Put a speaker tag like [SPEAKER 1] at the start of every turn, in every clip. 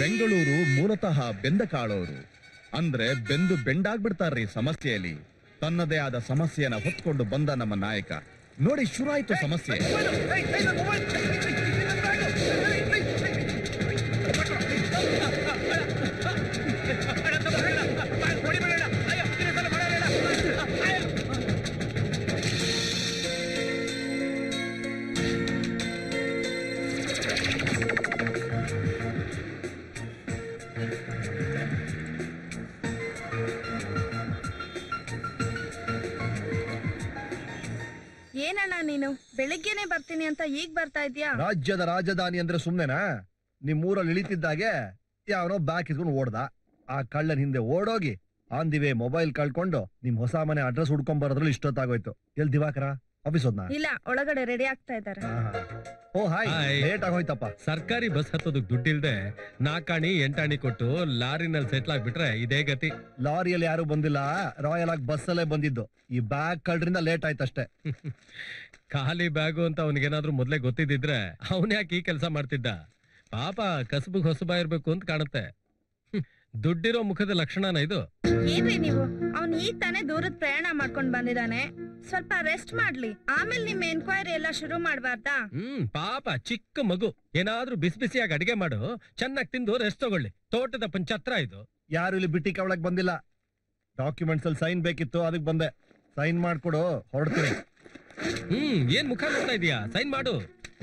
[SPEAKER 1] ಬೆಂಗಳೂರು ಮೂಲತಃ ಬೆಂದ ಕಾಳೋರು ಅಂದ್ರೆ ಬೆಂದು ಬೆಂಡಾಗ್ಬಿಡ್ತಾರ್ರಿ ಸಮಸ್ಯೆಯಲ್ಲಿ ತನ್ನದೇ ಆದ ಸಮಸ್ಯೆಯನ್ನ ಹೊತ್ಕೊಂಡು ಬಂದ ನಮ್ಮ ನಾಯಕ ನೋಡಿ ಶುರುವಾಯ್ತು ಸಮಸ್ಯೆ
[SPEAKER 2] ಏನಣ್ಣ ನೀನು ಬೆಳಿಗ್ಗೆನೆ ಬರ್ತೀನಿ ಅಂತ ಈಗ ಬರ್ತಾ ಇದ್ಯಾ
[SPEAKER 3] ರಾಜ್ಯದ ರಾಜಧಾನಿ ಅಂದ್ರೆ ಸುಮ್ನೆನಾ ನಿಮ್ ಊರಲ್ಲಿ ಇಳಿತಿದ್ದಾಗೆ ಯಾವನೋ ಬ್ಯಾಕ್ ಇಸ್ಕೊಂಡು ಓಡ್ದ ಆ ಕಳ್ಳನ್ ಹಿಂದೆ ಓಡೋಗಿ ಆನ್ ದಿ ವೇ ಮೊಬೈಲ್ ಕಳ್ಕೊಂಡು ನಿಮ್ ಹೊಸ ಮನೆ ಅಡ್ರೆಸ್ ಹುಡ್ಕೊಂಡ್ ಬರೋದ್ರಲ್ಲಿ ಇಷ್ಟೊತ್ತಾಗೋಯ್ತು ಎಲ್ ದಿವಾಕರ ಆಫೀಸ್ ಹೋದ್ನಾ
[SPEAKER 2] ಇಲ್ಲ ಒಳಗಡೆ ರೆಡಿ ಆಗ್ತಾ ಇದ್ದಾರೆ
[SPEAKER 3] ಓ ಹಾಯ್
[SPEAKER 4] ಹಾಯ್.
[SPEAKER 3] ಲೇಟ್ ಆಗೋಯ್ತಪ್ಪ
[SPEAKER 4] ಸರ್ಕಾರಿ ಬಸ್ ಹತ್ತೋದಕ್ ದುಡ್ಡಿಲ್ದೆ ನಾಕಾಣಿ ಎಂಟಾಣಿ ಕೊಟ್ಟು ಲಾರಿನಲ್ಲಿ ಸೆಟ್ಲ್ ಆಗ್ಬಿಟ್ರೆ ಇದೇ ಗತಿ
[SPEAKER 3] ಲಾರಿಯಲ್ಲಿ ಯಾರು ಬಂದಿಲ್ಲ ರಾಯಲ್ ಆಗಿ ಬಸ್ ಅಲ್ಲೇ ಬಂದಿದ್ದು ಈ ಬ್ಯಾಗ್ ಕಳ್ರಿಂದ ಲೇಟ್ ಆಯ್ತಷ್ಟೇ
[SPEAKER 4] ಖಾಲಿ ಬ್ಯಾಗು ಅಂತ ಅವನಿಗೇನಾದ್ರೂ ಮೊದ್ಲೇ ಗೊತ್ತಿದ್ದಿದ್ರೆ ಅವನ್ ಯಾಕೆ ಈ ಕೆಲಸ ಮಾಡ್ತಿದ್ದ ಪಾಪ ಕಸಬಗ್ ಹೊಸಬ ಇರ್ಬೇಕು ಅಂತ ಕಾಣುತ್ತೆ ಹ್ಮ್. ದುಡ್ಡಿರೋ ಮುಖದ ಲಕ್ಷಣನ ಇದು
[SPEAKER 2] ಏನ್ರಿ ನೀವು ಅವ್ನ್ ಈಗ ತಾನೇ ದೂರದ ಪ್ರಯಾಣ ಮಾಡ್ಕೊಂಡ್ ಬಂದಿದ್ದಾನೆ ಸ್ವಲ್ಪ ರೆಸ್ಟ್ ಮಾಡ್ಲಿ ಆಮೇಲೆ ನಿಮ್ ಎನ್ಕ್ವೈರಿ ಎಲ್ಲ ಶುರು ಮಾಡ್ಬಾರ್ದಾ
[SPEAKER 4] ಹ್ಮ್ ಪಾಪ ಚಿಕ್ಕ ಮಗು ಏನಾದ್ರೂ ಬಿಸಿ ಬಿಸಿಯಾಗಿ ಅಡಿಗೆ ಮಾಡು ಚೆನ್ನಾಗಿ ತಿಂದು ರೆಸ್ಟ್ ತಗೊಳ್ಳಿ ತೋಟದ ಪಂಚತ್ರ ಇದು
[SPEAKER 3] ಯಾರು ಇಲ್ಲಿ ಬಿಟ್ಟಿ ಕವಳಕ್ ಬಂದಿಲ್ಲ ಡಾಕ್ಯುಮೆಂಟ್ಸ್ ಅಲ್ಲಿ ಸೈನ್ ಬೇಕಿತ್ತು ಅದಕ್ಕೆ ಬಂದೆ ಸೈನ್ ಮಾಡ್ಕೊಡು ಹೊರಡ್ತೀನಿ
[SPEAKER 4] ಹ್ಮ್ ಏನ್ ಮುಖ ನೋಡ್ತಾ ಇದೀಯಾ ಸೈನ್ ಮಾಡು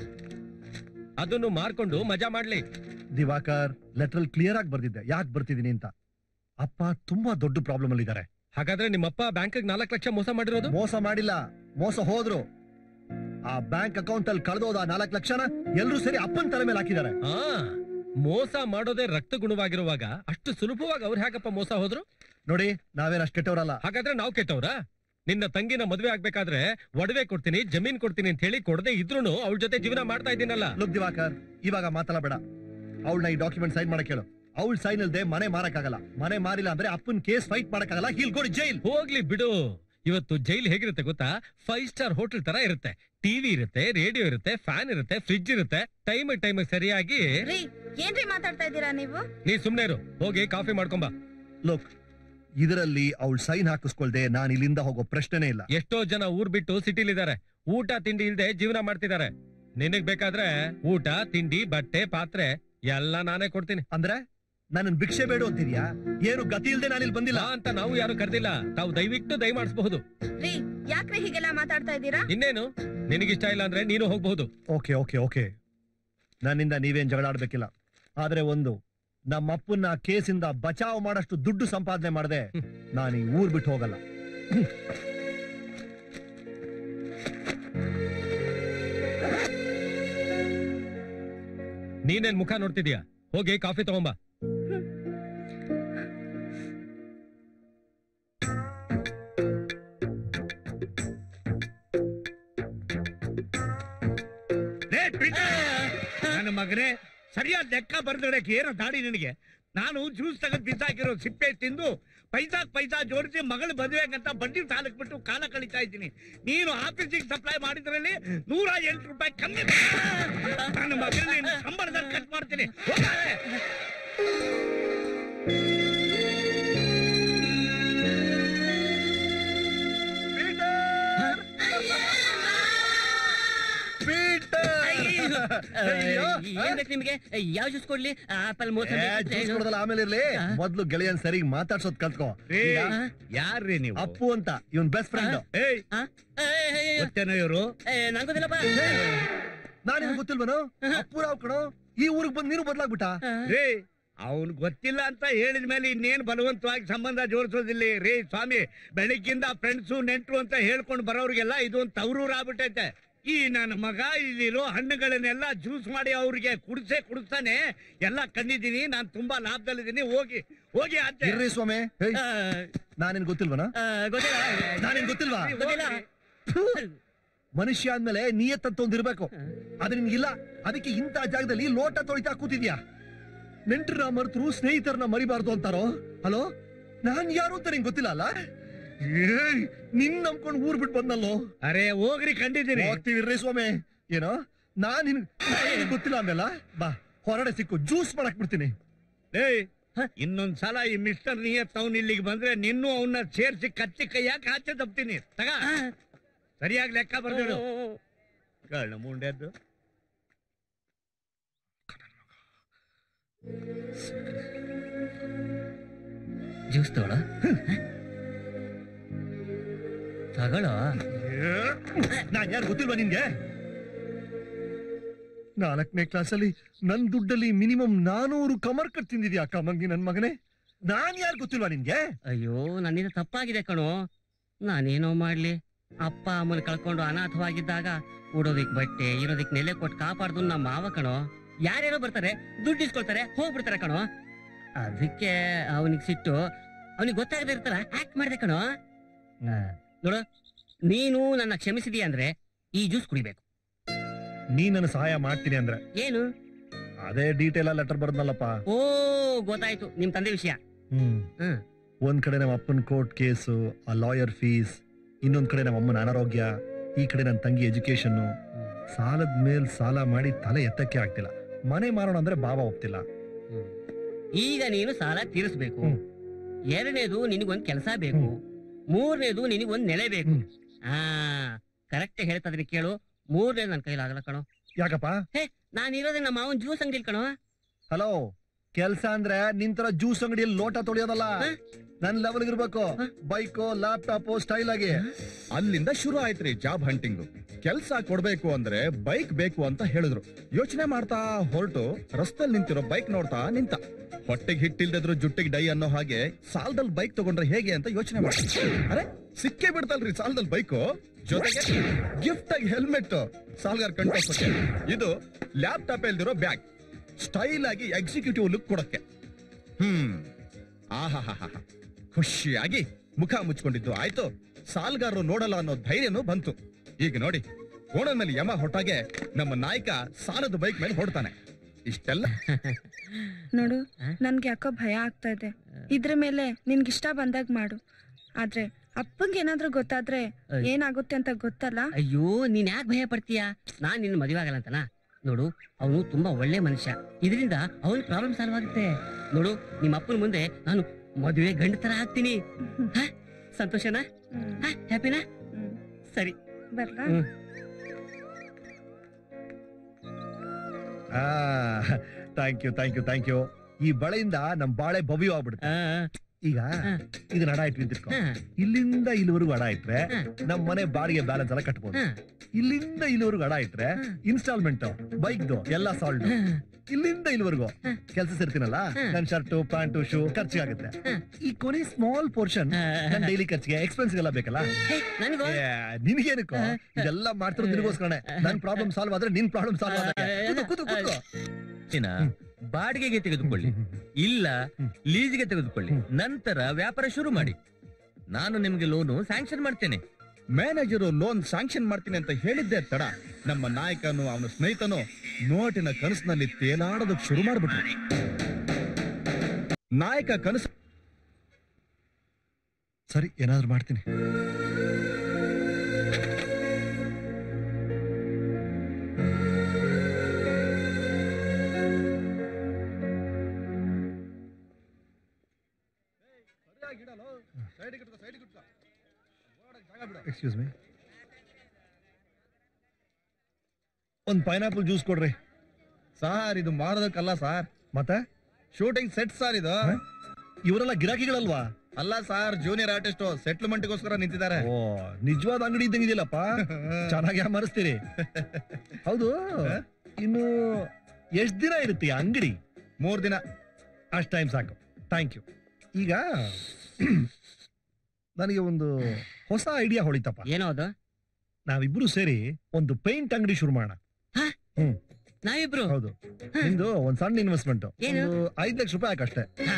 [SPEAKER 4] ಅದನ್ನು ಮಾರ್ಕೊಂಡು ಮಜಾ ಮಾಡ್ಲಿ
[SPEAKER 3] ದಿವಾಕರ್ ಲೆಟರ್ ಕ್ಲಿಯರ್ ಆಗಿ ಬರ್ದಿದ್ದೆ ಯಾಕೆ ಬರ್ತಿದೀನಿ ಅಂತ ಅಪ್ಪ ತುಂಬಾ ದೊಡ್ಡ ಪ್ರಾಬ್ಲಮ್ ಅಲ್ಲಿ ಇದಾರೆ
[SPEAKER 4] ಹಾಗಾದ್ರೆ ನಿಮ್ಮಪ್ಪ ಬ್ಯಾಂಕ್ ನಾಲ್ಕು ಲಕ್ಷ ಮೋಸ ಮಾಡಿರೋದು
[SPEAKER 3] ಮೋಸ ಮಾಡಿಲ್ಲ ಮೋಸ ಹೋದ್ರು ಆ ಬ್ಯಾಂಕ್ ಅಕೌಂಟ್ ಅಲ್ಲಿ ಕಳೆದೋದ ನಾಲ್ಕು ಲಕ್ಷನ ಎಲ್ರೂ ಸೇರಿ ಅಪ್ಪನ ತಲೆ ಮೇಲೆ ಹಾಕಿದ್ದಾರೆ
[SPEAKER 4] ಆ ಮೋಸ ಮಾಡೋದೇ ರಕ್ತ ಗುಣವಾಗಿರುವಾಗ ಅಷ್ಟು ಸುಲಭವಾಗಿ ಅವ್ರು ಹೇಗಪ್ಪ ಮೋಸ ಹೋದ್ರು
[SPEAKER 3] ನೋಡಿ ನಾವೇನ್ ಅಷ್ಟು ಕೆಟ್ಟವರಲ್ಲ
[SPEAKER 4] ಹಾಗಾದ್ರೆ ನಾವು ಕೆಟ್ಟವ್ರ ನಿನ್ನ ತಂಗಿನ ಮದ್ವೆ ಆಗ್ಬೇಕಾದ್ರೆ ಒಡವೆ ಕೊಡ್ತೀನಿ ಜಮೀನ್ ಕೊಡ್ತೀನಿ ಅಂತ ಹೇಳಿ ಕೊಡದೆ ಇದ್ರೂನು ಅವಳ ಜೊತೆ ಜೀವನ ಮಾಡ್ತಾ ಇದ್ದೀನಲ್ಲ
[SPEAKER 3] ಲುಕ್ ದಿವಾಕರ್ ಇವಾಗ ಮಾತಾಡಬೇಡ ಅವಳನ್ನ ಈ ಡಾಕ್ಯುಮೆಂಟ್ ಸೈನ್ ಮಾಡಕ್ ಹೇಳು ಅವಳ ಸೈನ್ ಇಲ್ದೆ ಮನೆ ಮಾರಕ್ಕಾಗಲ್ಲ ಮನೆ ಮಾರಿಲ್ಲ ಅಂದ್ರೆ ಅಪ್ಪನ್ ಕೇಸ್ ಫೈಟ್ ಮಾಡಕ್ಕಾಗಲ್ಲ ಹೀಲ್ ಗೋಡ್ ಜೈಲ್
[SPEAKER 4] ಹೋಗ್ಲಿ ಬಿಡು ಇವತ್ತು ಜೈಲ್ ಹೇಗಿರುತ್ತೆ ಗೊತ್ತಾ ಫೈವ್ ಸ್ಟಾರ್ ಹೋಟೆಲ್ ತರ ಇರುತ್ತೆ ಟಿವಿ ಇರುತ್ತೆ ರೇಡಿಯೋ ಇರುತ್ತೆ ಫ್ಯಾನ್ ಇರುತ್ತೆ ಫ್ರಿಡ್ಜ್ ಇರುತ್ತೆ ಟೈಮ್ ಟೈಮ್ ಸರಿಯಾಗಿ
[SPEAKER 2] ರೀ ಏನ್ರಿ ಮಾತಾಡ್ತಾ ಇದ್ದೀರಾ ನೀವು
[SPEAKER 4] ನೀ ಸುಮ್ನೆ ಇರು ಹೋಗಿ ಕಾಫಿ ಮಾಡ್ಕೊಂಬ
[SPEAKER 3] ಲುಕ್ ಇದರಲ್ಲಿ ಅವಳ ಸೈನ್ ಹಾಕಿಸ್ಕೊಳ್ದೆ ನಾನು ಇಲ್ಲಿಂದ ಹೋಗೋ ಪ್ರಶ್ನೆನೇ ಇಲ್ಲ
[SPEAKER 4] ಎಷ್ಟೋ ಜನ ಊರ್ ಬಿಟ್ಟು ಸಿಟಿಲಿದ್ದಾರೆ ಊಟ ತಿಂಡಿ ಇಲ್ದೆ ಜೀವನ ಮಾಡ್ತಿದ್ದಾರೆ ನಿನಗ್ ಬೇಕಾದ್ರೆ ಊಟ ತಿಂಡಿ ಬಟ್ಟೆ ಪಾತ್ರೆ ಎಲ್ಲ ನಾನೇ ಕೊಡ್ತೀನಿ
[SPEAKER 3] ಅಂದ್ರೆ ನನ್ನ ಭಿಕ್ಷೆ ಬೇಡು ಅಂತಿದ್ಯಾ ಏನು ಗತಿ ಇಲ್ದೆ ನಾನು ಇಲ್ಲಿ ಬಂದಿಲ್ಲ
[SPEAKER 4] ಇಲ್ಲ ಅಂತ ನಾವು ಯಾರು ಕರೆದಿಲ್ಲ ತಾವು ದಯವಿಟ್ಟು ದಯ ಮಾಡಿಸಬಹುದು
[SPEAKER 2] ರೀ ಯಾಕ್ರಿ ಹೀಗೆಲ್ಲ ಮಾತಾಡ್ತಾ ಇದ್ದೀರಾ
[SPEAKER 4] ಇನ್ನೇನು ನಿನಗಿಷ್ಟ ಇಲ್ಲ ಅಂದ್ರೆ ನೀನು ಹೋಗ್ಬಹುದು
[SPEAKER 3] ಓಕೆ ಓಕೆ ಓಕೆ ನನ್ನಿಂದ ನೀವೇನ್ ಜಗಳ ಆಡ್ಬೇಕಿಲ್ಲ ಆದ್ರೆ ಒಂದು ನಮ್ಮ ಅಪ್ಪನ್ನ ಕೇಸಿಂದ ಬಚಾವ್ ಮಾಡಷ್ಟು ದುಡ್ಡು ಸಂಪಾದನೆ ಮಾಡದೆ ನಾನು ಈ ಊರ್ ಬಿಟ್ಟು ಹೋಗಲ್ಲ
[SPEAKER 4] ನೀನೇನ್ ಮುಖ ನೋಡ್ತಿದ್ಯಾ ಹೋಗಿ ಕಾಫಿ ತಗೊಂಬ
[SPEAKER 5] ನನ್ನ ಮಗನೇ ಸರಿಯಾದ ಲೆಕ್ಕ ಬರ್ದಿಡಕ್ಕೆ ಏನೋ ದಾಡಿ ನಿನಗೆ ನಾನು ಜ್ಯೂಸ್ ತೆಗೆದು ಬಿಸಾಕಿರೋ ಸಿಪ್ಪೆ ತಿಂದು ಪೈಸಾ ಪೈಸಾ ಜೋಡಿಸಿ ಮಗಳು ಮದುವೆಗಂತ ಬಡ್ಡಿ ಸಾಲಕ್ ಬಿಟ್ಟು ಕಾಲ ಕಳೀತಾ ಇದ್ದೀನಿ ನೀನು ಆಫೀಸಿಗೆ ಸಪ್ಲೈ ಮಾಡಿದ್ರಲ್ಲಿ ನೂರ ಎಂಟು ರೂಪಾಯಿ ಕಮ್ಮಿ ನನ್ನ ಮಗನ ಸಂಬಳದಲ್ಲಿ ಕಟ್ ಮಾಡ್ತೀನಿ ಹೋಗಾರೆ.
[SPEAKER 3] ಅಯ್ಯೋ,
[SPEAKER 6] ಏನ್ ಬೇಕು ನಿಮ್ಗೆ ಯಾವ ಜ್ಯೂಸ್ ಕೊಡ್ಲಿ ಆಪಲ್
[SPEAKER 3] ಏ, ಜ್ಯೂಸ್ ಕೊಡೋದಲ್ಲ ಆಮೇಲೆ ಇರ್ಲಿ ಮೊದ್ಲು ಗೆಳೆಯನ್ ಸರಿಗ್ ಮಾತಾಡ್ಸೋದ್ ಕಲ್ತ್ಕೋ
[SPEAKER 5] ರೇ,
[SPEAKER 3] ಈಗ
[SPEAKER 5] ಯಾರ್ರೀ ನೀವು
[SPEAKER 3] ಅಪ್ಪು ಅಂತ ಇವನ್ ಬೆಸ್ಟ್ ಫ್ರೆಂಡ್
[SPEAKER 5] ಏಯ್ ಗೊತ್ತೇನೋ ಇವರು
[SPEAKER 6] ನಂಗೋದಿಲ್ಲಪ್ಪ
[SPEAKER 3] ನಾನು ಗೊತ್ತಿಲ್ವನು ಅಪ್ಪು ರಾವ್ ಕಣೋ ಈ ಊರಿಗೆ ಬಂದ್ ನೀನು ಬದ್ಲಾಗ್ಬಿಟ್ಟ
[SPEAKER 5] ರೇ ಅವನ್ ಗೊತ್ತಿಲ್ಲ ಅಂತ ಹೇಳಿದ ಮೇಲೆ ಇನ್ನೇನ್ ಬಲವಂತವಾಗಿ ಸಂಬಂಧ ಜೋಡಿಸೋದಿಲ್ಲ ರೀ ಸ್ವಾಮಿ ಬೆಳಿಗ್ಗಿಂದ ಫ್ರೆಂಡ್ಸು ನೆಂಟ್ರು ಅಂತ ಹೇಳ್ಕೊಂಡು ಬರೋರಿಗೆಲ್ಲ ಇದು ಒಂದು ತವರೂರು ಆಗ್ಬಿಟ್ಟೈತೆ ಈ ನನ್ನ ಮಗ ಇಲ್ಲಿರೋ ಹಣ್ಣುಗಳನ್ನೆಲ್ಲ ಜ್ಯೂಸ್ ಮಾಡಿ ಅವ್ರಿಗೆ ಕುಡಿಸೇ ಕುಡಿಸ್ತಾನೆ ಎಲ್ಲ ಕಂಡಿದ್ದೀನಿ ನಾನ್ ತುಂಬಾ ಲಾಭದಲ್ಲಿದ್ದೀನಿ ಹೋಗಿ ಹೋಗಿ ಆಚೆ
[SPEAKER 3] ಇರ್ರಿ ಸ್ವಾಮಿ ಹೇಯ್, ನಾನೇನ್ ಗೊತ್ತಿಲ್ವನ
[SPEAKER 6] ಗೊತ್ತಿಲ್ಲ
[SPEAKER 3] ನಾನೇನ್ ಗೊತ್ತಿಲ್ವಾ
[SPEAKER 6] ಗೊತ್ತಿಲ್ಲ
[SPEAKER 3] ಥು, ಮನುಷ್ಯ ಅಂದ್ಮೇಲೆ ನಿಯತ್ತಂತ ಒಂದ್ ಇರ್ಬೇಕು ಅದು ನಿನ್ಗಿಲ್ಲ ಅದಕ್ಕೆ ಇಂಥ ಜಾಗದಲ್ಲಿ ಲೋಟ ತೊಳಿತಾ ಕೂತಿದ್ಯಾ ನೆಂಟ್ರನ್ನ ಮರೆತರು ಸ್ನೇಹಿತರನ್ನ ಮರಿಬಾರ್ದು ಅಂತಾರೋ ಹಲೋ ನಾನ್ ಯಾರು ಅಂತ ನಿಂಗೆ ಗೊತ್ತಿಲ್ಲ ಅಲ್ಲ ಏಯ್, ನಿನ್ ನಂಬ್ಕೊಂಡು ಊರ್ ಬಿಟ್ಟು ಬಂದಲ್ಲೋ
[SPEAKER 5] ಅರೆ ಹೋಗ್ರಿ ಕಂಡಿದ್ದೀನಿ
[SPEAKER 3] ಹೋಗ್ತೀವಿ ಸ್ವಾಮಿ ಏನೋ ನಾನ್ ನಿನ್ ನಿನ್ಗ್ ಗೊತ್ತಿಲ್ಲ ಅಂದಲ್ಲ ಬಾ ಹೊರಗಡೆ ಸಿಕ್ಕು ಜ್ಯೂಸ್ ಮಾಡಕ್ ಬಿಡ್ತೀನಿ
[SPEAKER 5] ಏಯ್ ಇನ್ನೊಂದ್ಸಲ ಈ ಮಿಸ್ಟರ್ ನಿಯತ್ ಅವ್ನ್ ಇಲ್ಲಿಗೆ ಬಂದ್ರೆ ನಿನ್ನೂ ಅವನ್ನ ಸೇರ್ಸಿ ಕಚ್ಚಿ ಕೈಯಾಕ ಆಚೆ ತಪ್ತೀನಿ ತಗ ಸರಿಯಾಗಿ ಲೆಕ್ಕ ಬರ್ದಿಡು ಕಳ್ಳ ಮುಂಡೆದ್ದು
[SPEAKER 6] ಜ್ಯೂಸ್ ತಗೊಳ ತಗೊಳ್ಳೋ
[SPEAKER 3] ನಾನ್ ಯಾರು ಗೊತ್ತಿಲ್ವಾ ನಿನ್ಗೆ ನಾಲ್ಕನೇ ಕ್ಲಾಸಲ್ಲಿ ನನ್ ದುಡ್ಡಲ್ಲಿ ಮಿನಿಮಮ್ ನಾನೂರು ಕಮರ್ ಕಟ್ ತಿಂದಿದ್ಯಾ ಕಮಂಗಿ ನನ್ ಮಗನೇ ನಾನ್ ಯಾರು ಗೊತ್ತಿಲ್ವಾ ನಿನ್ಗೆ
[SPEAKER 6] ಅಯ್ಯೋ ನನ್ನಿಂದ ತಪ್ಪಾಗಿದೆ ಕಣೋ ನಾನೇನೋ ಮಾಡ್ಲಿ ಅಪ್ಪ ಅಮ್ಮನ ಕಳ್ಕೊಂಡು ಅನಾಥವಾಗಿದ್ದಾಗ ಉಡೋದಿಕ್ ಬಟ್ಟೆ ಇರೋದಿಕ್ ನೆಲೆ ಕೊಟ್ಟು ಕಾಪಾಡ್ದು ನಮ್ಮ ಮಾವ ಕಣೋ ಯಾರ್ಯಾರೋ ಬರ್ತಾರೆ ದುಡ್ಡು ಇಸ್ಕೊಳ್ತಾರೆ ಹೋಗ್ಬಿಡ್ತಾರೆ ಕಣೋ ಅದಕ್ಕೆ ಅವನಿಗೆ ಸಿಟ್ಟು ಅವನಿಗೆ ಗೊತ್ತಾಗದೇ ಇರ್ತಾರ ಆಕ್ಟ್ ಮಾಡಿದೆ ಕಣೋ ನೋಡು ನೀನು ನನ್ನ ಕ್ಷಮಿಸಿದೀಯ ಅಂದ್ರೆ ಈ ಜ್ಯೂಸ್ ಕುಡಿಬೇಕು
[SPEAKER 3] ನೀ ನನ್ನ ಸಹಾಯ ಮಾಡ್ತೀನಿ ಅಂದ್ರೆ
[SPEAKER 6] ಏನು
[SPEAKER 3] ಅದೇ ಡೀಟೇಲ್ ಲೆಟರ್ ಬರ್ದ್ನಲ್ಲಪ್ಪ
[SPEAKER 6] ಓ ಗೊತ್ತಾಯ್ತು ನಿಮ್ ತಂದೆ ವಿಷಯ
[SPEAKER 3] ಹ್ಮ್
[SPEAKER 6] ಹ್ಮ್.
[SPEAKER 3] ಒಂದ್ ಕಡೆ ನಮ್ಮ ಅಪ್ಪನ ಕೋರ್ಟ್ ಕೇಸು ಆ ಲಾಯರ್ ಫೀಸ್ ಇನ್ನೊಂದ್ ಕಡೆ ನಮ್ಮ ಅಮ್ಮನ ಅನಾರೋಗ್ಯ ಈ ಕಡೆ ನನ್ನ ತಂಗಿ ಎಜುಕೇಶನ್ ಸಾಲದ ಮೇಲ್ ಸಾಲ ಮಾಡಿ ತಲೆ ಎತ್ತಕ್ಕೆ ಆಗ್ತಿಲ್ಲ ಮನೆ ಮಾರೋಣ ಅಂದ್ರೆ ಬಾಬಾ ಒಪ್ತಿಲ್ಲ
[SPEAKER 6] ಹ್ಮ್. ಈಗ ನೀನು ಸಾಲ ತೀರಿಸ್ಬೇಕು
[SPEAKER 3] ಹ್ಮ್.
[SPEAKER 6] ಎರಡನೇದು ನಿನಗೊಂದ್ ಕೆಲಸ ಬೇಕು ಮೂರನೇದು ನಿನಗೊಂದ್ ನೆಲೆ ಬೇಕು
[SPEAKER 3] ಹ್ಮ್.
[SPEAKER 6] ಆ ಕರೆಕ್ಟ್ ಹೇಳ್ತದ್ರಿ ಕೇಳು ಮೂರನೇದು ನನ್ನ ಕೈಲಾಗಲ್ಲ ಕಣೋ
[SPEAKER 3] ಯಾಕಪ್ಪ
[SPEAKER 6] ನಾನು ಇರೋದೇ ನಮ್ಮ ಮಾವನ್ ಜ್ಯೂಸ್ ಅಂಗಡಿ ಕಣೋ
[SPEAKER 3] ಹಲೋ ಕೆಲ್ಸ ಅಂದ್ರೆ ನಿನ್ ತರ ಜ್ಯೂಸ್ ಅಂಗಡಿಯಲ್ಲಿ ಲೋಟ ತೊಳೆಯೋದಲ್ಲ
[SPEAKER 6] ಹ?
[SPEAKER 3] ನನ್ ಲೆವೆಲ್ ಇರ್ಬೇಕು
[SPEAKER 6] ಹ?
[SPEAKER 3] ಬೈಕು ಲ್ಯಾಪ್ಟಾಪ್ ಸ್ಟೈಲ್ ಆಗಿ
[SPEAKER 1] ಅಲ್ಲಿಂದ ಶುರು ಆಯ್ತ್ರಿ ಜಾಬ್ ಹಂಟಿಂಗ್ ಕೆಲ್ಸ ಕೊಡ್ಬೇಕು ಅಂದ್ರೆ ಬೈಕ್ ಬೇಕು ಅಂತ ಹೇಳಿದ್ರು ಯೋಚನೆ ಮಾಡ್ತಾ ಹೊರಟು ರಸ್ತೆಲ್ ನಿಂತಿರೋ ಬೈಕ್ ನೋಡ್ತಾ ನಿಂತ ಹೊಟ್ಟೆಗೆ ಹಿಟ್ಟಿಲ್ದಿದ್ರು ಜುಟ್ಟಿಗೆ ಡೈ ಅನ್ನೋ ಹಾಗೆ ಸಾಲದಲ್ಲಿ ಬೈಕ್ ತಗೊಂಡ್ರೆ ಹೇಗೆ ಅಂತ ಯೋಚನೆ ಮಾಡಿ ಅರೆ ಸಿಕ್ಕೇ ಬಿಡ್ತಲ್ರಿ ಸಾಲದಲ್ಲಿ ಬೈಕು ಜೊತೆಗೆ ಗಿಫ್ಟ್ ಆಗಿ ಹೆಲ್ಮೆಟ್ ಸಾಲ್ಗಾರ್ ಕಂಟೋಸಕ್ಕೆ ಇದು ಲ್ಯಾಪ್ಟಾಪ್ ಎಲ್ದಿರೋ ಬ್ಯಾಗ್ ಸ್ಟೈಲ್ ಆಗಿ ಎಕ್ಸಿಕ್ಯೂಟಿವ್ ಲುಕ್ ಕೊಡಕ್ಕೆ ಹ್ಮ್ ಆಹಾ ಖುಷಿಯಾಗಿ ಮುಖ ಮುಚ್ಕೊಂಡಿದ್ದು ಆಯ್ತು ಸಾಲ್ಗಾರರು ನೋಡಲ್ಲ ಅನ್ನೋ ಧೈರ್ಯನೂ ಬಂತು ಈಗ ನೋಡಿ ಓಣನಲ್ಲಿ ಯಮ ಹೊಟ್ಟಾಗೆ ನಮ್ಮ ನಾಯಕ ಸಾಲದ ಬೈಕ್ ಮೇಲೆ ಹೊಡ್ತಾನೆ ಇಷ್ಟೆಲ್ಲ
[SPEAKER 2] ನೋಡು
[SPEAKER 6] ಹ?
[SPEAKER 2] ನನ್ಗೆ ಯಾಕೋ ಭಯ ಆಗ್ತಾ ಇದೆ ಇದ್ರ ಮೇಲೆ ನಿನ್ಗಿಷ್ಟ ಬಂದಾಗ ಮಾಡು ಆದ್ರೆ ಅಪ್ಪಂಗೆ ಏನಾದ್ರೂ ಗೊತ್ತಾದ್ರೆ
[SPEAKER 6] ಅಯ್ಯ್.
[SPEAKER 2] ಏನಾಗುತ್ತೆ ಅಂತ ಗೊತ್ತಲ್ಲ
[SPEAKER 6] ಅಯ್ಯೋ ನೀನ್ ಯಾಕೆ ಭಯ ಪಡ್ತೀಯಾ ನಾನ್ ನಿನ್ನ ಮದುವೆ ಆಗಲ್ಲ ಅಂತನಾ ನೋಡು ಅವನು ತುಂಬಾ ಒಳ್ಳೆ ಮನುಷ್ಯ ಇದರಿಂದ ಅವನ ಪ್ರಾಬ್ಲಮ್ ಸಾಲ್ವ್ ಆಗುತ್ತೆ ನೋಡು ನಿಮ್ಮ ಅಪ್ಪನ ಮುಂದೆ ನಾನು ಮದುವೆ ಗಂಡ ತರ ಆಗ್ತೀನಿ ಹ? ಸಂತೋಷನಾ
[SPEAKER 2] ಹ್ಮ್,
[SPEAKER 6] ಹ್ಯಾಪಿನಾ
[SPEAKER 2] ಹ್ಮ್.
[SPEAKER 6] ಸರಿ
[SPEAKER 2] ಬರ್ಲಾ
[SPEAKER 6] hmm.
[SPEAKER 3] Thank you thank you thank you ಈ ಬಳೆಯಿಂದ ನಮ್ ಬಾಳೆ ಭವ್ಯ ಆಗ್ಬಿಡುತ್ತೆ
[SPEAKER 6] ಆ,
[SPEAKER 3] ಈಗ
[SPEAKER 6] ಹ.
[SPEAKER 3] ಇದನ್ನ ಅಡ ಇಟ್ಟು ನಿಂತಿರ್ಕೊ
[SPEAKER 6] ಹ,
[SPEAKER 3] ಇಲ್ಲಿಂದ ಇಲ್ಲಿವರೆಗೂ ಅಡ ಇಟ್ರೆ
[SPEAKER 6] ಹ.
[SPEAKER 3] ನಮ್ ಮನೆ ಬಾಡಿಗೆ ಬ್ಯಾಲೆನ್ಸ್ ಎಲ್ಲ ಕಟ್ಬೋದು
[SPEAKER 6] ಹ,
[SPEAKER 3] ಇಲ್ಲಿಂದ ಇಲ್ಲಿವರೆಗೂ ಅಡ ಇಟ್ರೆ
[SPEAKER 6] ಹ.
[SPEAKER 3] ಇನ್ಸ್ಟಾಲ್ಮೆಂಟ್ ಬೈಕ್ದು ಎಲ್ಲ ಸಾಲ್ಡ್
[SPEAKER 6] ಹ,
[SPEAKER 3] ಇಲ್ಲಿಂದ ಇಲ್ಲಿವರೆಗೂ
[SPEAKER 6] ಹ.
[SPEAKER 3] ಕೆಲಸ ಸೇರ್ತೀನಲ್ಲ
[SPEAKER 6] ಹ.
[SPEAKER 3] ನನ್ ಶರ್ಟು ಪ್ಯಾಂಟು ಶೂ ಖರ್ಚಿಗಾಗುತ್ತೆ
[SPEAKER 6] ಹ.
[SPEAKER 3] ಈ ಕೊನೆ ಸ್ಮಾಲ್ ಪೋರ್ಷನ್
[SPEAKER 6] ಹ.
[SPEAKER 3] ನನ್ ಡೈಲಿ ಖರ್ಚಿಗೆ ಎಕ್ಸ್ಪೆನ್ಸ್ ಎಲ್ಲ ಬೇಕಲ್ಲ
[SPEAKER 6] ಹೇ, ನನಗೂ
[SPEAKER 3] ಏ, ನಿನಗೇನಕ್ಕೋ ಇದೆಲ್ಲ ಮಾಡ್ತಿರೋ ನಿನಗೋಸ್ಕರನೇ ನನ್ ಪ್ರಾಬ್ಲಮ್ ಸಾಲ್ವ್ ಆದ್ರೆ ನಿನ್ ಪ್ರಾಬ್ಲಮ್ ಸಾಲ್ವ್ ಆಗುತ್ತೆ ಕೂತು ಕೂತು ಕೂತು
[SPEAKER 7] ಚಿನ್ನ ಬಾಡಿಗೆಗೆ ತೆಗೆದುಕೊಳ್ಳಿ ಇಲ್ಲ ಲೀಸ್ಗೆ ತೆಗೆದುಕೊಳ್ಳಿ ನಂತರ ವ್ಯಾಪಾರ ಶುರು ಮಾಡಿ ನಾನು ನಿಮ್ಗೆ ಲೋನು ಸ್ಯಾಂಕ್ಷನ್ ಮಾಡ್ತೇನೆ
[SPEAKER 1] ಮ್ಯಾನೇಜರು ಲೋನ್ ಸ್ಯಾಂಕ್ಷನ್ ಮಾಡ್ತೀನಿ ಅಂತ ಹೇಳಿದ್ದೆ ತಡ ನಮ್ಮ ನಾಯಕನು ಅವನ ಸ್ನೇಹಿತನು ನೋಟಿನ ಕನಸಿನಲ್ಲಿ ತೇಲಾಡೋದಕ್ಕೆ ಶುರು ಮಾಡ್ಬಿಟ್ರು ನಾಯಕ ಕನಸು
[SPEAKER 3] ಸರಿ ಏನಾದ್ರು ಮಾಡ್ತೀನಿ ಎಕ್ಸ್ಕ್ಯೂಸ್ ಮೀ ಒಂದ್ ಪೈನಾಪಲ್ ಜ್ಯೂಸ್ ಕೊಡ್ರಿ
[SPEAKER 1] ಸಾರ್ ಇದು ಮಾರೋದಕ್ಕಲ್ಲ ಸಾರ್
[SPEAKER 3] ಮತ್ತೆ
[SPEAKER 1] ಶೂಟಿಂಗ್ ಸೆಟ್ ಸಾರ್ ಇದು
[SPEAKER 3] ಇವರೆಲ್ಲ ಗಿರಾಕಿಗಳಲ್ವಾ
[SPEAKER 1] ಅಲ್ಲ ಸಾರ್ ಜೂನಿಯರ್ ಆರ್ಟಿಸ್ಟ್ ಸೆಟ್ಲ್ಮೆಂಟ್ಗೋಸ್ಕರ ನಿಂತಿದ್ದಾರೆ
[SPEAKER 3] ಓ ನಿಜವಾದ ಅಂಗಡಿ ಇದ್ದಂಗಿದೆಯಲ್ಲಪ್ಪ ಚೆನ್ನಾಗಿ ಮರೆಸ್ತೀರಿ ಹೌದು ಇನ್ನು ಎಷ್ಟ್ ದಿನ ಇರುತ್ತೆ ಈ ಅಂಗಡಿ
[SPEAKER 1] ಮೂರ್ ದಿನ
[SPEAKER 3] ಅಷ್ಟ್ ಟೈಮ್ ಸಾಕು ಥ್ಯಾಂಕ್ ಯು ಈಗ ನನಗೆ ಒಂದು ಹೊಸ ಐಡಿಯಾ ಹೊಳಿತಪ್ಪ
[SPEAKER 6] ಏನೋ ಅದು
[SPEAKER 3] ನಾವಿಬ್ರು ಸೇರಿ ಒಂದು ಪೇಂಟ್ ಅಂಗಡಿ ಶುರು ಮಾಡೋಣ
[SPEAKER 6] ನಾವಿಬ್ರು
[SPEAKER 3] ಹೌದು ನಿಮ್ದು ಒಂದ್ ಸಣ್ಣ ಇನ್ವೆಸ್ಟ್ಮೆಂಟ್
[SPEAKER 6] ಏನು?
[SPEAKER 3] ಒಂದು ಐದ್ ಲಕ್ಷ ರೂಪಾಯಿ ಹಾಕಷ್ಟೇ
[SPEAKER 6] ಹಾ?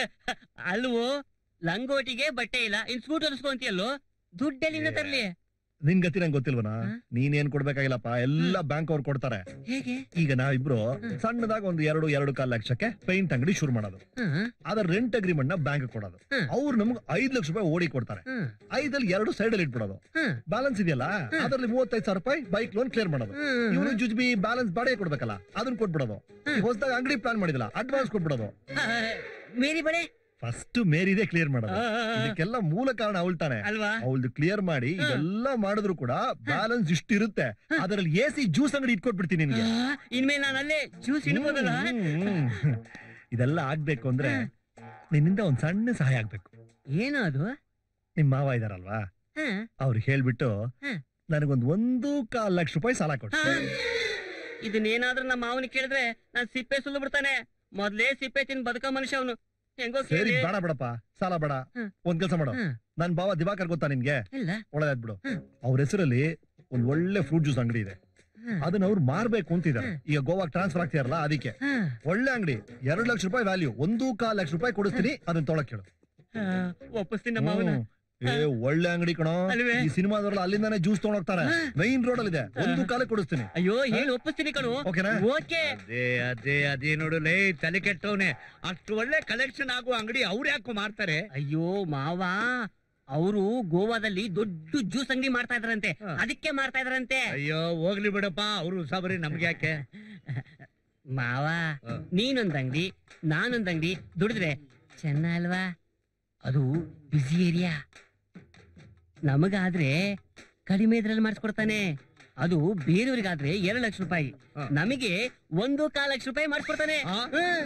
[SPEAKER 6] ಅಲ್ವೋ ಲಂಗೋಟಿಗೆ ಬಟ್ಟೆ ಇಲ್ಲ ಇನ್ ಸ್ಕೂಟ್ ಹೊಲಿಸ್ಕೊಂತಿಯಲ್ಲೋ ದುಡ್ಡೆಲ್ಲಿಂದ ತರ್ಲಿ
[SPEAKER 3] ನಿನ್ ಗತಿ ನಂಗೆ ಗೊತ್ತಿಲ್ವನ
[SPEAKER 6] ಹಾ?
[SPEAKER 3] ನೀನೇನ್ ಕೊಡ್ಬೇಕಾಗಿಲ್ಲಪ್ಪ ಎಲ್ಲ ಬ್ಯಾಂಕ್ ಅವ್ರು ಕೊಡ್ತಾರೆ
[SPEAKER 6] ಹೇಗೆ
[SPEAKER 3] ಈಗ ನಾವಿಬ್ರು ಸಣ್ಣದಾಗ ಒಂದು ಎರಡು ಎರಡು ಕಾಲ್ ಲಕ್ಷಕ್ಕೆ ಪೇಂಟ್ ಅಂಗಡಿ ಶುರು ಮಾಡೋದು
[SPEAKER 6] ಹ್ಮ್,
[SPEAKER 3] ಅದ್ರ ರೆಂಟ್ ಅಗ್ರಿಮೆಂಟ್ ನ ಬ್ಯಾಂಕ್ ಕೊಡೋದು
[SPEAKER 6] ಹ್ಮ್.
[SPEAKER 3] ಅವ್ರು ನಮ್ಗೆ ಐದ್ ಲಕ್ಷ ರೂಪಾಯಿ ಓಡಿ ಕೊಡ್ತಾರೆ
[SPEAKER 6] ಹ್ಮ್,
[SPEAKER 3] ಐದಲ್ಲಿ ಎರಡು ಸೈಡ್ ಅಲ್ಲಿ ಇಟ್ಬಿಡೋದು
[SPEAKER 6] ಹ್ಮ್,
[SPEAKER 3] ಬ್ಯಾಲೆನ್ಸ್ ಇದೆಯಲ್ಲ ಅದರಲ್ಲಿ ಮೂವತ್ತೈದು ಸಾವಿರ ರೂಪಾಯಿ ಬೈಕ್ ಲೋನ್ ಕ್ಲಿಯರ್ ಮಾಡೋದು
[SPEAKER 6] ಹ್ಮ್,
[SPEAKER 3] ಇವನು ಜುಜ್ಬಿ ಬ್ಯಾಲೆನ್ಸ್ ಬಾಡಿಗೆ ಕೊಡ್ಬೇಕಲ್ಲ ಅದನ್ನ ಕೊಟ್ಬಿಡೋದು ಹೊಸದಾಗ ಅಂಗಡಿ ಪ್ಲಾನ್ ಮಾಡಿದಲ್ಲ ಅಡ್ವಾನ್ಸ್ ಕೊಟ್ಬಿಡೋದು
[SPEAKER 6] ಆ, ಮೇರಿ ಬಳೆ
[SPEAKER 3] ಫಸ್ಟ್ ಮೇರಿದೆ ಕ್ಲಿಯರ್ ಮಾಡೋದು
[SPEAKER 6] ಆ, ಆ, ಆ.
[SPEAKER 3] ಇದಕ್ಕೆಲ್ಲ ಮೂಲ ಕಾರಣ ಅವಳು ತಾನೆ
[SPEAKER 6] ಅಲ್ವಾ
[SPEAKER 3] ಅವಳ್ದು ಕ್ಲಿಯರ್ ಮಾಡಿ ಇದೆಲ್ಲ ಮಾಡಿದ್ರು ಕೂಡ ಬ್ಯಾಲೆನ್ಸ್ ಇಷ್ಟು ಇರುತ್ತೆ ಅದರಲ್ಲಿ ಎ ಸಿ ಜ್ಯೂಸ್ ಅಂಗಡಿ ಇಟ್ಕೊಟ್ಬಿಡ್ತೀನಿ ನಿನ್ಗೆ
[SPEAKER 6] ಆ, ಇನ್ಮೇಲೆ ನಾನು ಅಲ್ಲೇ ಜ್ಯೂಸ್ ಇಡ್ಬೋದಲ್ಲ
[SPEAKER 3] ಹ್ಮ್, ಹ್ಮ್. ಇದೆಲ್ಲ ಆಗ್ಬೇಕು ಅಂದ್ರೆ ನಿನ್ನಿಂದ ಒಂದ್ ಸಣ್ಣ ಸಹಾಯ ಆಗ್ಬೇಕು
[SPEAKER 6] ಏನು ಅದು
[SPEAKER 3] ನಿಮ್ ಮಾವ ಇದಾರಲ್ವಾ
[SPEAKER 6] ಹ,
[SPEAKER 3] ಅವ್ರು ಹೇಳ್ಬಿಟ್ಟು
[SPEAKER 6] ಹ್ಮ್.
[SPEAKER 3] ನನಗೊಂದ್ ಒಂದು ಕಾಲ್ ಲಕ್ಷ ರೂಪಾಯಿ ಸಾಲ ಕೊಟ್ಟು
[SPEAKER 6] ಹ. ಇದನ್ನೇನಾದ್ರೂ ನಮ್ಮ ಮಾವನ ಕೇಳಿದ್ರೆ ನಾನ್ ಸಿಪ್ಪೆ ಸುಲ್ಲು ಬಿಡ್ತಾನೆ ಮೊದ್ಲೇ ಸಿಪ್ಪೆ ತಿನ್ ಬದುಕ ಮನುಷ್ಯ ಅವನು ಹೆಂಗೋ
[SPEAKER 3] ಸರಿ
[SPEAKER 6] ಕೇಳಿ
[SPEAKER 3] ಬೇಡ ಬೇಡಪ್ಪ ಸಾಲ ಬೇಡ
[SPEAKER 6] ಹ್ಮ್.
[SPEAKER 3] ಒಂದ್ ಕೆಲ್ಸ ಮಾಡು
[SPEAKER 6] ಹ್ಮ್.
[SPEAKER 3] ನನ್ ಬಾವ ದಿವಾಕರ್ ಗೊತ್ತಾ ನಿನ್ಗೆ
[SPEAKER 6] ಇಲ್ಲ
[SPEAKER 3] ಒಳ್ಳೆದಾಗ್ಬಿಡು
[SPEAKER 6] ಹ್ಮ್.
[SPEAKER 3] ಅವ್ರ ಹೆಸರಲ್ಲಿ ಒಂದ್ ಒಳ್ಳೆ ಫ್ರೂಟ್ ಜ್ಯೂಸ್ ಅಂಗಡಿ ಇದೆ
[SPEAKER 6] ಹ್ಮ್.
[SPEAKER 3] ಅದನ್ನ ಅವ್ರು ಮಾರ್ಬೇಕು ಅಂತಿದ್ದಾರೆ ಈಗ ಗೋವಾಗ್ ಟ್ರಾನ್ಸ್ಫರ್ ಆಗ್ತಿದಾರಲ್ಲ ಅದಕ್ಕೆ
[SPEAKER 6] ಹ,
[SPEAKER 3] ಒಳ್ಳೆ ಅಂಗಡಿ ಎರಡ್ ಲಕ್ಷ ರೂಪಾಯಿ ವ್ಯಾಲ್ಯೂ ಒಂದು ಕಾಲ್ ಲಕ್ಷ ರೂಪಾಯಿ ಕೊಡಿಸ್ತೀನಿ ಅದನ್ನ ತೊಳಕ್ ಹೇಳು
[SPEAKER 6] ಆ, ಒಪ್ಪಿಸ್ತೀನಿ ನಮ್ಮ ಮಾವನ
[SPEAKER 3] ಹ್ಮ್. ಏ ಒಳ್ಳೆ ಅಂಗಡಿ ಕಣೋ
[SPEAKER 6] ಅಲ್ವೇ?
[SPEAKER 3] ಈ ಸಿನಿಮಾದವ್ರಲ್ಲ ಅಲ್ಲಿಂದಾನೆ ಜ್ಯೂಸ್ ತಗೊಂಡೋಗ್ತಾರೆ ಮೈನ್ ರೋಡ್ ಅಲ್ಲಿ ಇದೆ ಒಂದು ಕಾಲಕ್ಕೆ ಕೊಡಿಸ್ತೀನಿ
[SPEAKER 6] ಅಯ್ಯೋ ಹೇಳಿ ಒಪ್ಪಿಸ್ತೀನಿ ಕಣು
[SPEAKER 3] ಓಕೆನಾ
[SPEAKER 6] ಓಕೆ
[SPEAKER 5] ಅದೇ ಅದೇ ಅದೇ ನೋಡು ಲೇ ತಲೆ ಕೆಟ್ಟವನೆ ಅಷ್ಟು ಒಳ್ಳೆ ಕಲೆಕ್ಷನ್ ಆಗುವ ಅಂಗಡಿ ಅವ್ರು ಯಾಕೋ ಮಾಡ್ತಾರೆ
[SPEAKER 6] ಅಯ್ಯೋ ಮಾವ ಅವರು ಗೋವಾದಲ್ಲಿ ದೊಡ್ಡ ಜ್ಯೂಸ್ ಅಂಗಡಿ ಮಾಡ್ತಾ ಇದ್ರಂತೆ
[SPEAKER 5] ಹ.
[SPEAKER 6] ಅದಕ್ಕೆ ಮಾಡ್ತಾ ಇದ್ರಂತೆ
[SPEAKER 5] ಅಯ್ಯೋ ಹೋಗ್ಲಿ ಬಿಡಪ್ಪ ಅವ್ರು ಸಾಬರಿ ನಮ್ಗೆ ಯಾಕೆ
[SPEAKER 6] ಮಾವ
[SPEAKER 5] ಹ.
[SPEAKER 6] ನೀನೊಂದ್ ಅಂಗಡಿ ನಾನೊಂದ್ ಅಂಗಡಿ ದುಡಿದ್ರೆ ಚೆನ್ನ ಅಲ್ವಾ ಅದು ಬಿಸಿ ಏರಿಯಾ ನಮಗಾದ್ರೆ ಕಡಿಮೆ ಇದ್ರಲ್ಲಿ ಮಾಡಿಸ್ಕೊಡ್ತಾನೆ ಅದು ಬೇರೆಯವ್ರಿಗಾದ್ರೆ ಎರಡು ಲಕ್ಷ ರೂಪಾಯಿ
[SPEAKER 5] ಹ.
[SPEAKER 6] ನಮಗೆ ಒಂದು ಕಾಲ್ ಲಕ್ಷ ರೂಪಾಯಿ ಮಾಡಿಸ್ಕೊಡ್ತಾನೆ
[SPEAKER 5] ಆ?
[SPEAKER 6] ಹ್ಮ್.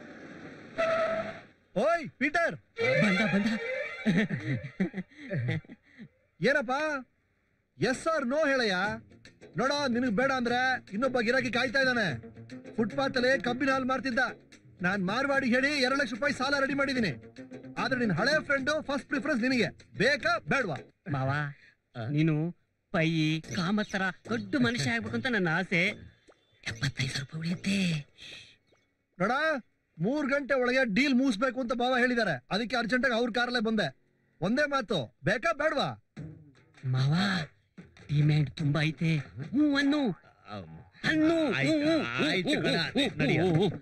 [SPEAKER 3] ಓಯ್ ಪೀಟರ್
[SPEAKER 6] ಬಂದ ಬಂದ
[SPEAKER 3] ಏನಪ್ಪ ಎಸ್ ಆರ್ ನೋ ಹೇಳಯ್ಯ ನೋಡ ನಿನಗ್ ಬೇಡ ಅಂದ್ರೆ ಇನ್ನೊಬ್ಬ ಗಿರಾಕಿ ಕಾಯ್ತಾ ಇದ್ದಾನೆ ಫುಟ್ಪಾತ್ ಅಲ್ಲಿ ಕಬ್ಬಿನ ಹಾಲು ಮಾರ್ತಿದ್ದ ನಾನ್ ಮಾರ್ವಾಡಿ ಹೇಳಿ ಎರಡು ಲಕ್ಷ ರೂಪಾಯಿ ಸಾಲ ರೆಡಿ ಮಾಡಿದೀನಿ ಆದ್ರೆ ನಿನ್ ಹಳೆ ಫ್ರೆಂಡ್ ಫಸ್ಟ್ ಪ್ರಿಫರೆನ್ಸ್ ನಿನಗೆ ಬೇಕಾ ಬೇಡವಾ
[SPEAKER 6] ಮಾವ ನೀನು ಪೈ ಕಾಮತ್ತರ ದೊಡ್ಡ ಮನುಷ್ಯ ಆಗ್ಬೇಕು ಅಂತ ನನ್ನ ಆಸೆ ಎಪ್ಪತ್ತೈದು ರೂಪಾಯಿ ಉಳಿಯುತ್ತೆ
[SPEAKER 3] ನೋಡ ಮೂರ್ ಗಂಟೆ ಒಳಗೆ ಡೀಲ್ ಮುಗಿಸ್ಬೇಕು ಅಂತ ಭಾವ ಹೇಳಿದ್ದಾರೆ ಅದಕ್ಕೆ ಅರ್ಜೆಂಟಾಗಿ ಅವ್ರ ಕಾರಲ್ಲೇ ಬಂದೆ ಒಂದೇ ಮಾತು ಬೇಕಾ ಬೇಡವಾ
[SPEAKER 6] ಮಾವ ಡಿಮ್ಯಾಂಡ್ ತುಂಬಾ ಐತೆ ಹ್ಞೂ ಅನ್ನು ಅನ್ನು
[SPEAKER 5] ಆಯ್ತು,
[SPEAKER 6] ಹ್ಞೂ, ಹ್ಞೂ,
[SPEAKER 5] ಆಯ್ತು
[SPEAKER 6] ಹ್ಞೂ,
[SPEAKER 5] ಕಣ,
[SPEAKER 6] ಹ್ಞೂ,
[SPEAKER 5] ನಡಿ.
[SPEAKER 6] ಹ್ಞೂ, ಹ್ಞೂ.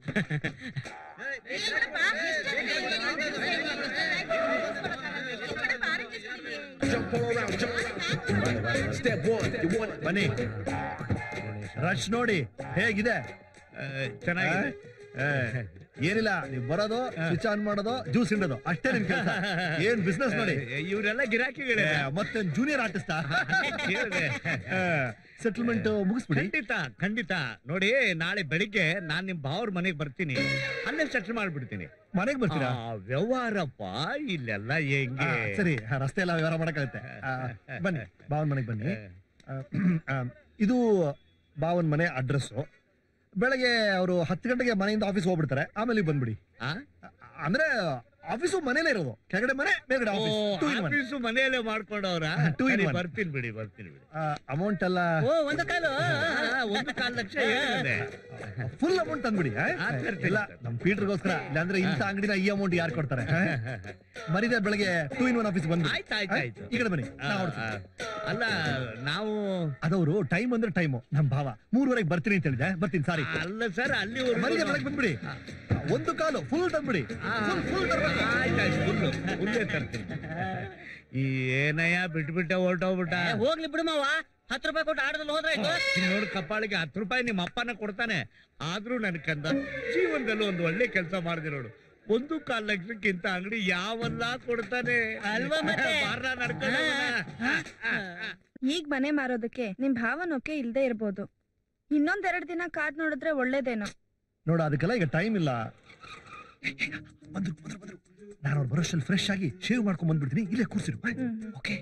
[SPEAKER 3] ಬನ್ನಿ ರಶ್ ನೋಡಿ ಹೇಗಿದೆ
[SPEAKER 5] ಆ, ಚೆನ್ನಾಗಿದೆ
[SPEAKER 3] ಆ, ಏನಿಲ್ಲ ನೀವು ಬರೋದು ಸ್ವಿಚ್ ಆನ್ ಮಾಡೋದು ಜ್ಯೂಸ್ ಹಿಂಡೋದು ಅಷ್ಟೇ ನಿಮ್ ಕೆಲಸ ಏನ್ ಬಿಸ್ನೆಸ್ ನೋಡಿ
[SPEAKER 5] ಇವರೆಲ್ಲ ಗಿರಾಕಿಗಳೇ
[SPEAKER 3] ಏ, ಮತ್ತೆ ಜೂನಿಯರ್ ಆರ್ಟಿಸ್ಟಾ
[SPEAKER 5] ಕೇಳಿದೆ.
[SPEAKER 3] ಸೆಟಲ್ಮೆಂಟ್ ಮುಗಿಸ್ಬಿಡಿ
[SPEAKER 5] ಖಂಡಿತ ಖಂಡಿತ ನೋಡಿ ನಾಳೆ ಬೆಳಿಗ್ಗೆ ನಾನ್ ನಿಮ್ ಭಾವ್ರ ಮನೆಗ್ ಬರ್ತೀನಿ ಅಲ್ಲೇ ಸೆಟ್ಲ್ ಮಾಡ್ಬಿಡ್ತೀನಿ
[SPEAKER 3] ಮನೆಗ್ ಬರ್ತೀರಾ
[SPEAKER 5] ಆ, ವ್ಯವಹಾರಪ್ಪ ಇಲ್ಲೆಲ್ಲ
[SPEAKER 3] ಆ,
[SPEAKER 5] ಹೆಂಗೆ
[SPEAKER 3] ಸರಿ ಆ, ರಸ್ತೆ ಎಲ್ಲ ವ್ಯವಹಾರ ಮಾಡಕ್ಕಾಗತ್ತೆ ಆ, ಬನ್ನಿ ಬಾವನ್ ಮನೆಗ್ ಬನ್ನಿ ಆ, ಆ, ಇದು ಬಾವನ್ ಮನೆ ಅಡ್ರೆಸ್ ಬೆಳಗ್ಗೆ ಅವರು ಹತ್ತು ಗಂಟೆಗೆ ಮನೆಯಿಂದ ಆಫೀಸ್ ಹೋಗ್ಬಿಡ್ತಾರೆ ಆಮೇಲೆ ಇಲ್ಲಿ ಬಂದ್ಬಿಡಿ
[SPEAKER 5] ಆ?
[SPEAKER 3] ಆ, ಅಂದ್ರೆ ಆಫೀಸು ಮನೇಲೇ ಇರೋದು ಕೆಳಗಡೆ ಮನೆ ಮೇಲ್ಗಡೆ
[SPEAKER 5] ಓ,
[SPEAKER 3] office two in one
[SPEAKER 5] office ಮನೆಯಲ್ಲೇ ಮಾಡ್ಕೊಂಡವ್ರ
[SPEAKER 3] Two in
[SPEAKER 5] ಸರಿ,
[SPEAKER 3] one.
[SPEAKER 5] ಬರ್ತೀನಿ ಬಿಡಿ ಬರ್ತೀನಿ ಬಿಡಿ
[SPEAKER 3] ಅಮೌಂಟ್ ಎಲ್ಲ
[SPEAKER 6] ಓ ಒಂದು ಕಾಲು
[SPEAKER 5] ಆ, ಒಂದು ಕಾಲ್ ಲಕ್ಷ ಹೇಳಿದೆ
[SPEAKER 3] ಫುಲ್ ಅಮೌಂಟ್ ತಂದ್ಬಿಡಿ ಆ?
[SPEAKER 5] ಆ, ತರ್ತೀನಿ,
[SPEAKER 3] ಇಲ್ಲ
[SPEAKER 5] ತರ್ತೀನಿ.
[SPEAKER 3] ನಮ್ ಪೀಟರ್ಗೋಸ್ಕರ ಇಲ್ಲಾಂದ್ರೆ ಇಂಥ ಅಂಗಡಿನ ಈ ಅಮೌಂಟ್ ಯಾರು ಕೊಡ್ತಾರೆ ಆ? ಮರಿದೆ ಬೆಳಗ್ಗೆ ಟೂ ಇನ್ ಒನ್ ಆಫೀಸ್ ಬಂದು
[SPEAKER 5] ಆಯ್ತು ಆಯ್ತು ಆಯ್ತು
[SPEAKER 3] ಈ ಕಡೆ ಬನ್ನಿ
[SPEAKER 5] ಆ,
[SPEAKER 3] ನಾ ಹೊರಡ್ತೀನಿ.
[SPEAKER 5] ಆ, ಅಲ್ಲ ನಾವು
[SPEAKER 3] ಅದವರು ಟೈಮ್ ಅಂದ್ರೆ ಟೈಮು ನಮ್ ಭಾವ ಮೂರುವರೆಗೆ ಬರ್ತೀನಿ ಅಂತ ಹೇಳಿದೆ ಬರ್ತೀನಿ ಸಾರಿ
[SPEAKER 5] ಅಲ್ಲ ಸರ್ ಅಲ್ಲಿ
[SPEAKER 3] ಮನೆಗೆ ಬೆಳಗ್ಗೆ ಬಂದ್ಬಿಡಿ ಒಂದು ಕಾಲು ಫುಲ್ ತಂದ್ಬಿಡಿ ಫುಲ್ ಫುಲ್
[SPEAKER 5] ಮುಂದೆ ತರ್ತೀನಿ ಈ ಏನಯ್ಯ ಬಿಟ್ಬಿಟ್ಟೆ ಹೊರಟೋಗ್ಬಿಟ್ಟ
[SPEAKER 6] ಏ, ಹೋಗ್ಲಿ ಬಿಡು ಮಾವ ಹತ್ತು ರೂಪಾಯಿ ಕೊಟ್ಟು ಆಡದಲ್ಲಿ ಹೋದ್ರೆ ಆಯ್ತು
[SPEAKER 5] ನೋಡ್ ಕಪ್ಪಾಳಿಗೆ ಹತ್ತು ರೂಪಾಯಿ ನಿಮ್ಮ ಅಪ್ಪನ ಕೊಡ್ತಾನೆ ಆದ್ರೂ ನನ್ ಕಂದ ಜೀವನದಲ್ಲಿ ಒಂದು ಒಳ್ಳೆ ಕೆಲಸ ಮಾಡಿದೆ ನೋಡು ಒಂದು ಕಾಲ್ ಲಕ್ಷಕ್ಕಿಂತ ಅಂಗಡಿ ಯಾವಲ್ಲ ಕೊಡ್ತಾನೆ
[SPEAKER 6] ಅಲ್ವಾ ಮತ್ತೆ?
[SPEAKER 5] ಬಾರ್ಲ ನಡ್ಕೊಂಡು ಹೋಗೋಣ.
[SPEAKER 2] ಈಗ ಮನೆ ಮಾರೋದಕ್ಕೆ ನಿಮ್ ಭಾವನೋಕೆ ಇಲ್ದೇ ಇರ್ಬೋದು ಇನ್ನೊಂದೆರಡ್ ದಿನ ಕಾದ್ ನೋಡಿದ್ರೆ ಒಳ್ಳೇದೇನೋ
[SPEAKER 3] ನೋಡ ಅದಕ್ಕೆಲ್ಲ ಈಗ ಟೈಮ್ ಇಲ್ಲ ಬಂದ್ರು ಬಂದ್ರು ಬಂದ್ರು ನಾನು ಅವ್ರು ಬರೋಷ್ಟಲ್ಲಿ ಫ್ರೆಶ್ ಆಗಿ ಶೇವ್ ಮಾಡ್ಕೊಂಡ್ ಬಂದ್ಬಿಡ್ತೀನಿ ಇಲ್ಲೇ ಕೂರ್ಸಿರು
[SPEAKER 2] ಹ್ಮ್
[SPEAKER 3] ಓಕೆ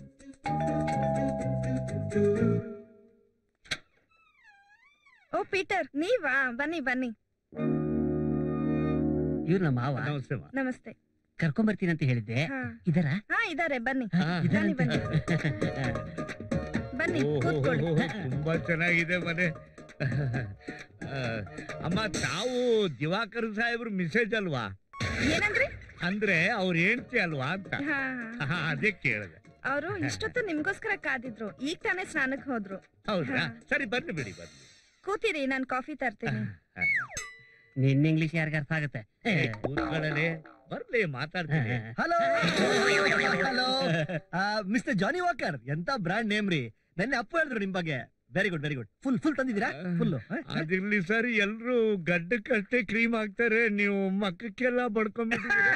[SPEAKER 2] ಓ ಪೀಟರ್ ನೀವಾ ಬನ್ನಿ ಬನ್ನಿ
[SPEAKER 6] ಇವ್ರು ನಮ್ಮ ಮಾವ
[SPEAKER 5] ನಮಸ್ತೆ ಮಾ.
[SPEAKER 2] ನಮಸ್ತೆ
[SPEAKER 6] ಕರ್ಕೊಂಡ್ ಬರ್ತೀನಿ ಅಂತ ಹೇಳಿದ್ದೆ
[SPEAKER 2] ಹಾ
[SPEAKER 6] ಇದರ
[SPEAKER 2] ಹಾ ಇದಾರೆ ಬನ್ನಿ
[SPEAKER 5] ಹಾ.
[SPEAKER 2] ಬನ್ನಿ ಬನ್ನಿ ಬನ್ನಿ
[SPEAKER 5] ಓಹೋ,
[SPEAKER 2] ಕೂತ್ಕೊಳ್ಳಿ
[SPEAKER 5] ತುಂಬಾ ಚೆನ್ನಾಗಿದೆ ಮನೆ ಆ, ಅಮ್ಮ ತಾವು ದಿವಾಕರ್ ಸಾಹೇಬ್ರು ಮಿಸೇಜ್ ಅಲ್ವಾ
[SPEAKER 2] ಏನಂದ್ರಿ
[SPEAKER 5] ಅಂದ್ರೆ ಅವ್ರ ಹೆಂಡ್ತಿ ಅಲ್ವಾ ಅಂತ
[SPEAKER 2] ಹಾ
[SPEAKER 5] ಹಾ, ಅದೇ ಕೇಳಿದೆ
[SPEAKER 2] ಅವರು ಇಷ್ಟೊತ್ತು ನಿಮ್ಗೋಸ್ಕರ ಕಾದಿದ್ರು ಈಗ ತಾನೇ ಸ್ನಾನಕ್ ಹೋದ್ರು
[SPEAKER 5] ಹೌದಾ ಸರಿ ಬರ್ಲಿ ಬಿಡಿ ಬರ್ಲಿ
[SPEAKER 2] ಕೂತಿರಿ ನಾನ್ ಕಾಫಿ ತರ್ತೀನಿ
[SPEAKER 6] ನಿನ್ನ ಇಂಗ್ಲಿಷ್ ಯಾರಿಗ ಅರ್ಥ ಆಗುತ್ತೆ
[SPEAKER 5] ಏ, ಕೂತ್ಕೊಳ್ಳಲಿ ಬರ್ಲಿ ಮಾತಾಡ್ತೀನಿ
[SPEAKER 3] hello hello mister Johnnie Walker ಎಂತ ಬ್ರಾಂಡ್ ನೇಮ್ ರೀ ನೆನ್ನೆ ಅಪ್ಪು ಹೇಳಿದ್ರು ನಿಮ್ ಬಗ್ಗೆ very good very good full full ತಂದಿದ್ದೀರಾ ಫುಲ್
[SPEAKER 5] ಅದಿರ್ಲಿ ಸರ್ ಎಲ್ರು ಗಡ್ಡಕ್ಕಷ್ಟೇ ಕ್ರೀಮ್ ಹಾಕ್ತಾರೆ ನೀವು ಮಕ್ಕಕ್ಕೆಲ್ಲ ಬಡ್ಕೊಂಡ್ಬಿಟ್ಟಿದ್ದೀರಾ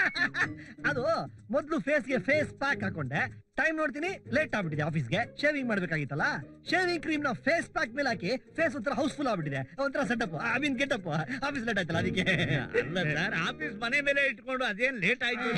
[SPEAKER 3] ಅದು ಮೊದ್ಲು ಫೇಸ್ಗೆ ಫೇಸ್ ಪ್ಯಾಕ್ ಹಾಕೊಂಡೆ ಟೈಮ್ ನೋಡ್ತೀನಿ ಲೇಟ್ ಆಗ್ಬಿಟ್ಟಿದೆ ಆಫೀಸ್ಗೆ ಶೇವಿಂಗ್ ಮಾಡ್ಬೇಕಾಗಿತ್ತಲ್ಲ ಶೇವಿಂಗ್ ಕ್ರೀಮ್ ನ ಫೇಸ್ ಪ್ಯಾಕ್ ಮೇಲೆ ಹಾಕಿ ಫೇಸ್ ಒಂಥರ ಹೌಸ್ಫುಲ್ ಆಗ್ಬಿಟ್ಟಿದೆ ಒಂಥರ setup I mean getup office late ಆಯ್ತಲ್ಲ ಅದಕ್ಕೆ
[SPEAKER 5] ಅಲ್ಲ ಸರ್ ಆಫೀಸ್ ಮನೆ ಮೇಲೆ ಇಟ್ಕೊಂಡು ಅದೇನ್ ಲೇಟ್ ಆಯ್ತು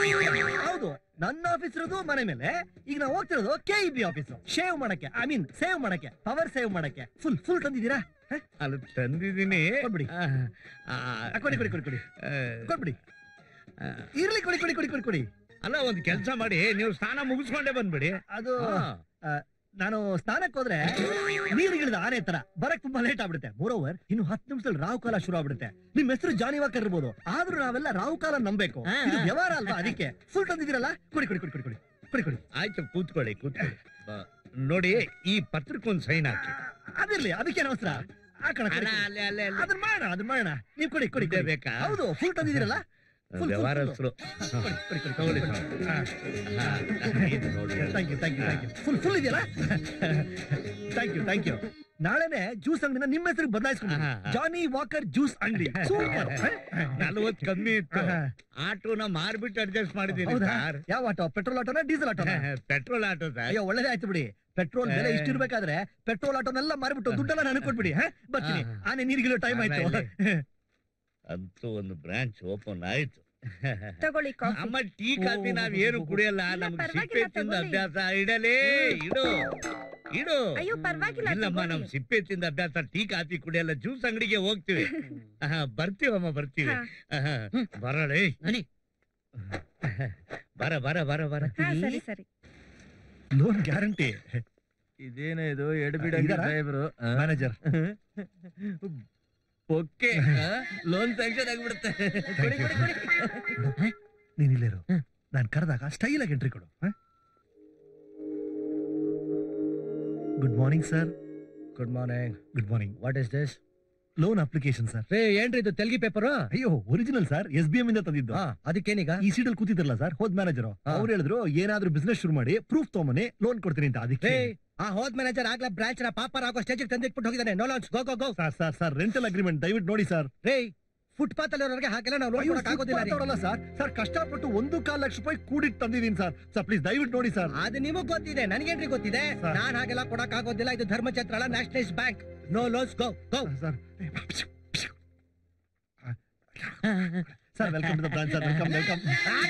[SPEAKER 3] ಹೌದು ನನ್ನ ಆಫೀಸ್ ಇರೋದು ಮನೆ ಮೇಲೆ ಈಗ ನಾವು ಹೋಗ್ತಿರೋದು K E B office shave ಮಾಡಕ್ಕೆ ಐ ಮೀನ್ ಸೇವ್ ಮಾಡಕ್ಕೆ ಪವರ್ ಸೇವ್ ಮಾಡಕ್ಕೆ ಫುಲ್ ಫುಲ್ ತಂದಿದ್ದೀರಾ ಹ?
[SPEAKER 5] ಅಲ್ಲಿ ತಂದಿದ್ದೀನಿ
[SPEAKER 3] ಕೊಡ್ಬಿಡಿ.
[SPEAKER 5] ಆ, ಆ,
[SPEAKER 3] ಆ, ಕೊಡಿ ಕೊಡಿ ಕೊಡಿ ಕೊಡಿ
[SPEAKER 5] ಆ,
[SPEAKER 3] ಕೊಡ್ಬಿಡಿ
[SPEAKER 5] ಆ,
[SPEAKER 3] ಇರ್ಲಿ ಕೊಡಿ ಕೊಡಿ ಕೊಡಿ ಕೊಡಿ ಕೊಡಿ
[SPEAKER 5] ಅಲ್ಲ ಒಂದ್ ಕೆಲ್ಸ ಮಾಡಿ ನೀವು ಸ್ನಾನ ಮುಗಿಸ್ಕೊಂಡೇ ಬಂದ್ಬಿಡಿ
[SPEAKER 3] ಅದು
[SPEAKER 5] ಹಾ.
[SPEAKER 3] ನಾನು ಸ್ನಾನಕ್ಕೆ ಹೋದ್ರೆ ನೀರಿಗಿಳಿದ ಆನೆ ತರ ಬರಕ್ ತುಂಬಾ ಲೇಟ್ ಆಗ್ಬಿಡುತ್ತೆ ಮೋರೋವರ್ ಇನ್ನು ಹತ್ತು ನಿಮಿಷದಲ್ಲಿ ರಾವು ಕಾಲ ಶುರು ಆಗ್ಬಿಡುತ್ತೆ ನಿಮ್ ಹೆಸರು ಜಾನಿ ವಾಕರ್ ಇರ್ಬೋದು ಆದ್ರೂ ನಾವೆಲ್ಲ ರಾವು ಕಾಲ ನಂಬೇಕು
[SPEAKER 6] ಹಾ,
[SPEAKER 3] ಇದು
[SPEAKER 6] ಹಾ.
[SPEAKER 3] ವ್ಯವಹಾರ ಅಲ್ವಾ ಅದಕ್ಕೆ ಫುಲ್ ತಂದಿದ್ದೀರಲ್ಲ ಕೊಡಿ ಕೊಡಿ ಕೊಡಿ ಕೊಡಿ ಕೊಡಿ ಕೊಡಿ ಕೊಡಿ
[SPEAKER 5] ಆಯ್ತು ಕೂತ್ಕೊಳ್ಳಿ ಕೂತ್ಕೊಳ್ಳಿ ಬ- ನೋಡಿ ಈ ಪತ್ರಕ್ಕೊಂದ್ ಸೈನ್ ಹಾಕಿ
[SPEAKER 3] ಅದಿರ್ಲಿ ಅದಕ್ಕೇನು ಅವಸರ ಹಾಕೋಣ ಕೊಡಿ,
[SPEAKER 5] ಅಲ್ಲ,
[SPEAKER 3] ಕೊಡಿ.
[SPEAKER 5] ಅಲ್ಲೇ ಅಲ್ಲೇ ಅಲ್ಲೇ.
[SPEAKER 3] ಅದನ್ನ ಮಾಡೋಣ ಅದನ್ನ ಮಾಡೋಣ ನೀವು ಕೊಡಿ ಕೊಡಿ
[SPEAKER 5] ಇದೇ
[SPEAKER 3] ಕೊಡಿ
[SPEAKER 5] ಬೇಕಾ
[SPEAKER 3] ಹೌದು ಫುಲ್ ತಂದಿದ್ದೀರಲ್ಲ full, full.
[SPEAKER 5] ವ್ಯವಹಾರಸ್ಥರು
[SPEAKER 3] ಕೊಡಿ ಕೊಡಿ ಕೊಡಿ
[SPEAKER 5] ತಗೊಳ್ಳಿ
[SPEAKER 3] ಕೊಡಿ
[SPEAKER 5] ಹಾ, ಇದು ನೋಡಿ
[SPEAKER 3] thank you thank you thank you full full ಇದೆಯಲ್ಲ ಥ್ಯಾಂಕ್ ಯು ಥ್ಯಾಂಕ್ ಯು ನಾಳೆನೆ ಜ್ಯೂಸ್ ಅಂಗಡಿನ ನಿಮ್ಮ ಹೆಸರಿಗೆ ಬದಲಾಯಿಸ್ಕೊಂಡು
[SPEAKER 5] ಆಹಾ.
[SPEAKER 3] ಜಾನಿ ವಾಕರ್ ಜ್ಯೂಸ್ ಅಂಗಡಿ ಸೂಪರ್
[SPEAKER 5] ನಲ್ವತ್ ಕಮ್ಮಿ ಇತ್ತು
[SPEAKER 3] ಆಹಾ.
[SPEAKER 5] ಆಟೋನ ಮಾರ್ಬಿಟ್ಟು ಅಡ್ಜಸ್ಟ್ ಮಾಡಿದ್ದೀನಿ
[SPEAKER 3] ಹೌದಾ
[SPEAKER 5] ಸರ್
[SPEAKER 3] ಯಾವ ಆಟೋ ಪೆಟ್ರೋಲ್ ಆಟೋನ ಡೀಸೆಲ್ ಆಟೋನ
[SPEAKER 5] ಪೆಟ್ರೋಲ್ ಆಟೋ ಸರ್
[SPEAKER 3] ಅಯ್ಯೋ ಒಳ್ಳೇದೇ ಆಯ್ತು ಬಿಡಿ ಪೆಟ್ರೋಲ್ ಬೆಲೆ ಇಷ್ಟ ಇರ್ಬೇಕಾದ್ರೆ ಪೆಟ್ರೋಲ್ ಆಟೋನೆಲ್ಲ ಮಾರ್ಬಿಟ್ಟು ದುಡ್ಡೆಲ್ಲ ನನಗೆ ಕೊಟ್ಬಿಡಿ ಹಾ? ಬರ್ತೀನಿ
[SPEAKER 5] ಆಹಾ.
[SPEAKER 3] ಆನೆ ನೀರಿಗಿರೋ ಟೈಮ್ ಆಯ್ತು
[SPEAKER 5] ಆಮೇಲೆ? ಅಂತೂ ಒಂದು ಬ್ರಾಂಚ್ ಓಪನ್ ಆಯ್ತು
[SPEAKER 2] ತಗೊಳ್ಳಿ ಕಾಫಿ
[SPEAKER 5] ಅಮ್ಮ ಟೀ ಕಾಫಿ ನಾವ್ ಏನು ಕುಡಿಯಲ್ಲ
[SPEAKER 2] ಇಲ್ಲ,
[SPEAKER 5] ನಮ್ಗೆ
[SPEAKER 2] ಪರ್ವಾಗಿಲ್ಲ,
[SPEAKER 5] ಸಿಪ್ಪೆ ತಿಂದ
[SPEAKER 2] ತಗೊಳ್ಳಿ.
[SPEAKER 5] ಅಭ್ಯಾಸ ಇಡಲೇ ಇಡು ಇಡು
[SPEAKER 2] ಅಯ್ಯೋ ಪರವಾಗಿಲ್ಲ
[SPEAKER 5] ಇಲ್ಲಮ್ಮ ನಮ್ ಸಿಪ್ಪೆ ತಿಂದ ಅಭ್ಯಾಸ ಟೀ ಕಾಫಿ ಕುಡಿಯಲ್ಲ ಜ್ಯೂಸ್ ಅಂಗಡಿಗೆ ಹೋಗ್ತೀವಿ ಆಹಾ, ಬರ್ತೀವಮ್ಮ ಬರ್ತೀವಿ
[SPEAKER 6] ಹಾ.
[SPEAKER 5] ಆಹಾ, ಬರಲೇ
[SPEAKER 6] ನಡಿ.
[SPEAKER 5] ಬರ ಬರ ಬರ ಬರ
[SPEAKER 2] ಹಾ ಸರಿ ಸರಿ
[SPEAKER 3] ಲೋನ್ ಗ್ಯಾರಂಟಿ
[SPEAKER 7] ಇದೇನ ಇದು
[SPEAKER 3] ಇದಾರಾ?
[SPEAKER 7] Driver
[SPEAKER 3] manager
[SPEAKER 7] okay loan sanction ಆಗ್ಬಿಡುತ್ತೆ ಕೊಡಿ, ಕೊಡಿ, ಕೊಡಿ.
[SPEAKER 3] ನೀನ್ ಇಲ್ಲೇರು ನಾನ್ ಕರೆದಾಗ ಸ್ಟೈಲ್ ಆಗಿ ಎಂಟ್ರಿ ಕೊಡು good morning sir
[SPEAKER 4] good morning
[SPEAKER 3] good morning
[SPEAKER 4] what is this
[SPEAKER 3] loan application sir
[SPEAKER 4] ರೇ ಏನ್ರಿ ಇದು ತೆಲ್ಗಿ ಪೇಪರ್
[SPEAKER 3] ಅಯ್ಯೋ original sir S B M ಇಂದ ತಂದಿದ್ದು
[SPEAKER 4] ಹಾ ಅದಕ್ಕೇನೀಗ
[SPEAKER 3] ಈ ಸೀಟಲ್ಲಿ ಕೂತಿದ್ರಲ್ಲ ಸರ್ ಹೋದ್ ಮ್ಯಾನೇಜರ್
[SPEAKER 4] ಹಾ.
[SPEAKER 3] ಅವ್ರು ಹೇಳಿದ್ರು ಏನಾದ್ರೂ ಬಿಸ್ನೆಸ್ ಶುರು ಮಾಡಿ ಪ್ರೂಫ್ ತಗೊಂಬನ್ನಿ ಲೋನ್ ಕೊಡ್ತೀನಿ ಅಂತ ಅದಕ್ಕೆ
[SPEAKER 4] ರೇ ಆ ಹೋದ್ ಮ್ಯಾನೇಜರ್ ಆಗ್ಲಾ ಬ್ರಾಂಚ್ ನ ಪಾಪರ್ ಆಗೋ ಸ್ಟೇಜ್ ತಂದಿಟ್ಬಿಟ್ಟು ಹೋಗಿದ್ದಾನೆ no loans go go go
[SPEAKER 3] sir sir sir rental agreement ದಯವಿಟ್ಟು ನೋಡಿ ಸರ್
[SPEAKER 4] ರೇ ಫುಟ್ಪಾತ್ ಅಲ್ಲಿ ಹಾಗೆಲ್ಲ ನಾವು
[SPEAKER 3] ಅಯ್ಯೋ,
[SPEAKER 4] ನೋಡ್ಕೊಳಕ್ ಆಗೋದಿಲ್ಲ ರೀ.
[SPEAKER 3] footpath ಅವ್ರಲ್ಲ ಸರ್ ಸರ್ ಕಷ್ಟಪಟ್ಟು ಒಂದು ಕಾಲ್ ಲಕ್ಷ ರೂಪಾಯಿ ಕೂಡಿಟ್ಟು ತಂದಿದ್ದೀನಿ ಸರ್ ಸರ್ ಪ್ಲೀಸ್ ದಯವಿಟ್ಟು ನೋಡಿ ಸರ್
[SPEAKER 4] ಅದು ನಿಮಗ್ ಗೊತ್ತಿದೆ ನನಗೇನ್ರಿ ಗೊತ್ತಿದೆ
[SPEAKER 3] ಸರ್.
[SPEAKER 4] ನಾನ್ ಹಾಗೆಲ್ಲ ಕೊಡಕ್ ಆಗೋದಿಲ್ಲ ಇದು ಧರ್ಮಛತ್ರ ಅಲ್ಲ nationalise bank no loans go go
[SPEAKER 3] sir sir welcome to the branch sir welcome welcome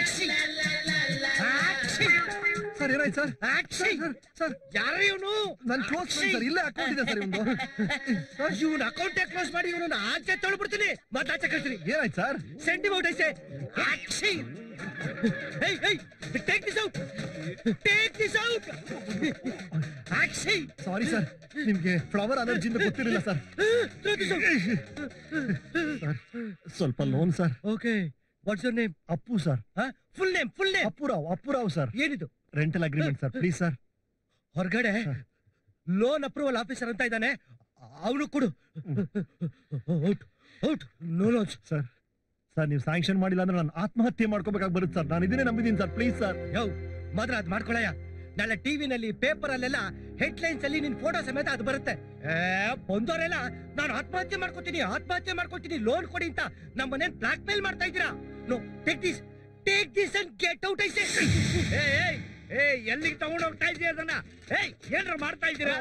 [SPEAKER 3] sir ಏನಾಯ್ತು ಸರ್ ಸರ್ ಸರ್
[SPEAKER 4] ಯಾರ ಇವನು
[SPEAKER 3] ನನ್ನ ಕ್ಲೋಸ್ ಫ್ರೆಂಡ್ ಸರ್ ಇಲ್ಲೇ ಅಕೌಂಟ್ ಇದೆ ಸರ್ ಇವ್ನು
[SPEAKER 4] ಇವನ್ ಅಕೌಂಟ್ ಕ್ಲೋಸ್ ಮಾಡಿ ಇವನನ್ನ ಆಚೆ ತೊಳ್ಬಿಡ್ತೀನಿ ಮತ್ತೆ ಆಚೆ ಕಳ್ತೀನಿ
[SPEAKER 3] ಏನಾಯ್ತು sir
[SPEAKER 4] Send him out, I say. Action! Hey, hey! Take this out! Take this out! Action!
[SPEAKER 3] Sorry sir ನಿಮ್ಗೆ ಫ್ಲವರ್ ಅಲರ್ಜಿಯಿಂದ ಗೊತ್ತಿರಲಿಲ್ಲ ಸರ್
[SPEAKER 4] Throw this out!
[SPEAKER 3] ಸ್ವಲ್ಪ loan sir
[SPEAKER 4] Okay. What's your name?
[SPEAKER 3] Appu sir
[SPEAKER 4] Huh? Full name, full name.
[SPEAKER 3] Appurao Appurao sir
[SPEAKER 4] ಏನಿದು
[SPEAKER 3] rental agreement sir please sir
[SPEAKER 4] ಹೊರಗಡೆ loan approval officer ಅಂತ ಇದ್ದಾನೆ ಅವನು ಕೊಡು out out no loans
[SPEAKER 3] sir sir ನೀವು sanction ಮಾಡಿಲ್ಲ ಅಂದ್ರೆ ನಾನು ಆತ್ಮಹತ್ಯೆ ಮಾಡ್ಕೋಬೇಕಾಗಿ ಬರುತ್ತೆ ಸರ್ ನಾನು ಇದನ್ನೇ ನಂಬಿದ್ದೀನಿ ಸರ್ ಪ್ಲೀಸ್ ಸರ್
[SPEAKER 4] ಯೋ ಮಾತ್ರ ಅದ್ ಮಾಡ್ಕೊಳಯ್ಯ ನಾಳೆ ಟಿವಿನಲ್ಲಿ ಪೇಪರ್ ಅಲ್ಲೆಲ್ಲ ಹೆಡ್ಲೈನ್ಸ್ ಅಲ್ಲಿ ನಿನ್ ಫೋಟೋ ಸಮೇತ ಅದು ಬರುತ್ತೆ ಏ, ಬಂದವರೆಲ್ಲ ನಾನು ಆತ್ಮಹತ್ಯೆ ಮಾಡ್ಕೊತೀನಿ ಆತ್ಮಹತ್ಯೆ ಮಾಡ್ಕೊತೀನಿ ಲೋನ್ ಕೊಡಿ ಅಂತ ನಮ್ಮ ಮನೇನ್ ಬ್ಲಾಕ್ ಮೇಲ್ ಮಾಡ್ತಾ ಇದ್ದೀರಾ no take this take this and get out I say
[SPEAKER 5] ಏ ಎಲ್ಲಿಗೆ ತಗೊಂಡ್ ಹೋಗ್ತಾ ಇದೀಯ ಅದನ್ನ ಏಯ್ ಏನ್ರ ಮಾಡ್ತಾ ಇದ್ದೀರಾ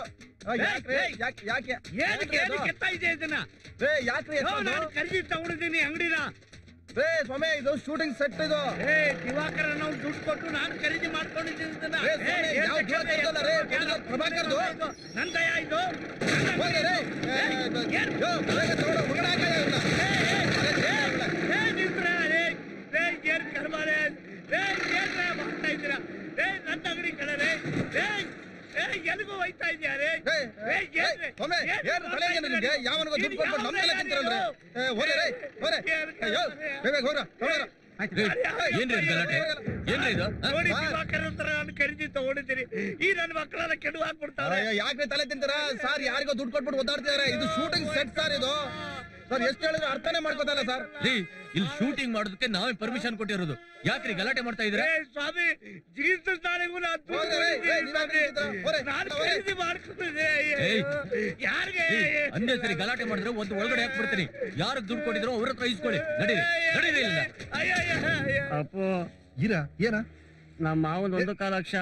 [SPEAKER 3] ಯಾಕೆ
[SPEAKER 5] ಏನಕ್ಕೆ ಏನಕ್ಕೆ ಎತ್ತಾ ಇದೆಯಾ ಇದನ್ನ
[SPEAKER 3] ಯಾಕ್ರಿ
[SPEAKER 5] ಯೋ, ನಾನು ಖರೀದಿ ತಗೊಂಡಿದ್ದೀನಿ ಅಂಗಡಿನ
[SPEAKER 3] ಸ್ವಾಮಿ ಇದು ಶೂಟಿಂಗ್ ಸೆಟ್ ಇದು
[SPEAKER 5] ಏ ದಿವಾಕರ ನಾವು ದುಡ್ಡು ಕೊಟ್ಟು ನಾನು ಖರೀದಿ ಮಾಡ್ಕೊಂಡಿದ್ದೀನಿ ಇದನ್ನ
[SPEAKER 3] ಏ, ಸ್ವಾಮಿ,
[SPEAKER 5] ಏ, ಏನ್
[SPEAKER 3] ಯಾವ
[SPEAKER 5] ಬೇಕಾದ್ರೆ
[SPEAKER 3] ದಿವಾಕರ ಇದಲ್ಲ ರೇ,
[SPEAKER 5] ಯಾರೋ
[SPEAKER 3] ಹುಡುಗ ಪ್ರಭಾಕರ್ದು.
[SPEAKER 5] ಇದು? ನನ್ ದಯ ಇದು
[SPEAKER 3] ಹೋಗಿ ರೇ. ಏ,
[SPEAKER 5] ಏನ್?
[SPEAKER 3] ಯೋ, ಬೇಗ ತಗೊಂಡು ಹೊರಗಡೆ ಹಾಕಲ್ಲ ಇವ್ನ.
[SPEAKER 5] ಏ, ನಿಂತ್ರೆ, ಏ, ಏ, ಏನ್ ಕರ್ಮಾರೆ? ಏ, ಏನ್ರ ಮಾಡ್ತಾ ಇದ್ದೀರಾ? ಏ, ನನ್ನ ಅಂಗಡಿ ಕಡೆ ರೇ. ಏ, ಏ, ಎಲ್ಗೂ ಹೋಯ್ತಾ ಇದ್ಯಾ ರೇ?
[SPEAKER 3] ಏ,
[SPEAKER 5] ಏ,
[SPEAKER 3] ಏ,
[SPEAKER 5] ಏನ್ರೆ?
[SPEAKER 3] ಸ್ವಾಮಿ,
[SPEAKER 5] ಏನ್
[SPEAKER 3] ಏನ್
[SPEAKER 5] ಮಾಡ್ತಾ
[SPEAKER 3] ತಲೆ ಏನ್ ನಿನ್ಗೆ?
[SPEAKER 5] ಇದ್ದೀರಾ?
[SPEAKER 3] ಯಾವನಿಗೋ ದುಡ್ಡು
[SPEAKER 5] ಇದು
[SPEAKER 3] ಕೊಟ್ಬಿಟ್ಟು
[SPEAKER 5] ಯಾವ
[SPEAKER 3] ನಮ್ಮ ಮೇಲೆ
[SPEAKER 5] ನ್ಯಾಯ
[SPEAKER 3] ತಿಂತೀರಲ್ರಿ?
[SPEAKER 5] ಇದು?
[SPEAKER 3] ಏ, ಹೋಗ್ರಿ ರೇ, ಹೋಗ್ರಿ.
[SPEAKER 5] ಏನ್
[SPEAKER 3] ಅಯ್ಯೋ,
[SPEAKER 5] ಕರ್ಮಾರೆ?
[SPEAKER 3] ಬೇಗ ಬೇಗ ಹೋಗ್ರ, ಹೋಗ್ರ.
[SPEAKER 7] ಏನ್ರಿ ಇದು ಗಲಾಟೆ ಏನ್ರಿ ಇದು ಹ?
[SPEAKER 5] ನೋಡಿ ದಿವಾಕರ್ ಹತ್ರ ನಾನು ಖರೀದಿ ತಗೊಂಡಿದ್ದೀನಿ ಈ ನನ್ನ ಮಕ್ಕಳೆಲ್ಲ ಕೆಡು ಹಾಕ್ಬಿಡ್ತಾರೆ
[SPEAKER 1] ಯಾಕೆ ತಲೆ ತಿಂತಾರ ಸರ್ ಯಾರಿಗೋ ದುಡ್ಡು ಕೊಟ್ಬಿಟ್ಟು ಓದಾಡ್ತಿದಾರೆ ಇದು ಶೂಟಿಂಗ್ ಸೆಟ್ ಸರ್ ಇದು ಸರ್ ಎಷ್ಟು ಹೇಳಿದ್ರು ಅರ್ಥನೇ ಮಾಡ್ಕೋತಲ್ಲ ಸರ್
[SPEAKER 7] ರೀ ಇಲ್ಲಿ ಶೂಟಿಂಗ್ ಮಾಡೋದಕ್ಕೆ ನಾವೇ ಪರ್ಮಿಷನ್ ಕೊಟ್ಟಿರೋದು ಯಾಕ್ರಿ ಗಲಾಟೆ ಮಾಡ್ತಾ ಇದ್ರೆ
[SPEAKER 5] ಏ ಸ್ವಾಮಿ ಜೀವಿತ ತಾಳಿಗೂ ನಾನು ದುಡ್ಡು
[SPEAKER 1] ಹೋಗ್ರಿ, ಏ,
[SPEAKER 5] ಕೊಟ್ಟಿದ್ದೀನಿ
[SPEAKER 1] ನೀವ್
[SPEAKER 5] ಸ್ವಾಮಿ.
[SPEAKER 1] ಹಾಕಿದ್ರ? ಹೋಗ್ರಿ,
[SPEAKER 5] ನಾನು
[SPEAKER 1] ಹೋಗ್ರಿ.
[SPEAKER 5] ಖರೀದಿ ಮಾಡ್ಕೊಂಡಿದ್ದೆ
[SPEAKER 7] ಏಯ್.
[SPEAKER 5] ಯಾರಿಗೆ
[SPEAKER 7] ಅಂದೇ ಸರಿ ಗಲಾಟೆ ಮಾಡಿದ್ರೆ ಒಂದು ಒಳಗಡೆ ಹಾಕ್ಬಿಡ್ತೀನಿ ಯಾರಿಗೆ ದುಡ್ಡು ಕೊಟ್ಟಿದ್ರು ಅವ್ರ ಹತ್ರ ಇಸ್ಕೊಳ್ಳಿ ನಡೀರಿ ನಡೀರಿ ಇಲ್ಲಿಂದ.
[SPEAKER 5] ಅಯ್ಯ ಅಯ್ಯ, ಅಯ್ಯ.
[SPEAKER 6] ಅಪ್ಪು
[SPEAKER 3] ಇರ ಏನ
[SPEAKER 6] ನಮ್ಮ ಮಾವನ್ ಒಂದು ಕಾಲ ಲಕ್ಷ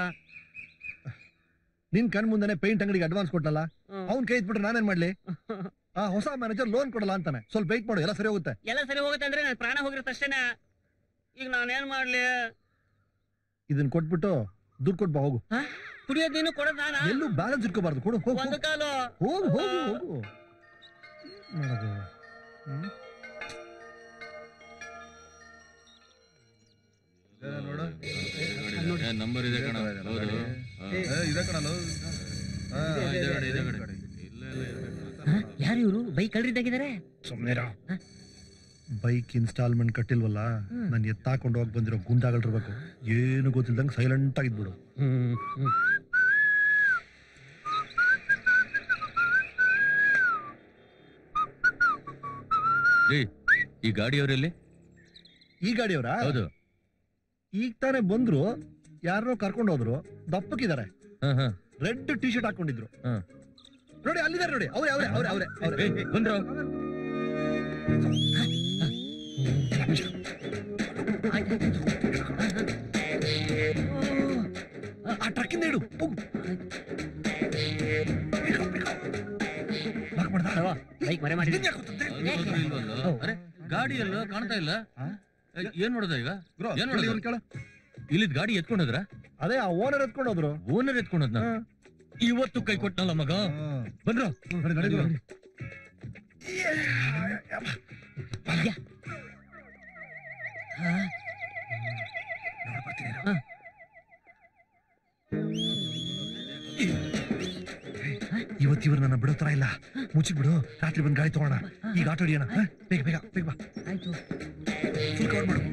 [SPEAKER 3] ನಿನ್ ಕಣ್ ಮುಂದೆನೆ ಪೇಂಟ್ ಅಂಗಡಿಗೆ ಅಡ್ವಾನ್ಸ್ ಕೊಟ್ಟಲ್ಲ
[SPEAKER 6] ಹ್ಮ್.
[SPEAKER 3] ಅವ್ನ್ ಕೈ ಇಟ್ಬಿಟ್ರೆ ನಾನೇನ್ ಮಾಡ್ಲಿ ಆ ಹೊಸ ಮ್ಯಾನೇಜರ್ ಲೋನ್ ಕೊಡಲ್ಲ ಅಂತಾನೆ ಸ್ವಲ್ಪ ವೆಯ್ಟ್ ಮಾಡು ಎಲ್ಲ ಸರಿ ಹೋಗುತ್ತೆ
[SPEAKER 6] ಎಲ್ಲ ಸರಿ ಹೋಗುತ್ತೆ ಅಂದ್ರೆ ನನ್ ಪ್ರಾಣ ಹೋಗಿರುತ್ತೆ ಅಷ್ಟೇನೆ ಈಗ ನಾನೇನ್ ಮಾಡ್ಲಿ
[SPEAKER 3] ಇದನ್ನ ಕೊಟ್ಬಿಟ್ಟು ದುಡ್ಡು ಕೊಟ್ಬಾ ಹೋಗು
[SPEAKER 6] ಕುಡಿಯೋದ್ ನೀನು ಕೊಡೋದ್ ನಾನಾ
[SPEAKER 3] ಎಲ್ಲೂ ಬ್ಯಾಲೆನ್ಸ್ ಇಟ್ಕೋಬಾರ್ದು ಕೊಡು ಹೋಗು
[SPEAKER 6] ಒಂದು ಕಾಲು
[SPEAKER 3] ಹೋಗು ಹೋಗು ಹೋಗು ಏನ್ ಮಾಡೋದು ಹ್ಮ್?
[SPEAKER 7] ಏ, ನಂಬರ್ ಇದೆ ಕಣ ಹೌದು ಹಾ.
[SPEAKER 1] ಇದೆ ಕಣಲು
[SPEAKER 7] ಹಾ, ಇದೆ ನೋಡಿ, ಇದೆ ನೋಡಿ. ಇಲ್ಲ, ಇಲ್ಲ, ಇಲ್ಲ.
[SPEAKER 6] ಯಾರು ಇವರು ಬೈಕ್ ಕಳ್ರಿದ್ದಾಗಿದ್ದಾರೆ
[SPEAKER 3] ಸುಮ್ನೆರ ಬೈಕ್ ಇನ್ಸ್ಟಾಲ್ಮೆಂಟ್ ಕಟ್ಟಿಲ್ವಲ್ಲ ನಾನು ಎತ್ತಾಕೊಂಡು ಹೋಗಿ ಬಂದಿರೋ ಗುಂಡಾಗಳಿರ್ಬೇಕು ಏನು ಗೊತ್ತಿಲ್ದಂಗೆ ಸೈಲೆಂಟ್ ಆಗಿದ್ಬಿಡು
[SPEAKER 7] ರೀ ಈ ಗಾಡಿಯವರಲ್ಲಿ
[SPEAKER 3] ಈ ಗಾಡಿಯವರ
[SPEAKER 7] ಹೌದು
[SPEAKER 3] ಈಗ ತಾನೇ ಬಂದ್ರು ಯಾರನ್ನೋ ಕರ್ಕೊಂಡು ಹೋದ್ರು ದಪ್ಪಕ್ಕಿದ್ದಾರೆ
[SPEAKER 7] ಹಾ ಹಾ
[SPEAKER 3] ರೆಡ್ ಟಿ ಶರ್ಟ್ ಹಾಕೊಂಡಿದ್ರು
[SPEAKER 7] ಹಾ.
[SPEAKER 3] ನೋಡಿ ಅಲ್ಲಿದ್ದಾರೆ ನೋಡಿ ಅವ್ರೆ ಅವ್ರೆ ಅವ್ರೆ ಅವ್ರೆ ಅವ್ರೆ
[SPEAKER 7] ಏ, ಬಂದ್ರು
[SPEAKER 3] ಆ ಟ್ರಕ್ಕಿಂದ ಇಡು ಹೋಗು. ಲಾಕ್ ಮಾಡ್ದ?
[SPEAKER 6] ಬೈಕ್ ಮರೆ ಮಾಡಿ
[SPEAKER 3] ಇದನ್ನ ಯಾಕ್ ಗೊತ್ತಂತೆ?
[SPEAKER 7] ಅಲ್ಲಿ ಬಂದ್ರು ಇಲ್ವಲ್ಲ? ಅರೆ ಗಾಡಿ ಎಲ್ಲ ಕಾಣ್ತಾ ಇಲ್ಲ
[SPEAKER 3] ಹಾ?
[SPEAKER 7] ಏ, ಏನ್ ಮಾಡೋದ ಈಗ
[SPEAKER 1] ಬ್ರೋ
[SPEAKER 7] ಏನ್
[SPEAKER 1] ಕೇಳಿ
[SPEAKER 7] ಮಾಡೋದು?
[SPEAKER 1] ಇವ್ನ್ ಕೇಳು
[SPEAKER 7] ಇಲ್ಲಿದ್ ಗಾಡಿ ಎತ್ಕೊಂಡೋದ್ರ
[SPEAKER 3] ಅದೇ ಆ ಓನರ್ ಎತ್ಕೊಂಡು ಹೋದ್ರು
[SPEAKER 7] ಓನರ್ ಎತ್ಕೊಂಡೋದ್ನ
[SPEAKER 3] ಹಾ.
[SPEAKER 7] ಇವತ್ತು ಕೈ ಕೊಟ್ನಲ್ಲ ಮಗ ಬಂದ್ರು
[SPEAKER 3] ನಡಿ, ನಡಿ, ನಡಿ. ಇವತ್ತು ಇವ್ರು ನನ್ನ ಬಿಡೋ ತರ ಇಲ್ಲ ಮುಚ್ಚಿಬಿಡು ರಾತ್ರಿ ಬಂದು ಗಾಡಿ ತಗೋಣ ಈಗ ಆಟೋ ಹಿಡಿಯೋಣ ಹಾ? ಬೇಗ ಬೇಗ ಬೇಗ ಬಾ
[SPEAKER 6] ಆಯ್ತು
[SPEAKER 3] ಫುಲ್ ಕವರ್ ಮಾಡು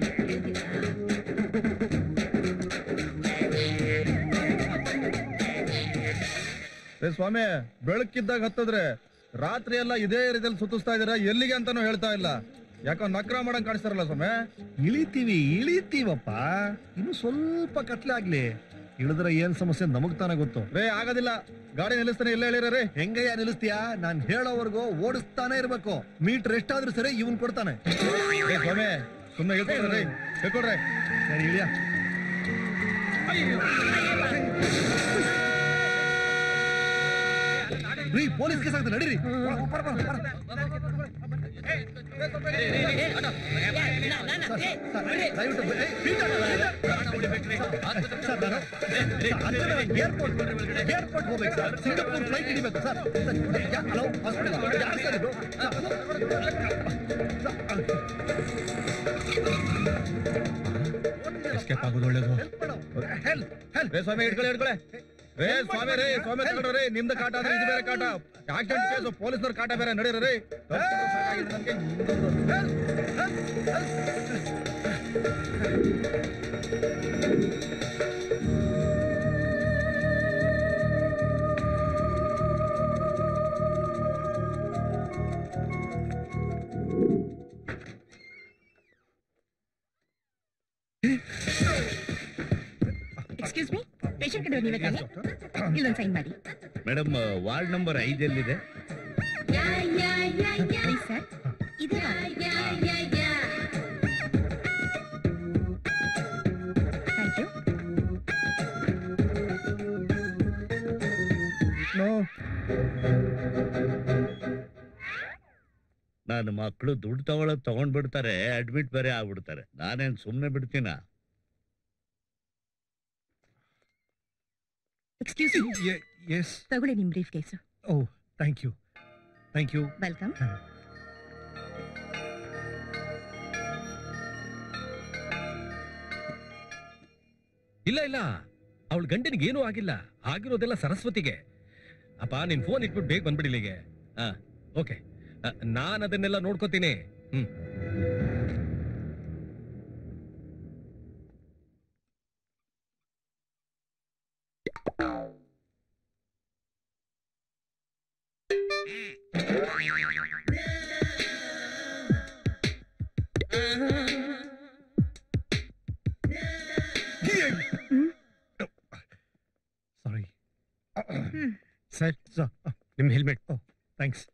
[SPEAKER 1] ಏ ಸ್ವಾಮಿ ಬೆಳಕಿದ್ದಾಗ ಹತ್ತದ್ರೆ ರಾತ್ರಿ ಎಲ್ಲ ಇದೇ ರೀತಿಯಲ್ಲಿ ಸುತ್ತಿಸ್ತಾ ಇದೀರ ಎಲ್ಲಿಗೆ ಅಂತಾನು ಹೇಳ್ತಾ ಇಲ್ಲ ಯಾಕೋ ನಕ್ರ ಮಾಡಂಗ್ ಕಾಣಿಸ್ತಾರಲ್ಲ ಸ್ವಾಮಿ
[SPEAKER 3] ಇಳಿತೀವಿ ಇಳಿತೀವಪ್ಪ ಇನ್ನು ಸ್ವಲ್ಪ ಕತ್ಲೆ ಆಗ್ಲಿ ಇಳಿದ್ರೆ ಏನ್ ಸಮಸ್ಯೆ ನಮಗ್ ತಾನೇ ಗೊತ್ತು
[SPEAKER 1] ರೇ ಆಗೋದಿಲ್ಲ ಗಾಡಿ ನಿಲ್ಲಿಸ್ತಾನೆ ಇಲ್ಲ ಹೇಳಿರ ರೀ
[SPEAKER 3] ಹೆಂಗಯ್ಯ ನಿಲ್ಲಿಸ್ತೀಯಾ ನಾನ್ ಹೇಳೋವರೆಗೂ ಓಡಿಸ್ತಾನೆ ಇರ್ಬೇಕು ಮೀಟರ್ ಎಷ್ಟಾದ್ರೂ ಸರಿ ಇವನ್ ಕೊಡ್ತಾನೆ
[SPEAKER 1] ಏ ಸ್ವಾಮಿ ಸುಮ್ಮನೆ ಹೇಳ್ಕೊಡ್ರಿ ಹೇಳ್ಕೊಡ್ರಿ
[SPEAKER 3] ಸರಿ ಇಳಿಯ ರೀ ಪೊಲೀಸ್ ಕೇಸ್ ಆಗ್ತದೆ ನಡೀರಿ ಬರ, ಬರ, ಬರ, ಬರ. ಸರ್, ದಯವಿಟ್ಟು ಬ- ಏ, ಬೀಳ್ತಾನೆ, ಬೀಳ್ತಾನೆ. ಸರ್, ನಾನು ಏರ್ಪೋರ್ಟ್ ಏರ್ಪೋರ್ಟ್ ಹೋಗ್ಬೇಕು ಸರ್ ಸಿಂಗಾಪುರ್ ಫ್ಲೈಟ್ ಹಿಡಿಬೇಕು ಸರ್ ಸರ್, ಯಾ- ಹಲೋ ಹಾಸ್ಪಿಟಲ್ ಯಾರು ಸರ್ ಇದು
[SPEAKER 1] ಎಸ್ಕೇಪ್ ಆಗೋದು ಒಳ್ಳೇದು
[SPEAKER 3] ಹೆಲ್ಪ್ ಹೆಲ್ಪ್
[SPEAKER 1] ರೇ ಸ್ವಾಮಿ ಹಿಡ್ಕೊಳ್ಳಿ ಹಿಡ್ಕೊಳ್ಳಿ ರೇ ಸ್ವಾಮಿ ರೇ ಸ್ವಾಮಿ ತಗೊಳ್ರಿ ರೇ ನಿಮ್ದು ಕಾಟ ಅಂದ್ರೆ ಇದು ಬೇರೆ ಕಾಟ ಆಕ್ಸಿಡೆಂಟ್ ಕೇಸು ಪೊಲೀಸ್ನವ್ರ ಕಾಟ ಬೇರೆ ನಡೀರಿ ರೇ ಸಾಕಾಗಿದೆ ನಮ್ಗೆ.
[SPEAKER 8] ಎಕ್ಸ್ಕ್ಯೂಸ್ ಮೀ ಪೇಷಂಟ್ ಕಡೆ ನೀವೇ ತಾನೆ ಇಲ್ಲೊಂದು ಸೈನ್ ಮಾಡಿ
[SPEAKER 5] ಮೇಡಮ್ ವಾರ್ಡ್ ನಂಬರ್ ಐದಲ್ಲಿದೆ
[SPEAKER 8] ಪ್ಲೀಸ್ ಸರ್ ಇದೇ ಥ್ಯಾಂಕ್ ಯು
[SPEAKER 1] ನೋ
[SPEAKER 5] ನನ್ನ ಮಕ್ಕಳು ದುಡ್ಡು ತಗೊಳ್ಳೋದು ತಗೊಂಡ್ ಬಿಡ್ತಾರೆ ಅಡ್ಮಿಟ್ ಬೇರೆ ಆಗ್ಬಿಡ್ತಾರೆ ನಾನೇನ್ ಸುಮ್ನೆ ಬಿಡ್ತೀನ
[SPEAKER 8] ಎಕ್ಸ್ಕ್ಯೂಸ್ ಮೀ
[SPEAKER 3] ಎಸ್
[SPEAKER 8] ತಗೊಳ್ಳಿ ನಿಮ್ ಬ್ರೀಫ್ ಕೇಸು
[SPEAKER 3] ಓ thank you thank you
[SPEAKER 8] welcome
[SPEAKER 9] ಇಲ್ಲ ಇಲ್ಲ ಅವಳ ಗಂಡನಿಗೆ ಏನೂ ಆಗಿಲ್ಲ ಆಗಿರೋದೆಲ್ಲ ಸರಸ್ವತಿಗೆ ಅಪ್ಪ ನಿನ್ ಫೋನ್ ಇಟ್ಬಿಟ್ಟು ಬೇಗ ಬಂದ್ಬಿಡಿ ಇಲ್ಲಿಗೆ ಹಾ ಓಕೆ ನಾನು ಅದನ್ನೆಲ್ಲ ನೋಡ್ಕೋತೀನಿ ಹ್ಮ್
[SPEAKER 3] ಸಾರಿ
[SPEAKER 4] ಸರ್ ನಿಮ್ helmet
[SPEAKER 3] thanks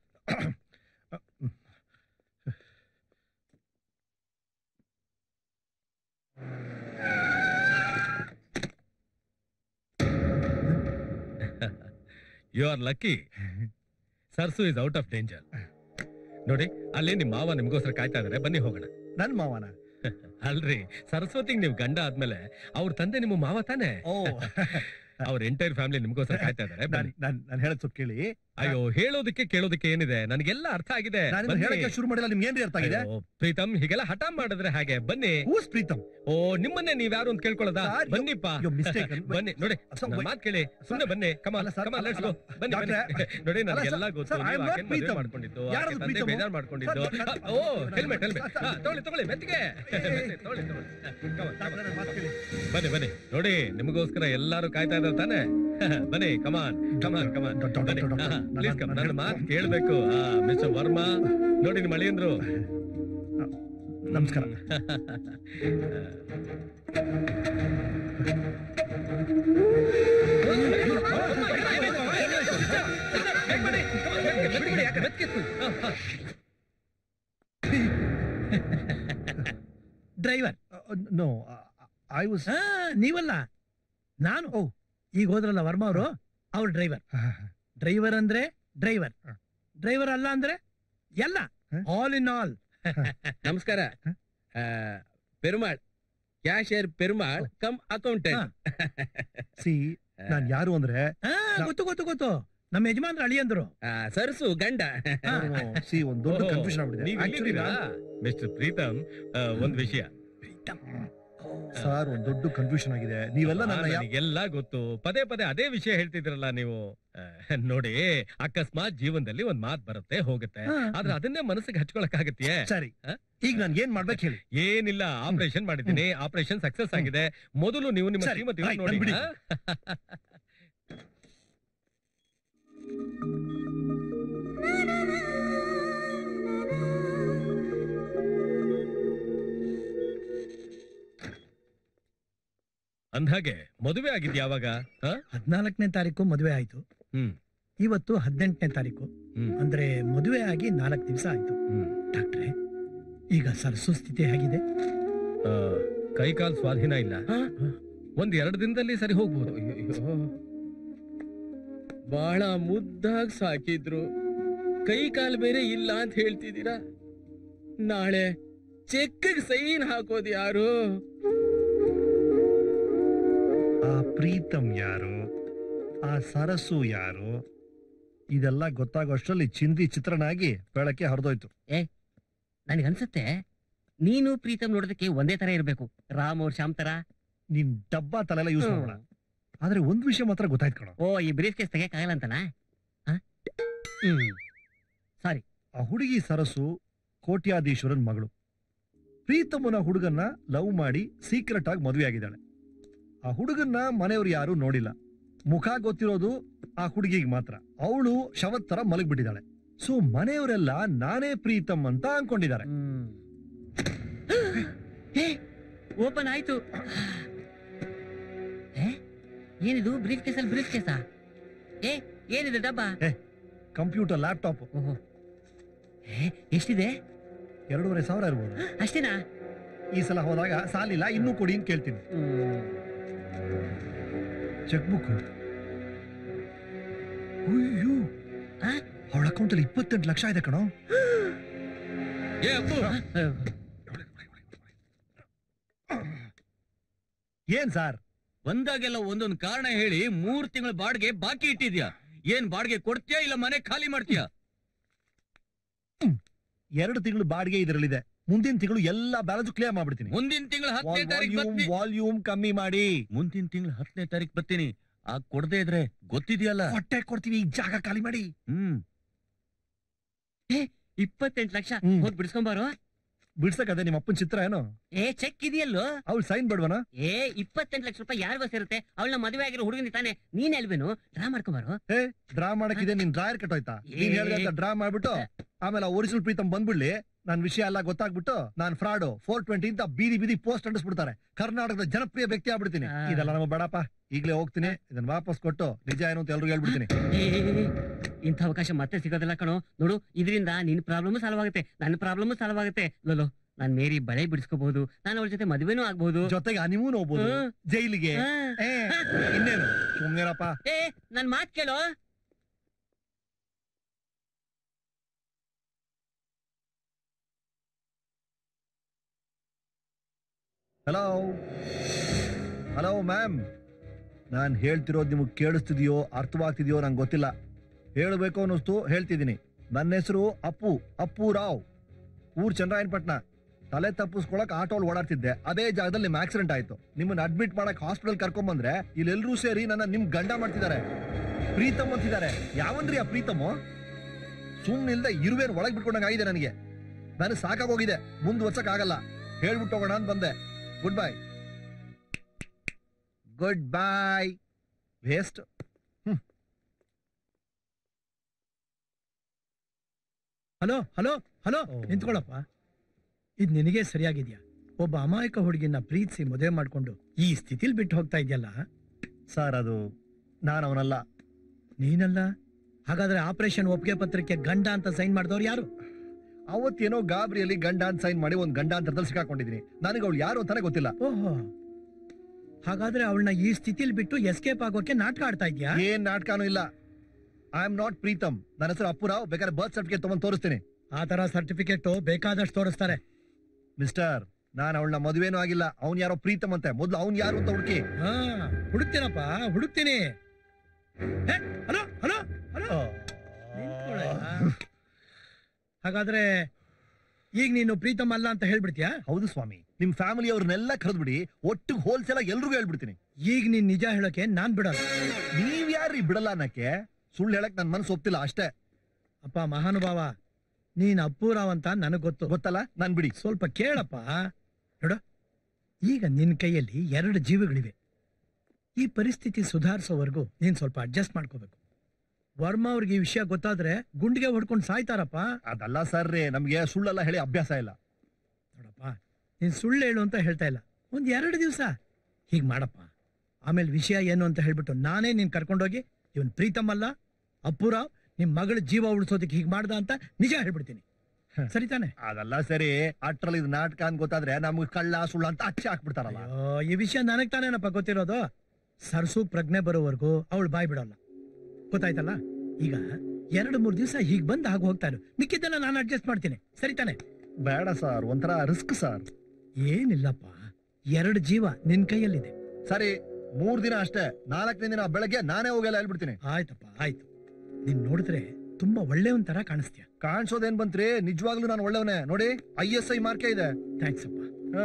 [SPEAKER 9] you are lucky ಸರ್ಸು ಇಸ್ ಔಟ್ ಆಫ್ ಡೇಂಜರ್ ನೋಡಿ ಅಲ್ಲಿ ನಿಮ್ ಮಾವ ನಿಮ್ಗೋಸ್ಕರ ಕಾಯ್ತಾ ಇದಾರೆ ಬನ್ನಿ ಹೋಗೋಣ
[SPEAKER 3] ನನ್ ಮಾವನ
[SPEAKER 9] ಅಲ್ರಿ ಸರಸ್ವತಿಗ್ ನೀವ್ ಗಂಡ ಆದ್ಮೇಲೆ ಅವ್ರ ತಂದೆ ನಿಮ್ಮ ಮಾವ ತಾನೆ
[SPEAKER 3] ಓ
[SPEAKER 9] ಅವ್ರ ಎಂಟೈರ್ ಫ್ಯಾಮಿಲಿ ನಿಮ್ಗೋಸ್ಕರ ಕಾಯ್ತಾ ಇದಾರೆ
[SPEAKER 3] ನಾನ್
[SPEAKER 9] ಬನ್ನಿ
[SPEAKER 3] ನಾನ್ ನಾನ್ ಹೇಳದ್ ಸ್ವಲ್ಪ ಕೇಳಿ
[SPEAKER 9] ಅಯ್ಯೋ ಹೇಳೋದಕ್ಕೆ ಕೇಳೋದಕ್ಕೆ ಏನಿದೆ ನನಗೆಲ್ಲ ಅರ್ಥ ಆಗಿದೆ
[SPEAKER 3] ನಾನು
[SPEAKER 9] ಬನ್ನಿ.
[SPEAKER 3] ಹೇಳಕ್ಕೆ ಶುರು ಮಾಡಿಲ್ಲ ನಿಮ್ಗೆ ಏನ್ರಿ ಅರ್ಥ ಆಗಿದೆ
[SPEAKER 9] ಅಯ್ಯೋ, ಪ್ರೀತಮ್ ಹೀಗೆಲ್ಲ ಹಠ ಮಾಡಿದ್ರೆ ಹಾಗೆ ಬನ್ನಿ
[SPEAKER 3] ಹೂಸ್ ಪ್ರೀತಮ್
[SPEAKER 9] ಓ ನಿಮ್ಮನ್ನೇ ನೀವ್ ಯಾರು ಅಂತ ಕೇಳ್ಕೊಳ್ಳೋದಾ
[SPEAKER 3] Sir, you-
[SPEAKER 9] ಬನ್ನಿಪ್ಪ
[SPEAKER 3] you're mistaken.
[SPEAKER 9] ಬನ್ನಿ ನೋಡಿ
[SPEAKER 3] Sir,
[SPEAKER 9] ನನ್ನ
[SPEAKER 3] wait.
[SPEAKER 9] ಮಾತ್ ಕೇಳಿ ಸುಮ್ಮನೆ ಬನ್ನಿ ಕಮಾಲ್
[SPEAKER 3] ಅಲ್ಲ, sir,
[SPEAKER 9] ಕಮಾಲ್ ಲೆಟ್ಸ್ ಗೋ
[SPEAKER 3] ಅಲ್ಲ,
[SPEAKER 9] ಬನ್ನಿ
[SPEAKER 3] doctor,
[SPEAKER 9] ಬನ್ನಿ ನೋಡಿ
[SPEAKER 3] ಅಲ್ಲ,
[SPEAKER 9] ನನಗೆಲ್ಲ
[SPEAKER 3] sir,
[SPEAKER 9] ಗೊತ್ತು
[SPEAKER 3] sir, I am
[SPEAKER 9] ನೀವು
[SPEAKER 3] not
[SPEAKER 9] ಆಕೆನ್ ಮದುವೆ
[SPEAKER 3] ಪ್ರೀತಮ್.
[SPEAKER 9] ಮಾಡ್ಕೊಂಡಿದ್ದು
[SPEAKER 3] ಯಾರದು
[SPEAKER 9] ಆಕೆ ತಂದೆ
[SPEAKER 3] ಪ್ರೀತಮ್?
[SPEAKER 9] ಬೇಜಾರ್ ಮಾಡ್ಕೊಂಡಿದ್ದು
[SPEAKER 3] Sir, ನಾನು-
[SPEAKER 9] ಓ ಹೆಲ್ಮೆಟ್ ಹೆಲ್ಮೆಟ್
[SPEAKER 3] Sir, sir.
[SPEAKER 9] ತಗೊಳ್ಳಿ ತಗೊಳ್ಳಿ ಮೆತ್ತಿಗೆ ಬನ್ನಿ, ತಗೊಳ್ಳಿ ತಗೊಳ್ಳಿ Come on, come on.
[SPEAKER 3] Doctor, ನನ್ ಮಾತ್ ಕೇಳಿ.
[SPEAKER 9] ಬನ್ನಿ ಬನ್ನಿ ನೋಡಿ ನಿಮಗೋಸ್ಕರ ಎಲ್ಲಾರು ಕಾಯ್ತಾ ಇದ್ದಾರೆ ತಾನೆ ಬನ್ನಿ ಕಮಾನ್ ಕಮಾನ್ ಕಮಾನ್
[SPEAKER 3] ಡಾಕ್ಟರ್,
[SPEAKER 9] ಬನ್ನಿ
[SPEAKER 3] ಡಾಕ್ಟರ್, ಡಾಕ್ಟರ್,
[SPEAKER 9] ಪ್ಲೀಸ್
[SPEAKER 3] ನಾನು-
[SPEAKER 9] ಕಮ್
[SPEAKER 3] ನಾನು
[SPEAKER 9] ನನ್ನ ಮಾತು ಕೇಳ್ಬೇಕು ಮಿಸ್ಟರ್ ವರ್ಮಾ ನೋಡಿ ನಿಮ್ಮ ಅಳಿಯಂದ್ರು
[SPEAKER 3] ನಮಸ್ಕಾರ
[SPEAKER 4] ಡ್ರೈವರ್
[SPEAKER 3] ನೋ ಐ ವಾಸ್
[SPEAKER 4] ನೀವಲ್ಲ ನಾನು
[SPEAKER 3] ಓ.
[SPEAKER 4] ಈಗ ಹೋದ್ರಲ್ಲ ವರ್ಮ ಅವರು ಅವ್ರ ಡ್ರೈವರ್ ಡ್ರೈವರ್ ಅಂದ್ರೆ ಡ್ರೈವರ್
[SPEAKER 3] ಹ.
[SPEAKER 4] ಡ್ರೈವರ್ ಅಲ್ಲ ಅಂದ್ರೆ ಎಲ್ಲ
[SPEAKER 3] ಹ?
[SPEAKER 4] ಆಲ್ ಇನ್ ಆಲ್
[SPEAKER 5] ನಮಸ್ಕಾರ
[SPEAKER 3] ಹ?
[SPEAKER 5] ಆ, Perumal cashier Perumal cum accountant
[SPEAKER 3] ಸಿ ನಾನ್ ಯಾರು ಅಂದ್ರೆ
[SPEAKER 4] ಗೊತ್ತು ಗೊತ್ತು ಗೊತ್ತು ನಮ್ಮ ಯಜಮಾನ್ರ ಅಳಿಯಂದ್ರು
[SPEAKER 5] ಸರ್ಸು ಗಂಡ
[SPEAKER 3] ಸಿ ಒಂದ್ ದೊಡ್ಡ
[SPEAKER 9] ಓಹೋ,
[SPEAKER 3] ಕನ್ಫ್ಯೂಷನ್ ಆಗ್ಬಿಟ್ಟಿದೆ
[SPEAKER 9] ನೀವ್
[SPEAKER 3] ಆಕ್ಚುಲಿ
[SPEAKER 9] ಇಲ್ಲಿದ್ದೀರಾ ಮಿಸ್ಟರ್ ಪ್ರೀತಮ್ ಆ, ಒಂದ್ ವಿಷಯ
[SPEAKER 3] ಸರ್ ಒಂದ್ ದೊಡ್ಡ ಕನ್ಫ್ಯೂಷನ್ ಆಗಿದೆ ನೀವೆಲ್ಲ ನನ್ನ ಯಾ-
[SPEAKER 9] ನನಗೆಲ್ಲ ಗೊತ್ತು ಪದೇ ಪದೇ ಅದೇ ವಿಷಯ ಹೇಳ್ತಿದ್ರಲ್ಲ ನೀವು ಆ, ನೋಡಿ ಅಕಸ್ಮಾತ್ ಜೀವನದಲ್ಲಿ ಒಂದ್ ಮಾತ್ ಬರುತ್ತೆ ಹೋಗುತ್ತೆ ಆದ್ರೆ ಅದನ್ನೇ ಮನಸ್ಸಿಗೆ ಹಚ್ಕೊಳಕ್ಕಾಗತ್ತೆಯೇ
[SPEAKER 3] ಸರಿ
[SPEAKER 9] ಹ?
[SPEAKER 3] ಈಗ ನಾನ್ ಏನ್ ಮಾಡ್ಬೇಕು ಹೇಳಿ
[SPEAKER 9] ಏನಿಲ್ಲ ಆಪರೇಷನ್ ಮಾಡಿದ್ದೀನಿ ಆಪರೇಷನ್ ಸಕ್ಸಸ್ ಆಗಿದೆ ಮೊದಲು ನೀವು ನಿಮ್ಮ
[SPEAKER 3] ಸರಿ,
[SPEAKER 9] ಶ್ರೀಮತಿ
[SPEAKER 3] ಆಯ್ತು,
[SPEAKER 9] ನೋಡಿ
[SPEAKER 3] ನನ್ ಬಿಡಿ.
[SPEAKER 9] ಹಾ? ಅಂದ್ಹಾಗೆ ಮದುವೆ ಆಗಿದ್ ಯಾವಾಗ ಹಾ?
[SPEAKER 4] ಹದಿನಾಲ್ಕನೇ ತಾರೀಕು ಮದುವೆ ಆಯ್ತು
[SPEAKER 9] ಹ್ಮ್.
[SPEAKER 4] ಇವತ್ತು ಹದಿನೆಂಟನೇ ತಾರೀಕು
[SPEAKER 9] ಹ್ಮ್.
[SPEAKER 4] ಅಂದ್ರೆ ಮದುವೆ ಆಗಿ ನಾಲ್ಕು ದಿವಸ ಆಯ್ತು
[SPEAKER 9] ಹ್ಮ್.
[SPEAKER 4] ಡಾಕ್ಟ್ರೆ ಈಗ ಸರಸು ಸ್ಥಿತಿ ಹೇಗಿದೆ
[SPEAKER 9] ಆ, ಕೈ ಕಾಲ್ ಸ್ವಾಧೀನ ಇಲ್ಲ ಒಂದ್ ಎರಡು ದಿನದಲ್ಲಿ ಸರಿ ಹೋಗ್ಬೋದು
[SPEAKER 5] ಬಹಳ ಮುದ್ದಾಗಿ ಸಾಕಿದ್ರು ಕೈ ಕಾಲು ಬೇರೆ ಇಲ್ಲ ಅಂತ ಹೇಳ್ತಿದ್ದೀರಾ ನಾಳೆ ಚೆಕ್ ಸೈನ್ ಹಾಕೋದು ಯಾರು
[SPEAKER 3] ಆ ಪ್ರೀತಮ್ ಯಾರು ಆ ಸರಸು ಯಾರು ಇದೆಲ್ಲ ಗೊತ್ತಾಗೋಷ್ಟರಲ್ಲಿ ಚಿಂದಿ ಚಿತ್ರನಾಗಿ ಬೆಳಕೆ ಹರಿದೋಯ್ತು
[SPEAKER 6] ನನಗನ್ಸುತ್ತೆ ನೀನು ಪ್ರೀತಮ್ ನೋಡೋದಕ್ಕೆ ಒಂದೇ ತರ ಇರ್ಬೇಕು ರಾಮ್ ಅವ್ರ ಶ್ಯಾಮ್ ತರ
[SPEAKER 3] ನಿನ್ ಡಬ್ಬ ತಲೆಲ್ಲ ಯೂಸ್ ಮಾಡೋಣ ಆದ್ರೆ ಒಂದ್ ವಿಷಯ ಮಾತ್ರ ಗೊತ್ತಾಯ್ತು ಕಣ
[SPEAKER 6] ಓ ಈ ಬ್ರೀಫ್ ಕೇಸ್ ತೆಗಿಯಕ್ಕಾಗಲ್ಲ ಅಂತನಾ
[SPEAKER 3] ಆ ಹುಡುಗಿ ಸರಸು ಕೋಟ್ಯಾಧೀಶ್ವರನ್ ಮಗಳು ಪ್ರೀತಮನ ಹುಡುಗನ್ನ ಲವ್ ಮಾಡಿ ಸೀಕ್ರೆಟ್ ಆಗಿ ಮದುವೆ ಆಗಿದ್ದಾಳೆ ಆ ಹುಡುಗನ್ನ ಮನೆಯವ್ರು ಯಾರು ನೋಡಿಲ್ಲ ಮುಖ ಗೊತ್ತಿರೋದು ಆ ಹುಡುಗಿಗೆ ಮಾತ್ರ ಅವಳು ಶವದ್ ತರ ಮಲಗ್ಬಿಟ್ಟಿದ್ದಾಳೆ ಸೊ ಮನೆಯವರೆಲ್ಲ ನಾನೇ ಪ್ರೀತಮ್ ಅಂತ ಅನ್ಕೊಂಡಿದ್ದಾರೆ
[SPEAKER 6] ಓಪನ್ ಆಯ್ತು ಏ, ಏನಿದು ಬ್ರೀಫ್ ಕೇಸಲ್ಲಿ ಬ್ರೀಫ್ ಕೇಸಾ ಏ ಏನಿದೆ ಡಬ್ಬ
[SPEAKER 3] ಕಂಪ್ಯೂಟರ್ ಲ್ಯಾಪ್ಟಾಪ್
[SPEAKER 6] ಓಹೋ ಏ, ಎಷ್ಟಿದೆ
[SPEAKER 3] ಎರಡೂವರೆ ಸಾವಿರ ಇರ್ಬೋದು
[SPEAKER 6] ಅಷ್ಟೇನಾ
[SPEAKER 3] ಈ ಸಲ ಹೋದಾಗ ಸಾಲಿಲ್ಲ ಇನ್ನೂ ಕೊಡಿ ಅಂತ ಕೇಳ್ತೀನಿ ಚೆಕ್ ಬುಕ್ ಅಯ್ಯೋ
[SPEAKER 6] ಆ?
[SPEAKER 3] ಅವಳ ಅಕೌಂಟ್ ಅಲ್ಲಿ ಇಪ್ಪತ್ತೆಂಟು ಲಕ್ಷ ಇದೆ ಕಣೋ
[SPEAKER 7] ಏ ಅಪ್ಪು
[SPEAKER 3] ಏನ್ ಸಾರ್
[SPEAKER 7] ಬಂದಾಗೆಲ್ಲ ಒಂದೊಂದು ಕಾರಣ ಹೇಳಿ ಮೂರ್ ತಿಂಗಳ ಬಾಡಿಗೆ ಬಾಕಿ ಇಟ್ಟಿದ್ಯಾ ಏನ್ ಬಾಡಿಗೆ ಕೊಡ್ತೀಯಾ ಇಲ್ಲ ಮನೆ ಖಾಲಿ ಮಾಡ್ತೀಯಾ
[SPEAKER 3] ಎರಡು ತಿಂಗಳು ಬಾಡಿಗೆ ಇದರಲ್ಲಿದೆ ಮುಂದಿನ ತಿಂಗಳು ಎಲ್ಲಾ ಬ್ಯಾಲೆನ್ಸ್ ಕ್ಲಿಯರ್ ಮಾಡ್ಬಿಡ್ತೀನಿ
[SPEAKER 7] ಮುಂದಿನ ತಿಂಗಳ ಹತ್ತನೇ ತಾರೀಕು
[SPEAKER 3] ವಾಲ್ಯೂಮ್
[SPEAKER 7] ಬರ್ತೀನಿ
[SPEAKER 3] ವಾಲ್ಯೂಮ್ ಕಮ್ಮಿ ಮಾಡಿ
[SPEAKER 7] ಮುಂದಿನ ತಿಂಗಳ ಹತ್ತನೇ ತಾರೀಕು ಬರ್ತೀನಿ ಆ ಕೊಡದೆ ಇದ್ರೆ ಗೊತ್ತಿದ್ಯಲ್ಲ
[SPEAKER 3] ಹೊಟ್ಟೆ ಕೊಡ್ತೀವಿ ಈ ಜಾಗ ಖಾಲಿ ಮಾಡಿ
[SPEAKER 7] ಹ್ಮ್
[SPEAKER 6] ಇಪ್ಪತ್ತೆಂಟು ಲಕ್ಷ
[SPEAKER 3] ಹ್ಮ್.
[SPEAKER 6] ಹೋಗಿ ಬಿಡಿಸ್ಕೊಂಬಾರೋ
[SPEAKER 3] ಬಿಡ್ಸಕ್ ಅದೇ ನಿಮ್ಮ ಅಪ್ಪನ ಚಿತ್ರ ಏನು
[SPEAKER 6] ಏ ಚೆಕ್ ಇದೆಯಲ್ಲೋ
[SPEAKER 3] ಅವ್ಳು ಸೈನ್ ಬೇಡ್ವನ
[SPEAKER 6] ಏ ಇಪ್ಪತ್ತೆಂಟು ಲಕ್ಷ ರೂಪಾಯಿ ಯಾರಿಗೋ ಸೇರುತ್ತೆ ಅವಳನ್ನ ಮದುವೆ ಆಗಿರೋ ಹುಡುಗನಿ ತಾನೆ ನೀನ್ ಎಲ್ಬೇನು ಡ್ರಾ ಮಾಡ್ಕೊಂಬಾರು
[SPEAKER 3] ಏ ಡ್ರಾ ಮಾಡಕ್ಕಿದೆ ನಿನ್ ಡ್ರಾಯರ್ ಕಟ್ಟೋಯ್ತಾ ನೀನ್
[SPEAKER 6] ಏ.
[SPEAKER 3] ಹೇಳಿದ ಡ್ರಾ ಮಾಡ್ಬಿಟ್ಟು ಆಮೇಲೆ ಒರಿಜಿನಲ್ ಪ್ರೀತಮ್ ಬಂದ್ಬಿಡ್ಲಿ ನನ್ ವಿಷಯ ಎಲ್ಲ ಗೊತ್ತಾಗ್ಬಿಟ್ಟು ನಾನ್ ಫ್ರಾಡ್ ಫೋರ್ ಟ್ವೆಂಟಿ ಅಂತ ಬೀದಿ ಬೀದಿ ಪೋಸ್ಟ್ ಅಂಟಿಸ್ಬಿಡ್ತಾರೆ ಕರ್ನಾಟಕದ ಜನಪ್ರಿಯ ವ್ಯಕ್ತಿ ಆಗ್ಬಿಡ್ತೀನಿ
[SPEAKER 6] ಆ.
[SPEAKER 3] ಇದೆಲ್ಲ ನಮಗೆ ಬೇಡಪ್ಪ ಈಗ್ಲೇ ಹೋಗ್ತೀನಿ ಇದನ್ನ ವಾಪಸ್ ಕೊಟ್ಟು ನಿಜ ಏನು ಅಂತ ಎಲ್ರಿಗೂ ಹೇಳ್ಬಿಡ್ತೀನಿ
[SPEAKER 6] ಏ, ಇಂಥ ಅವಕಾಶ ಮತ್ತೆ ಸಿಗೋದಿಲ್ಲ ಕಣೋ ನೋಡು ಇದರಿಂದ ನಿನ್ ಪ್ರಾಬ್ಲಮ್ ಸಾಲ್ವ್ ಆಗುತ್ತೆ ನನ್ನ ಪ್ರಾಬ್ಲಮ್ ಸಾಲ್ವ್ ಆಗುತ್ತೆ ಲೋಲೋ ನಾನ್ ಮೇರಿ ಬಳೆ ಬಿಡಿಸ್ಕೋಬಹುದು ನಾನು ಅವಳ ಜೊತೆ ಮದುವೆನೂ ಆಗ್ಬಹುದು
[SPEAKER 3] ಜೊತೆಗೆ ಹನಿಮೂನ್ ಹೋಗ್ಬೋದು
[SPEAKER 6] ಹ್ಮ್.
[SPEAKER 3] ಜೈಲಿಗೆ
[SPEAKER 6] ಹಾ.
[SPEAKER 3] ಏ, ಇನ್ನೇನು ಸುಮ್ನೇರಪ್ಪ
[SPEAKER 6] ಏ ನನ್ ಮಾತ್ ಕೇಳೋ
[SPEAKER 3] ಹಲೋ ಹಲೋ ಮ್ಯಾಮ್ ನಾನು ಹೇಳ್ತಿರೋದು ನಿಮಗೆ ಕೇಳಿಸ್ತಿದೆಯೋ ಅರ್ಥವಾಗ್ತಿದೆಯೋ ನಂಗೆ ಗೊತ್ತಿಲ್ಲ ಹೇಳಬೇಕು ಅನ್ನಿಸ್ತು ಹೇಳ್ತಿದ್ದೀನಿ ನನ್ನ ಹೆಸರು ಅಪ್ಪು ಅಪ್ಪು ರಾವ್ ಊರ್ ಚಂದ್ರಾಯನಪಟ್ನ ತಲೆ ತಪ್ಪಿಸ್ಕೊಳಕ್ ಆಟೋಲ್ ಓಡಾಡ್ತಿದ್ದೆ ಅದೇ ಜಾಗದಲ್ಲಿ ನಿಮ್ ಆಕ್ಸಿಡೆಂಟ್ ಆಯ್ತು ನಿಮ್ಮನ್ನ ಅಡ್ಮಿಟ್ ಮಾಡಕ್ ಹಾಸ್ಪಿಟಲ್ ಕರ್ಕೊಂಬಂದ್ರೆ ಇಲ್ಲೆಲ್ಲರೂ ಸೇರಿ ನನ್ನ ನಿಮ್ ಗಂಡ ಮಾಡ್ತಿದ್ದಾರೆ ಪ್ರೀತಮ್ ಅಂತಿದ್ದಾರೆ ಯಾವನ್ರಿ ಆ ಪ್ರೀತಮ್ ಸುಮ್ಮನೆ ಇಲ್ದೆ ಇರುವೇನ್ ಒಳಗ್ ಬಿಟ್ಕೊಂಡಂಗ ಆಗಿದೆ ನನಗೆ ನನಗೆ ಸಾಕಾಗೋಗಿದೆ ಮುಂದುವರ್ಸಕ್ ಆಗಲ್ಲ ಹೇಳ್ಬಿಟ್ಟು ಹೋಗೋಣ ಅಂತ ಬಂದೆ good bye good bye waste
[SPEAKER 4] hello hello hello
[SPEAKER 3] ಓ.
[SPEAKER 4] ನಿಂತ್ಕೊಳ್ಳಪ್ಪ ಇದ್ ನಿನಗೆ ಸರಿಯಾಗಿದ್ಯಾ ಒಬ್ಬ ಅಮಾಯಕ ಹುಡುಗಿನ ಪ್ರೀತಿಸಿ ಮದುವೆ ಮಾಡ್ಕೊಂಡು ಈ ಸ್ಥಿತಿಲ್ ಬಿಟ್ಟು ಹೋಗ್ತಾ ಇದೆಯಲ್ಲ
[SPEAKER 3] ಸರ್ ಅದು ನಾನು ಅವನಲ್ಲ
[SPEAKER 4] ನೀನಲ್ಲ ಹಾಗಾದ್ರೆ ಆಪರೇಷನ್ ಒಪ್ಪಿಗೆ ಪತ್ರಕ್ಕೆ ಗಂಡ ಅಂತ ಸೈನ್ ಮಾಡಿದವ್ರು ಯಾರು
[SPEAKER 3] ಅವತ್ತೇನೋ ಗಾಬರಿಯಲ್ಲಿ ಗಂಡ ಅಂತ ಸೈನ್ ಮಾಡಿ ಒಂದು ಗಂಡ ಅಂತರದಲ್ಲಿ ಸಿಕ್ಕಾಕೊಂಡಿದ್ದೀನಿ ನನಗೆ ಅವಳು ಯಾರು ಅಂತಾನೆ ಗೊತ್ತಿಲ್ಲ
[SPEAKER 4] ಓಹೋ ಹಾಗಾದ್ರೆ ಅವಳನ್ನ ಈ ಸ್ಥಿತಿಲ್ ಬಿಟ್ಟು ಎಸ್ಕೇಪ್ ಆಗೋಕೆ ನಾಟಕ ಆಡ್ತಾ ಇದ್ಯಾ
[SPEAKER 3] ಏನ್ ನಾಟಕನೂ ಇಲ್ಲ ಐ ಆಮ್ ನಾಟ್ ಪ್ರೀತಮ್ ನನ್ನ ಹೆಸರು ಅಪ್ಪುರಾವ್ ಬೇಕಾದ್ರೆ ಬರ್ತ್ ಸರ್ಟಿಫಿಕೇಟ್ ತಗೊಂಡ್ ತೋರಿಸ್ತೀನಿ
[SPEAKER 4] ಆ ತರ ಸರ್ಟಿಫಿಕೇಟ್ ಬೇಕಾದಷ್ಟು ತೋರಿಸ್ತಾರೆ
[SPEAKER 3] ಮಿಸ್ಟರ್ ನಾನು ಅವಳನ್ನ ಮದುವೆನೂ ಆಗಿಲ್ಲ ಅವ್ನ್ ಯಾರೋ ಪ್ರೀತಮ್ ಅಂತೆ ಮೊದ್ಲು ಅವ್ನ್ ಯಾರು ಅಂತ ಹುಡುಕಿ
[SPEAKER 4] ಹಾ ಹುಡುಕ್ತೀನಪ್ಪ ಹುಡುಕ್ತೀನಿ ಹೇ, ಹಲೋ ಹಲೋ ಹಲೋ ನಿಂತ್ಕೊಳ್ಳಯ್ಯ. ಹಾಗಾದ್ರೆ ಈಗ ನೀನು ಪ್ರೀತಮ್ ಅಲ್ಲ ಅಂತ ಹೇಳ್ಬಿಡ್ತೀಯಾ
[SPEAKER 3] ಹೌದು ಸ್ವಾಮಿ ನಿಮ್ ಫ್ಯಾಮಿಲಿ ಅವ್ರನ್ನೆಲ್ಲ ಕರೆದ್ಬಿಡಿ ಒಟ್ಟಿಗೆ ಹೋಲ್ಸೇಲ್ ಆಗಿ ಎಲ್ರಿಗೂ ಹೇಳ್ಬಿಡ್ತೀನಿ
[SPEAKER 4] ಈಗ ನೀನ್ ನಿಜ ಹೇಳೋಕೆ ನಾನ್ ಬಿಡಲ್ಲ
[SPEAKER 3] ನೀವ್ ಯಾರ್ರಿ ಬಿಡಲ್ಲ ಅನ್ನಕ್ಕೆ ಸುಳ್ಳು ಹೇಳಕ್ ನನ್ ಮನಸ್ಸು ಒಪ್ತಿಲ್ಲ ಅಷ್ಟೇ
[SPEAKER 4] ಅಪ್ಪ ಮಹಾನುಭಾವ ನೀನ್ ಅಪ್ಪೂರಾವ್ ಅಂತ ನನಗ್ ಗೊತ್ತು
[SPEAKER 3] ಗೊತ್ತಲ್ಲ ನಾನ್ ಬಿಡಿ
[SPEAKER 4] ಸ್ವಲ್ಪ ಕೇಳಪ್ಪ ನೋಡ ಈಗ ನಿನ್ ಕೈಯಲ್ಲಿ ಎರಡು ಜೀವಗಳಿವೆ ಈ ಪರಿಸ್ಥಿತಿ ಸುಧಾರಿಸೋವರೆಗೂ ನೀನ್ ಸ್ವಲ್ಪ ಅಡ್ಜಸ್ಟ್ ಮಾಡ್ಕೋಬೇಕು ವರ್ಮಾ ಅವ್ರಿಗೆ ಈ ವಿಷಯ ಗೊತ್ತಾದ್ರೆ ಗುಂಡಿಗೆ ಹೊಡ್ಕೊಂಡು ಸಾಯ್ತಾರಪ್ಪ
[SPEAKER 3] ಅದಲ್ಲ ಸರ್ ನಮ್ಗೆ ಸುಳ್ಳೆಲ್ಲ ಹೇಳಿ ಅಭ್ಯಾಸ ಇಲ್ಲ
[SPEAKER 4] ನೋಡಪ್ಪ ನೀನ್ ಸುಳ್ಳು ಹೇಳು ಅಂತ ಹೇಳ್ತಾ ಇಲ್ಲ ಒಂದ್ ಎರಡು ದಿವಸ ಹೀಗ್ ಮಾಡಪ್ಪ ಆಮೇಲೆ ವಿಷಯ ಏನು ಅಂತ ಹೇಳ್ಬಿಟ್ಟು ನಾನೇ ನೀನ್ ಕರ್ಕೊಂಡೋಗಿ ಇವನ್ ಪ್ರೀತಮ್ ಅಲ್ಲ ಅಪ್ಪುರಾವ್ ನಿಮ್ ಮಗಳ ಜೀವ ಉಳಿಸೋದಕ್ಕೆ ಹೀಗ್ ಮಾಡ್ದ ಅಂತ ನಿಜ ಹೇಳ್ಬಿಡ್ತೀನಿ ಸರಿ ತಾನೆ
[SPEAKER 3] ಅದಲ್ಲ ಸರಿ ಅಟ್ರಲ್ಲಿ ಇದು ನಾಟಕ ಅಂತ ಗೊತ್ತಾದ್ರೆ ನಮ್ಗೆ ಕಳ್ಳ ಸುಳ್ಳು ಅಂತ ಅಚ್ಚಿ ಹಾಕ್ಬಿಡ್ತಾರಲ್ಲ
[SPEAKER 4] ಅಯ್ಯೋ, ಈ ವಿಷಯ ನನಗ್ ತಾನೇನಪ್ಪ ಗೊತ್ತಿರೋದು ಸರ್ಸು ಪ್ರಜ್ಞೆ ಬರೋವರೆಗೂ ಅವಳು ಬಾಯ್ ಬಿಡೋಲ್ಲ ಗೊತ್ತಾಯ್ತಲ್ಲ ಈಗ ಎರಡು ಮೂರು ದಿವಸ ಹೀಗ್ ಬಂದ್ ಆಗ ಹೋಗ್ತಾ ಇರು ಮಿಕ್ಕಿದ್ದೆಲ್ಲ ನಾನು ಅಡ್ಜಸ್ಟ್ ಮಾಡ್ತೀನಿ ಸರಿ ತಾನೆ
[SPEAKER 3] ಬೇಡ ಸರ್ ಒಂಥರ ರಿಸ್ಕ್ ಸರ್
[SPEAKER 4] ಏನಿಲ್ಲಪ್ಪ ಎರಡು ಜೀವ ನಿನ್ ಕೈಯಲ್ಲಿದೆ
[SPEAKER 3] ಸರಿ ಮೂರ್ ದಿನ ಅಷ್ಟೇ ನಾಲ್ಕನೇ ದಿನ ಬೆಳಗ್ಗೆ ನಾನೇ ಹೋಗೆಲ್ಲ ಹೇಳ್ಬಿಡ್ತೀನಿ
[SPEAKER 4] ಆಯ್ತಪ್ಪ ಆಯ್ತು ನೀನ್ ನೋಡಿದ್ರೆ ತುಂಬಾ ಒಳ್ಳೆಯವನ್ ತರ ಕಾಣಿಸ್ತೀಯ
[SPEAKER 3] ಕಾಣಿಸೋದೇನ್ ಬಂತ್ರಿ ನಿಜವಾಗ್ಲೂ ನಾನು ಒಳ್ಳೆಯವನೇ ನೋಡಿ ಐ ಎಸ್ ಐ ಮಾರ್ಕೆ ಇದೆ
[SPEAKER 4] ಥ್ಯಾಂಕ್ಸ್ ಅಪ್ಪ
[SPEAKER 3] ಹ.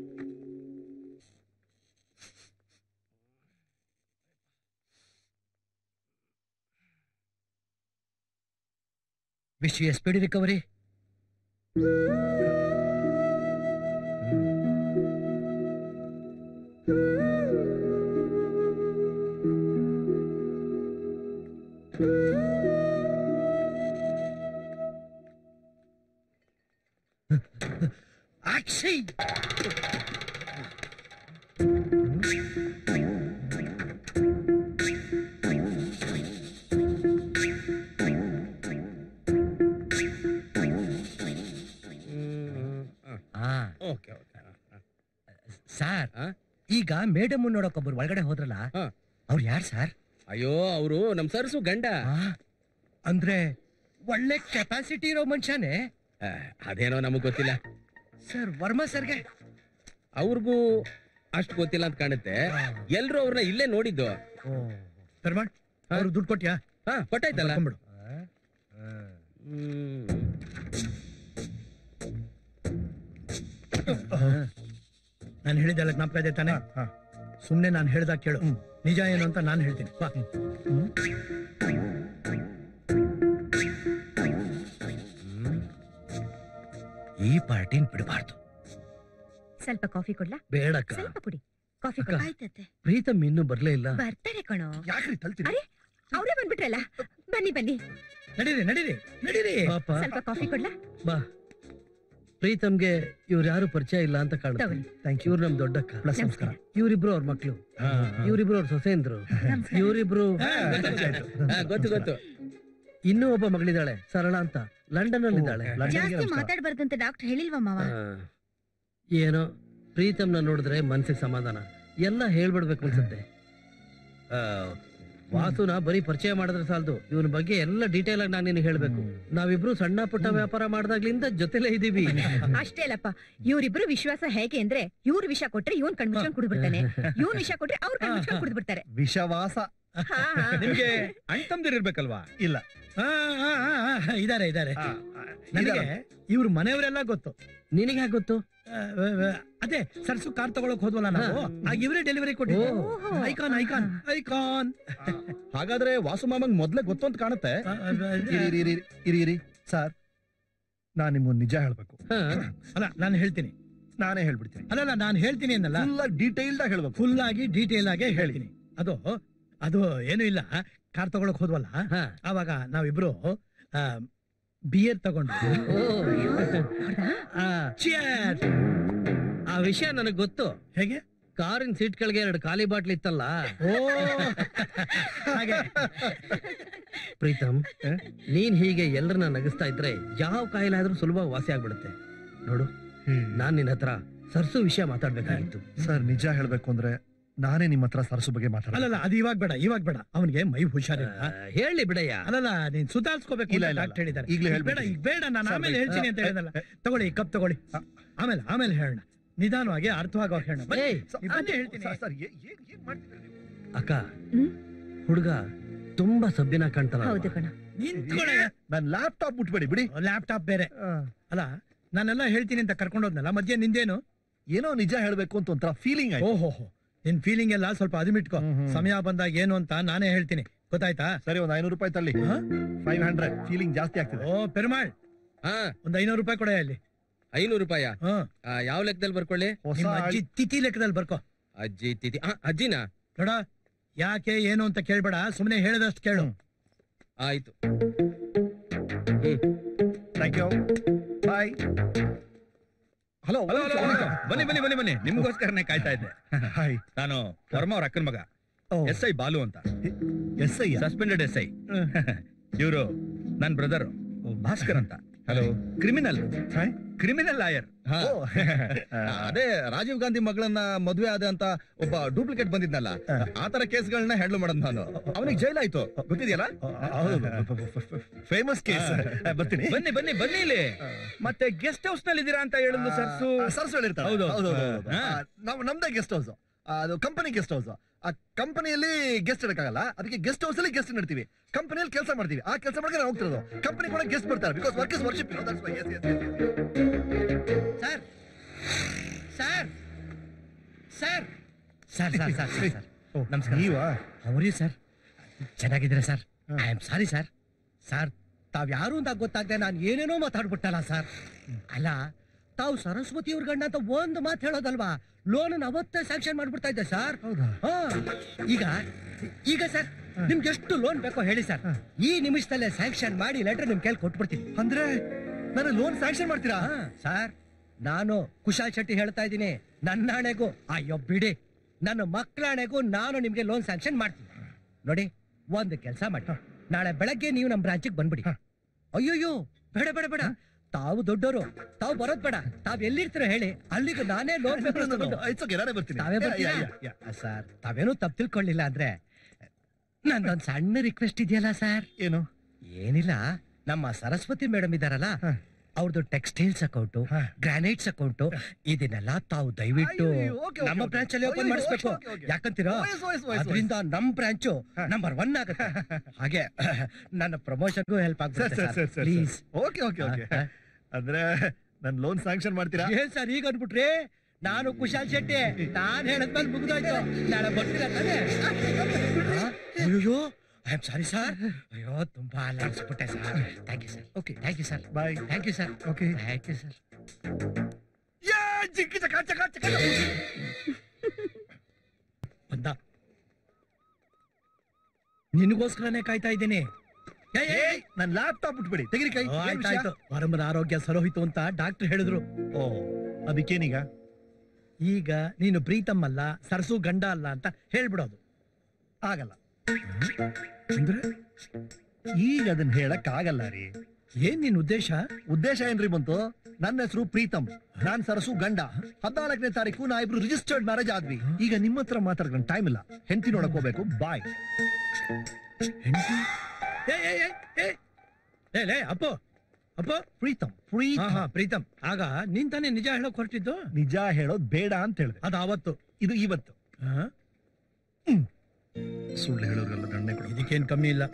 [SPEAKER 4] Wish S P D recovery Akshay
[SPEAKER 5] okay okay
[SPEAKER 7] sir
[SPEAKER 5] ಆ?
[SPEAKER 7] ಈಗ ಮೇಡಮ್ ನೋಡಕ್ ಒಬ್ರು ಒಳಗಡೆ ಹೋದ್ರಲ್ಲ
[SPEAKER 5] ಹಾ.
[SPEAKER 7] ಅವ್ರು ಯಾರು ಸರ್
[SPEAKER 5] ಅಯ್ಯೋ ಅವರು ನಮ್ ಸರ್ಸು ಗಂಡ
[SPEAKER 7] ಅಂದ್ರೆ ಒಳ್ಳೆ ಕೆಪಾಸಿಟಿ ಇರೋ ಮನುಷ್ಯನೇ
[SPEAKER 5] ಆ, ಅದೇನೋ ನಮಗ್ ಗೊತ್ತಿಲ್ಲ
[SPEAKER 7] ಸರ್ ವರ್ಮಾ ಸರ್ಗೆ
[SPEAKER 5] ಅವ್ರಿಗೂ ಅಷ್ಟು ಗೊತ್ತಿಲ್ಲ ಅಂತ ಕಾಣುತ್ತೆ ಎಲ್ರು ಅವ್ರನ್ನ ಇಲ್ಲೇ ನೋಡಿದ್ದು
[SPEAKER 4] ಪೆರ್ಮಾಳ್ ಅವ್ರು ದುಡ್ಡು ಕೊಟ್ಯಾ
[SPEAKER 5] ಹಾ ಕೊಟ್ಟಾಯ್ತಲ್ಲ
[SPEAKER 4] ಬರ್ಕೊಂಬಿಡು
[SPEAKER 5] ಹ್ಮ್.
[SPEAKER 4] ನಾನು ಹೇಳಿದ್ದೆಲ್ಲ ಜ್ಞಾಪಕ ಇದೆ ತಾನೆ ಸುಮ್ನೆ ನಾನು ಹೇಳ್ದಾಗ ಕೇಳು ನಿಜ ಏನು ಅಂತ ನಾನು ಹೇಳ್ತೀನಿ ಬಾ ಈ ಪಾರ್ಟಿನ್ ಬಿಡಬಾರ್ದು
[SPEAKER 8] ಸ್ವಲ್ಪ ಕಾಫಿ ಕೊಡ್ಲಾ
[SPEAKER 4] ಬೇಡಕ್ಕ
[SPEAKER 8] ಸ್ವಲ್ಪ ಕುಡಿ ಕಾಫಿ
[SPEAKER 4] ಅಕ್ಕ.
[SPEAKER 8] ಕೊಡ ಆಯ್ತತ್ತೆ
[SPEAKER 4] ಪ್ರೀತಮ್ ಇನ್ನೂ ಬರ್ಲೇ ಇಲ್ಲ
[SPEAKER 8] ಬರ್ತಾರೆ ಕಣೋ
[SPEAKER 3] ಯಾಕ್ರಿ ತಲ್ತೀರಿ
[SPEAKER 8] ಅರೆ ಅವರೇ ಬಂದ್ಬಿಟ್ರಲ್ಲ ಬನ್ನಿ ಬನ್ನಿ
[SPEAKER 4] ನಡೀರಿ ನಡೀರಿ ನಡೀರಿ ಪಾಪ
[SPEAKER 8] ಸ್ವಲ್ಪ ಕಾಫಿ ಕೊಡ್ಲಾ
[SPEAKER 4] ಬಾ ಪ್ರೀತಮ್ಗೆ ಇವ್ರು ಯಾರು ಪರಿಚಯ ಇಲ್ಲ ಅಂತ ಕಾಣುತ್ತೆ
[SPEAKER 8] ತಗೊಳ್ಳಿ.
[SPEAKER 3] ಥ್ಯಾಂಕ್ ಯು
[SPEAKER 4] ಇವ್ರು ನಮ್ ದೊಡ್ಡಕ್ಕ
[SPEAKER 3] ಪ್ಲಸ್ ನಮಸ್ಕಾರ
[SPEAKER 4] ಇವ್ರಿಬ್ರು ಅವ್ರ ಮಕ್ಳು ಇವ್ರಿಬ್ರು ಅವ್ರ ಸೊಸೆಂದ್ರು ಇವ್ರಿಬ್ರು
[SPEAKER 7] ಗೊತ್ತು ಗೊತ್ತು
[SPEAKER 4] ಇನ್ನೂ ಒಬ್ಬ ಮಗಳಿದ್ದಾಳೆ ಸರಳ ಅಂತ ಲಂಡನ್ ಅಲ್ಲಿ ಇದ್ದಾಳೆ
[SPEAKER 8] ಜಾಸ್ತಿ ಮಾತಾಡ್ಬಾರ್ದಂತ ಡಾಕ್ಟರ್ ಹೇಳಿಲ್ವಾ ಮಾವ
[SPEAKER 4] ಏನೋ ಪ್ರೀತಮ್ನ ನೋಡಿದ್ರೆ ಮನ್ಸಿಗೆ ಸಮಾಧಾನ ಎಲ್ಲ ಹೇಳ್ಬಿಡ್ಬೇಕು ಅನ್ಸುತ್ತೆ ಆ, ವಾಸುನ ಬರೀ ಪರಿಚಯ ಮಾಡಿದ್ರೆ ಸಾಲದು ಇವನ ಬಗ್ಗೆ ಎಲ್ಲ ಡೀಟೇಲ್ ಆಗಿ ನಾನು ನಿನಗೆ ಹೇಳ್ಬೇಕು ನಾವಿಬ್ರು ಸಣ್ಣ ಪುಟ್ಟ ವ್ಯಾಪಾರ ಮಾಡ್ದಾಗ್ಲಿಂದ ಜೊತೆಲೇ ಇದೀವಿ
[SPEAKER 8] ಅಷ್ಟೇ ಅಲ್ಲಪ್ಪ ಇವ್ರಿಬ್ರು ವಿಶ್ವಾಸ ಹೇಗೆ ಅಂದ್ರೆ ಇವ್ರ ವಿಷ ಕೊಟ್ರೆ ಇವನ್ ಕಣ್ಮುಚ್ಕೊಂಡ್ ಕುಡ್ಬಿಡ್ತಾನೆ ಇವನ್ ವಿಷ ಕೊಟ್ರೆ ಅವ್ರ ಕಣ್ಮುಚ್ಕೊಂಡ್ ಕುಡ್ಬಿಡ್ತಾರೆ
[SPEAKER 3] ವಿಷವಾಸ
[SPEAKER 8] ಹಾ, ಹಾ.
[SPEAKER 9] ನಿಮ್ಗೆ ಅಣ್ತಮ್ದಿರ್ ಇರ್ಬೇಕಲ್ವಾ
[SPEAKER 3] ಇಲ್ಲ
[SPEAKER 4] ಇದಾರೆ ಇದಾರೆ
[SPEAKER 3] ಆ,
[SPEAKER 4] ನನಗೆ ಇವ್ರ ಮನೆಯವರೆಲ್ಲ ಗೊತ್ತು
[SPEAKER 6] ನಿನಗೆ ಹೇಗೆ ಗೊತ್ತು
[SPEAKER 4] ಅದೇ ಸರ್ಸು ಕಾರ್ ತಗೊಳಕ್ ಹೋದ್ವಲ್ಲ ನಾವು ಆಗ ಇವರೇ ಡೆಲಿವರಿ ಕೊಟ್ಟಿದ್ದು
[SPEAKER 8] ಓಹೋ.
[SPEAKER 4] ಐಕಾನ್ ಐಕಾನ್ ಐಕಾನ್
[SPEAKER 1] ಹಾಗಾದ್ರೆ ವಾಸು ಮಾಮಂಗ್ ಮೊದ್ಲೇ ಗೊತ್ತು ಅಂತ ಕಾಣುತ್ತೆ
[SPEAKER 3] ಇರಿ ಇರಿ ಇರಿ ಇರಿ ಇರಿ ಸರ್ ನಾನ್ ನಿಮ್ಗೊಂದು ನಿಜ ಹೇಳ್ಬೇಕು
[SPEAKER 6] ಹಾ.
[SPEAKER 4] ಅಲ್ಲ ನಾನು ಹೇಳ್ತೀನಿ
[SPEAKER 3] ನಾನೇ ಹೇಳ್ಬಿಡ್ತೀನಿ
[SPEAKER 4] ಅಲ್ಲಲ್ಲ ನಾನು ಹೇಳ್ತೀನಿ ಅನ್ನಲ್ಲ
[SPEAKER 3] ಫುಲ್ ಡೀಟೈಲ್ಡ್ ಆಗಿ ಹೇಳ್ಬೇಕು
[SPEAKER 4] ಫುಲ್ ಆಗಿ ಡೀಟೇಲ್ ಆಗಿ ಹೇಳ್ತೀನಿ ಅದು ಅದು ಏನು ಇಲ್ಲ ಕಾರ್ ತಗೊಳಕ್ ಹೋದ್ವಲ್ಲ
[SPEAKER 6] ಹಾ.
[SPEAKER 4] ಆವಾಗ ನಾವಿಬ್ರು ಬಿಯರ್ ತಗೊಂಡು
[SPEAKER 6] ಓ. ಆ,
[SPEAKER 4] Cheers!
[SPEAKER 6] ಆ ವಿಷಯ ನನಗೆ ಗೊತ್ತು
[SPEAKER 4] ಹೇಗೆ
[SPEAKER 6] ಕಾರಿನ ಸೀಟ್ ಕೆಳಗೆ ಎರಡು ಖಾಲಿ ಬಾಟ್ಲ್ ಇತ್ತಲ್ಲ
[SPEAKER 4] ಓ ಹಾಗೆ
[SPEAKER 6] ಪ್ರೀತಮ್ ನೀನ್ ಹೀಗೆ ಎಲ್ಲರನ್ನ ನಗಿಸ್ತಾ ಇದ್ರೆ ಯಾವ ಕಾಯಿಲೆ ಆದ್ರೂ ಸುಲಭ ವಾಸಿ ಆಗ್ಬಿಡುತ್ತೆ ನೋಡು ನಾನ್ ನಿನ್ನ ಹತ್ರ ಸರ್ಸು ವಿಷಯ ಮಾತಾಡ್ಬೇಕಾಗಿತ್ತು
[SPEAKER 3] ಸರ್ ನಿಜ ಹೇಳ್ಬೇಕು ಅಂದ್ರೆ ನಾನೇ ನಿಮ್ಮ ಹತ್ರ ಸರಸು ಬಗ್ಗೆ ಮಾತಾಡ
[SPEAKER 4] ಅಲ್ಲಲ್ಲ ಅದು ಇವಾಗ ಬೇಡ ಇವಾಗ ಬೇಡ ಅವನಿಗೆ ಮೈ ಹುಷಾರಿಲ್ಲ
[SPEAKER 6] ಆ, ಹೇಳಿ ಬಿಡಯ್ಯ
[SPEAKER 4] ಅಲ್ಲಲ್ಲ ನೀನ್ ಸುಧಾರಿಸ್ಕೋಬೇಕು
[SPEAKER 3] ಇಲ್ಲ,
[SPEAKER 4] ಅಂತ
[SPEAKER 3] ಇಲ್ಲ,
[SPEAKER 4] ಡಾಕ್ಟರ್ ಹೇಳಿದ್ದಾರೆ
[SPEAKER 3] ಈಗ್ಲೇ
[SPEAKER 4] ಈಗ
[SPEAKER 3] ಹೇಳ್ಬಿಡಿ.
[SPEAKER 4] ಬೇಡ ಈಗ ಬೇಡ ನಾನು
[SPEAKER 3] ಸರ್,
[SPEAKER 4] ಆಮೇಲೆ
[SPEAKER 3] ಬೇಡ.
[SPEAKER 4] ಹೇಳ್ತೀನಿ ಅಂತ ಹೇಳಿದಲ್ಲ ತಗೊಳ್ಳಿ ಕಪ್ ತಗೊಳ್ಳಿ ಆಮೇಲೆ ಆಮೇಲೆ ಹೇಳೋಣ ನಿಧಾನವಾಗಿ ಅರ್ಥವಾಗೋ ಹೇಳೋಣ ಬನ್ನಿ.
[SPEAKER 6] ಏಯ್,
[SPEAKER 4] ಈ ಬನ್ನಿ ಹೇಳ್ತೀನಿ
[SPEAKER 3] ಸರ್ ಏ- ಏನ್ ಏನ್ ಮಾಡ್ತಿದ್ದೀರಿ ನೀವು?
[SPEAKER 6] ಅಕ್ಕ
[SPEAKER 8] ಹ್ಮ್?
[SPEAKER 6] ಹುಡುಗ ತುಂಬಾ ಸಭ್ಯನ ಕಾಣ್ತಾನ
[SPEAKER 8] ಹೌದು ಕಣ
[SPEAKER 4] ನಿಂತ್ಕೊಳ್ಳಯ್ಯ
[SPEAKER 3] ನನ್ ಲ್ಯಾಪ್ಟಾಪ್ ಮುಟ್ಬೇಡಿ ಬಿಡಿ
[SPEAKER 4] ಲ್ಯಾಪ್ಟಾಪ್ ಬೇರೆ ಅಲ್ಲ ನಾನೆಲ್ಲ ಹೇಳ್ತೀನಿ ಅಂತ ಕರ್ಕೊಂಡು ಹೋದ್ನಲ್ಲ ಮಧ್ಯ ನಿಂದೇನು
[SPEAKER 3] ಏನೋ ನಿಜ ಹೇಳ್ಬೇಕು ಅಂತ ಒಂಥರ ಫೀಲಿಂಗ್ ಆಯ್ತು
[SPEAKER 4] ಓಹೋ ನಿನ್ ಫೀಲಿಂಗ್ ಎಲ್ಲ ಸ್ವಲ್ಪ ಅದುಮಿಟ್ಕೋ
[SPEAKER 3] ಹ್ಮ್, ಹ್ಮ್.
[SPEAKER 4] ಸಮಯ ಬಂದಾಗ ಏನು ಅಂತ ನಾನೇ ಹೇಳ್ತೀನಿ ಗೊತ್ತಾಯ್ತಾ
[SPEAKER 3] ಸರಿ ಒಂದ್ ಐನೂರು ರೂಪಾಯಿ ತಳ್ಳಿ
[SPEAKER 4] ಹಾ?
[SPEAKER 3] ಫೈವ್ ಹಂಡ್ರೆಡ್ ಫೀಲಿಂಗ್ ಜಾಸ್ತಿ ಆಗ್ತಿದೆ
[SPEAKER 4] ಓ ಪೆರುಮಾಳ್
[SPEAKER 7] ಹಾ
[SPEAKER 4] ಒಂದ್ ಐನೂರು ರೂಪಾಯಿ ಕೊಡ ಅಲ್ಲಿ
[SPEAKER 7] ಐನೂರು ರೂಪಾಯ
[SPEAKER 4] ಹಾ
[SPEAKER 7] ಯಾವ ಲೆಕ್ಕದಲ್ಲಿ ಬರ್ಕೊಳ್ಳಿ
[SPEAKER 3] ಹೊಸ
[SPEAKER 4] ನಿಮ್ಮ ಅಜ್ಜಿ ತಿಥಿ ಲೆಕ್ಕದಲ್ಲಿ ಬರ್ಕೋ
[SPEAKER 7] ಅಜ್ಜಿ ತಿಥಿ ಆ, ಅಜ್ಜಿನಾ
[SPEAKER 4] ನೋಡ ಯಾಕೆ ಏನು ಅಂತ ಕೇಳ್ಬೇಡ ಸುಮ್ನೆ ಹೇಳದಷ್ಟು ಕೇಳು
[SPEAKER 7] ಆಯ್ತು
[SPEAKER 3] thank you bye hello
[SPEAKER 1] hello hello hello. ಬನ್ನಿ ಬನ್ನಿ ಬನ್ನಿ ಬನ್ನಿ ನಿಮ್ಗೋಸ್ಕರನೇ ಕಾಯ್ತಾ ಇದ್ದೆ
[SPEAKER 3] ಹಾಯ್
[SPEAKER 1] ನಾನು ವರ್ಮ ಅವ್ರ ಅಕ್ಕನ ಮಗ ಎಸ್ ಐ ಬಾಲು ಅಂತ
[SPEAKER 3] S I
[SPEAKER 1] suspended S I ಇವರು ನನ್ ಬ್ರದರ್ ಭಾಸ್ಕರ್ ಅಂತ ಹಲೋ ಕ್ರಿಮಿನಲ್ ಕ್ರಿಮಿನಲ್ ಲಾಯರ್ ಅದೇ ರಾಜೀವ್ ಗಾಂಧಿ ಮಗಳನ್ನ ಮದುವೆ ಆದ ಅಂತ ಒಬ್ಬ ಡೂಪ್ಲಿಕೇಟ್ ಬಂದಿದ್ನಲ್ಲ ಆತರ ಕೇಸ್ಗಳನ್ನ ಹ್ಯಾಂಡಲ್ ಮಾಡೋದು ನಾನು ಅವನಿಗೆ ಜೈಲಾಯ್ತು ಗೊತ್ತಿದೆಯಲ್ಲ
[SPEAKER 3] ಫೇಮಸ್ ಕೇಸ್ ಬರ್ತೀನಿ
[SPEAKER 1] ಬನ್ನಿ ಬನ್ನಿ ಬನ್ನಿ ಇಲ್ಲಿ ಮತ್ತೆ ಗೆಸ್ಟ್ ಹೌಸ್ ನಲ್ಲಿ ಇದ್ದೀರಾ ಅಂತ ಹೇಳಿದ್ರು ಸರ್ಸು
[SPEAKER 3] ಸರ್ಸ್ ಹೇಳಿರ್ತಾರೆ
[SPEAKER 1] ಹೌದು.
[SPEAKER 3] ಹೌದು ಹೌದು, ಹೌದು.
[SPEAKER 1] ಹಾ.
[SPEAKER 3] ಆ, ನಾವು ನಮ್ದೇ ಗೆಸ್ಟ್ ಹೌಸ್ ಅದು ಕಂಪನಿ ಗೆಸ್ಟ್ ಹೌಸ್ ಆ ಕಂಪನಿಯಲ್ಲಿ ಗೆಸ್ಟ್ ಇಡಕ್ಕಾಗಲ್ಲ ಅದಕ್ಕೆ ಗೆಸ್ಟ್ ಹೌಸ್ ಅಲ್ಲಿ ಗೆಸ್ಟ್ ಇಡ್ತೀವಿ ಕಂಪನಿಯಲ್ಲಿ ಕೆಲಸ ಮಾಡ್ತೀವಿ ಆ ಕೆಲಸ ಮಾಡಕ್ಕೆ ನಾವು ಹೋಗ್ತಿರೋದು ಕಂಪನಿ ಕೂಡ ಗೆಸ್ಟ್ ಬರ್ತಾರೆ because work is worship
[SPEAKER 4] sir sir sir sir sir sir sir sir ನಮಸ್ಕಾರ
[SPEAKER 3] ನೀವಾ
[SPEAKER 4] ಅವರಿ ಸರ್ ಚೆನ್ನಾಗಿದ್ದೀರಾ sir I am sorry sir sir ತಾವ್ ಯಾರು ಅಂತ ಗೊತ್ತಾಗದೆ ನಾನು ಏನೇನೋ ಮಾತಾಡ್ಬಿಟ್ಟಲ್ಲ ಸರ್ ಅಲ್ಲ ತಾವು ಸರಸ್ವತಿ ಅವ್ರ ಗಂಡ ಅಂತ ಒಂದು ಮಾತು ಹೇಳೋದಲ್ವಾ ಲೋನ್ ಅವತ್ತೇ ಸ್ಯಾಂಕ್ಷನ್ ಮಾಡ್ಬಿಡ್ತಾ ಇದ್ದೆ ಸರ್
[SPEAKER 3] ಹೌದಾ
[SPEAKER 4] ಹಾ ಈಗ ಈಗ ಸರ್ ನಿಮ್ಗೆ ಎಷ್ಟು ಲೋನ್ ಬೇಕೋ ಹೇಳಿ ಸರ್ ಈ ನಿಮಿಷದಲ್ಲೇ ಸ್ಯಾಂಕ್ಷನ್ ಮಾಡಿ ಲೆಟರ್ ನಿಮ್ ಕೈಲಿ ಕೊಟ್ಬಿಡ್ತೀನಿ
[SPEAKER 3] ಅಂದ್ರೆ ನಾನು ಲೋನ್ ಸ್ಯಾಂಕ್ಷನ್ ಮಾಡ್ತೀರಾ
[SPEAKER 4] ಹಾ, ಸರ್ ನಾನು ಕುಶಾಲ್ ಶೆಟ್ಟಿ ಹೇಳ್ತಾ ಇದ್ದೀನಿ ನನ್ನ ಹಣೆಗೂ ಅಯ್ಯೋ ಬಿಡಿ ನನ್ನ ಮಕ್ಕಳಾಣೆಗೂ ನಾನು ನಿಮ್ಗೆ ಲೋನ್ ಸ್ಯಾಂಕ್ಷನ್ ಮಾಡ್ತೀನಿ ನೋಡಿ ಒಂದು ಕೆಲಸ ಮಾಡಿ ನಾಳೆ ಬೆಳಗ್ಗೆ ನೀವು ನಮ್ಮ ಬ್ರಾಂಚಿಗೆ ಬಂದ್ಬಿಡಿ ಅಯ್ಯೋಯ್ಯೋ ಬೇಡ ಬೇಡ ಬೇಡ ತಾವು ದೊಡ್ಡವರು ತಾವು ಬರೋದ್ ಬೇಡ ತಾವ್ ಎಲ್ಲಿರ್ತೀರ ಹೇಳಿ ಅಲ್ಲಿಗೆ ನಾನೇ ಲೋನ್
[SPEAKER 3] ಇಟ್ಸ್ ಓಕೆ ನಾನೇ ಬರ್ತೀನಿ
[SPEAKER 4] ತಾವೇ ಬರ್ತೀರಾ
[SPEAKER 3] Yeah, yeah, yeah.
[SPEAKER 4] ಸರ್ ತಾವೇನು ತಪ್ಪು ತಿಳ್ಕೊಳ್ಳಿಲ್ಲ ಅಂದ್ರೆ ನಂದೊಂದ್ ಸಣ್ಣ ರಿಕ್ವೆಸ್ಟ್ ಇದೆಯಲ್ಲ ಸರ್
[SPEAKER 3] ಏನು
[SPEAKER 4] ಏನಿಲ್ಲ ನಮ್ಮ ಸರಸ್ವತಿ ಮೇಡಮ್ ಇದಾರಲ್ಲ ಅವ್ರದ್ದು ಟೆಕ್ಸ್ಟೈಲ್ಸ್ ಅಕೌಂಟು
[SPEAKER 3] ಹಾ.
[SPEAKER 4] ಗ್ರಾನೈಟ್ಸ್ ಅಕೌಂಟು ಇದನ್ನೆಲ್ಲ ತಾವು ದಯವಿಟ್ಟು
[SPEAKER 3] ಅಯ್ಯೋ, okay, okay,
[SPEAKER 4] ನಮ್ಮ
[SPEAKER 3] okay.
[SPEAKER 4] ಬ್ರಾಂಚ್ ಅಲ್ಲಿ ಓಪನ್
[SPEAKER 3] ಅಯ್ಯೋ,
[SPEAKER 4] ಮಾಡಿಸ್ಬೇಕು
[SPEAKER 3] okay, okay.
[SPEAKER 4] ಯಾಕಂತೀರಾ
[SPEAKER 3] Voice, voice, voice,
[SPEAKER 4] ಅದರಿಂದ ನಮ್ ಬ್ರಾಂಚು ನಂಬರ್ ಒನ್ ಆಗುತ್ತೆ ಹಾಗೆ ನನ್ನ ಪ್ರಮೋಷನ್ಗೂ ಹೆಲ್ಪ್
[SPEAKER 3] ಸರ್
[SPEAKER 4] ಆಗುತ್ತೆ
[SPEAKER 3] sir sir sir
[SPEAKER 4] please
[SPEAKER 3] okay okay okay ಅಂದ್ರೆ ನನ್ ಲೋನ್ ಸ್ಯಾಂಕ್ಷನ್ ಮಾಡ್ತೀರಾ
[SPEAKER 4] ಏನ್ ಸರ್ ಈಗ ಅನ್ಬಿಟ್ರಿ ನಾನು ಕುಶಾಲ್ ಶೆಟ್ಟಿ ನಾನ್ ಹೇಳದ್ಮೇಲೆ ಮುಗಿದೋಯ್ತು ನಾಳೆ ಬರ್ತೀರಾ ತಾನೇ ಆ? ಅಯ್ಯೋ ಐ ಆಮ್ ಸಾರಿ ಸರ್ ಅಯ್ಯೋ ತುಂಬಾ ಅಲ್ಲಾಡ್ಸ್ಬಿಟ್ಟೆ sir thank you sir okay thank you sir
[SPEAKER 3] bye
[SPEAKER 4] thank you sir
[SPEAKER 3] okay
[SPEAKER 4] thank you sir
[SPEAKER 3] yeah, ಚಿಕ್ಕ ಚಕ ಚಕ ಚಕ.
[SPEAKER 4] ಬಂದ ನಿನಗೋಸ್ಕರನೇ ಕಾಯ್ತಾ ಇದ್ದೀನಿ ಏಯ್, ಏಯ್,
[SPEAKER 3] ಏಯ್, ನನ್ ಲ್ಯಾಪ್ಟಾಪ್ ಬಿಟ್ಬಿಡಿ ತೆಗಿರಿ ಕೈ
[SPEAKER 4] ಓ,
[SPEAKER 3] ಏನ್ ವಿಷಯ?
[SPEAKER 4] ಆಯ್ತಾಯ್ತು ವರಮನ ಆರೋಗ್ಯ ಸರೋಹಿತು ಅಂತ ಡಾಕ್ಟರ್ ಹೇಳಿದ್ರು
[SPEAKER 3] ಓ ಅದಕ್ಕೇನೀಗ
[SPEAKER 4] ಈಗ ನೀನು ಪ್ರೀತಮ್ ಅಲ್ಲ ಸರಸು ಗಂಡ ಅಲ್ಲ ಅಂತ ಹೇಳ್ಬಿಡೋದು
[SPEAKER 3] ಆಗಲ್ಲ
[SPEAKER 4] ಅಂದ್ರೆ
[SPEAKER 3] ಈಗ ಅದನ್ನ ಹೇಳಕ್ ಆಗಲ್ಲ ರೀ
[SPEAKER 4] ಏನ್ ನಿನ್ ಉದ್ದೇಶ
[SPEAKER 3] ಉದ್ದೇಶ ಏನ್ರಿ ಬಂತು ನನ್ನ ಹೆಸರು ಪ್ರೀತಮ್ ನಾನ್ ಸರಸು ಗಂಡ ಹದಿನಾಲ್ಕನೇ ತಾರೀಕು ನಾ ಇಬ್ರು ರಿಜಿಸ್ಟರ್ಡ್ ಮ್ಯಾರೇಜ್ ಆದ್ವಿ ಈಗ ನಿಮ್ಮ ಹತ್ರ ಮಾತಾಡ್ಕೊಂಡು ಟೈಮ್ ಇಲ್ಲ ಹೆಂಡತಿ ನೋಡಕ್ ಹೋಗ್ಬೇಕು ಬಾಯ್
[SPEAKER 4] ಹೆಂಡ್ತಿ? ಏಯ್, ಏಯ್, ಏಯ್, ಏಯ್. ಲೇ, ಲೇ, ಅಪ್ಪು ಅಪ್ಪು
[SPEAKER 3] ಪ್ರೀತಮ್
[SPEAKER 4] ಹಾ
[SPEAKER 3] ಪ್ರೀತಮ್
[SPEAKER 4] ಹಾ ಪ್ರೀತಮ್ ಆಗ ನೀನ್ ತಾನೇ ನಿಜ ಹೇಳೋಕ್ ಹೊರಟಿದ್ದು
[SPEAKER 3] ನಿಜ ಹೇಳೋದ್ ಬೇಡ ಅಂತ ಹೇಳಿದೆ
[SPEAKER 4] ಅದು ಅವತ್ತು
[SPEAKER 3] ಇದು ಇವತ್ತು
[SPEAKER 4] ಆ?
[SPEAKER 3] ಸುಳ್ಳು ಹೇಳೋರೆಲ್ಲ ದಂಡೆ ಕೊಡು
[SPEAKER 4] ಇದಕ್ಕೇನ್ ಕಮ್ಮಿ ಇಲ್ಲ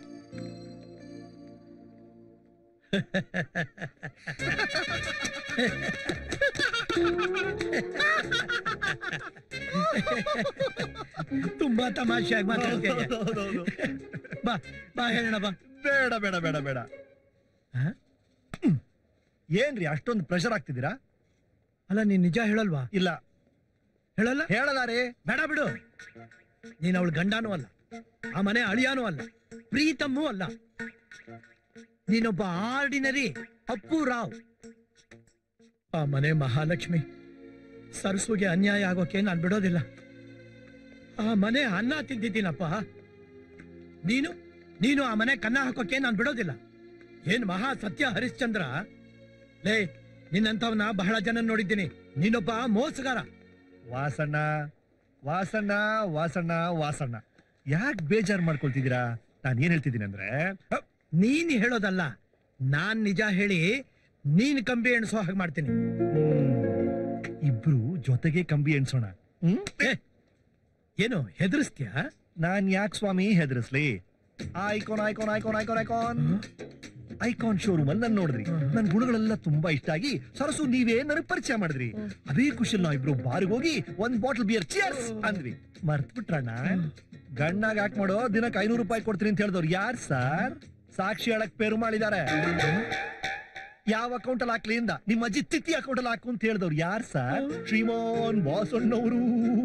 [SPEAKER 4] ತುಂಬಾ ತಮಾಷೆಯಾಗಿ ಮಾತಾಡ್ತೇನೆ ಬಾ ಬಾ ಹೇಳೋಣ ಬಾ
[SPEAKER 3] ಬೇಡ ಬೇಡ ಬೇಡ ಬೇಡ
[SPEAKER 4] ಆ?
[SPEAKER 3] ಹ್ಮ್. ಏನ್ರಿ ಅಷ್ಟೊಂದು ಪ್ರೆಷರ್ ಆಗ್ತಿದ್ದೀರಾ
[SPEAKER 4] ಅಲ್ಲ ನೀನ್ ನಿಜ ಹೇಳಲ್ವಾ
[SPEAKER 3] ಇಲ್ಲ
[SPEAKER 4] ಹೇಳಲ್ಲ
[SPEAKER 3] ಹೇಳಲ್ಲ ರೀ
[SPEAKER 4] ಬೇಡ ಬಿಡು ನೀನ್ ಅವಳ ಗಂಡನೂ ಅಲ್ಲ ಆ ಮನೆ ಅಳಿಯಾನೂ ಅಲ್ಲ ಪ್ರೀತಮ್ಮೂ ಅಲ್ಲ ನೀನೊಬ್ಬ ಆರ್ಡಿನರಿ ಅಪ್ಪು ರಾವ್ ಆ ಮನೆ ಮಹಾಲಕ್ಷ್ಮಿ ಸರಸುಗೆ ಅನ್ಯಾಯ ಆಗೋಕೆ ನಾನು ಬಿಡೋದಿಲ್ಲ ಆ ಮನೆ ಅನ್ನ ತಿಂದಿದ್ದೀನಪ್ಪ ನೀನು ನೀನು ಆ ಮನೆ ಕನ್ನ ಹಾಕೋಕೆ ನಾನು ಬಿಡೋದಿಲ್ಲ ಏನ್ ಮಹಾ ಸತ್ಯ ಹರಿಶ್ಚಂದ್ರ ಲೇ ನಿನ್ನಂಥವ್ನ ಬಹಳ ಜನ ನೋಡಿದ್ದೀನಿ ನೀನೊಬ್ಬ ಮೋಸಗಾರ
[SPEAKER 3] ವಾಸಣ್ಣ ವಾಸಣ್ಣ ವಾಸಣ್ಣ ವಾಸಣ್ಣ ಯಾಕೆ ಬೇಜಾರ್ ಮಾಡ್ಕೊಳ್ತಿದ್ದೀರಾ ನಾನು ಏನ್ ಹೇಳ್ತಿದ್ದೀನಿ ಅಂದ್ರೆ ಅ,
[SPEAKER 4] ನೀನ್ ಹೇಳೋದಲ್ಲ ನಾನ್ ನಿಜ ಹೇಳಿ ನೀನ್ ಕಂಬಿ ಎಣಿಸೋ ಹಾಗೆ ಮಾಡ್ತೀನಿ
[SPEAKER 3] ಹ್ಮ್. ಇಬ್ರು ಜೊತೆಗೆ ಕಂಬಿ ಎಣ್ಸೋಣ ಹ್ಮ್
[SPEAKER 4] ಏ, ಏನು ಹೆದರ್ಸ್ತೀಯ
[SPEAKER 3] ನಾನ್ ಯಾಕೆ ಸ್ವಾಮಿ ಹೆದರ್ಸ್ಲಿ icon icon icon icon icon icon showroom ಅಲ್ಲಿ ನನ್ ನೋಡಿದ್ರಿ ನನ್ ಗುಣಗಳೆಲ್ಲ ತುಂಬಾ ಇಷ್ಟ ಆಗಿ ಸರಸು ನೀವೇ ನನಗ್ ಪರಿಚಯ ಮಾಡಿದ್ರಿ ಅದೇ ಖುಷಿಲ್ ನಾವ್ ಇಬ್ರು ಬಾರ್ಗ್ ಹೋಗಿ ಒಂದ್ ಬಾಟಲ್ ಬಿಯರ್ ಚಿಯರ್ಸ್ ಅಂದ್ವಿ ಮರ್ತ್ ಬಿಟ್ರಣ್ಣ ಗಣ್ಣಾಗ ಹಾಕ್ ಮಾಡೋ ದಿನಕ್ಕೆ ಐನೂರು ರೂಪಾಯಿ ಕೊಡ್ತೀನಿ ಅಂತ ಹೇಳಿದವ್ರು ಯಾರ್ ಸರ್ ಸಾಕ್ಷಿ ಹೇಳಕ್ ಪೇರು ಮಾಡಿದ್ದಾರೆ ಯಾವ ಅಕೌಂಟ್ ಅಲ್ಲಿ ಹಾಕ್ಲಿ ಇಂದ ನಿಮ್ಮ ಅಜ್ಜಿ ತಿಥಿ ಅಕೌಂಟ್ ಅಲ್ಲಿ ಹಾಕು ಅಂತ ಹೇಳಿದವ್ರು ಯಾರ್ ಸರ್ ಶ್ರೀಮೋನ್ ಬಾಸಣ್ಣವರು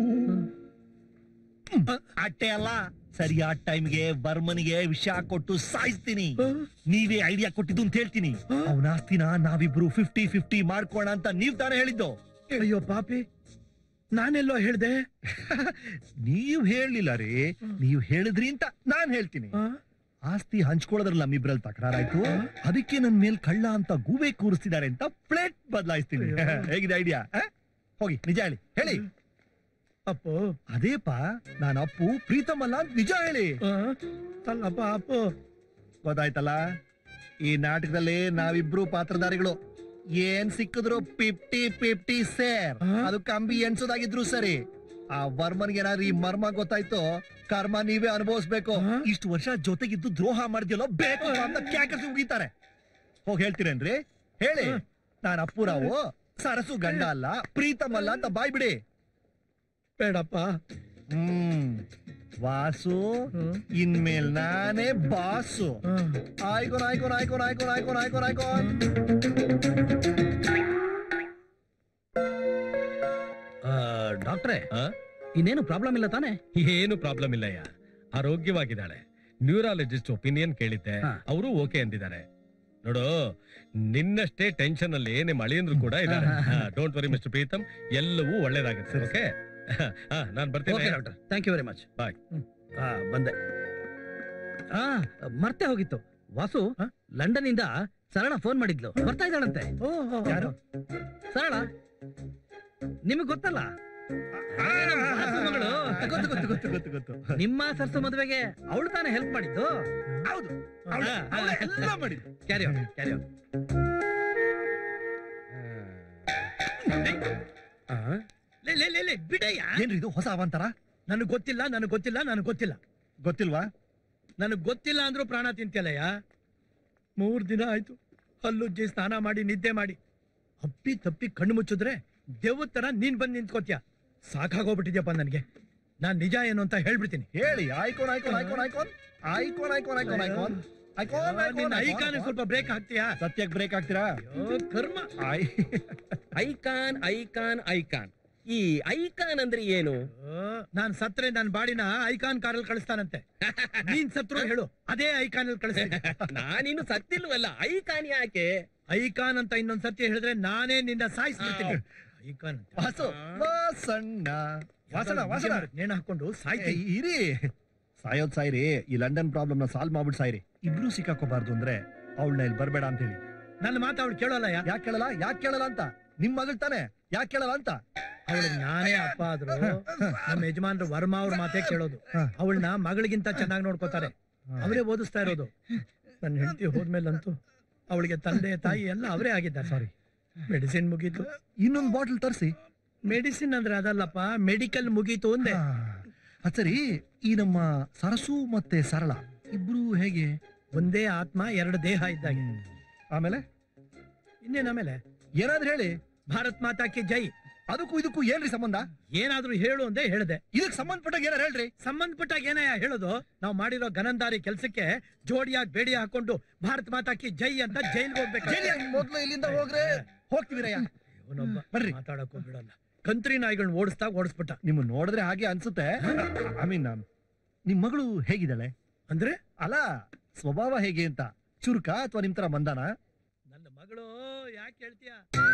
[SPEAKER 3] ಅಟ್ಟೆ ಅಲ್ಲ ಸರಿಯಾದ ಟೈಮ್ಗೆ ಬರ್ಮನಿಗೆ ವಿಷ ಕೊಟ್ಟು ಸಾಯಿಸ್ತೀನಿ ನೀವೇ ಐಡಿಯಾ ಕೊಟ್ಟಿದ್ದು ಅಂತ ಹೇಳ್ತೀನಿ ಅವನ ಆಸ್ತಿನ ನಾವಿಬ್ರು ಫಿಫ್ಟಿ ಫಿಫ್ಟಿ ಮಾಡ್ಕೋಣ ಅಂತ ನೀವ್ ತಾನೇ ಹೇಳಿದ್ದು
[SPEAKER 4] ಅಯ್ಯೋ ಪಾಪಿ ನಾನೆಲ್ಲೋ ಹೇಳ್ದೆ
[SPEAKER 3] ನೀವ್ ಹೇಳಲಿಲ್ಲ ರೀ ನೀವ್ ಹೇಳಿದ್ರಿ ಅಂತ ನಾನ್ ಹೇಳ್ತೀನಿ
[SPEAKER 4] ಆ?
[SPEAKER 3] ಆಸ್ತಿ ಹಂಚ್ಕೊಳ್ಳೋದ್ರಲ್ಲ ನಮ್ಮಿಬ್ರಲ್ಲಿ ತಕರಾರಾಯ್ತು ಅದಕ್ಕೆ ನನ್ ಮೇಲ್ ಕಳ್ಳ ಅಂತ ಗೂಬೆ ಕೂರಿಸ್ತಿದ್ದಾರೆ ಅಂತ ಪ್ಲೇಟ್ ಬದಲಾಯಿಸ್ತೀನಿ ಹೇಗಿದೆ ಐಡಿಯಾ ಹೋಗಿ ನಿಜ ಹೇಳಿ ಹೇಳಿ
[SPEAKER 4] ಅಪ್ಪು
[SPEAKER 3] ಅದೇಪ ನಾನು ಅಪ್ಪು ಪ್ರೀತಮ್ ಅಲ್ಲ ಅಂತ ನಿಜ ಹೇಳಿ
[SPEAKER 4] ಆ? ಅಲ್ಲಪ್ಪ ಅಪ್ಪು
[SPEAKER 3] ಗೊತ್ತಾಯ್ತಲ್ಲ ಈ ನಾಟಕದಲ್ಲಿ ನಾವಿಬ್ರು ಪಾತ್ರಧಾರಿಗಳು ಏನ್ ಸಿಕ್ಕಿದ್ರು ಫಿಫ್ಟಿ ಫಿಫ್ಟಿ ಸೇರ್
[SPEAKER 4] ಆ?
[SPEAKER 3] ಅದು ಕಂಬಿ ಎಣ್ಸೋದಾಗಿದ್ರು ಸರಿ ಆ ವರ್ಮನ್ಗೆ ಏನಾದ್ರು ಈ ಮರ್ಮ ಗೊತ್ತಾಯ್ತು ಕರ್ಮ ನೀವೇ ಅನುಭವಿಸ್ಬೇಕು
[SPEAKER 4] ಆ?
[SPEAKER 3] ಇಷ್ಟು ವರ್ಷ ಜೊತೆಗಿದ್ದು ದ್ರೋಹ ಮಾಡಿದ್ಯಲ್ಲೋ ಬೇಕು ಅಂತ ಕ್ಯಾಕರ್ಸಿ ಉಗಿತಾರೆ ಹೋಗಿ ಹೇಳ್ತೀರೇನ್ರಿ ಹೇಳಿ ನಾನು ಅಪ್ಪುರಾವು ಸರಸು ಗಂಡ ಅಲ್ಲ ಪ್ರೀತಮ್ ಅಲ್ಲ ಅಂತ ಬಾಯ್ ಬಿಡಿ
[SPEAKER 4] ಬೇಡಪ್ಪ
[SPEAKER 3] ಹ್ಮ್ ವಾಸು
[SPEAKER 4] ಹ್ಮ್.
[SPEAKER 3] ಇನ್ಮೇಲ್ ನಾನೇ ಬಾಸು
[SPEAKER 4] ಆ.
[SPEAKER 3] ಆಯ್ಕೋನ್ icon icon icon icon icon ಆಯ್ಕೋನ್
[SPEAKER 9] ಡಾಕ್ಟ್ರೆ
[SPEAKER 7] ಆ?
[SPEAKER 9] ಇನ್ನೇನು ಪ್ರಾಬ್ಲಮ್ ಇಲ್ಲ ತಾನೆ ಏನು ಪ್ರಾಬ್ಲಮ್ ಇಲ್ಲಯ್ಯ ಆರೋಗ್ಯವಾಗಿದ್ದಾಳೆ ನ್ಯೂರಾಲಜಿಸ್ಟ್ ಒಪಿನಿಯನ್ ಕೇಳಿದ್ದೆ ಅವರು ಓಕೆ ಅಂದಿದ್ದಾರೆ ನೋಡು ನಿನ್ನಷ್ಟೇ ಟೆನ್ಷನ್ ಅಲ್ಲಿ ನಿಮ್ಮ ಅಳಿಯಂದ್ರು ಕೂಡ ಇದ್ದಾರೆ ಡೋಂಟ್ ವರಿ ಮಿಸ್ಟರ್ ಪ್ರೀತಮ್ ಎಲ್ಲವೂ ಒಳ್ಳೇದಾಗುತ್ತೆ ಓಕೆ ನಾನ್ ಬರ್ತೀನಿ
[SPEAKER 10] doctor thank you very much
[SPEAKER 9] Bye.
[SPEAKER 10] ಬಂದೆ ಆ ಮರ್ತೆ ಹೋಗಿತ್ತು ವಾಸು ಲಂಡನ್ ಇಂದ ಸರಳ ಫೋನ್ ಮಾಡಿದ್ಲು ಬರ್ತಾ ಇದ್ದಾಳಂತೆ
[SPEAKER 3] ಯಾರು
[SPEAKER 10] ಸರಳ ನಿಮಗ್ ಗೊತ್ತಲ್ಲ ಆ, ನಮ್ ವಾಸು ಮಗಳು
[SPEAKER 3] ಗೊತ್ತು ಗೊತ್ತು ಗೊತ್ತು ಗೊತ್ತು ಗೊತ್ತು
[SPEAKER 10] ನಿಮ್ಮ ಸರ್ಸು ಮದುವೆಗೆ ಅವಳು ತಾನೇ ಹೆಲ್ಪ್ ಮಾಡಿದ್ದು
[SPEAKER 3] ಹೌದು ಅವ್ಳೆ- ಅವ್ಳೆ ಎಲ್ಲ ಮಾಡಿದ್ದು
[SPEAKER 10] ಕ್ಯಾರಿ ಆನ್ ಕ್ಯಾರಿ ಆನ್
[SPEAKER 4] ಲೇ, ಲೇ, ಲೇ, ಲೇ, ಬಿಡಯ್ಯ
[SPEAKER 3] ಏನ್ರಿ ಇದು ಹೊಸ ಅವಾಂತರ
[SPEAKER 4] ನನಗ್ ಗೊತ್ತಿಲ್ಲ ನನಗ್ ಗೊತ್ತಿಲ್ಲ ನನಗ್ ಗೊತ್ತಿಲ್ಲ
[SPEAKER 3] ಗೊತ್ತಿಲ್ವಾ
[SPEAKER 4] ನನಗ್ ಗೊತ್ತಿಲ್ಲ ಅಂದ್ರೂ ಪ್ರಾಣ ತಿಂತಿಯಲ್ಲಯ್ಯ ಮೂರ್ ದಿನ ಆಯ್ತು ಹಲ್ಲುಜ್ಜಿ ಸ್ನಾನ ಮಾಡಿ ನಿದ್ದೆ ಮಾಡಿ ಅಪ್ಪಿ ತಪ್ಪಿ ಕಣ್ಣು ಮುಚ್ಚಿದ್ರೆ ದೇವದ ತರ ನೀನ್ ಬಂದ್ ನಿಂತ್ಕೋತ್ಯ ಸಾಕಾಗೋಗ್ಬಿಟ್ಟಿದ್ಯಪ್ಪ ನನಗೆ ನಾನ್ ನಿಜ ಏನು ಅಂತ ಹೇಳ್ಬಿಡ್ತೀನಿ
[SPEAKER 3] ಹೇಳಿ icon icon icon icon icon icon icon icon icon
[SPEAKER 4] icon ಸ್ವಲ್ಪ ಬ್ರೇಕ್ ಹಾಕ್ತೀಯಾ
[SPEAKER 3] ಸತ್ಯಕ್ಕೆ ಬ್ರೇಕ್ ಹಾಕ್ತೀರಾ
[SPEAKER 4] ಅಯ್ಯೋ, ಕರ್ಮ
[SPEAKER 3] ಆಯ್
[SPEAKER 7] ಐಕಾನ್ ಐಕಾನ್ ಐಕಾನ್ ಈ ಐಕಾನ್ ಅಂದ್ರೆ ಏನು
[SPEAKER 4] ಓ, ನಾನ್ ಸತ್ರೆ ನನ್ ಬಾಡಿನ ಐಕಾನ್ ಕಾರಲ್ಲಿ ಕಳಿಸ್ತಾನಂತೆ ನೀನ್ ಸತ್ರು ಹೇಳು ಅದೇ ಐಕಾನ್ ಅಲ್ಲಿ ಕಳಿಸ್ತೀನಿ
[SPEAKER 7] ನಾನಿನ್ನು ಸತ್ತಿಲ್ವಲ್ಲ ಐಕಾನ್ ಯಾಕೆ
[SPEAKER 4] ಐಕಾನ್ ಅಂತ ಇನ್ನೊಂದ್ ಸತ್ಯ ಹೇಳಿದ್ರೆ ನಾನೇ ನಿನ್ನ ಸಾಯಿಸ್ಬಿಡ್ತೀನಿ ಐಕಾನ್ ಅಂತ.
[SPEAKER 3] ವಾಸು ವಾಸಣ್ಣ ವಾಸಣ ವಾಸಣ
[SPEAKER 4] ನೇಣು ಹಾಕೊಂಡು
[SPEAKER 3] ಏ,
[SPEAKER 4] ಸಾಯ್ತೀನಿ
[SPEAKER 3] ಇರಿ ಸಾಯೋದ್ ಸಾಯ್ರಿ ಈ ಲಂಡನ್ ಪ್ರಾಬ್ಲಮ್ ನ ಸಾಲ್ವ್ ಮಾಡ್ಬಿಟ್ಟು ಸಾಯ್ರಿ ಇಬ್ರು ಸಿಕ್ಕಾಕೋಬಾರ್ದು ಅಂದ್ರೆ ಅವಳನ್ನ ಇಲ್ಲಿ ಬರ್ಬೇಡ ಅಂತ ಹೇಳಿ
[SPEAKER 4] ನನ್ನ ಮಾತು ಅವಳು ಕೇಳೋಲ್ಲ ಯಾ
[SPEAKER 3] ಯಾಕೆ ಕೇಳಲ್ಲ ಯಾಕೆ ಕೇಳಲ್ಲ ಅಂತ ನಿಮ್ ಮಗಳ್ ತಾನೆ ಯಾಕೆ ಕೇಳಲ್ಲ ಅಂತ
[SPEAKER 4] ಅವಳಿಗೆ ನಾನೇ ಅಪ್ಪ ಆದ್ರು ನಮ್ಮ ಯಜಮಾನ್ರು ವರ್ಮಾ ಅವ್ರ ಮಾತೇ ಕೇಳೋದು ಅವಳನ್ನ ಮಗಳಿಗಿಂತ ಚೆನ್ನಾಗಿ ನೋಡ್ಕೋತಾರೆ ಅವರೇ ಓದಿಸ್ತಾ ಇರೋದು ನನ್ನ ಹೆಂಡತಿ ಹೋದ್ಮೇಲಂತೂ ಅವಳಿಗೆ ತಂದೆ ತಾಯಿ ಎಲ್ಲ ಅವರೇ ಆಗಿದ್ದಾರೆ ಸಾರಿ ಮೆಡಿಸಿನ್ ಮುಗೀತು
[SPEAKER 3] ಇನ್ನೊಂದು ಬಾಟಲ್ ತರಿಸಿ
[SPEAKER 4] ಮೆಡಿಸಿನ್ ಅಂದ್ರೆ ಅದಲ್ಲಪ್ಪ ಮೆಡಿಕಲ್ ಮುಗೀತು ಅಂದೆ
[SPEAKER 3] ಅದ್ ಸರಿ ಈ ನಮ್ಮ ಸರಸು ಮತ್ತೆ ಸರಳ ಇಬ್ರು ಹೇಗೆ
[SPEAKER 4] ಒಂದೇ ಆತ್ಮ ಎರಡು ದೇಹ ಇದ್ದಾಗೆ
[SPEAKER 3] ಆಮೇಲೆ
[SPEAKER 4] ಇನ್ನೇನ್ ಆಮೇಲೆ
[SPEAKER 3] ಏನಾದ್ರೂ ಹೇಳಿ
[SPEAKER 4] ಭಾರತ್ ಮಾತಾ ಕಿ ಜೈ
[SPEAKER 3] ಅದಕ್ಕೂ ಇದಕ್ಕೂ ಏನ್ರಿ ಸಂಬಂಧ
[SPEAKER 4] ಏನಾದ್ರೂ ಹೇಳು ಅಂದೆ ಹೇಳ್ದೆ
[SPEAKER 3] ಇದಕ್ ಸಂಬಂಧಪಟ್ಟಾಗ ಏನಾರು ಹೇಳ್ರಿ
[SPEAKER 4] ಸಂಬಂಧಪಟ್ಟಾಗ ಏನಯ್ಯ ಹೇಳೋದು ನಾವು ಮಾಡಿರೋ ಗನಂದಾರಿ ಕೆಲ್ಸಕ್ಕೆ ಜೋಡಿಯಾಗಿ ಬೇಡಿ ಹಾಕೊಂಡು ಭಾರತ್ ಮಾತಾ ಕಿ ಜೈ ಅಂತ ಜೈಲ್ಗೆ ಹೋಗ್ಬೇಕು
[SPEAKER 3] ಜೈಲಿಗೆ ಮೊದ್ಲು ಇಲ್ಲಿಂದ ಹೋಗ್ರೆ ಹೋಗ್ತೀವಿರಯ್ಯ
[SPEAKER 4] ಇವನೊಬ್ಬ
[SPEAKER 3] ಬರ್ರಿ.
[SPEAKER 4] ಮಾತಾಡಕ್ ಬಿಡಲ್ಲ ಕಂತ್ರಿ ನಾಯಿಗಳನ್ನ ಓಡಿಸ್ತಾ ಓಡಿಸ್ಬಿಟ್ಟ
[SPEAKER 3] ನಿಮ್ಮ ನೋಡಿದ್ರೆ ಹಾಗೆ ಅನ್ಸುತ್ತೆ ಐ ಮೀನ್ ನಿಮ್ ಮಗಳು ಹೇಗಿದ್ದಾಳೆ
[SPEAKER 4] ಅಂದ್ರೆ
[SPEAKER 3] ಅಲ್ಲ ಸ್ವಭಾವ ಹೇಗೆ ಅಂತ ಚುರುಕ ಅಥವಾ ನಿಮ್ ತರ ಮಂದಾನ
[SPEAKER 4] ನನ್ನ ಮಗಳು ಯಾಕೆ ಹೇಳ್ತೀಯ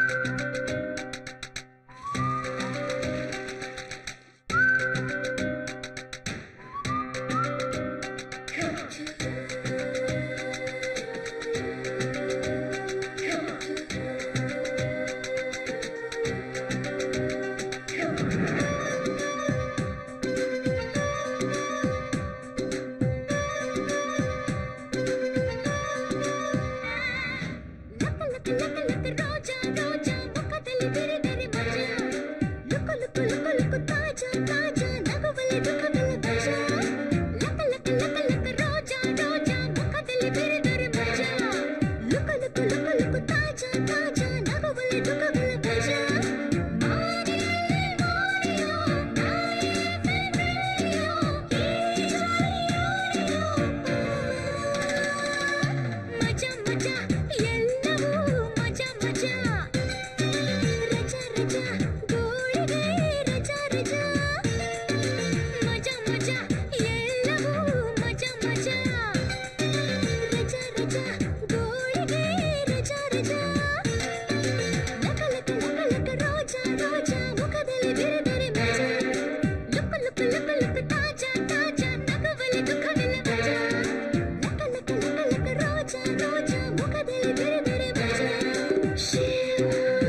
[SPEAKER 11] ಮಜಾ ಮಜಾ ಎಲ್ಲವೂ ಮಜಾ ಮಜಾ ರಜಾ ರಜಾ ಗೋಳಿಗೆ ರಜಾ ರಜಾ ಮಜಾ ಮಜಾ ಎಲ್ಲವೂ ಮಜಾ ಮಜಾ ರಜಾ ರಜಾ ಗೋಳಿಗೆ ರಜಾ ರಜಾ ಲಕ ಲಕ ಲಕ ಲಕ ರೋಜಾ ರೋಜಾ ಮುಖದಲ್ಲಿ ಬಿರಿದರೆ ಮಜಾ ಲುಕ್ ಲುಕ್ ಲುಕ್ ಲುಕ್ ತಾಜಾ ತಾಜಾ ನಗುವಲ್ಲಿ ದುಃಖವಿಲ್ಲ ಮಜಾ ಲಕ ಲಕ ಲಕ ಲಕ ರೋಜಾ ರೋಜಾ ಮುಖದಲ್ಲಿ ಬಿರಿದರೆ ಮಜಾ ಶಿವ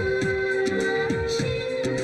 [SPEAKER 11] ಶಿವ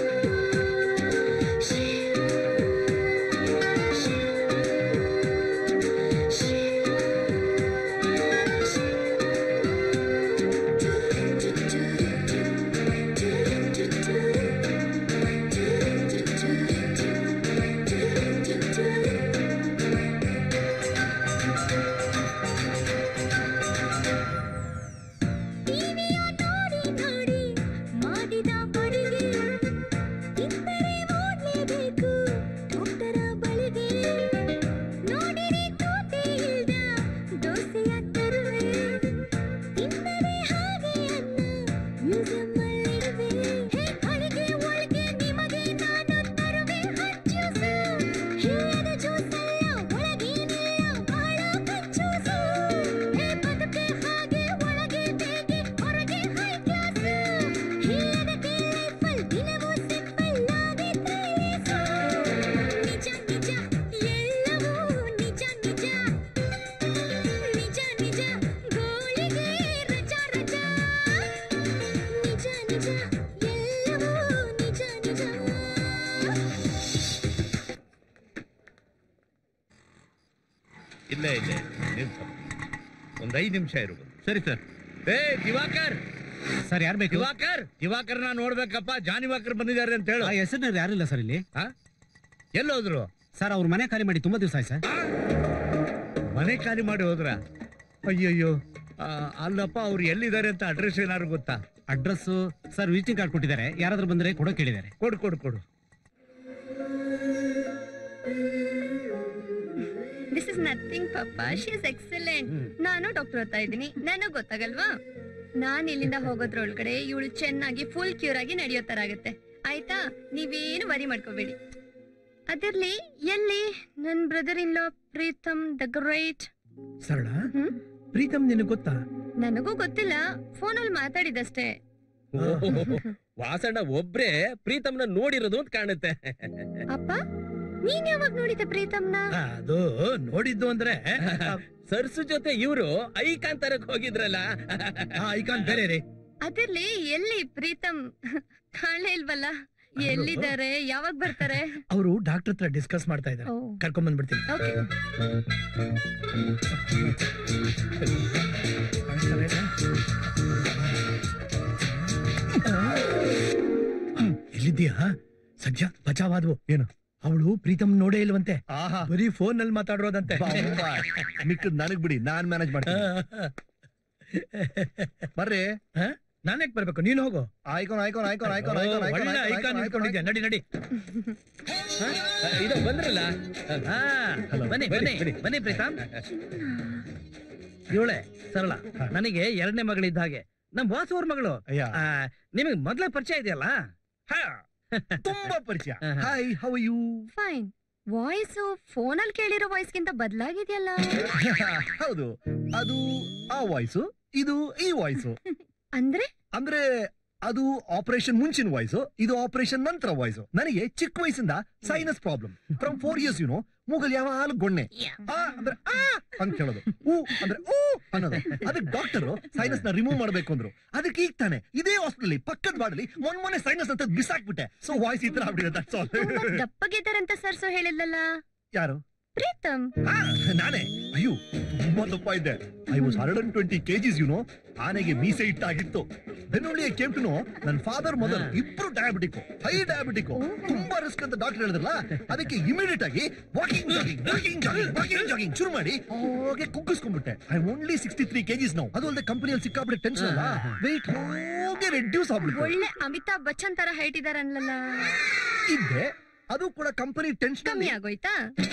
[SPEAKER 11] ಟಿವಿಯ ನೋಡಿ ನೋಡಿ ಮಾಡಿದ ಬಡಿಗೆ ಇದ್ದರೆ ಓಡ್ಲೇಬೇಕು ಡಾಕ್ಟರ ಬಳಿಗೆ ನೋಡಿರಿ ಕೋಟೆ ಇಲ್ದ ದೋಸೆಯ ತರುವೆ ತಿನ್ನದೆ ಹಾಗೆ ಅನ್ನ ಮ್ಯೂಸಿಯಂ ಅಲ್ಲಿಡುವೆ ಹೇ ಅಳಿಗೆ ಒಳಗೆ ನಿಮಗೆ ನಾನು ತರುವೆ ಹಚ್ಚೂಸು ಹೀರದ ಜ್ಯೂಸೆಲ್ಲ ಒಳಗೇನಿಲ್ಲ ಬಹಳ ಕಚ್ಚೂಸು ಹೇ ಬದುಕೆ ಹಾಗೆ ಒಳಗೆ ಬೇಗೆ ಹೊರಗೆ ಹೈ ಕ್ಲಾಸ್ ಹೀರದಕ್ಕೆ ಲೈಫಲ್ ದಿನವೂ ಸಿಂಪಲ್ ಆಗಿ ತೈಸು ನಿಜ ನಿಜ ಎಲ್ಲವೂ ನಿಜ ನಿಜ ನಿಜ ನಿಜ ಗೋಳಿಗೆ ರಜಾ ರಜಾ ನಿಜ ನಿಜ ಎಲ್ಲವೂ ನಿಜ ನಿಜ
[SPEAKER 5] ಇಲ್ಲೇ ಇಲ್ಲೇ ನಿಲ್ಸು. ಒಂದ್ ಐದ್ ನಿಮಿಷ ಇರ್ಬೋದು
[SPEAKER 10] ಸರಿ ಸರ್
[SPEAKER 5] ಏ ದಿವಾಕರ್
[SPEAKER 10] ಸರ್ ಯಾರು ಬೇಕು
[SPEAKER 5] ದಿವಾಕರ್ ದಿವಾಕರ್ ನಾ ನೋಡ್ಬೇಕಪ್ಪ ಜಾನಿವಾಕರ್ ಬಂದಿದ್ದಾರೆ ಅಂತ ಹೇಳು
[SPEAKER 10] ಆ ಹೆಸರಿನ ಯಾರಿಲ್ಲ ಸರ್ ಇಲ್ಲಿ
[SPEAKER 5] ಆ? ಎಲ್ಲೋದ್ರು
[SPEAKER 10] ಸರ್ ಅವ್ರ ಮನೆ ಖಾಲಿ ಮಾಡಿ ತುಂಬಾ ದಿವಸ ಆಯ್ತು ಸರ್
[SPEAKER 5] ಮನೆ ಖಾಲಿ ಮಾಡಿ ಹೋದ್ರ ಅಯ್ಯಯ್ಯೋ ಆ, ಅಲ್ಲಪ್ಪ ಅವ್ರು ಎಲ್ಲಿದ್ದಾರೆ ಅಂತ ಅಡ್ರೆಸ್ ಏನಾದ್ರು ಗೊತ್ತಾ
[SPEAKER 10] ಅಡ್ರೆಸ್ ಸರ್ ವಿಸಿಟಿಂಗ್ ಕಾರ್ಡ್ ಕೊಟ್ಟಿದ್ದಾರೆ ಯಾರಾದ್ರೂ ಬಂದ್ರೆ ಕೊಡೋ ಕೇಳಿದ್ದಾರೆ
[SPEAKER 5] ಕೊಡು ಕೊಡು ಕೊಡು
[SPEAKER 2] ದಿಸ್ ಇಸ್ ನಥಿಂಗ್ ಪಪ್ಪ ಶಿ ಇಸ್ ಎಕ್ಸಲೆಂಟ್ ನಾನು ಡಾಕ್ಟರ್ ಓದ್ತಾ ಇದ್ದೀನಿ ನನಗ್ ಗೊತ್ತಾಗಲ್ವಾ ನಾನ್ ಇಲ್ಲಿಂದ ಹೋಗೋದ್ರೊಳಗಡೆ ಇವಳು ಚೆನ್ನಾಗಿ ಫುಲ್ ಕ್ಯೂರ್ ಆಗಿ ನಡೆಯೋ ತರ ಆಗುತ್ತೆ ಆಯ್ತಾ ನೀವೇನು ವರಿ ಮಾಡ್ಕೋಬೇಡಿ ಅದರ್ಲಿ ಎಲ್ಲಿ ನನ್ brother in law Pritam the great
[SPEAKER 10] Sarala Pritam ನಿನಗೆ ಗೊತ್ತಾ
[SPEAKER 2] ನನಗೂ ಗೊತ್ತಿಲ್ಲ ಫೋನಲ್ಲಿ ಮಾತಾಡಿದಷ್ಟೇ
[SPEAKER 9] ವಾಸಣ್ಣ ಒಬ್ರೇ ಪ್ರೀತಮ್ನ ನೋಡಿರೋದು ಅಂತ ಕಾಣುತ್ತೆ
[SPEAKER 2] ಅಪ್ಪ ನೀನ್ ಯಾವಾಗ ನೋಡಿದೆ ಪ್ರೀತಮ್ನ
[SPEAKER 10] ಅದು ನೋಡಿದ್ದು ಅಂದ್ರೆ
[SPEAKER 9] ಸರ್ಸು ಜೊತೆ ಇವ್ರು ಐಕಾಂತರಕ್ ಹೋಗಿದ್ರಲ್ಲ
[SPEAKER 10] ಐಕಾನ್ ಬೇರೆ ರೀ
[SPEAKER 2] ಅದಿರ್ಲಿ ಎಲ್ಲಿ ಪ್ರೀತಮ್ ಕಾಣಲೇ ಇಲ್ವಲ್ಲ ಎಲ್ಲಿದ್ದಾರೆ ಯಾವಾಗ ಬರ್ತಾರೆ
[SPEAKER 10] ಅವರು ಡಾಕ್ಟರ್ ಹತ್ರ ಡಿಸ್ಕಸ್ ಮಾಡ್ತಾ ಇದ್ದಾರೆ
[SPEAKER 2] ಓ.
[SPEAKER 10] ಕರ್ಕೊಂಡ್ ಬಂದ್ಬಿಡ್ತೀನಿ
[SPEAKER 2] ಓಕೆ
[SPEAKER 10] ಎಲ್ಲಿದ್ದೀಯಾ ಸದ್ಯ ಬಚಾವಾದ್ವು ಏನು ಅವಳು ಪ್ರೀತಮ್ ನೋಡೇ ಇಲ್ವಂತೆ
[SPEAKER 3] ಆಹಾ
[SPEAKER 10] ಬರೀ ಫೋನ್ ನಲ್ಲಿ ಮಾತಾಡೋದಂತೆ
[SPEAKER 3] ಮಿಕ್ಕದ್ ನನಗ್ ಬಿಡಿ ನಾನ್ ಮ್ಯಾನೇಜ್ ಮಾಡ್ತೀನಿ ಬರ್ರಿ
[SPEAKER 10] ನಾನ್ ಯಾಕೆ ಬರ್ಬೇಕು ನೀನು ಹೋಗು
[SPEAKER 3] ಆಯ್ಕೋನ್ ಆಯ್ಕೋನ್ ಆಯ್ಕೋನ್ ಆಯ್ಕೋನ್ ಆಯ್ಕೋನ್ ಆಯ್ಕೋನ್
[SPEAKER 10] ಒಳ್ಳೆ
[SPEAKER 3] ಆಯ್ಕೋನ್
[SPEAKER 10] ಐಕಾನ್
[SPEAKER 3] ಆಯ್ಕೋನ್
[SPEAKER 10] ನಿಂತ್ಕೊಂಡಿದ್ಯಾ ನಡಿ ನಡಿ
[SPEAKER 9] ಇದು ಬಂದ್ರಲ್ಲ
[SPEAKER 10] ಹಾ, ಬನ್ನಿ ಬನ್ನಿ ಬನ್ನಿ ಪ್ರೀತಮ್ ಇವಳೆ ಸರಳ ನನಗೆ ಎರಡನೇ ಮಗಳಿದ್ದ ಹಾಗೆ ನಮ್ ಬಾಸ್ ಅವ್ರ ಮಗಳು
[SPEAKER 3] ಅಯ್ಯ
[SPEAKER 10] ಆ, ನಿಮಗೆ ಮೊದ್ಲೇ ಪರಿಚಯ ಇದೆಯಲ್ಲ
[SPEAKER 3] ತುಂಬಾ ಪರಿಚಯ hi how you
[SPEAKER 2] fine voice ಫೋನಲ್ಲಿ ಕೇಳಿರೋ ವಾಯ್ಸ್ಗಿಂತ ಬದಲಾಗಿದೆಯಲ್ಲ
[SPEAKER 3] ಹೌದು ಅದು ಆ ವಾಯ್ಸು ಇದು ಈ ವಾಯ್ಸು
[SPEAKER 2] ಅಂದ್ರೆ
[SPEAKER 3] ಅಂದ್ರೆ ಅದು ಆಪರೇಷನ್ ಮುಂಚಿನ ವಾಯ್ಸು ಇದು ಆಪರೇಷನ್ ನಂತರ ವಾಯ್ಸು ನನಗೆ ಚಿಕ್ಕ ವಯಸ್ಸಿಂದ sinus problem from four years you know ಮೂಗಲ್ ಯಾವ ಹಾಲು ಗೊಣ್ಣೆ ಆ ಅಂದ್ರೆ ಆ ಅಂತ ಹೇಳೋದು ಊ ಅಂದ್ರೆ ಊ ಅನ್ನೋದು ಅದಕ್ಕೆ ಡಾಕ್ಟರ್ ಸೈನಸ್ ನ ರಿಮೂವ್ ಮಾಡ್ಬೇಕು ಅಂದ್ರು ಅದಕ್ಕೆ ಈಗ ತಾನೆ ಇದೇ ಹಾಸ್ಪಿಟಲ್ ಪಕ್ಕದ ಬಾಡಲಿ ಮೊನ್ನೆ ಮೊನ್ನೆ ಸೈನಸ್ ಅಂತ ಬಿಸಾಕ್ಬಿಟ್ಟೆ ಸೊ ವಾಯ್ಸ್ ಈ ತರ ಆಗ್ಬಿಟ್ಟಿದೆ ದಟ್ಸ್ ಆಲ್
[SPEAKER 2] ತುಂಬಾ ದಪ್ಪಗಿದ್ದಾರಂತ ಸರ್ಸು ಹೇಳಿದ್ಲಲ್ಲ
[SPEAKER 3] ಯಾರು
[SPEAKER 2] ಪ್ರೀತಮ್
[SPEAKER 3] ಆ, ನಾನೇ ಅಯ್ಯೋ ತುಂಬಾ ದಪ್ಪ ಇದ್ದೆ I was hundred and twenty kgs you know ಆನೆಗೆ ಮೀಸೆ ಇಟ್ಟಾಗಿತ್ತು ಬೆನ್ನುಳ್ಳಿ ಕೇಮ್ ಟು ನೋ ನನ್ನ ಫಾದರ್ ಮದರ್ ಇಬ್ರು ಡಯಾಬಿಟಿಕ್ ಹೈ ಡಯಾಬಿಟಿಕ್ ತುಂಬಾ ರಿಸ್ಕ್ ಅಂತ ಡಾಕ್ಟರ್ ಹೇಳಿದ್ರಲ್ಲ ಅದಕ್ಕೆ ಇಮಿಡಿಯೇಟ್ ಆಗಿ walking jogging walking jogging walking jogging ಶುರು ಮಾಡಿ ಹೋಗಿ ಕುಗ್ಗಿಸ್ಕೊಂಡ್ಬಿಟ್ಟೆ I only sixty three kgs ನಾವು ಅದು ಅಲ್ಲದೆ ಕಂಪನಿಯಲ್ಲಿ ಸಿಕ್ಕಾಬಿಟ್ಟೆ ಟೆನ್ಷನ್ ಅಲ್ಲ ವೆಯ್ಟ್ ಹೋಗಿ ರೆಡ್ಯೂಸ್ ಆಗ್ಬಿಟ್ಟು
[SPEAKER 2] ಒಳ್ಳೆ ಅಮಿತಾಬ್ ಬಚ್ಚನ್ ತರ ಹೈಟ್ ಇದಾರನ್ಲಲ್ಲ
[SPEAKER 3] ಇದ್ದೆ ಅದು ಕೂಡ ಕಂಪನಿ ಟೆನ್ಷನ್
[SPEAKER 2] ಕಮ್ಮಿ ಆಗೋಯ್ತಾ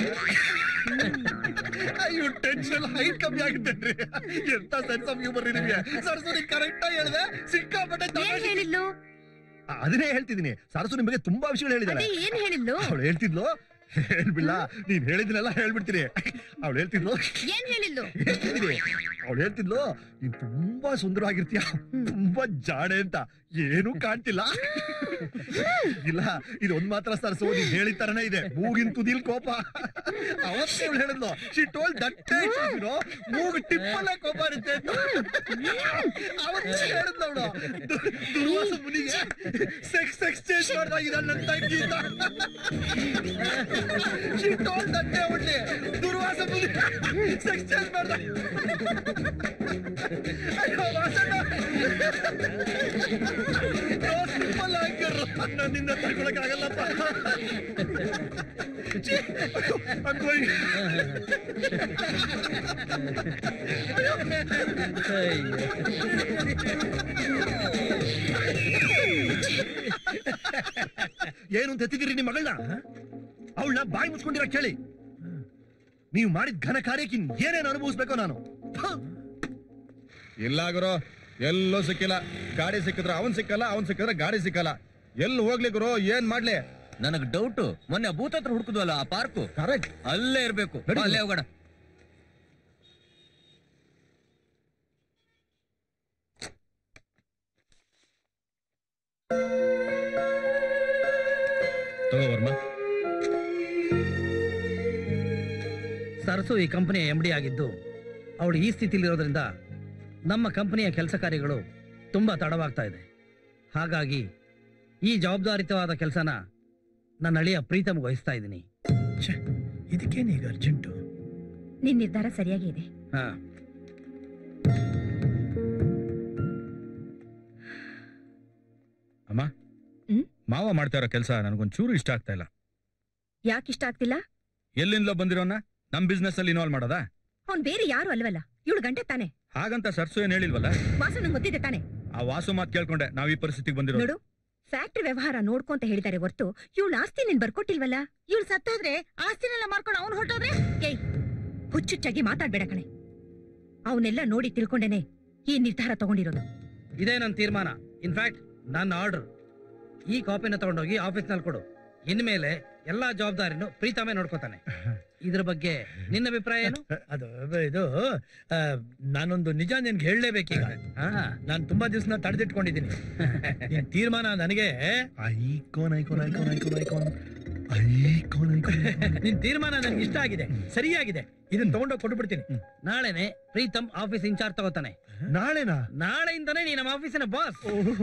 [SPEAKER 3] ಅಯ್ಯೋ ಟೆನ್ಷನ್ ಹೈಟ್ ಕಮ್ಮಿ ಆಗುತ್ತೆ ಎಂತ ಸೆನ್ಸ್ ಆಫ್ ಹ್ಯೂಮರ್ ನಿಮಗೆ ಸರಸ್ವತಿ ಕರೆಕ್ಟ್ ಆಗಿ ಹೇಳಿದೆ ಸಿಕ್ಕಾಪಟ್ಟೆ
[SPEAKER 2] ಏನ್
[SPEAKER 3] ತಮಾಷೆ.
[SPEAKER 2] ಹೇಳಿದ್ಲು
[SPEAKER 3] ಆ, ಅದನ್ನೇ ಹೇಳ್ತಿದ್ದೀನಿ ಸರಸ್ವತಿ ನಿಮಗೆ ತುಂಬಾ ವಿಷಯಗಳು ಹೇಳಿದಾಳೆ
[SPEAKER 2] ಅದೇ ಏನ್ ಹೇಳಿದ್ಲು
[SPEAKER 3] ಅವಳು ಹೇಳ್ತಿದ್ಲು ಹೇಳ್ಬಿಲ್ಲ ನೀನ್ ಹೇಳಿದ್ನೆಲ್ಲ ಹೇಳ್ಬಿಡ್ತೀನಿ ಅವಳು ಹೇಳ್ತಿದ್ಲು
[SPEAKER 2] ಏನ್ ಹೇಳಿದ್ಲು
[SPEAKER 3] ಹೇಳ್ತಿದ್ದೀನಿ ಅವಳು ಹೇಳ್ತಿದ್ಲು ನೀನ್ ತುಂಬಾ ಸುಂದರವಾಗಿರ್ತೀಯ ತುಂಬಾ ಜಾಡೆ ಅಂತ ಏನೂ ಕಾಣ್ತಿಲ್ಲ ಇಲ್ಲ ಇದು ಒಂದ್ ಮಾತ್ರ ಸರ್ಸು ನೀನ್ ಹೇಳಿದ ತರನೇ ಇದೆ ಮೂಗಿನ ತುದಿಲ್ ಕೋಪ ಅವತ್ತೇ ಅವಳು ಹೇಳಿದ್ಲು ಶಿ ಟೋಲ್ ದಟ್ಟೆ ಮೂಗು ಟಿಪ್ಪಲ್ಲೇ ಕೋಪ ಇರುತ್ತೆ ಅಂತ ಅವತ್ತೇ ಹೇಳಿದ್ಲು ಅವಳು ದುರ್ವಾಸ ಮುನಿಗೆ ಸೆಕ್ಸ್ ಎಕ್ಸ್ಚೇಂಜ್ ಮಾಡ್ದಾಗಿದ್ದಾಳೆ ನನ್ನ ತಂಗಿ ಅಂತ ಶಿ ಟೋಲ್ ದಟ್ಟೆ ಅವಳ್ಳಿ ದುರ್ವಾಸ ಮುನಿ ಸೆಕ್ಸ್ ಚೇಂಜ್ ಮಾಡ್ದ ಅಯ್ಯೋ ವಾಸಣ್ಣ ಸಿಂಪಲ್ ಆಗಿರು ನನ್ನಿಂದ ತಗೊಳಕ್ಕಾಗಲ್ಲಪ್ಪ ಛೀ, ಅಯ್ಯೋ, I'm going. ಏನು ಅಂತ ಎತ್ತಿದಿರಿ ನಿಮ್ಮ ಮಗಳನ್ನ ಅವಳನ್ನ ಬಾಯಿ ಮುಚ್ಕೊಂಡಿರ ಕೇಳಿ ನೀವು ಮಾಡಿದ ಘನ ಕಾರ್ಯಕ್ಕೆ ಇನ್ ಏನೇನು ಅನುಭವಿಸ್ಬೇಕೋ ನಾನು
[SPEAKER 1] ಇಲ್ಲ ಗುರು ಎಲ್ಲೂ ಸಿಕ್ಕಿಲ್ಲ ಗಾಡಿ ಸಿಕ್ಕಿದ್ರೆ ಅವನ್ ಸಿಕ್ಕಲ್ಲ ಅವನ್ ಸಿಕ್ಕಿದ್ರೆ ಗಾಡಿ ಸಿಕ್ಕಲ್ಲ ಎಲ್ಲಿ ಹೋಗ್ಲಿ ಗುರು ಏನ್ ಮಾಡ್ಲಿ
[SPEAKER 7] ನನಗ್ ಡೌಟ್ ಮೊನ್ನೆ ಭೂತ ಹತ್ರ ಹುಡುಕುದ್ವಲ್ಲ ಆ ಪಾರ್ಕು
[SPEAKER 1] ಕರೆಕ್ಟ್
[SPEAKER 7] ಅಲ್ಲೇ ಇರ್ಬೇಕು
[SPEAKER 1] ನಡಿ.
[SPEAKER 7] ಬಾ, ಅಲ್ಲೇ ಹೋಗೋಣ
[SPEAKER 9] ತಗೋ ವರ್ಮ
[SPEAKER 10] ಸರಸು ಈ ಕಂಪನಿಯ ಎಂ ಡಿ ಆಗಿದ್ದು ಅವಳು ಈ ಸ್ಥಿತಿಲಿರೋದ್ರಿಂದ ನಮ್ಮ ಕಂಪನಿಯ ಕೆಲಸ ಕಾರ್ಯಗಳು ತುಂಬಾ ತಡವಾಗ್ತಾ ಇದೆ ಹಾಗಾಗಿ ಈ ಜವಾಬ್ದಾರಿತವಾದ ಕೆಲಸನ ನನ್ನ ಅಳಿಯ ಪ್ರೀತಮ್ ವಹಿಸ್ತಾ ಇದ್ದೀನಿ ಇದಕ್ಕೇನೀಗ ಅರ್ಜೆಂಟು
[SPEAKER 8] ನಿನ್ ನಿರ್ಧಾರ ಸರಿಯಾಗಿ ಇದೆ
[SPEAKER 10] ಹಾ
[SPEAKER 1] ಅಮ್ಮ
[SPEAKER 8] ಹ್ಮ್?
[SPEAKER 1] ಮಾವ ಮಾಡ್ತಾ ಇರೋ ಕೆಲಸ ನನಗೊಂಚೂರು ಇಷ್ಟ ಆಗ್ತಾ ಇಲ್ಲ
[SPEAKER 8] ಯಾಕೆ ಇಷ್ಟ ಆಗ್ತಿಲ್ಲ
[SPEAKER 1] ಎಲ್ಲಿಂದಲೋ ಬಂದಿರೋನ ನಮ್ ಬಿಸ್ನೆಸ್ ಅಲ್ಲಿ ಇನ್ವಾಲ್ವ್ ಮಾಡೋದಾ
[SPEAKER 8] ಅವ್ನ್ ಬೇರೆ ಯಾರು ಅಲ್ವಲ್ಲ ಇವಳು ಗಂಟೆ ತಾನೆ
[SPEAKER 1] ಹಾಗಂತ ಸರ್ಸು ಏನ್ ಹೇಳಿಲ್ವಲ್ಲ
[SPEAKER 8] ವಾಸು ನಂಗೆ ಗೊತ್ತಿದೆ ತಾನೆ
[SPEAKER 1] ಆ ವಾಸು ಮಾತ್ ಕೇಳ್ಕೊಂಡೆ ನಾವ್ ಈ ಪರಿಸ್ಥಿತಿಗೆ ಬಂದಿರೋದು
[SPEAKER 8] ನೋಡು ಫ್ಯಾಕ್ಟ್ರಿ ವ್ಯವಹಾರ ನೋಡ್ಕೊಂತ ಹೇಳಿದ್ದಾರೆ ಹೊರ್ತು ಇವಳು ಆಸ್ತಿ ನಿನ್ ಬರ್ಕೊಟ್ಟಿಲ್ವಲ್ಲ ಇವಳು ಸತ್ತೋದ್ರೆ ಆಸ್ತಿನೆಲ್ಲ ಮಾರ್ಕೊಂಡು ಅವ್ನು ಹೊರಟೋದ್ರೆ ಏಯ್ ಹುಚ್ಚುಚ್ಚಾಗಿ ಮಾತಾಡ್ಬೇಡ ಕಣೆ ಅವನ್ನೆಲ್ಲ ನೋಡಿ ತಿಳ್ಕೊಂಡೇನೆ ಈ ನಿರ್ಧಾರ ತಗೊಂಡಿರೋದು
[SPEAKER 10] ಇದೇ ನನ್ನ ತೀರ್ಮಾನ ಇನ್ಫ್ಯಾಕ್ಟ್ ನನ್ನ ಆರ್ಡರ್ ಈ ಕಾಪಿನ ತಗೊಂಡೋಗಿ ಆಫೀಸ್ನಲ್ಲಿ ಕೊಡು ಇನ್ಮೇಲೆ ಎಲ್ಲಾ ಜವಾಬ್ದಾರಿನೂ ಪ್ರೀತಮೇ ನೋಡ್ಕೋತಾನೆ ಇದ್ರ ಬಗ್ಗೆ ನಿನ್ನ ಅಭಿಪ್ರಾಯ ಏನು
[SPEAKER 4] ಅದು ಇದು ಆ, ನಾನೊಂದು ನಿಜ ನಿನ್ಗೆ ಹೇಳಲೇಬೇಕೀಗ ನಾನು ತುಂಬಾ ದಿವಸ ತಡೆದಿಟ್ಕೊಂಡಿದ್ದೀನಿ ನಿನ್ ತೀರ್ಮಾನ ನನಗೆ
[SPEAKER 3] icon icon icon icon icon icon icon
[SPEAKER 4] ನಿನ್ ತೀರ್ಮಾನ ನನ್ಗೆ ಇಷ್ಟ ಆಗಿದೆ ಸರಿಯಾಗಿದೆ ಇದನ್ನ ತಗೊಂಡೋಗಿ ಕೊಟ್ಬಿಡ್ತೀನಿ
[SPEAKER 10] ನಾಳೆನೆ ಪ್ರೀತಮ್ ಆಫೀಸ್ ಇನ್ಚಾರ್ಜ್ ತಗೋತಾನೆ
[SPEAKER 3] ನಾಳೆನಾ
[SPEAKER 10] ನಾಳೆಯಿಂದನೇ ನೀ ನಮ್ಮ ಆಫೀಸಿನ boss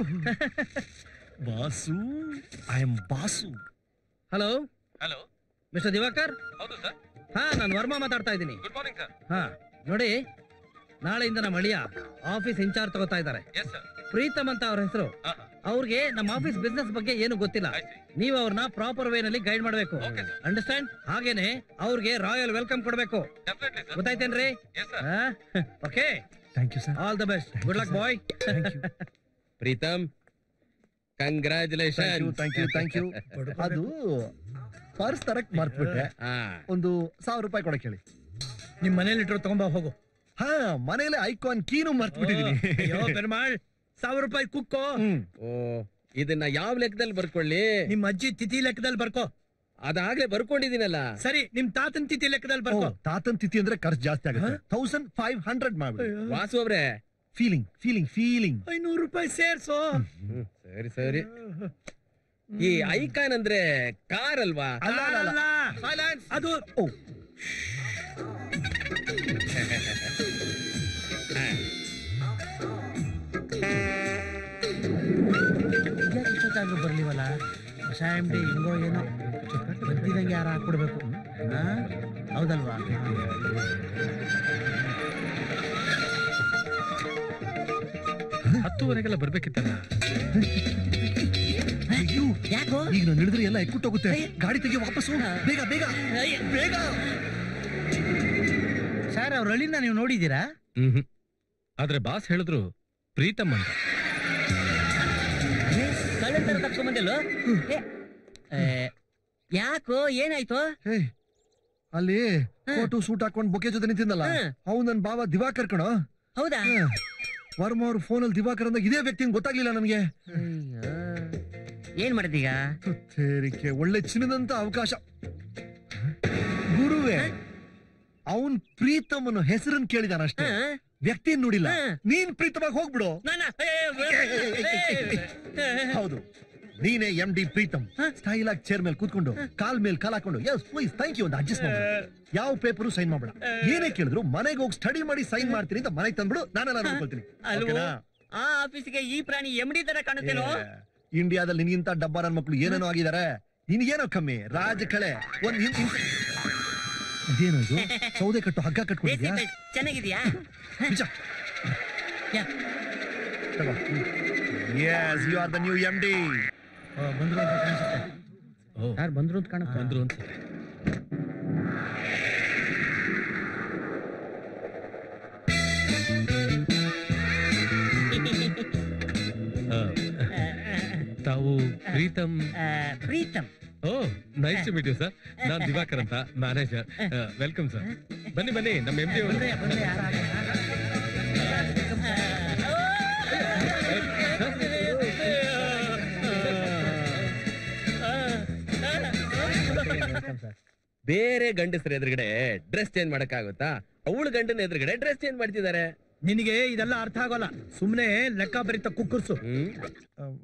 [SPEAKER 3] boss I am boss
[SPEAKER 10] hello
[SPEAKER 9] hello
[SPEAKER 10] mister Divakar
[SPEAKER 9] ಹೌದು ಸರ್
[SPEAKER 10] ಹಾ ನಾನು ವರ್ಮಾ ಮಾತಾಡ್ತಾ ಇದ್ದೀನಿ
[SPEAKER 9] ಗುಡ್ ಮಾರ್ನಿಂಗ್ ಸರ್
[SPEAKER 10] ಹಾ ನೋಡಿ ನಾಳೆಯಿಂದ ನಮ್ಮ ಅಳಿಯ ಆಫೀಸ್ ಇನ್ಚಾರ್ಜ್ ತಗೋತಾ ಇದ್ದಾರೆ
[SPEAKER 9] ಎಸ್ ಸರ್
[SPEAKER 10] ಪ್ರೀತಮ್ ಅಂತ ಅವ್ರ ಹೆಸರು ಅವ್ರಿಗೆ ನಮ್ಮ ಆಫೀಸ್ ಬಿಸ್ನೆಸ್ ಬಗ್ಗೆ ಏನು ಗೊತ್ತಿಲ್ಲ ನೀವು ಅವ್ರನ್ನ ಪ್ರಾಪರ್ ವೇ ನಲ್ಲಿ ಗೈಡ್ ಮಾಡಬೇಕು
[SPEAKER 9] Okay, sir.
[SPEAKER 10] ಅಂಡರ್ಸ್ಟ್ಯಾಂಡ್ ಹಾಗೇನೆ ಅವ್ರಿಗೆ ರಾಯಲ್ ವೆಲ್ಕಮ್ ಕೊಡಬೇಕು
[SPEAKER 9] ಡೆಫಿನೆಟ್ಲಿ ಸರ್
[SPEAKER 10] ಗೊತ್ತಾಯ್ತೇನ್ರಿ
[SPEAKER 9] yes sir
[SPEAKER 10] okay
[SPEAKER 3] thank you sir
[SPEAKER 10] all the best good luck bye
[SPEAKER 3] thank you
[SPEAKER 7] Pritam congratulation
[SPEAKER 3] thank you thank you ಅದು ಪರ್ಸ್ ತರಕ್ ಮರ್ತ್ಬಿಟ್ಟೆ ಒಂದು ಸಾವಿರ ರೂಪಾಯಿ ಕೊಡಕ್ಕೆ ಹೇಳಿ
[SPEAKER 4] ನಿಮ್ ಮನೇಲಿ ಇಟ್ಟರು ತಗೊಂಬ ಹೋಗು
[SPEAKER 3] ಹಾ ಮನೇಲೆ ಐಕಾನ್ ಕೀನು ಮರ್ತ್ಬಿಟ್ಟಿದೀನಿ
[SPEAKER 4] ಅಯ್ಯೋ ಪೆರ್ಮಾಳ್ ಸಾವಿರ ರೂಪಾಯಿ ಕುಕ್ಕೋ
[SPEAKER 3] ಹ್ಮ್
[SPEAKER 7] ಓ ಇದನ್ನ ಯಾವ ಲೆಕ್ಕದಲ್ಲಿ ಬರ್ಕೊಳ್ಳಿ
[SPEAKER 4] ನಿಮ್ ಅಜ್ಜಿ ತಿಥಿ ಲೆಕ್ಕದಲ್ಲಿ ಬರ್ಕೋ
[SPEAKER 7] ಅದಾಗ್ಲೇ ಬರ್ಕೊಂಡಿದ್ದೀನಲ್ಲ
[SPEAKER 4] ಸರಿ ನಿಮ್ ತಾತನ್ ತಿಥಿ ಲೆಕ್ಕದಲ್ಲಿ ಬರ್ಕೋ
[SPEAKER 3] ಓ, ತಾತನ್ ತಿಥಿ ಅಂದ್ರೆ ಖರ್ಚು ಜಾಸ್ತಿ ಆಗುತ್ತೆ ತೌಸಂಡ್ ಫೈವ್ ಹಂಡ್ರೆಡ್ ಮಾಡ್ಬಿಡಿ
[SPEAKER 7] ವಾಸು ಅವ್ರೆ
[SPEAKER 3] ಫೀಲಿಂಗ್ ಫೀಲಿಂಗ್ ಫೀಲಿಂಗ್
[SPEAKER 4] ಐನೂರು ರೂಪಾಯಿ ಸೇರ್ಸೋ
[SPEAKER 7] ಹ್ಮ್, ಸರಿ ಸರಿ ಈ ಐಕಾನ್ ಅಂದ್ರೆ ಕಾರ್ ಅಲ್ವಾ
[SPEAKER 3] ಅಲ್ಲ ಅಲ್ಲ ಅಲ್ಲ
[SPEAKER 4] ಅಲ್ಲ, ಅದು
[SPEAKER 3] ಓ
[SPEAKER 10] ಇಷ್ಟೊತ್ತಾಗ್ಲೂ ಬರ್ಲಿವಲ್ಲ ಹೊಸ ಎಮ್ ಡಿ ಹಿಂಗೋ ಏನೋ ಬಂದಿದಂಗೆ ಯಾರು ಹಾಕ್ಬಿಡ್ಬೇಕು ಹಾ? ಹೌದಲ್ವಾ
[SPEAKER 9] ಹತ್ತುವರೆಗೆಲ್ಲ ಬರ್ಬೇಕಿತ್ತಲ್ಲ
[SPEAKER 3] ಅಯ್ಯೋ
[SPEAKER 10] ಯಾಕೋ
[SPEAKER 3] ಈಗ ನಾನು ಹಿಡಿದ್ರೆ ಎಲ್ಲ ಎಕ್ಕುಟ್ಟೋಗುತ್ತೆ ಗಾಡಿ ತೆಗಿ ವಾಪಸ್ಸು ಬೇಗ ಬೇಗ ಬೇಗ
[SPEAKER 10] ಸರ್ ಅವ್ರ ಹಳ್ಳಿನ ನೀವು ನೋಡಿದ್ದೀರಾ
[SPEAKER 9] ಹ್ಮ್ ಆದ್ರೆ ಬಾಸ್ ಹೇಳಿದ್ರು ಪ್ರೀತಮ್ ಅಂತ
[SPEAKER 6] ಕಳ್ಳನ್ ತರ ತಪ್ಕೊಂಬಂದಿಲ್ಲ ಯಾಕೋ ಏನಾಯ್ತು
[SPEAKER 3] ಹೇ ಅಲ್ಲಿ ಕೋಟು ಸೂಟ್ ಹಾಕೊಂಡ್ ಬೊಕೆ ಜೊತೆ ನಿಂತಿದ್ದಲ್ಲ
[SPEAKER 6] ಹಾ.
[SPEAKER 3] ಅವ್ನು ನನ್ ಬಾವ ದಿವಾಕರ್ ಕಣ
[SPEAKER 6] ಹೌದಾ
[SPEAKER 3] ವರ್ಮ ಅವ್ರ ಫೋನಲ್ಲಿ ದಿವಾಕರ್ ಅಂದಾಗ ಇದೇ ವ್ಯಕ್ತಿ ಗೊತ್ತಾಗ್ಲಿಲ್ಲ ನನಗೆ
[SPEAKER 6] ಅಯ್ಯೋ. ಏನ್ ಮಾಡಿದೀಗ
[SPEAKER 3] ಸೇರಿಕೆ ಒಳ್ಳೆ ಚಿನ್ನದಂತ ಅವಕಾಶ ಗುರುವೇ ಅವನ್ ಪ್ರೀತಮ್ ಅನ್ನೋ ಹೆಸರನ್ನ ಕೇಳಿದಾನಷ್ಟೇ
[SPEAKER 6] ಹಾ?
[SPEAKER 3] ವ್ಯಕ್ತಿ ನೋಡಿಲ್ಲ
[SPEAKER 6] ಹಾ.
[SPEAKER 3] ನೀನ್ ಪ್ರೀತವಾಗಿ ಹೋಗ್ಬಿಡು
[SPEAKER 6] ನಾನಾ? ಏ, ಏ, ಏ, ಏ.
[SPEAKER 3] ಹೌದು ನೀನೇ ಎಂ ಡಿ ಪ್ರೀತಮ್ ಸ್ಟೈಲ್ ಆಗಿ ಚೇರ್ ಮೇಲೆ ಕೂತ್ಕೊಂಡು ಕಾಲ್ ಮೇಲೆ ಕಾಲ್ ಹಾಕೊಂಡು ಎಸ್ ಪ್ಲೀಸ್ ಥ್ಯಾಂಕ್ ಯು ಅಂತ ಅಡ್ಜಸ್ಟ್ ಮಾಡ ಯಾವ ಪೇಪರು ಸೈನ್ ಮಾಡ್ಬೇಡ ಏನೇ ಕೇಳಿದ್ರು ಮನೆಗೆ ಹೋಗಿ ಸ್ಟಡಿ ಮಾಡಿ ಸೈನ್ ಮಾಡ್ತೀನಿ ಅಂತ ಮನೆಗೆ ತಂದ್ಬಿಡು ನಾನೆಲ್ಲ ನೋಡ್ಕೊಳ್ತೀನಿ
[SPEAKER 6] ಅಲ್ವೋ
[SPEAKER 3] ಓಕೆನಾ?
[SPEAKER 6] ಆ ಆಫೀಸಿಗೆ ಈ ಪ್ರಾಣಿ ಎಮ್ಡಿ ತರ ಕಾಣುತ್ತೇನೋ
[SPEAKER 3] ಏ, ಇಂಡಿಯಾದಲ್ಲಿ ನಿನ್ಗಿಂತ ಡಬ್ಬ ನನ್ ಮಕ್ಳು ಏನೇನೋ ಆಗಿದ್ದಾರೆ ನಿನ್ಗೇನೋ ಕಮ್ಮಿ ರಾಜ ಕಳೆ ಒಂದ್ ಇನ್- ಇನ್- ಇದೇನು ಇದು ಸೌದೆ ಕಟ್ಟು ಹಗ್ಗ ಕಟ್ಕೊಂಡಿದ್ಯಾ
[SPEAKER 6] ಬೇಸಿಕ್ ಚೆನ್ನಾಗಿದ್ಯಾ
[SPEAKER 3] ನಿಜ
[SPEAKER 6] yeah.
[SPEAKER 3] Yes you are the new M D
[SPEAKER 10] ಬಂದ್ರು ಅಂತ ಕಾಣಿಸುತ್ತೆ
[SPEAKER 9] ಓ
[SPEAKER 10] ಯಾರು ಬಂದ್ರು ಅಂತ ಕಾಣುತ್ತೆ
[SPEAKER 9] ಬಂದ್ರು ಅನ್ಸುತ್ತೆ ಆ, ತಾವು ಪ್ರೀತಮ್
[SPEAKER 6] ಆ, Pritam
[SPEAKER 9] oh nice to meet you sir ನಾನ್ ದಿವಾಕರ್ ಅಂತ ಮ್ಯಾನೇಜರ್ ವೆಲ್ಕಮ್ ಸರ್ ಬನ್ನಿ ಬನ್ನಿ ನಮ್ಮ ಎಂ ಡಿ ಅವರು
[SPEAKER 10] ಬಂದ್ರೆ ಬಂದ್ರೆ ಯಾರು
[SPEAKER 7] ಬೇರೆ ಗಂಡಸರ ಎದುರುಗಡೆ ಡ್ರೆಸ್ ಚೇಂಜ್ ಮಾಡಕ್ಕಾಗುತ್ತಾ ಅವಳ ಗಂಡನ ಎದುರುಗಡೆ ಡ್ರೆಸ್ ಚೇಂಜ್ ಮಾಡ್ತಿದ್ದಾರೆ
[SPEAKER 4] ನಿನಗೆ ಇದೆಲ್ಲ ಅರ್ಥ ಆಗೋಲ್ಲ ಸುಮ್ನೆ ಲೆಕ್ಕ ಬರಿತ ಕುಕ್ಕರ್ಸು
[SPEAKER 7] ಹ್ಮ್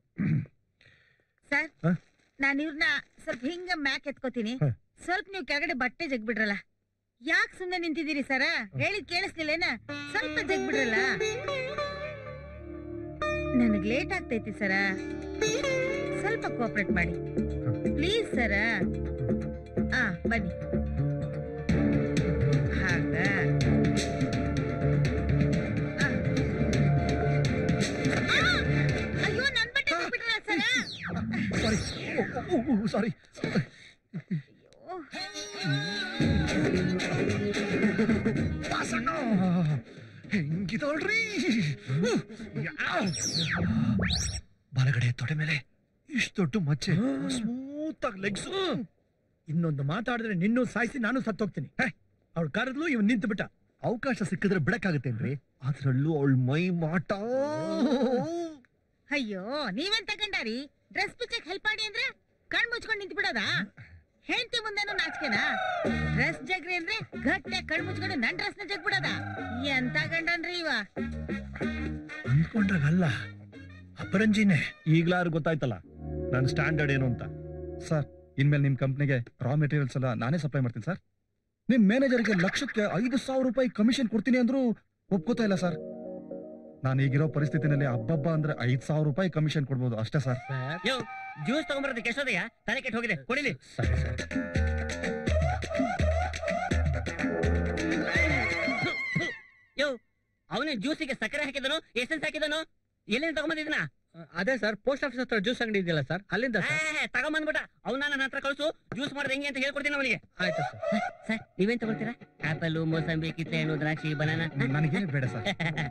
[SPEAKER 12] ಸರ್
[SPEAKER 3] ಹ?
[SPEAKER 12] ನಾನು ಇವ್ರನ್ನ ಸ್ವಲ್ಪ ಹಿಂಗ ಮ್ಯಾಕ್ ಎತ್ಕೋತೀನಿ
[SPEAKER 3] ಹ.
[SPEAKER 12] ಸ್ವಲ್ಪ ನೀವು ಕೆಳಗಡೆ ಬಟ್ಟೆ ಜಗ್ಬಿಡ್ರಲ್ಲ ಯಾಕೆ ಸುಮ್ನೆ ನಿಂತಿದ್ದೀರಿ ಸರ ಹೇಳಿದ್ ಕೇಳಿಸ್ಲಿಲ್ಲೇನ ಸ್ವಲ್ಪ ಜಗ್ಬಿಡ್ರಲ್ಲ ನನಗ್ ಲೇಟ್ ಆಗ್ತೈತಿ ಸರ ಸ್ವಲ್ಪ ಕೋಆಪರೇಟ್ ಮಾಡಿ ಪ್ಲೀಸ್ ಸರ ಆ ಬನ್ನಿ ಹಾಗ ಆ. ಆ! ಅಯ್ಯೋ ನನ್ ಬಟ್ಟೆ ಜಗ್ಬಿಟ್ರಲ್ಲ ಸರ
[SPEAKER 3] ಸಾರಿ ಸಾರಿ ಹೆಂಗಿದಳ್ರಿ ಬಲಗಡೆ ತೊಡೆ ಮೇಲೆ ಇಷ್ಟು ದೊಡ್ಡ ಮಚ್ಚೆ ಸ್ಮೂತ್ ಆಗಿ ಲೆಗ್ಸ್
[SPEAKER 4] ಇನ್ನೊಂದು ಮಾತಾಡಿದ್ರೆ ನಿನ್ನೂ ಸಾಯಿಸಿ ನಾನು ಸತ್ತೋಗ್ತೀನಿ
[SPEAKER 3] ಅವಳು ಕರೆದ್ಲು ಇವ್ ನಿಂತು ಬಿಟ್ಟ ಅವಕಾಶ ಸಿಕ್ಕಿದ್ರೆ ಬಿಡಕ್ಕಾಗತ್ತೇನ್ರಿ ಅದ್ರಲ್ಲೂ ಅವಳ ಮೈ ಮಾಟ
[SPEAKER 12] ಅಯ್ಯೋ ನೀವೇನ್ ತಗೊಂಡಾರಿ ಡ್ರೆಸ್ ಪಿಚ್ಚಕ್ ಹೆಲ್ಪ್ ಮಾಡಿ ಅಂದ್ರೆ ಕಣ್ ಮುಚ್ಕೊಂಡ್ ನಿಂತ್ ಬಿಡೋದಾ ಹೆಂಡತಿ ಮುಂದೆನೂ ನಾಚಿಕೆನಾ ಡ್ರೆಸ್ ಜಗ್ರಿ ಅಂದ್ರೆ ಗಟ್ಟೆ ಕಣ್ ಮುಚ್ಕೊಂಡು ನನ್ ಡ್ರೆಸ್ ನ ಜಗ್ ಬಿಡೋದಾ ಎಂತ ಗಂಡನ್ರಿ ಇವ
[SPEAKER 3] ಅನ್ಕೊಂಡ್ರಾಗಲ್ಲ ಅಪರಂಜಿನೇ ಈಗ್ಲಾರು ಗೊತ್ತಾಯ್ತಲ್ಲ ನನ್ನ ಸ್ಟ್ಯಾಂಡರ್ಡ್ ಏನು ಅಂತ
[SPEAKER 1] ಸರ್ ಇನ್ಮೇಲೆ ನಿಮ್ ಕಂಪ್ನಿಗೆ ರಾ ಮೆಟೀರಿಯಲ್ಸ್ ಎಲ್ಲ ನಾನೇ ಸಪ್ಲೈ ಮಾಡ್ತೀನಿ ಸರ್ ನಿಮ್ ಮ್ಯಾನೇಜರ್ಗೆ ಲಕ್ಷಕ್ಕೆ ಐದು ಸಾವಿರ ರೂಪಾಯಿ ಕಮಿಷನ್ ಕೊಡ್ತೀನಿ ಅಂದ್ರೂ ಒಪ್ಕೋತಾ ಇಲ್ಲ ಸರ್ ನಾನು ಈಗಿರೋ ಪರಿಸ್ಥಿತಿನಲ್ಲಿ ಹಬ್ಬಬ್ಬ ಅಂದ್ರೆ ಐದ್ ಸಾವಿರ ರೂಪಾಯಿ ಕಮಿಷನ್ ಕೊಡ್ಬೋದು ಅಷ್ಟೇ ಸರ್
[SPEAKER 6] ಯೋ ಜ್ಯೂಸ್ ತಗೊಂಬರೋದಕ್ಕೆ ಎಷ್ಟೋದಯ್ಯ ತಲೆ ಕೆಟ್ಟು ಹೋಗಿದೆ ಕೊಡಿಲಿ ಯೋ ಅವನು ಜ್ಯೂಸಿಗೆ ಸಕ್ಕರೆ ಹಾಕಿದನು ಎಸೆನ್ಸ್ ಹಾಕಿದನು ಎಲ್ಲಿಂದ ತಗೊಂಬಂದಿದ್ನ
[SPEAKER 4] ಅದೇ ಸರ್ ಪೋಸ್ಟ್ ಆಫೀಸ್ ಹತ್ರ ಜ್ಯೂಸ್ ಅಂಗಡಿ ಇದೆಯಲ್ಲ ಸರ್ ಅಲ್ಲಿಂದ ಸರ್
[SPEAKER 6] ತಗೊಂಬಂದ್ಬಿಟ್ಟ ಅವನ ನನ್ನ ಹತ್ರ ಕಳಿಸು ಜ್ಯೂಸ್ ಮಾಡೋದು ಹೆಂಗೆ ಅಂತ ಹೇಳ್ಕೊಡ್ತೀನಿ ಅವನಿಗೆ
[SPEAKER 4] ಆಯ್ತು ಸರ್
[SPEAKER 6] ಸರ್ ನೀವೇನ್ ತಗೊಳ್ತೀರಾ ಆಪಲ್ ಮೋಸಂಬಿ ಕಿತ್ತಳೆ ಹಣ್ಣು ದ್ರಾಕ್ಷಿ ಬನಾನ
[SPEAKER 1] ನನಗೆ ಬೇಡ ಸರ್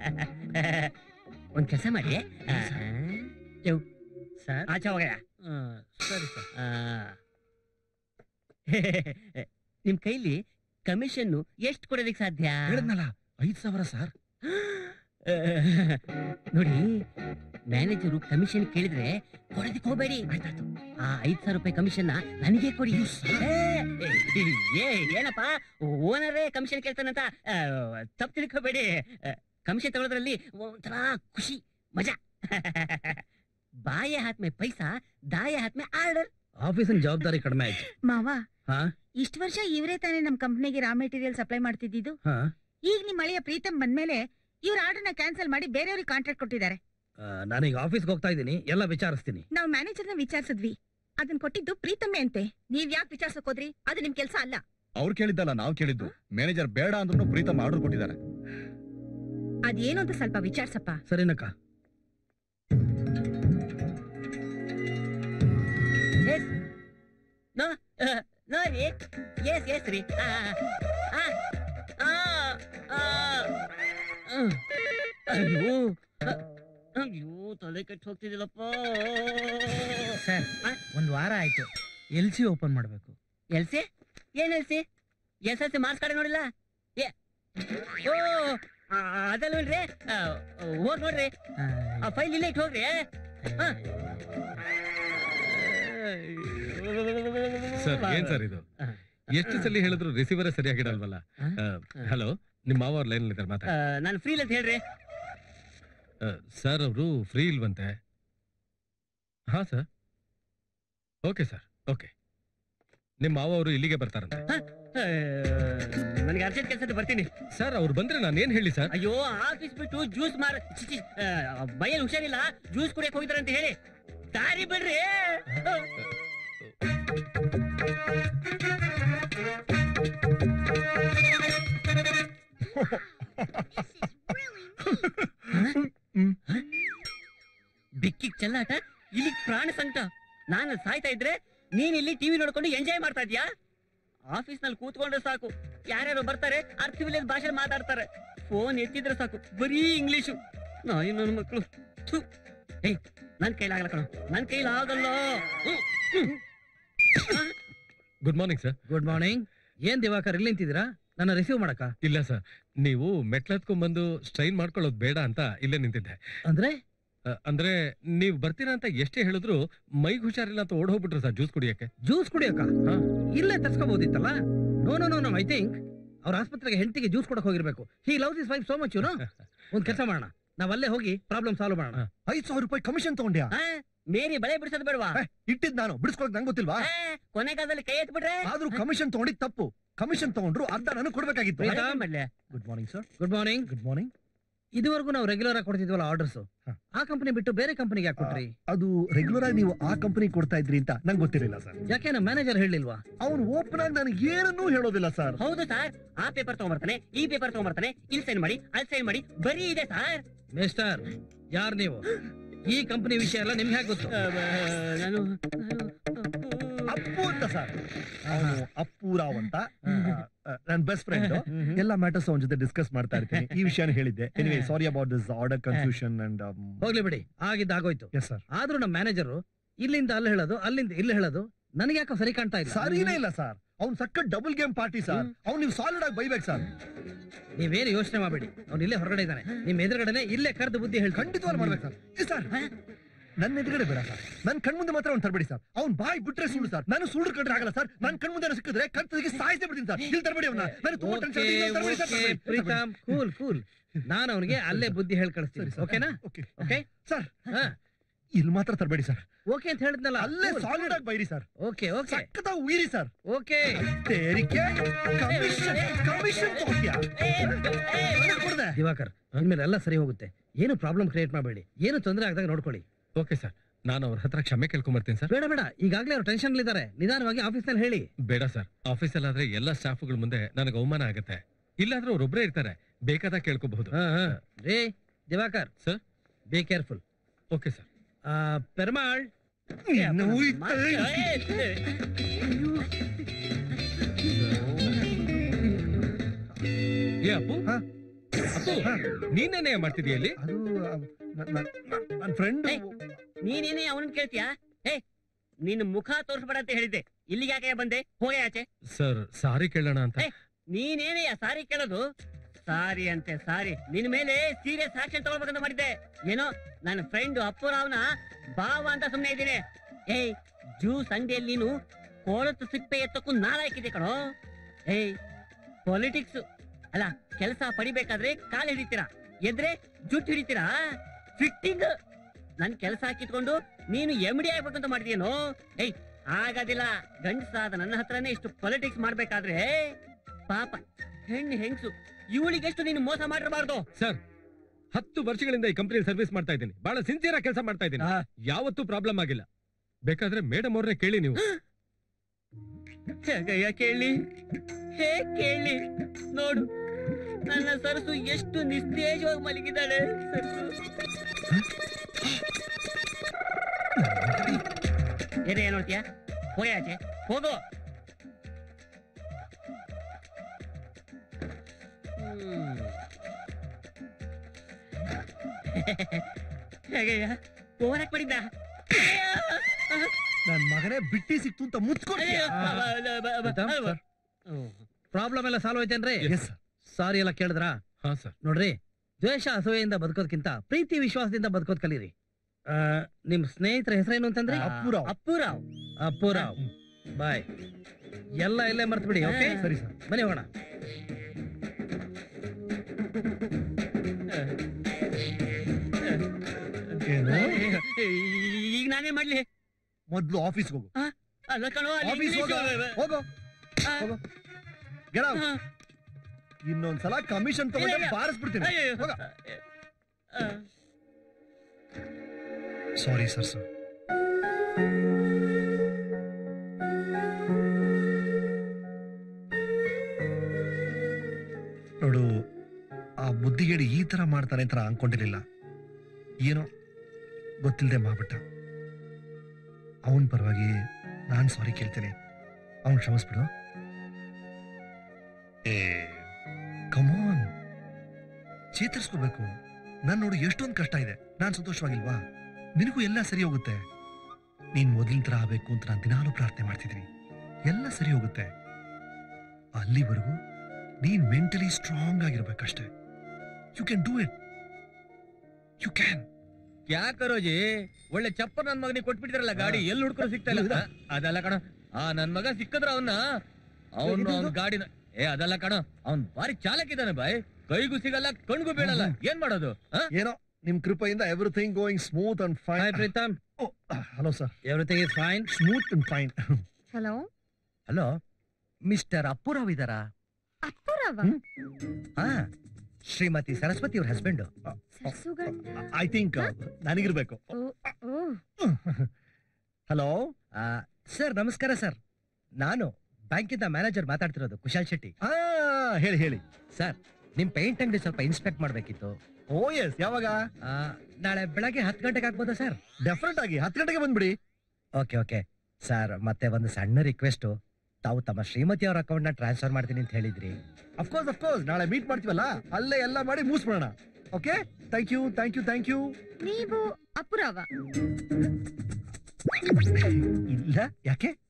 [SPEAKER 6] ಒಂದ್ ಕೆಲಸ ಮಾಡಿ ಆ, ಯೋ
[SPEAKER 4] ಸರ್
[SPEAKER 6] ಆಚೆ ಹೋಗಯ್ಯ
[SPEAKER 4] ಸರಿ ಸರ್
[SPEAKER 6] ಆ. ನಿಮ್ ಕೈಲಿ ಕಮಿಷನ್ ಎಷ್ಟು ಕೊಡೋದಕ್ಕೆ ಸಾಧ್ಯ
[SPEAKER 1] ಹೇಳಿದ್ನಲ್ಲ ಐದ್ ಸಾವಿರ ಸರ್
[SPEAKER 6] ನೋಡಿ ಮ್ಯಾನೇಜರು ಕಮಿಷನ್ ಕೇಳಿದ್ರೆ ಕೊಡೋದಕ್ಕೆ ಹೋಗ್ಬೇಡಿ ಆ ಐದ್ ಸಾವಿರ ರೂಪಾಯಿ ಕಮಿಷನ್ ನನಗೆ ಕೊಡಿ ಏ, ಏ ಏನಪ್ಪ ಓನರೇ ಕಮಿಷನ್ ಕೇಳ್ತಾನಂತ ತಪ್ಪು ತಿಳ್ಕೋಬೇಡಿ ಕಮಿಷನ್ ತಗೊಳ್ಳೋದ್ರಲ್ಲಿ ಒಂಥರ ಖುಷಿ ಮಜಾ ಬಾಯ ಹಾತ್ಮೆ ಪೈಸಾ ದಾಯ ಹಾತ್ಮೆ ಆರ್ಡರ್
[SPEAKER 10] ಆಫೀಸಿನ ಜವಾಬ್ದಾರಿ ಕಡಿಮೆ ಆಯ್ತು
[SPEAKER 12] ಮಾವ
[SPEAKER 10] ಹಾ
[SPEAKER 12] ಇಷ್ಟ ವರ್ಷ ಇವರೇ ತಾನೇ ನಮ್ ಕಂಪ್ನಿಗೆ ರಾ ಮೆಟೀರಿಯಲ್ ಸಪ್ಲೈ ಮಾಡ್ತಿದ್ದಿದ್ದು
[SPEAKER 10] ಹಾ
[SPEAKER 12] ಈಗ ನಿಮ್ ಮಳೆಯ ಪ್ರೀತಮ್ ಬಂದ್ಮೇಲೆ ಇವ್ರ ಆರ್ಡರ್ ನ ಕ್ಯಾನ್ಸಲ್ ಮಾಡಿ ಬೇರೆಯವ್ರಿಗೆ ಕಾಂಟ್ರಾಕ್ಟ್ ಕೊಟ್ಟಿದ್ದಾರೆ
[SPEAKER 10] ಆ, ನಾನೀಗ ಆಫೀಸ್ಗೆ ಹೋಗ್ತಾ ಇದ್ದೀನಿ ಎಲ್ಲ ವಿಚಾರಿಸ್ತೀನಿ
[SPEAKER 8] ನಾವು ಮ್ಯಾನೇಜರ್ನ ವಿಚಾರಿಸಿದ್ವಿ ಅದನ್ನ ಕೊಟ್ಟಿದ್ದು ಪ್ರೀತಮ್ಮೆ ಅಂತೆ ನೀವ್ ಯಾಕೆ ವಿಚಾರಿಸಕ್ ಹೋದ್ರಿ ಅದು ನಿಮ್ ಕೆಲ್ಸ ಅಲ್ಲ
[SPEAKER 1] ಅವ್ರು ಕೇಳಿದ್ದಲ್ಲ ನಾವು ಕೇಳಿದ್ದು ಮ್ಯಾನೇಜರ್ ಬೇಡ ಅಂದ್ರೂ ಪ್ರೀತಮ್ ಆರ್ಡರ್ ಕೊಟ್ಟಿದ್ದಾರೆ
[SPEAKER 8] ಅದೇನು ಅಂತ ಸ್ವಲ್ಪ ವಿಚಾರಿಸಪ್ಪ
[SPEAKER 10] ಸರಿನಕ್ಕ
[SPEAKER 6] ನೋ ನೋ ರೀ ಎಸ್ ಎಸ್ ರೀ ಆ, ಆ, ಆ, ಆ, ಆ. ಅಯ್ಯೋ ಅ, ಅಯ್ಯೋ ತಲೆ ಕೆಟ್ಟು ಹೋಗ್ತಿದಿಲ್ಲಪ್ಪ
[SPEAKER 4] ಸರ್ ಒಂದ್ ವಾರ ಆಯ್ತು ಎಲ್ ಸಿ ಓಪನ್ ಮಾಡ್ಬೇಕು
[SPEAKER 6] ಎಲ್ಸಿ ಏನ್ LC S L C marks ಕಡೆ ನೋಡಿಲ್ಲ ಏ ಓ ಆ, ಅದಲ್ವೇನ್ರಿ ಆ, ಹೋಗ್ ನೋಡ್ರಿ ಆ ಫೈಲ್ ಇಲ್ಲೇ ಇಟ್ಟು ಹೋಗ್ರಿ ಹಾ.
[SPEAKER 9] ಸರ್ ಏನ್ ಸರ್ ಇದು ಎಷ್ಟು ಸಲ ಹೇಳಿದ್ರು ರಿಸೀವರೇ ಸರಿಯಾಗಿಡಲ್ವಲ್ಲ ಹಲೋ ನಿಮ್ಮ ಮಾವ ಅವ್ರ ಲೈನ್ ಇದ್ದಾರೆ
[SPEAKER 6] ಆ,
[SPEAKER 9] ಮಾತಾಡಿ
[SPEAKER 6] ನಾನು ಫ್ರೀ ಅಂತ ಹೇಳ್ರಿ
[SPEAKER 9] ಸರ್ ಅವರು ಫ್ರೀ ಇಲ್ವಂತೆ ಹಾ ಸರ್ ಓಕೆ ಸರ್ ಓಕೆ ನಿಮ್ಮ ಮಾವ ಅವರು ಇಲ್ಲಿಗೆ ಬರ್ತಾರಂತೆ
[SPEAKER 6] ನನಗೆ ಅರ್ಜೆಂಟ್ ಕೆಲಸ ಬರ್ತೀನಿ
[SPEAKER 9] ಸರ್ ಅವ್ರು ಬಂದ್ರೆ ನಾನು ಏನ್ ಹೇಳಿ ಸರ್
[SPEAKER 6] ಅಯ್ಯೋ ಆಫೀಸ್ ಬಿಟ್ಟು ಜ್ಯೂಸ್ ಮಾರ ಬೈಯಲ್ಲಿ ಹುಷಾರಿಲ್ಲ ಜ್ಯೂಸ್ ಕುಡಿಯಕ್ ಹೋಗಿದಾರೆ ಅಂತ ಹೇಳಿ ದಾರಿ ಬಿಡ್ರಿ ಬಿಕ್ಕಿ ಚೆಲ್ಲಾಟ ಇಲ್ಲಿ ಪ್ರಾಣ ಸಂಕಟ ನಾನು ಸಾಯ್ತಾ ಇದ್ರೆ ನೀನ್ ಇಲ್ಲಿ ಟಿವಿ ನೋಡ್ಕೊಂಡು ಎಂಜಾಯ್ ಮಾಡ್ತಾ ಇದ್ಯಾ ಆಫೀಸ್ ನಲ್ಲಿ ಕೂತ್ಕೊಂಡ್ರೆ ಸಾಕು ಯಾರ್ಯಾರು ಬರ್ತಾರೆ ಅರ್ಥವಿಲ್ಲದ ಭಾಷೆ ಮಾತಾಡ್ತಾರೆ ಫೋನ್ ಎತ್ತಿದ್ರೆ ಸಾಕು ಬರೀ ಇಂಗ್ಲಿಷು ನಾಯಿ ನನ್ನ ಮಕ್ಕಳು ಏಯ್ ನನ್ ಕೈಲಾಗಲ್ಲ ಕಣ ನನ್ ಕೈಲಾಗಲ್ಲ hmm, hmm.
[SPEAKER 9] Good morning sir
[SPEAKER 10] good morning ಏನ್ ದಿವಾಕರ್ ಇಲ್ಲಿ ನಿಂತಿದ್ದೀರಾ ನನ್ನ ರಿಸೀವ್ ಮಾಡಕ
[SPEAKER 9] ಇಲ್ಲ ಸರ್ ನೀವು ಮೆಟ್ಲತ್ಕೊಂಡ್ ಬಂದು ಸ್ಟ್ರೈನ್ ಮಾಡ್ಕೊಳ್ಳೋದು ಬೇಡ ಅಂತ ಇಲ್ಲೇ ನಿಂತಿದ್ದೆ
[SPEAKER 10] ಅಂದ್ರೆ
[SPEAKER 9] ಅ, ಅಂದ್ರೆ ನೀವ್ ಬರ್ತೀರಾ ಅಂತ ಎಷ್ಟೇ ಹೇಳಿದ್ರು ಮೈಗ್ ಹುಷಾರಿಲ್ಲ ಅಂತ ಓಡ್ ಹೋಗ್ಬಿಟ್ರು ಸರ್ ಜ್ಯೂಸ್ ಕುಡಿಯಕ್ಕೆ
[SPEAKER 10] ಜ್ಯೂಸ್ ಕುಡಿಯಕ ಇಲ್ಲೇ ತರ್ಸ್ಕೋಬಹುದಿತ್ತಲ್ಲ no no no no I think ಅವ್ರ ಆಸ್ಪತ್ರೆಗೆ ಹೆಂಡತಿಗೆ ಜ್ಯೂಸ್ ಕೊಡಕ್ ಹೋಗಿರ್ಬೇಕು he loves is wife so much no ಒಂದ್ ಕೆಲಸ ಮಾಡೋಣ ನಾವ್ ಅಲ್ಲೇ ಹೋಗಿ ಪ್ರಾಬ್ಲಮ್ ಸಾಲ್ವ್ ಮಾಡೋಣ
[SPEAKER 3] ಐದ್ ಸಾವಿರ ರೂಪಾಯಿ ಕಮಿಷನ್ ತಗೊಂಡ್ಯಾ
[SPEAKER 6] ಆ, ಮೇರಿ ಬಳೆ ಬಿಡಿಸೋದು ಬೇಡವಾ
[SPEAKER 3] ಇಟ್ಟಿದ್ ನಾನು ಬಿಡಿಸ್ಕೊಳಕ್ ನಂಗೆ ಗೊತ್ತಿಲ್ವಾ
[SPEAKER 6] ಕೊನೆಗಾಲದಲ್ಲಿ ಕೈ ಎತ್ಬಿಟ್ರೆ
[SPEAKER 3] ಆದ್ರೂ ಕಮಿಷನ್ ತಗೊಂಡಿದ್ ತಪ್ಪು ಕಮಿಷನ್ ತಗೊಂಡ್ರು ಅರ್ಧ ನಾನು ಕೊಡ್ಬೇಕಾಗಿತ್ತು
[SPEAKER 10] Pritam,
[SPEAKER 3] good morning sir
[SPEAKER 10] good morning
[SPEAKER 3] good morning
[SPEAKER 10] ಇದುವರೆಗೂ ನಾವು ರೆಗ್ಯುಲರ್ ಆಗಿ ಕೊಡ್ತಿದ್ವಲ್ಲ ಆರ್ಡರ್ಸ್ ಆ ಕಂಪನಿ ಬಿಟ್ಟು ಬೇರೆ ಕಂಪನಿಗೆ ಯಾಕೆ ಕೊಟ್ರಿ
[SPEAKER 3] ಅದು ರೆಗ್ಯುಲರ್ ಆಗಿ ನೀವು ಆ ಕಂಪನಿ ಕೊಡ್ತಾ ಇದ್ರಿ ಅಂತ ನಂಗೆ ಗೊತ್ತಿರಲಿಲ್ಲ ಸರ್
[SPEAKER 10] ಯಾಕೆ ನಮ್ಮ ಮ್ಯಾನೇಜರ್ ಹೇಳಿಲ್ವಾ
[SPEAKER 3] ಅವ್ನು ಓಪನ್ ಆಗಿ ನನಗೆ ಏನನ್ನೂ ಹೇಳೋದಿಲ್ಲ ಸರ್
[SPEAKER 6] ಹೌದು ಸರ್ ಆ ಪೇಪರ್ ತಗೊಂಬರ್ತಾನೆ ಈ ಪೇಪರ್ ತಗೊಂಬರ್ತಾನೆ ಇಲ್ಲಿ ಸೈನ್ ಮಾಡಿ ಅಲ್ಲಿ ಸೈನ್ ಮಾಡಿ ಬರೀ ಇದೆ ಸರ್
[SPEAKER 10] ಮಿಸ್ಟರ್ ಯಾರ್ ನೀವು ಈ ಕಂಪನಿ ವಿಷಯ ಎಲ್ಲ ನಿಮ್ಗೆ ಹೇಗೆ ಗೊತ್ತು
[SPEAKER 6] ನಾನು
[SPEAKER 3] ಅಪ್ಪು ಅಂತ ಸರ್ ಅವನು ಅಪ್ಪು ರಾವ್ ಅಂತ ನನ್ನ ಬೆಸ್ಟ್ ಫ್ರೆಂಡ್ ಎಲ್ಲ ಮ್ಯಾಟರ್ಸ್ ಅವನ ಜೊತೆ ಡಿಸ್ಕಸ್ ಮಾಡ್ತಾ ಇರ್ತೀನಿ ಈ ವಿಷಯನ ಹೇಳಿದ್ದೆ anyway sorry about this order confusion and
[SPEAKER 10] ಹೋಗ್ಲಿ ಬಿಡಿ ಆಗಿದ್ದ ಆಗೋಯ್ತು
[SPEAKER 3] ಎಸ್ ಸರ್
[SPEAKER 10] ಆದ್ರೂ ನಮ್ಮ ಮ್ಯಾನೇಜರು ಇಲ್ಲಿಂದ ಅಲ್ಲಿ ಹೇಳೋದು ಅಲ್ಲಿಂದ ಇಲ್ಲಿ ಹೇಳೋದು ನನಗೆ ಯಾಕೋ ಸರಿ ಕಾಣ್ತಾ ಇಲ್ಲ
[SPEAKER 3] ಸರಿನೇ ಇಲ್ಲ ಸರ್ ಅವ್ನ್ ಸಕ್ಕ ಡಬಲ್ ಗೇಮ್ ಪಾರ್ಟಿ ಸರ್ ಅವ್ನ್ ನೀವು ಸಾಲಿಡ್ ಆಗಿ ಬೈಬೇಕು ಸರ್
[SPEAKER 10] ನೀವೇನು ಯೋಚನೆ ಮಾಡಬೇಡಿ ಅವ್ನು ಇಲ್ಲೇ ಹೊರಗಡೆ ಇದ್ದಾನೆ ನಿಮ್ ಎದುರುಗಡೆನೆ ಇಲ್ಲೇ ಕರೆದು ಬುದ್ಧಿ ಹೇಳಿ
[SPEAKER 3] ಖಂಡಿತವಾಗ್ಲೂ ಮಾಡ್ಬೇಕು ಸರ್ ಏ ಸರ್ ನನ್ನ ಎದುರುಗಡೆ ಬೇಡ ಸರ್ ನನ್ ಕಣ್ಮುಂದೆ ಮಾತ್ರ ಅವ್ನು ತರಬೇಡಿ ಸರ್ ಅವ್ನ್ ಬಾಯ್ ಬಿಟ್ರೆ ಸುಳ್ಳು ಸರ್ ನಾನು ಸುಳ್ಳು ಕಂಡ್ರೆ ಆಗಲ್ಲ ಸರ್ ನನ್ ಕಣ್ಮುಂದೆ ಸಿಕ್ಕಿದ್ರೆ ಕರ್ತದಿಗೆ ಸಾಯಿಸೇ ಬಿಡ್ತೀನಿ ಸರ್ ಇಲ್ಲಿ ತರಬೇಡಿ ಅವ್ನ ನನಗೆ ತುಂಬಾ ಟೆನ್ಷನ್ ಇದೆ ಇಲ್ಲಿ ತರ್ಬೇಡಿ ಸರ್, ತರ್ಬೇಡಿ.
[SPEAKER 10] ಪ್ರೀತಮ್ ಕೂಲ್ ಕೂಲ್ ನಾನು ಅವನಿಗೆ ಅಲ್ಲೇ ಬುದ್ಧಿ ಹೇಳಿ ಕಳಿಸ್ತೀನಿ ಓಕೆನಾ
[SPEAKER 3] ಓಕೆ
[SPEAKER 10] ಓಕೆ
[SPEAKER 3] ಸರ್ ಇಲ್ಲಿ ಮಾತ್ರ ತರಬೇಡಿ ಸರ್
[SPEAKER 10] ಓಕೆ ಅಂತ ಹೇಳಿದ್ನಲ್ಲ
[SPEAKER 3] ಅಲ್ಲೇ ಸಾಲಿಡ್ ಆಗಿ ಬೈರಿ ಸರ್
[SPEAKER 10] ಓಕೆ ಓಕೆ
[SPEAKER 3] ಸಕ್ಕತ್ತಾಗಿ ಉಯಿರಿ ಸರ್
[SPEAKER 10] ಓಕೆ
[SPEAKER 3] ತೇರಿಕೆ ಕಮಿಷನ್ ಕಮಿಷನ್ ತಗೋತೀಯಾ ನನಗ್ ಕೊಡ್ದೆ
[SPEAKER 10] ದಿವಾಕರ್ ಇನ್ಮೇಲೆ ಎಲ್ಲ ಸರಿ ಹೋಗುತ್ತೆ ಏನು ಪ್ರಾಬ್ಲಮ್ ಕ್ರಿಯೇಟ್ ಮಾಡಬೇಡಿ ಏನು ತೊಂದರೆ ಆಗದಾಗ ನೋಡ್ಕೊಳ್ಳಿ
[SPEAKER 9] ಓಕೆ ಸರ್ ನಾನು ಅವ್ರ ಹತ್ರ ಕ್ಷಮೆ ಕೇಳ್ಕೊಂಬರ್ತೀನಿ ಸರ್
[SPEAKER 10] ಬೇಡ ಬೇಡ ಈಗಾಗಲೇ ಅವ್ರು ಟೆನ್ಷನ್ ಇದ್ದಾರೆ ನಿಧಾನವಾಗಿ ಆಫೀಸ್ನಲ್ಲಿ ಹೇಳಿ
[SPEAKER 9] ಬೇಡ ಸರ್ ಆಫೀಸಲ್ಲಾದ್ರೆ ಎಲ್ಲ ಸ್ಟಾಫ್ಗಳ ಮುಂದೆ ನನಗೆ ಅವಮಾನ ಆಗುತ್ತೆ ಇಲ್ಲಾಂದ್ರೆ ಅವ್ರೊಬ್ರೇ ಇರ್ತಾರೆ ಬೇಕಾದಾಗ ಕೇಳ್ಕೋಬಹುದು
[SPEAKER 10] ರೇ Divakar
[SPEAKER 9] sir
[SPEAKER 10] be careful
[SPEAKER 9] okay sir
[SPEAKER 10] Perumal
[SPEAKER 3] ನಿನ್ನ ಉಯ್ತ-
[SPEAKER 9] ಏ ಅಪ್ಪು ಅಪ್ಪು ನೀನೇನೇ ಮಾಡ್ತಿದೀಯ ಇಲ್ಲಿ
[SPEAKER 3] ಅದು ನನ್ನ ಫ್ರೆಂಡ್
[SPEAKER 6] ನೀನೇನೇ ಅವನನ್ನ ಕೇಳ್ತೀಯಾ ಹೇ ನಿನ್ನ ಮುಖ ತೋರಿಸ್ಬೇಡ ಅಂತ ಹೇಳಿದ್ದೆ ಇಲ್ಲಿಗೆ ಯಾಕೆ ಬಂದೆ ಹೋಗೆ ಆಚೆ
[SPEAKER 9] ಸರ್ ಸಾರಿ ಕೇಳೋಣ ಅಂತ
[SPEAKER 6] ಏ, ನೀನೇನೇ ಸಾರಿ ಕೇಳೋದು ಸಾರಿ ಅಂತೆ ಸಾರಿ ನಿನ್ ಮೇಲೆ ಸೀರಿಯಸ್ ಆಕ್ಷನ್ ತಗೊಳ್ಬೇಕಂತ ಮಾಡಿದ್ದೆ ಏನೋ ನನ್ನ ಫ್ರೆಂಡ್ ಅಪ್ಪುರಾವ್ನ ಬಾವ ಅಂತ ಸುಮ್ನೆ ಇದ್ದೀನಿ ಏಯ್ ಜ್ಯೂಸ್ ಅಂಗಡಿಯಲ್ಲಿ ನೀನು ಕೋಳತ್ತು ಸಿಪ್ಪೆ ಎತ್ತಕ್ಕೂ ನಾಳ ಹಾಕಿದೆ ಕಣೋ ಏಯ್ ಪೊಲಿಟಿಕ್ಸ್ ಅಲ್ಲ ಕೆಲಸ ಪಡಿಬೇಕಾದ್ರೆ ಕಾಲು ಹಿಡಿತೀರಾ ಎದ್ರೆ ಜುಟ್ಟು ಹಿಡಿತೀರಾ ಫಿಟ್ಟಿಂಗ್ ನನ್ ಕೆಲಸ ಕಿತ್ಕೊಂಡು ನೀನು ಎಮ್ಡಿ ಆಗ್ಬೇಕಂತ ಮಾಡಿದ್ಯೇನೋ ಏಯ್ ಆಗೋದಿಲ್ಲ ಗಂಡಸಾದ ನನ್ನ ಹತ್ರನೇ ಇಷ್ಟು ಪೊಲಿಟಿಕ್ಸ್ ಮಾಡ್ಬೇಕಾದ್ರೆ ಪಾಪ ಹೆಣ್ಣು ಹೆಂಗ್ಸು ಇವಳಿಗೆಷ್ಟು ನೀನು ಮೋಸ ಮಾಡಿರಬಾರ್ದು
[SPEAKER 9] ಸರ್ ಹತ್ತು ವರ್ಷಗಳಿಂದ ಈ ಕಂಪನಿ ಸರ್ವಿಸ್ ಮಾಡ್ತಾ ಇದ್ದೀನಿ ಬಹಳ ಸಿನ್ಸಿಯರ್ ಕೆಲಸ ಮಾಡ್ತಾ ಇದ್ದೀನಿ ಯಾವತ್ತೂ ಪ್ರಾಬ್ಲಮ್ ಆಗಿಲ್ಲ ಬೇಕಾದ್ರೆ ಮೇಡಮ್ ಅವ್ರನ್ನೇ ಕೇಳಿ ನೀವು
[SPEAKER 6] ಹೇಗಯ್ಯ ಕೇಳಿ ಹೇ ಕೇಳಿ ನೋಡು ನನ್ನ ಸರಸು ಎಷ್ಟು ನಿಸ್ತೇಜವಾಗಿ ಮಲಗಿದ್ದಾಳೆ ಏನೇ ಏನ್ ನೋಡ್ತೀಯ ಹೋಗಿ ಆಚೆ ಹೋಗು ಹ್ಮ್. ಹೇಗಯ್ಯ ಓವರಾಕ್ ಮಾಡಿದ್ದ
[SPEAKER 3] ನನ್ ಮಗನೇ ಬಿಟ್ಟಿ ಸಿಕ್ತು ಅಂತ ಮುಚ್ಕೊಡ್ತೀಯ
[SPEAKER 10] ಪ್ರಾಬ್ಲಮ್ ಎಲ್ಲ ಸಾಲ್ವ್ ಐತೇನ್ರಿ
[SPEAKER 3] Yes, sir.
[SPEAKER 10] ಸಾರಿ ಎಲ್ಲ ಕೇಳಿದ್ರಾ
[SPEAKER 9] ಹಾ ಸರ್
[SPEAKER 10] ನೋಡ್ರಿ ದ್ವೇಷ ಅಸೂಯೆಯಿಂದ ಬದುಕೋದ್ಕಿಂತ ಪ್ರೀತಿ ವಿಶ್ವಾಸದಿಂದ ಬದುಕೋದ್ ಕಲೀರಿ ಆ, ನಿಮ್ ಸ್ನೇಹಿತರ ಹೆಸರೇನು ಅಂತಂದ್ರೆ
[SPEAKER 3] ಅಪ್ಪುರಾವ್.
[SPEAKER 6] ಅಪ್ಪುರಾವ್
[SPEAKER 10] ಅಪ್ಪುರಾವ್ ಬಾಯ್ ಎಲ್ಲ ಇಲ್ಲೇ ಮರ್ತು ಬಿಡಿ ಓಕೆ
[SPEAKER 3] ಸರಿ ಸರ್
[SPEAKER 10] ಬನ್ನಿ ಹೋಗೋಣ
[SPEAKER 3] ಏನು
[SPEAKER 6] ಈಗ ನಾನೇ ಮಾಡ್ಲಿ
[SPEAKER 3] ಮೊದ್ಲು ಆಫೀಸ್ ಹೋಗು
[SPEAKER 6] ಅಲ್ಲ ಕಣೋ ಅಲ್ಲಿ
[SPEAKER 3] ಆಫೀಸ್ ಹೋಗು
[SPEAKER 6] English-
[SPEAKER 3] ಹೋಗು
[SPEAKER 6] ಆ,
[SPEAKER 3] ಹೋಗು Get out.
[SPEAKER 6] ಆ,
[SPEAKER 3] ಇನ್ನೊಂದ್ಸಲ ಕಮಿಷನ್ ತಗೊಂಡೆ
[SPEAKER 6] ಇಲ್ಲ, ಇಲ್ಲ.
[SPEAKER 3] ಬಾರಿಸ್ಬಿಡ್ತೀನಿ
[SPEAKER 6] ಅಯ್ಯಯ್ಯೋ.
[SPEAKER 3] ಹೋಗ
[SPEAKER 6] ಆ,
[SPEAKER 3] ಸಾರಿ ಸರ್ ಸರ್ ನೋಡು ಆ ಬುದ್ಧಿಗೇಡಿ ಈ ತರ ಮಾಡ್ತಾನೆ ಅಂತ ನಾನ್ ಅನ್ಕೊಂಡಿರ್ಲಿಲ್ಲ ಏನೋ ಗೊತ್ತಿಲ್ಲದೆ ಮಾಡ್ಬಿಟ್ಟ ಅವನ್ ಪರವಾಗಿ ನಾನ್ ಸಾರಿ ಕೇಳ್ತೇನೆ ಅವನ್ ಕ್ಷಮಿಸ್ಬಿಡು ಏ ಕಮಾನ್ ಚೇತರಿಸ್ಕೋಬೇಕು ನಾನ್ ನೋಡು ಎಷ್ಟೊಂದು ಕಷ್ಟ ಇದೆ ನಾನ್ ಸಂತೋಷವಾಗಿಲ್ವಾ ನಿನಗೂ ಎಲ್ಲ ಸರಿ ಹೋಗುತ್ತೆ ನೀನ್ ಮೊದಲಿನ ತರ ಆಗ್ಬೇಕು ಅಂತ ನಾನು ದಿನಾಲು ಪ್ರಾರ್ಥನೆ ಮಾಡ್ತಿದ್ದೀನಿ ಎಲ್ಲ ಸರಿ ಹೋಗುತ್ತೆ ಅಲ್ಲಿವರೆಗೂ ನೀನ್ ಮೆಂಟಲಿ ಸ್ಟ್ರಾಂಗ್ ಆಗಿರ್ಬೇಕಷ್ಟೇ you can do it you can
[SPEAKER 7] ಯಾಕರೋಜಿ ಒಳ್ಳೆ ಚಪ್ಪ ನನ್ ಮಗನಿಗೆ ಕೊಟ್ಬಿಟ್ಟಿದ್ರಲ್ಲ ಗಾಡಿ ಎಲ್ಲಿ ಹುಡ್ಕೊಂಡು ಸಿಗ್ತಾ ಇಲ್ಲ
[SPEAKER 3] ಹೌದಾ?
[SPEAKER 7] ಅದಲ್ಲ ಕಣ ಆ ನನ್ ಮಗ ಸಿಕ್ಕದ್ರ ಅವನ್ನ ಅವನು
[SPEAKER 3] ಇದು-
[SPEAKER 7] ಅವ್ನ ಗಾಡಿನ ಏ ಅದಲ್ಲ ಕಣ ಅವ್ನ್ ಬಾರಿ ಚಾಲಕ್ ಇದ್ದಾನೆ ಬಾಯ್ ಕೈಗೂ ಸಿಗಲ್ಲ ಕಣ್ಗೂ ಬೀಳಲ್ಲ ಏನ್ ಮಾಡೋದು ಆ?
[SPEAKER 3] ಏನೋ ನಿಮ್ ಕೃಪೆಯಿಂದ everything going smooth and
[SPEAKER 10] hi
[SPEAKER 3] fine
[SPEAKER 10] Pritam
[SPEAKER 3] hello sir
[SPEAKER 10] everything is fine
[SPEAKER 3] smooth and fine
[SPEAKER 2] hello
[SPEAKER 7] hello mister Appurao ಇದಾರಾ
[SPEAKER 2] ಅಪ್ಪುರವ
[SPEAKER 7] ಹಾ ಶ್ರೀಮತಿ ಸರಸ್ವತಿ ಅವ್ರ ಹಸ್ಬೆಂಡ್
[SPEAKER 2] ಸರ್ಸುಗಳ್
[SPEAKER 3] ಐ ಥಿಂಕ್ ನನಗಿರ್ಬೇಕು
[SPEAKER 2] ಓ ಓ
[SPEAKER 3] ಹಲೋ
[SPEAKER 7] ಸರ್ ನಮಸ್ಕಾರ ಸರ್ ನಾನು ಬ್ಯಾಂಕಿಂದ ಮ್ಯಾನೇಜರ್ ಮಾತಾಡ್ತಿರೋದು ಕುಶಾಲ್ ಶೆಟ್ಟಿ
[SPEAKER 3] ಆ ಹೇಳಿ ಹೇಳಿ
[SPEAKER 7] ಸರ್ ನಿಮ್ ಪೇಂಟ್ ಅಂಗಡಿ ಸ್ವಲ್ಪ ಇನ್ಸ್ಪೆಕ್ಟ್ ಮಾಡ್ಬೇಕಿತ್ತು
[SPEAKER 3] ಓ ಎಸ್ ಯಾವಾಗ
[SPEAKER 7] ಆ, ನಾಳೆ ಬೆಳಗ್ಗೆ ಹತ್ತು ಗಂಟೆಗೆ ಆಗ್ಬೋದಾ ಸರ್
[SPEAKER 3] ಡೆಫಿನೆಟ್ ಆಗಿ ಹತ್ತು ಗಂಟೆಗೆ ಬಂದ್ಬಿಡಿ
[SPEAKER 7] ಓಕೆ ಓಕೆ ಸರ್ ಮತ್ತೆ ಒಂದು ಸಣ್ಣ ರಿಕ್ವೆಸ್ಟ್ ತಾವು ತಮ್ಮ ಶ್ರೀಮತಿ ಅವ್ರ ಅಕೌಂಟ್ ನ ಟ್ರಾನ್ಸ್ಫರ್ ಮಾಡ್ತೀನಿ ಅಂತ ಹೇಳಿದ್ರಿ
[SPEAKER 3] ಅಫ್ಕೋರ್ಸ್ ಅಫ್ಕೋರ್ಸ್ ನಾಳೆ ಮೀಟ್ ಮಾಡ್ತೀವಲ್ಲ ಅಲ್ಲೇ ಎಲ್ಲ ಮಾಡಿ ಮುಗಿಸ್ಬಿಡೋಣ okay thank you thank you thank you
[SPEAKER 2] ನೀವು ಅಪ್ಪುರವ
[SPEAKER 3] ಇಲ್ಲ ಯಾಕೆ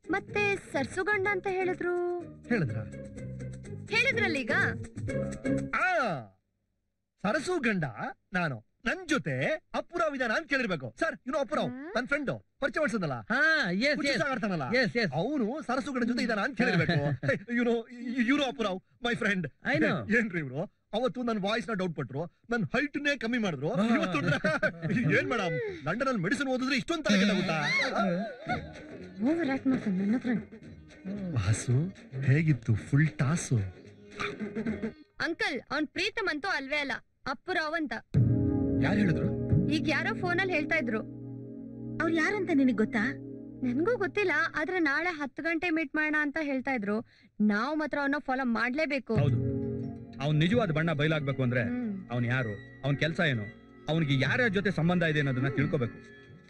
[SPEAKER 2] ಮತ್ತೆ ಸರ್ಸುಗಂಡ ಅಂತ ಹೇಳಿದ್ರು
[SPEAKER 3] ಹೇಳಿದ್ರ
[SPEAKER 2] ಹೇಳಿದ್ರಲ್ಲ ಈಗ
[SPEAKER 3] ಆ ಸರಸು ಗಂಡ ನಾನು ನನ್ ಜೊತೆ ಅಪ್ಪುರಾವ್ ಇದಾನ ಅಂತ ಕೇಳಿರ್ಬೇಕು ಸರ್ ಇನ್ನು ಅಪ್ಪುರಾವ್ ನನ್ ಫ್ರೆಂಡ್ ಪರಿಚಯ ಮಾಡ್ಸದಲ್ಲ
[SPEAKER 10] ಹಾ ಎಸ್ ಎಸ್
[SPEAKER 3] ಆಡ್ತಾನಲ್ಲ
[SPEAKER 10] ಎಸ್ ಎಸ್
[SPEAKER 3] ಅವನು ಸರಸು ಗಂಡ ಜೊತೆ ಇದಾನ ಅಂತ ಕೇಳಿರ್ಬೇಕು ಯುನೋ ಇವ್ರು Appurao my friend
[SPEAKER 10] I know.
[SPEAKER 3] ಏನ್ರಿ ಇವ್ರು ಅವತ್ತು ನನ್ನ ವಾಯ್ಸ್ ನ ಡೌಟ್ ಪಟ್ರು ನನ್ನ ಹೈಟ್ ನೇ ಕಮ್ಮಿ ಮಾಡಿದ್ರು ಇವತ್ತು ನೋಡಿದ್ರೆ ಏನ್ ಮೇಡಮ್ ಲಂಡನ್ ಅಲ್ಲಿ ಮೆಡಿಸಿನ್ ಓದಿದ್ರೆ ಇಷ್ಟೊಂದು ತಲೆ ಕೆಟ್ಟಾಗುತ್ತಾ
[SPEAKER 2] ಓವರ್ ಆಕ್ಟ್ ಮಾಡ್ತಾನೆ ನನ್ನ ಹತ್ರ
[SPEAKER 3] ವಾಸು ಹೇಗಿತ್ತು ಫುಲ್ ಟಾಸು
[SPEAKER 2] ಅಂಕಲ್ ಅವ್ನ್ ಪ್ರೀತಮ್ ಅಂತೂ ಅಲ್ವೇ ಅಲ್ಲ ಅಪ್ಪುರಾವ್ ಅಂತ
[SPEAKER 1] ಯಾರು ಹೇಳಿದ್ರು
[SPEAKER 2] ಈಗ ಯಾರೋ ಫೋನಲ್ಲಿ ಹೇಳ್ತಾ ಇದ್ರು
[SPEAKER 12] ಅವ್ರು ಯಾರಂತ ನಿನಗ್ ಗೊತ್ತಾ
[SPEAKER 2] ನನ್ಗೂ ಗೊತ್ತಿಲ್ಲ ಆದ್ರೆ ನಾಳೆ ಹತ್ತು ಗಂಟೆ ಮೀಟ್ ಮಾಡೋಣ ಅಂತ ಹೇಳ್ತಾ ಇದ್ರು ನಾವು ಮಾತ್ರ ಅವನ್ನ ಫಾಲೋ ಮಾಡ್ಲೇಬೇಕು
[SPEAKER 13] ಹೌದು ಅವ್ನ್ ನಿಜವಾದ ಬಣ್ಣ ಬಯಲಾಗ್ಬೇಕು ಅಂದ್ರೆ
[SPEAKER 2] ಹ್ಮ್.
[SPEAKER 13] ಅವ್ನ್ ಯಾರು ಅವನ್ ಕೆಲಸ ಏನು ಅವನಿಗೆ ಯಾರ್ಯಾರ ಜೊತೆ ಸಂಬಂಧ ಇದೆ ಅನ್ನೋದನ್ನ ತಿಳ್ಕೊಬೇಕು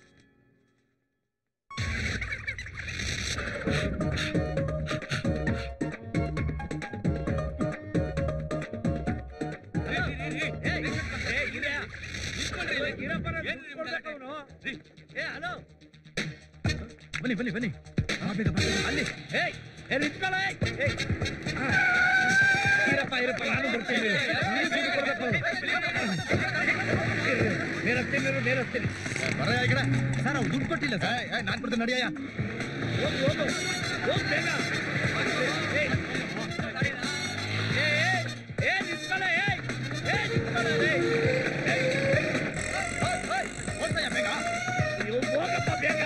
[SPEAKER 4] ಬನ್ನಿ ಬನ್ನಿ ಬನ್ನಿ ಆ, ಬೇಗ ಬನ್ನಿ. ಅಲ್ಲಿ ಏಯ್ ಏ, ನಿಂತ್ಕೊಳ್ಳೋ, ಏಯ್. ಏಯ್. ಆ. ಇರಪ್ಪ ಇರಪ್ಪ ನಾನು ಬರ್ತೀನಿ ನೀವು ದುಡ್ಡು ಕೊಡ್ಬೇಕು. ನೇರ ಹತ್ತೀನಿ, ನೇರ- ನೇರ ಹತ್ತೀನಿ. ಸರ್ ಅವ್ರು ದುಡ್ಡು ಕೊಟ್ಟಿಲ್ಲ ಸರ್
[SPEAKER 1] ನಾನ್ ಬರ್ತೀನಿ ನಡಿಯ
[SPEAKER 4] ಹೋಗು ಹೋಗು ಹೋಗು ಬೇಗ ಏಯ್. ಏ, ಏ, ಏ, ನಿಂತ್ಕೊಳ್ಳೋ, ಏಯ್. ಏ, ನಿಂತ್ಕೊಳ್ಳೋ, ಏಯ್. ಏಯ್, ಏಯ್. ಹೋಗ್, ಹೋಗ್. ಹೋಗ್ತಯ್ಯ ಬೇಗ. ಅಯ್ಯೋ, ಹೋಗಪ್ಪ ಬೇಗ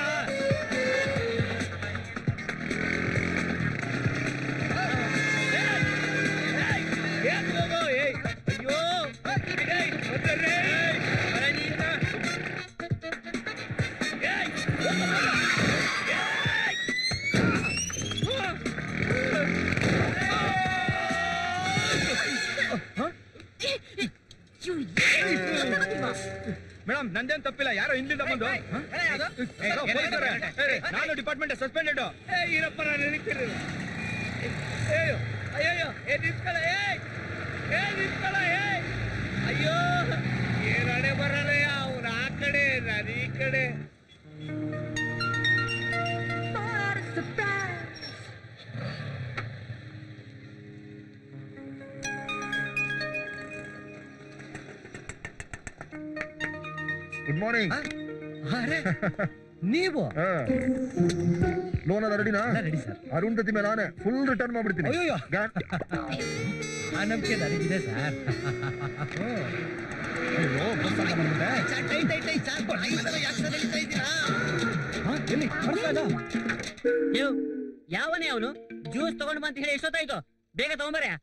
[SPEAKER 4] ಏನ್ ಹೋಗು, ಏಯ್. ಅಯ್ಯೋ ಏಯ್, ಬಂದ್ರೆ, ಏಯ್. ಬರ ನೀನು. ಏಯ್, ಹೋಗಪ್ಪ. ಏಯ್.
[SPEAKER 13] ಮೇಡಮ್ ನಂದೇನ್ ತಪ್ಪಿಲ್ಲ ಯಾರೋ ಹಿಂದಿಂದ ಬಂದು ಹ? ಏ, ಯಾರೋ ಪೊಲೀಸರೇ. ಏ, ನಾನು ಡಿಪಾರ್ಟ್ಮೆಂಟ್ ಸಸ್ಪೆಂಡೆಡ್
[SPEAKER 4] ಇರಪ್ಪ ನಾನು ನಿಂತಿರು ಅಯ್ಯೋ ಅಯ್ಯೋ ಏ ನಿಂತ್ಕೊಳ್ಳ ಏ ಏ ನಿಂತ್ಕೊಳ್ಳ ಏ ಅಯ್ಯೋ ಏನ್ ಹಣೆ ಬರಲ್ಲ ಅವ್ರ ಆ ಕಡೆ ನಾನು ಈ ಕಡೆ
[SPEAKER 3] ಗುಡ್ ಮಾರ್ನಿಂಗ್
[SPEAKER 10] ಅರೆ ನೀವು
[SPEAKER 3] ಲೋನ್ ಅದ ರೆಡಿನಾ
[SPEAKER 10] ರೆಡಿ ಸರ್
[SPEAKER 3] ಅರುಂಧತಿ ಮೇಲೆ ನಾನೇ ಫುಲ್ ರಿಟರ್ನ್ ಮಾಡ್ಬಿಡ್ತೀನಿ
[SPEAKER 10] ಅಯ್ಯೋ
[SPEAKER 3] ಗ್ಯಾನ್-
[SPEAKER 10] ಆ ನಂಬಿಕೆ ನನಗಿದೆ ಸರ್
[SPEAKER 3] ಅಯ್ಯೋ, ಬಸ್ ಅಂತ ಬಂದ್ಬಿಟ್ಟೆ.
[SPEAKER 10] ಹಾ, ಎಲ್ಲಿ ಬರ್ತಾ ಇಲ್ಲ?
[SPEAKER 6] ನೀವು ಯಾವನೇ ಅವನು ಜ್ಯೂಸ್ ತಗೊಂಡು ಬಂತ ಹೇಳಿ ಎಷ್ಟೊತ್ತಾಯ್ತು ಬೇಗ ತಗೊಂಬರ್ಯಾ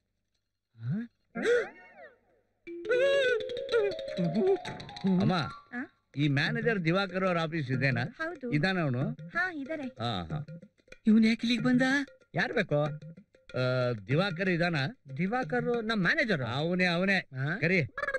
[SPEAKER 5] ಅಮ್ಮ
[SPEAKER 8] ಆ?
[SPEAKER 5] ಈ ಮ್ಯಾನೇಜರ್ ದಿವಾಕರ್ ಅವ್ರ ಆಫೀಸ್ ಇದೇನಾ
[SPEAKER 8] ಹೌದು
[SPEAKER 5] ಇದಾನ ಅವನು
[SPEAKER 8] ಹಾ ಇದಾರೆ
[SPEAKER 5] ಹಾ ಹಾ
[SPEAKER 6] ಇವನ್ ಯಾಕೆ ಇಲ್ಲಿಗೆ ಬಂದ
[SPEAKER 5] ಯಾರ್ ಬೇಕು ಆ, ದಿವಾಕರ್ ಇದಾನ
[SPEAKER 10] ದಿವಾಕರ್ ನಮ್ಮ ಮ್ಯಾನೇಜರ್
[SPEAKER 5] ಅವನೇ ಅವನೇ ಕರಿ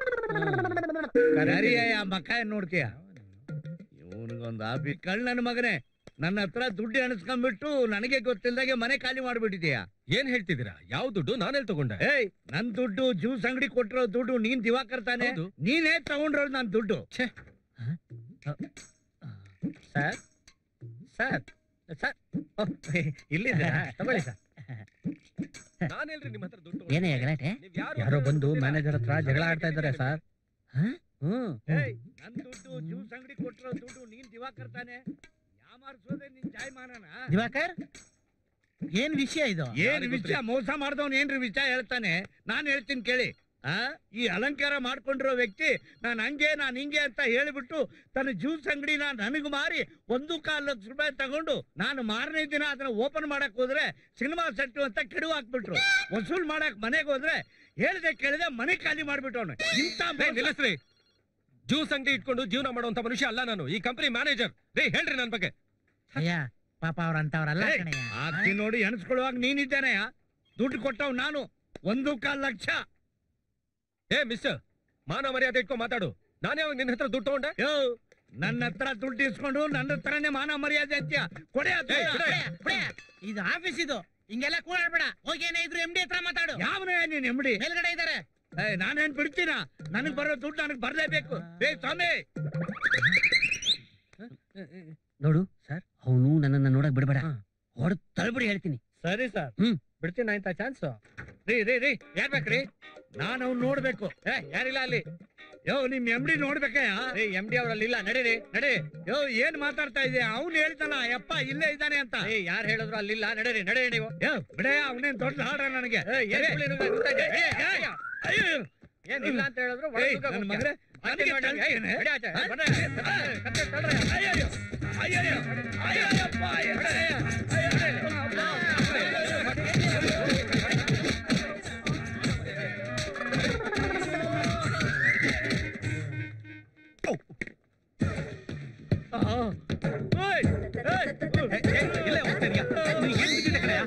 [SPEAKER 5] ಕರಿ ಆ ಮಕ್ಕ ಏನ್ ನೋಡ್ತೀಯ ಇವನಿಗೊಂದು ಆಫೀಸ್ ಕಳ್ ನನ್ನ ಮಗನೇ ನನ್ನ ಹತ್ರ ದುಡ್ಡು ಎಣಿಸ್ಕೊಂಡ್ಬಿಟ್ಟು ನನಗೆ ಗೊತ್ತಿಲ್ದಾಗೆ ಮನೆ ಖಾಲಿ ಮಾಡ್ಬಿಟ್ಟಿದ್ಯಾ
[SPEAKER 9] ಏನ್ ಹೇಳ್ತಿದ್ದೀರಾ ಯಾವ ದುಡ್ಡು ನಾನೆಲ್ ತಗೊಂಡೆ
[SPEAKER 5] ಏಯ್ ನನ್ ದುಡ್ಡು ಜ್ಯೂಸ್ ಅಂಗಡಿ ಕೊಟ್ಟಿರೋ ದುಡ್ಡು ನೀನ್ ದಿವಾಕರ್ ತಾನೆ
[SPEAKER 9] ಹೌದು.
[SPEAKER 5] ನೀನೇ ತಗೊಂಡ್ರೋ ನನ್ ದುಡ್ಡು
[SPEAKER 10] ಸರ್ ಸರ್ ಸರ್ ಇಲ್ಲಿದ್ದೀರಾ ತಗೊಳ್ಳಿ ಸರ್
[SPEAKER 9] ನಾನೆಲ್ರಿ ನಿಮ್ ಹತ್ರ ದುಡ್ಡು
[SPEAKER 6] ಏನೇ ಗಲಾಟೆ
[SPEAKER 9] ನೀವ್ ಯಾರು
[SPEAKER 10] ಯಾರೋ ಬಂದು ಮ್ಯಾನೇಜರ್ ಹತ್ರ ಜಗಳ ಆಡ್ತಾ ಇದ್ದಾರೆ ಸರ್ ಹ್ಮ್
[SPEAKER 5] ಏಯ್ ನನ್ ದುಡ್ಡು ಜ್ಯೂಸ್ ಅಂಗಡಿ ಕೊಟ್ಟಿರೋ ದುಡ್ಡು ನೀನ್ ದಿವಾಕರ್ ತಾನೆ ಯಾಮಾರ್ಸೋದೆ ನಿನ್ ಜಾಯಮಾನನ
[SPEAKER 10] ದಿವಾಕರ್ ಏನ್ ವಿಷಯ ಇದು
[SPEAKER 5] ಏನ್ ವಿಷಯ ಮೋಸ ಮಾಡ್ದವ್ನ ಏನ್ರಿ ವಿಷಯ ಹೇಳ್ತಾನೆ ನಾನ್ ಹೇಳ್ತೀನಿ ಕೇಳಿ ಆ ಈ ಅಲಂಕಾರ ಮಾಡ್ಕೊಂಡಿರೋ ವ್ಯಕ್ತಿ ನಾನ್ ಹಂಗೆ ನಾನ್ ಹಿಂಗೆ ಅಂತ ಹೇಳಿಬಿಟ್ಟು ತನ್ನ ಜ್ಯೂಸ್ ಅಂಗಡಿನ ನನಗ್ ಮಾರಿ ಒಂದು ಕಾಲ್ ಲಕ್ಷ ರೂಪಾಯಿ ತಗೊಂಡು ನಾನು ಮಾರನೇ ದಿನ ಅದನ್ನ ಓಪನ್ ಮಾಡಕ್ ಹೋದ್ರೆ ಸಿನಿಮಾ ಸೆಟ್ ಅಂತ ಕೆಡು ಹಾಕ್ಬಿಟ್ರು ವಸೂಲ್ ಮಾಡಕ್ ಮನೆಗೆ ಹೋದ್ರೆ ಹೇಳ್ದೆ ಕೇಳಿದೆ ಮನೆ ಖಾಲಿ ಮಾಡ್ಬಿಟ್ಟವನು ಇಂತ
[SPEAKER 9] ಏ, ನಿಲ್ಲಿಸ್ರಿ ಜ್ಯೂಸ್ ಅಂಗಡಿ ಇಟ್ಕೊಂಡು ಜೀವನ ಮಾಡುವಂತ ಮನುಷ್ಯ ಅಲ್ಲ ನಾನು ಈ ಕಂಪನಿ ಮ್ಯಾನೇಜರ್ ರೇ ಹೇಳ್ರಿ ನನ್ ಬಗ್ಗೆ
[SPEAKER 10] ಅಯ್ಯ ಪಾಪ ಅವ್ರ ಅಂತವ್ರಲ್ಲ
[SPEAKER 5] ಏಯ್, ಆಗ್ತಿ ನೋಡಿ ಎಣಿಸ್ಕೊಳ್ಳುವಾಗ ನೀನಿದ್ದೇನೆ ದುಡ್ಡು ಕೊಟ್ಟವ್ ನಾನು ಒಂದು ಕಾಲ್ ಲಕ್ಷ
[SPEAKER 9] ಏ ಮಿಸ್ಟರ್ ಮಾನ ಮರ್ಯಾದೆ ಇಟ್ಕೊಂಡು ಮಾತಾಡು ನಾನೇ ಅವಾಗ ನಿನ್ನ ಹತ್ರ ದುಡ್ಡು ತಗೊಂಡೆ
[SPEAKER 5] ಯೋ ನನ್ನ ಹತ್ರ ದುಡ್ಡು ಇಸ್ಕೊಂಡು ನನ್ನ ಹತ್ರನೇ ಮಾನ ಮರ್ಯಾದೆ ಅಂತ್ಯ ಕೊಡೆ ಆ ದುಡ್ಡು.
[SPEAKER 10] ಇದು ಆಫೀಸ್ ಇದು ಹಿಂಗೆಲ್ಲ ಕೂಡಾಡ್ಬೇಡ ಹೋಗಿ ಏನೇ ಇದ್ರು ಎಂ ಡಿ ಹತ್ರ ಮಾತಾಡು
[SPEAKER 5] ಯಾವನೇ ನೀನ್ ಎಮ್ಡಿ
[SPEAKER 10] ಮೇಲ್ಗಡೆ ಇದಾರೆ
[SPEAKER 5] ಏಯ್ ನಾನೇನ್ ಬಿಡ್ತೀನ ನನಗ್ ಬರೋ ದುಡ್ಡು ನನಗ್ ಬರ್ಲೇಬೇಕು ಏ ಸ್ವಾಮಿ
[SPEAKER 6] ನೋಡು
[SPEAKER 10] ಸರ್
[SPEAKER 6] ಅವನು ನನ್ನನ್ನ ನೋಡಕ್ ಬಿಡಬೇಡ
[SPEAKER 10] ಹಾ.
[SPEAKER 6] ನೋಡಿ ಹೇಳ್ತೀನಿ
[SPEAKER 5] ಸರಿ ಸರ್
[SPEAKER 6] ಹ್ಮ್.
[SPEAKER 5] ಬಿಡ್ತೀನಿ ಆಯ್ತಾ ಚಾನ್ಸ್ ರೀ ರೀ ರೀ ಯಾರ್ ಬೇಕ್ರಿ ನಾನು ಅವ್ನು ನೋಡ್ಬೇಕು ಏ ಯಾರಿಲ್ಲ ಅಲ್ಲಿ ಯೋ ನಿಮ್ ಎಮ್ ಡಿ ನೋಡ್ಬೇಕಯ್ಯ ಏ ಎಮ್ ಡಿ ಅವರಲ್ಲಿ ಇಲ್ಲ ನಡೀರಿ ನಡಿ ಯೋ ಏನ್ ಮಾತಾಡ್ತಾ ಇದೆಯಾ ಅವ್ನು ಹೇಳ್ತಾನ ಯಪ್ಪ ಇಲ್ಲೇ ಇದ್ದಾನೆ ಅಂತ ಏ ಯಾರು ಹೇಳಿದ್ರು ಅಲ್ಲಿಲ್ಲ ನಡೀರಿ ನಡೀರಿ ನೀವು ಯೋ ಬಿಡಯ್ಯ ಅವನೇನ್ ದೊಡ್ಡ ಹಾಡ ನನಗೆ ಏ, ಏನ್ ಸುಳ್ಳು ಇರೋದು ಗೊತ್ತಾ ಇದೆ? ಏ, ಏ, ಏ, ಅಯ್ಯೋ ಏನಿಲ್ಲ ಅಂತ ಹೇಳಿದ್ರು ಒಳಗೆ
[SPEAKER 13] ಏಯ್,
[SPEAKER 5] ನುಗ್ಗಕ್ಕೆ
[SPEAKER 13] ನನ್
[SPEAKER 5] ಹೋಗ್ತೀಯ?
[SPEAKER 13] ಮಗನೇ,
[SPEAKER 5] ಅದಕ್ಕೆ
[SPEAKER 13] ನನಗೆ
[SPEAKER 5] ನೋಡಿ, ಏಯ್,
[SPEAKER 13] ತಳ್ತೇನೆ.
[SPEAKER 5] ನಡಿ ಆಚೆ, ಬರ್ರೆ, ಬರ್ರೆ, ಕತ್ತೆ ತಳ್ರಿ. ಅಯ್ಯಯ್ಯೋ, ಅಯ್ಯಯ್ಯೋ, ಅಯ್ಯಯ್ಯಪ್ಪ, ಅಯ್ಯಯ್ಯೋ,
[SPEAKER 13] ಇಲ್ಲೇ ಹೋಗ್ತಾ ಇದೀಯಾ ನೀನ್ ಏನ್ ಬಿದ್ದಿದೆ ಕಣಯ್ಯ?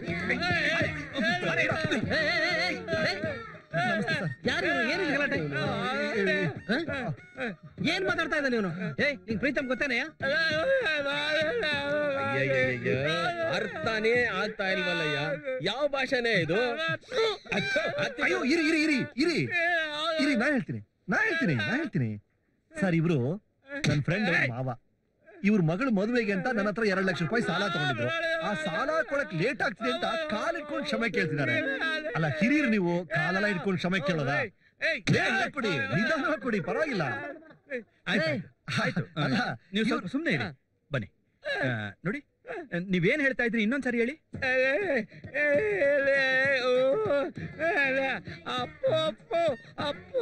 [SPEAKER 10] ಯಾರು ಇವ್ನು? ಏನು ಇದು ಗಲಾಟೆ ಹ? ಏನ್ ಮಾತಾಡ್ತಾ ಇದ್ದಾನೆ ಇವನು ಏಯ್ ನಿಂಗ್ ಪ್ರೀತಮ್ ಗೊತ್ತೇನೆಯಾ
[SPEAKER 13] ಅಯ್ಯಯ್ಯಯ್ಯಯ್ಯ, ಅರ್ಥನೇ ಆಗ್ತಾ ಇಲ್ವಲ್ಲಯ್ಯ ಯಾವ ಭಾಷೆನೇ ಇದು ಅಚ್ಚೋ, ಅತ್ತಿ-
[SPEAKER 3] ಅಯ್ಯೋ ಇರಿ ಇರಿ ಇರಿ ಇರಿ ಇರಿ ನಾ ಹೇಳ್ತೀನಿ ನಾ ಹೇಳ್ತೀನಿ ನಾ ಹೇಳ್ತೀನಿ ಸರ್ ಇವ್ರು ನನ್ನ ಫ್ರೆಂಡ್ ಮಾವ ಇವ್ರ ಮಗಳ ಮದುವೆಗೆ ಅಂತ ನನ್ನ ಹತ್ರ ಎರಡ್ ಲಕ್ಷ ರೂಪಾಯಿ ಸಾಲ ತಗೊಂಡಿದ್ರು ಆ ಸಾಲ ಕೊಡಕ್ ಲೇಟ್ ಆಗ್ತಿದೆ ಅಂತ ಕಾಲಿಟ್ಕೊಂಡು ಕ್ಷಮೆ ಕೇಳ್ತಿದ್ದಾರೆ ಅಲ್ಲ ಹಿರಿಯರು ನೀವು ಕಾಲೆಲ್ಲ ಇಟ್ಕೊಂಡು ಕ್ಷಮೆ ಕೇಳೋದ ಲೇಟ್ ಕೊಡಿ ನಿಧಾನ ಕೊಡಿ ಪರವಾಗಿಲ್ಲ
[SPEAKER 13] ಆಯ್ತು ಆಯ್ತು
[SPEAKER 3] ಅಲ್ಲ,
[SPEAKER 13] ನೀವು ಸ್ವಲ್ಪ ಸುಮ್ಮನೆ ಇರಿ ಬನ್ನಿ ಆ, ನೋಡಿ ನೀವೇನ್ ಹೇಳ್ತಾ ಇದ್ರಿ ಇನ್ನೊಂದ್ಸರಿ ಹೇಳಿ
[SPEAKER 5] ಅಪ್ಪು ಅಪ್ಪು ಅಪ್ಪು